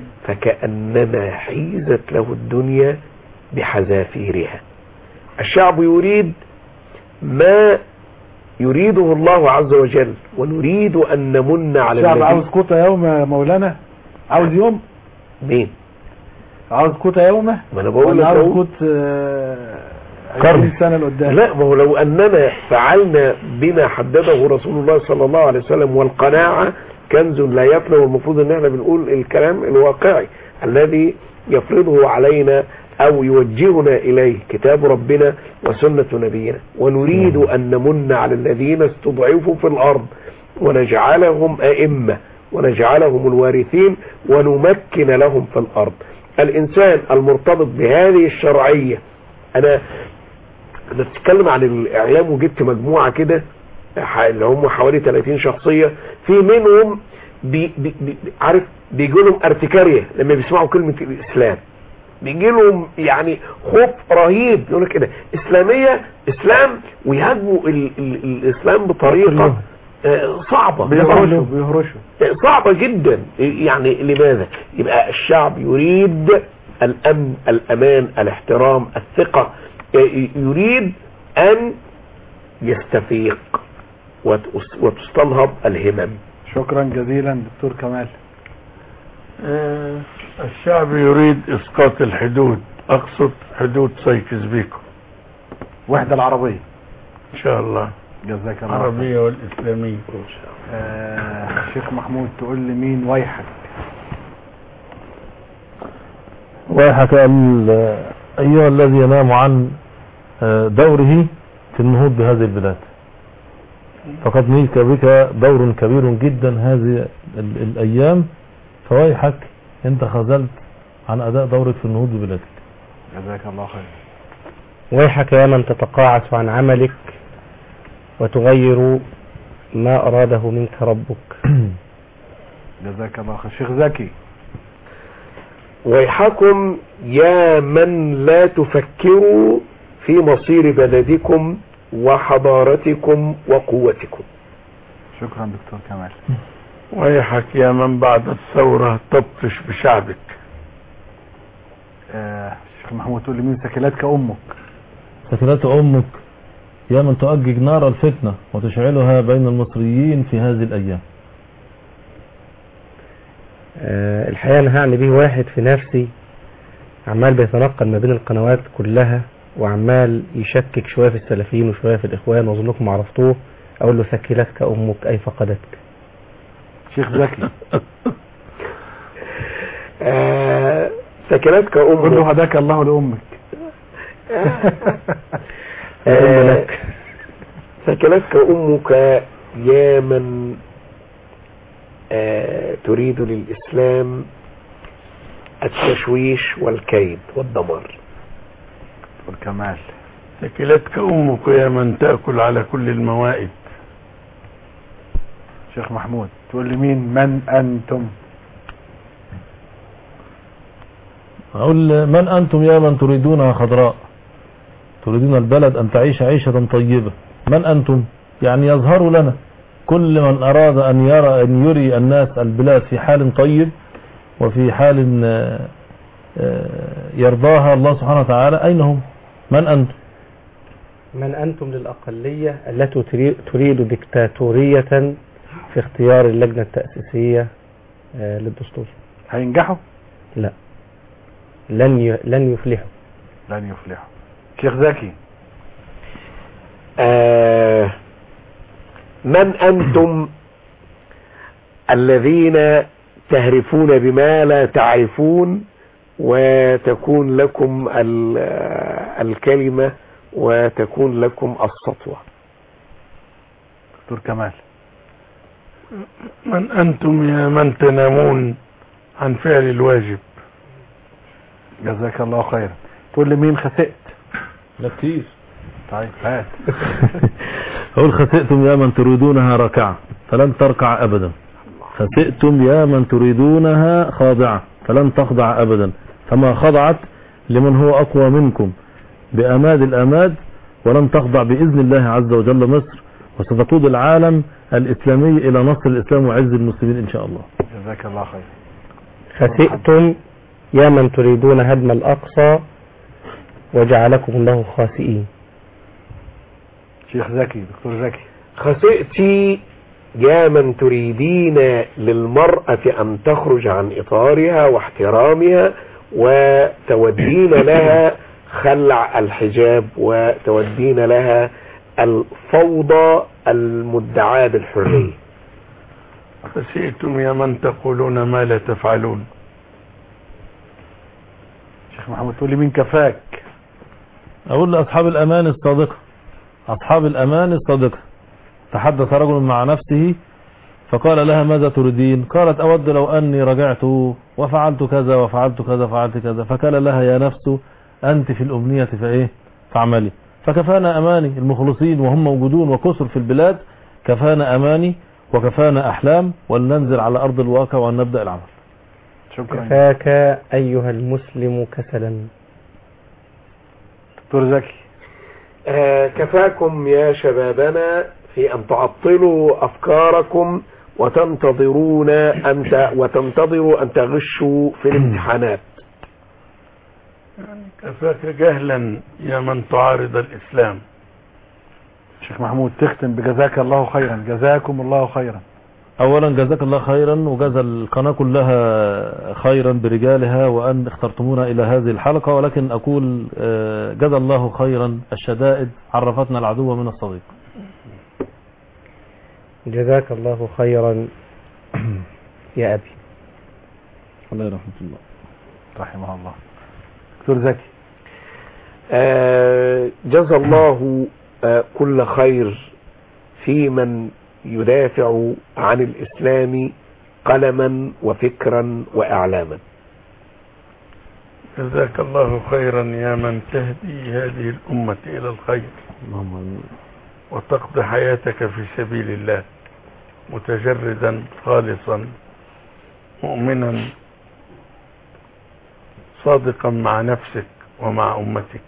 فكأنما حيزت له الدنيا بحذافيرها الشعب يريد ما يريده الله عز وجل ونريد أن نمن على الشعب الذين- عاوز كوتا يوم يا مولانا عاوز يوم مين عاوز كوتا يومه ما انا بقول ولا لك عاوز أهو. كوت آه، قرن. 20 سنة لقدام لا ما هو لو أننا فعلنا بما حدده رسول الله صلى الله عليه وسلم والقناعة كنز لا يفنى والمفروض ان احنا بنقول الكلام الواقعي الذي يفرضه علينا او يوجهنا اليه كتاب ربنا وسنة نبينا ونريد ان نمن على الذين استضعفوا في الارض ونجعلهم ائمة ونجعلهم الوارثين ونمكن لهم في الارض الانسان المرتبط بهذه الشرعية انا انا بتتكلم عن الاعلام وجبت مجموعة كده ح- اللي هم حوالي 30 شخصية في منهم بي بي بي عارف بيجي لهم ارتكارية لما بيسمعوا كلمة الاسلام بيجي لهم يعني خوف رهيب يقول لك كده اسلامية اسلام ويهاجموا ال ال الاسلام بطريقة آه، صعبة بيهرشوا بيهرشوا صعبة جدا يعني لماذا يبقى الشعب يريد الأمن الأمان الاحترام الثقة يريد أن يستفيق وتس- وتستنهض الهمم شكرا جزيلا دكتور كمال آه، الشعب يريد اسقاط الحدود اقصد حدود سايكس بيكو وحدة العربية ان شاء الله جزاك الله خير. العربية والاسلامية آه، شيخ محمود تقول لي مين ويحك ويحك ال- أيها الذي ينام عن آه، دوره في النهوض بهذه البلاد فقد ميك بك دور كبير جدا هذه ال- الأيام فويحك أنت خذلت عن أداء دورك في النهوض ببلادك جزاك الله خير ويحك يا من تتقاعس عن عملك وتغير ما أراده منك ربك جزاك الله خير شيخ زكي ويحكم يا من لا تفكروا في مصير بلدكم وحضارتكم وقوتكم شكرا دكتور كمال ويحك يا من بعد الثورة تبطش بشعبك آه، شيخ محمود تقول لي مين سكلاتك امك سكنات أمك يا من تؤجج نار الفتنة وتشعلها بين المصريين في هذه الأيام آه، الحقيقة أنا هعني به واحد في نفسي عمال بيتنقل ما بين القنوات كلها وعمال يشكك شوية في السلفيين وشوية في الإخوان وأظنكم عرفتوه أقول له ثكلتك أمك أي فقدتك شيخ زكي آه، سكنتك قول له أمك هداك الله لامك آه، سكنتك أمك يا من آه، تريد للإسلام التشويش والكيد والدمار دكتور كمال ثكلتك امك يا من تأكل على كل الموائد شيخ محمود تقول لي مين من انتم أقول من أنتم يا من تريدونها خضراء تريدون البلد أن تعيش عيشة طيبة من أنتم يعني يظهر لنا كل من أراد أن يرى أن يري الناس البلاد في حال طيب وفي حال آه، آه، يرضاها الله سبحانه وتعالى أين هم من أنتم من أنتم للأقلية التي تري- تريد ديكتاتورية في اختيار اللجنة التأسيسية آه، للدستور هينجحوا لا لن ي... لن يفلحوا لن يفلحوا شيخ زكي آه من أنتم الذين تهرفون بما لا تعرفون وتكون لكم ال- آه، الكلمة وتكون لكم السطوة دكتور كمال من أنتم يا من تنامون عن فعل الواجب جزاك الله خيرا تقول لي مين خسئت لا كتير طيب هات أقول خسئتم يا من تريدونها ركعة فلن تركع أبدا خسئتم يا من تريدونها خاضعة فلن تخضع أبدا فما خضعت لمن هو أقوى منكم بأماد الأماد ولن تخضع بإذن الله عز وجل مصر وستقود العالم الإسلامي إلى نصر الإسلام وعز المسلمين إن شاء الله جزاك الله خير خسئتم يا من تريدون هدم الأقصى وجعلكم الله خاسئين شيخ زكي دكتور زكي خسئتي يا من تريدين للمرأة أن تخرج عن إطارها واحترامها وتودين لها خلع الحجاب وتودين لها الفوضى المدعاة بالحرية خسئتم يا من تقولون ما لا تفعلون شيخ محمد تقول لي مين كفاك أقول لأصحاب الأمان الصادقة أصحاب الأمان الصادقة تحدث رجل مع نفسه فقال لها ماذا تريدين قالت أود لو أني رجعت وفعلت كذا وفعلت كذا وفعلت كذا فقال لها يا نفس أنت في الأمنية فإيه فاعملي فكفانا أماني المخلصين وهم موجودون وكسر في البلاد كفانا أماني وكفانا أحلام ولننزل على أرض الواقع وأن نبدأ العمل شكرا كفاك أيها المسلم كسلا دكتور زكي آه، كفاكم يا شبابنا في أن تعطلوا أفكاركم وتنتظرون أن ت- وتنتظروا أن تغشوا في الامتحانات كفاك جهلا يا من تعارض الإسلام شيخ محمود تختم بجزاك الله خيرا جزاكم الله خيرا اولا جزاك الله خيرا وجزا القناة كلها خيرا برجالها وان اخترتمونا الى هذه الحلقة ولكن اقول آه، جزا الله خيرا الشدائد عرفتنا العدو من الصديق جزاك الله خيرا يا أبي الله يرحمه الله رحمه الله دكتور زكي آه، جزى الله آه، كل خير في من يدافع عن الإسلام قلما وفكرا وإعلاما جزاك الله خيرا يا من تهدي هذه الأمة إلى الخير اللهم آمين. وتقضي حياتك في سبيل الله متجردا خالصا مؤمنا صادقا مع نفسك ومع أمتك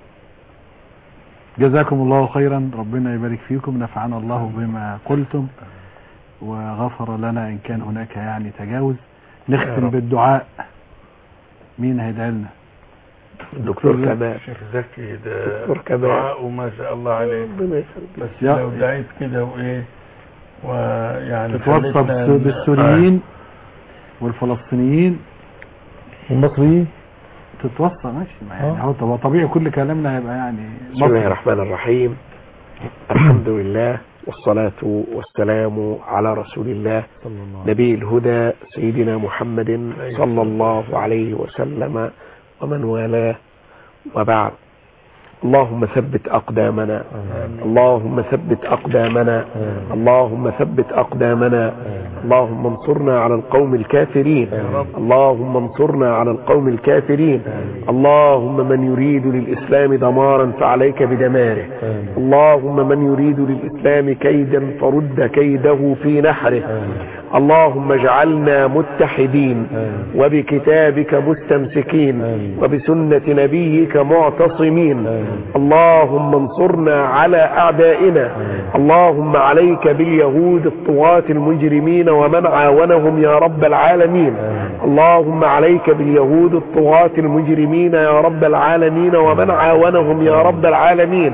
جزاكم الله خيرا ربنا يبارك فيكم نفعنا الله بما قلتم وغفر لنا إن كان هناك يعني تجاوز يا نختم رب. بالدعاء مين هيدعي لنا دكتور كمال شيخ زكي ده دكتور كمال. دعاء ما شاء الله عليه ربنا يخليك بس يا- لو دعيت كده وإيه ويعني تتوصى خلتنا- بالس- بالسوريين والفلسطينيين والمصريين تتوصى ماشي ما يعني هو طب- طبيعي كل كلامنا هيبقى يعني بسم الله الرحمن الرحيم الحمد لله والصلاة والسلام على رسول الله نبي الهدى سيدنا محمد صلى الله عليه وسلم ومن والاه وبعد اللهم ثبت أقدامنا اللهم ثبت أقدامنا اللهم ثبت أقدامنا اللهم انصرنا على القوم الكافرين اللهم انصرنا على القوم الكافرين اللهم من يريد للإسلام دمارا فعليك بدماره اللهم من يريد للإسلام كيدا فرد كيده في نحره اللهم اجعلنا متحدين وبكتابك مستمسكين وبسنة نبيك معتصمين اللهم انصرنا على أعدائنا اللهم عليك باليهود الطغاة المجرمين ومن عاونهم يا رب العالمين اللهم عليك باليهود الطغاة المجرمين يا رب العالمين ومن عاونهم يا رب العالمين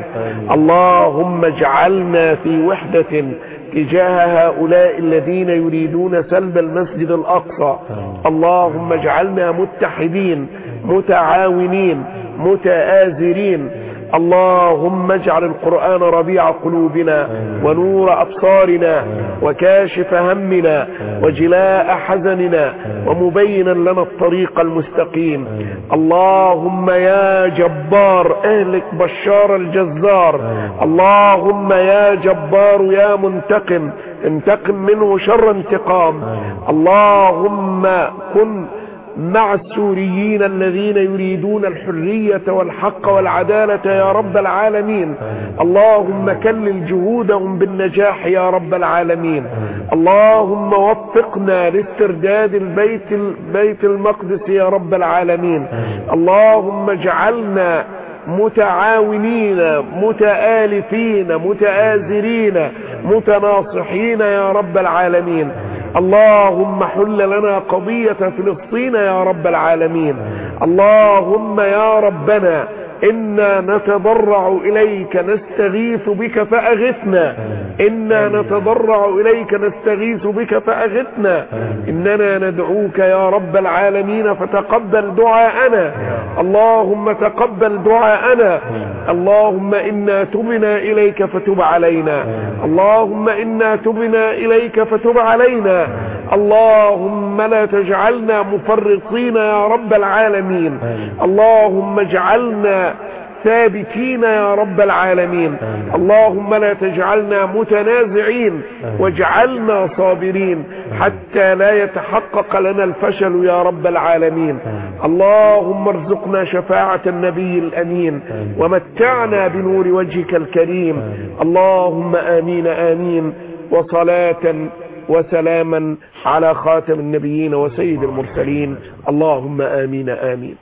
اللهم اجعلنا في وحدة تجاه هؤلاء الذين يريدون سلب المسجد الأقصى اللهم اجعلنا متحدين متعاونين متآزرين اللهم اجعل القرآن ربيع قلوبنا ونور أبصارنا وكاشف همنا وجلاء حزننا ومبينا لنا الطريق المستقيم اللهم يا جبار اهلك بشار الجزار اللهم يا جبار يا منتقم انتقم منه شر انتقام اللهم كن مع السوريين الذين يريدون الحرية والحق والعدالة يا رب العالمين اللهم كلل جهودهم بالنجاح يا رب العالمين اللهم وفقنا لاسترداد البيت بيت المقدس يا رب العالمين اللهم اجعلنا متعاونين متآلفين متآزرين متناصحين يا رب العالمين اللهم حل لنا قضية فلسطين يا رب العالمين اللهم يا ربنا إنا نتضرع إليك نستغيث بك فأغثنا إنا نتضرع إليك نستغيث بك فأغثنا إننا ندعوك يا رب العالمين فتقبل دعاءنا اللهم تقبل دعاءنا اللهم إنا تبنا إليك فتب علينا اللهم إنا تبنا إليك فتب علينا اللهم لا تجعلنا مفرطين يا رب العالمين اللهم اجعلنا ثابتين يا رب العالمين اللهم لا تجعلنا متنازعين واجعلنا صابرين حتى لا يتحقق لنا الفشل يا رب العالمين اللهم ارزقنا شفاعة النبي الأمين ومتعنا بنور وجهك الكريم اللهم آمين آمين وصلاة وسلاما على خاتم النبيين وسيد المرسلين اللهم آمين آمين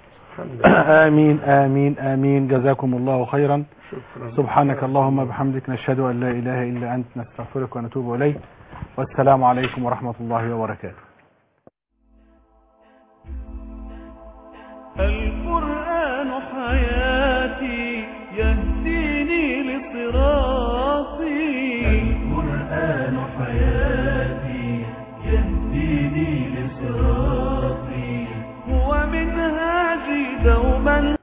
آمين آمين آمين جزاكم الله خيرا سبحانك اللهم بحمدك نشهد أن لا إله إلا أنت نستغفرك ونتوب إليك والسلام عليكم ورحمة الله وبركاته القرآن حياة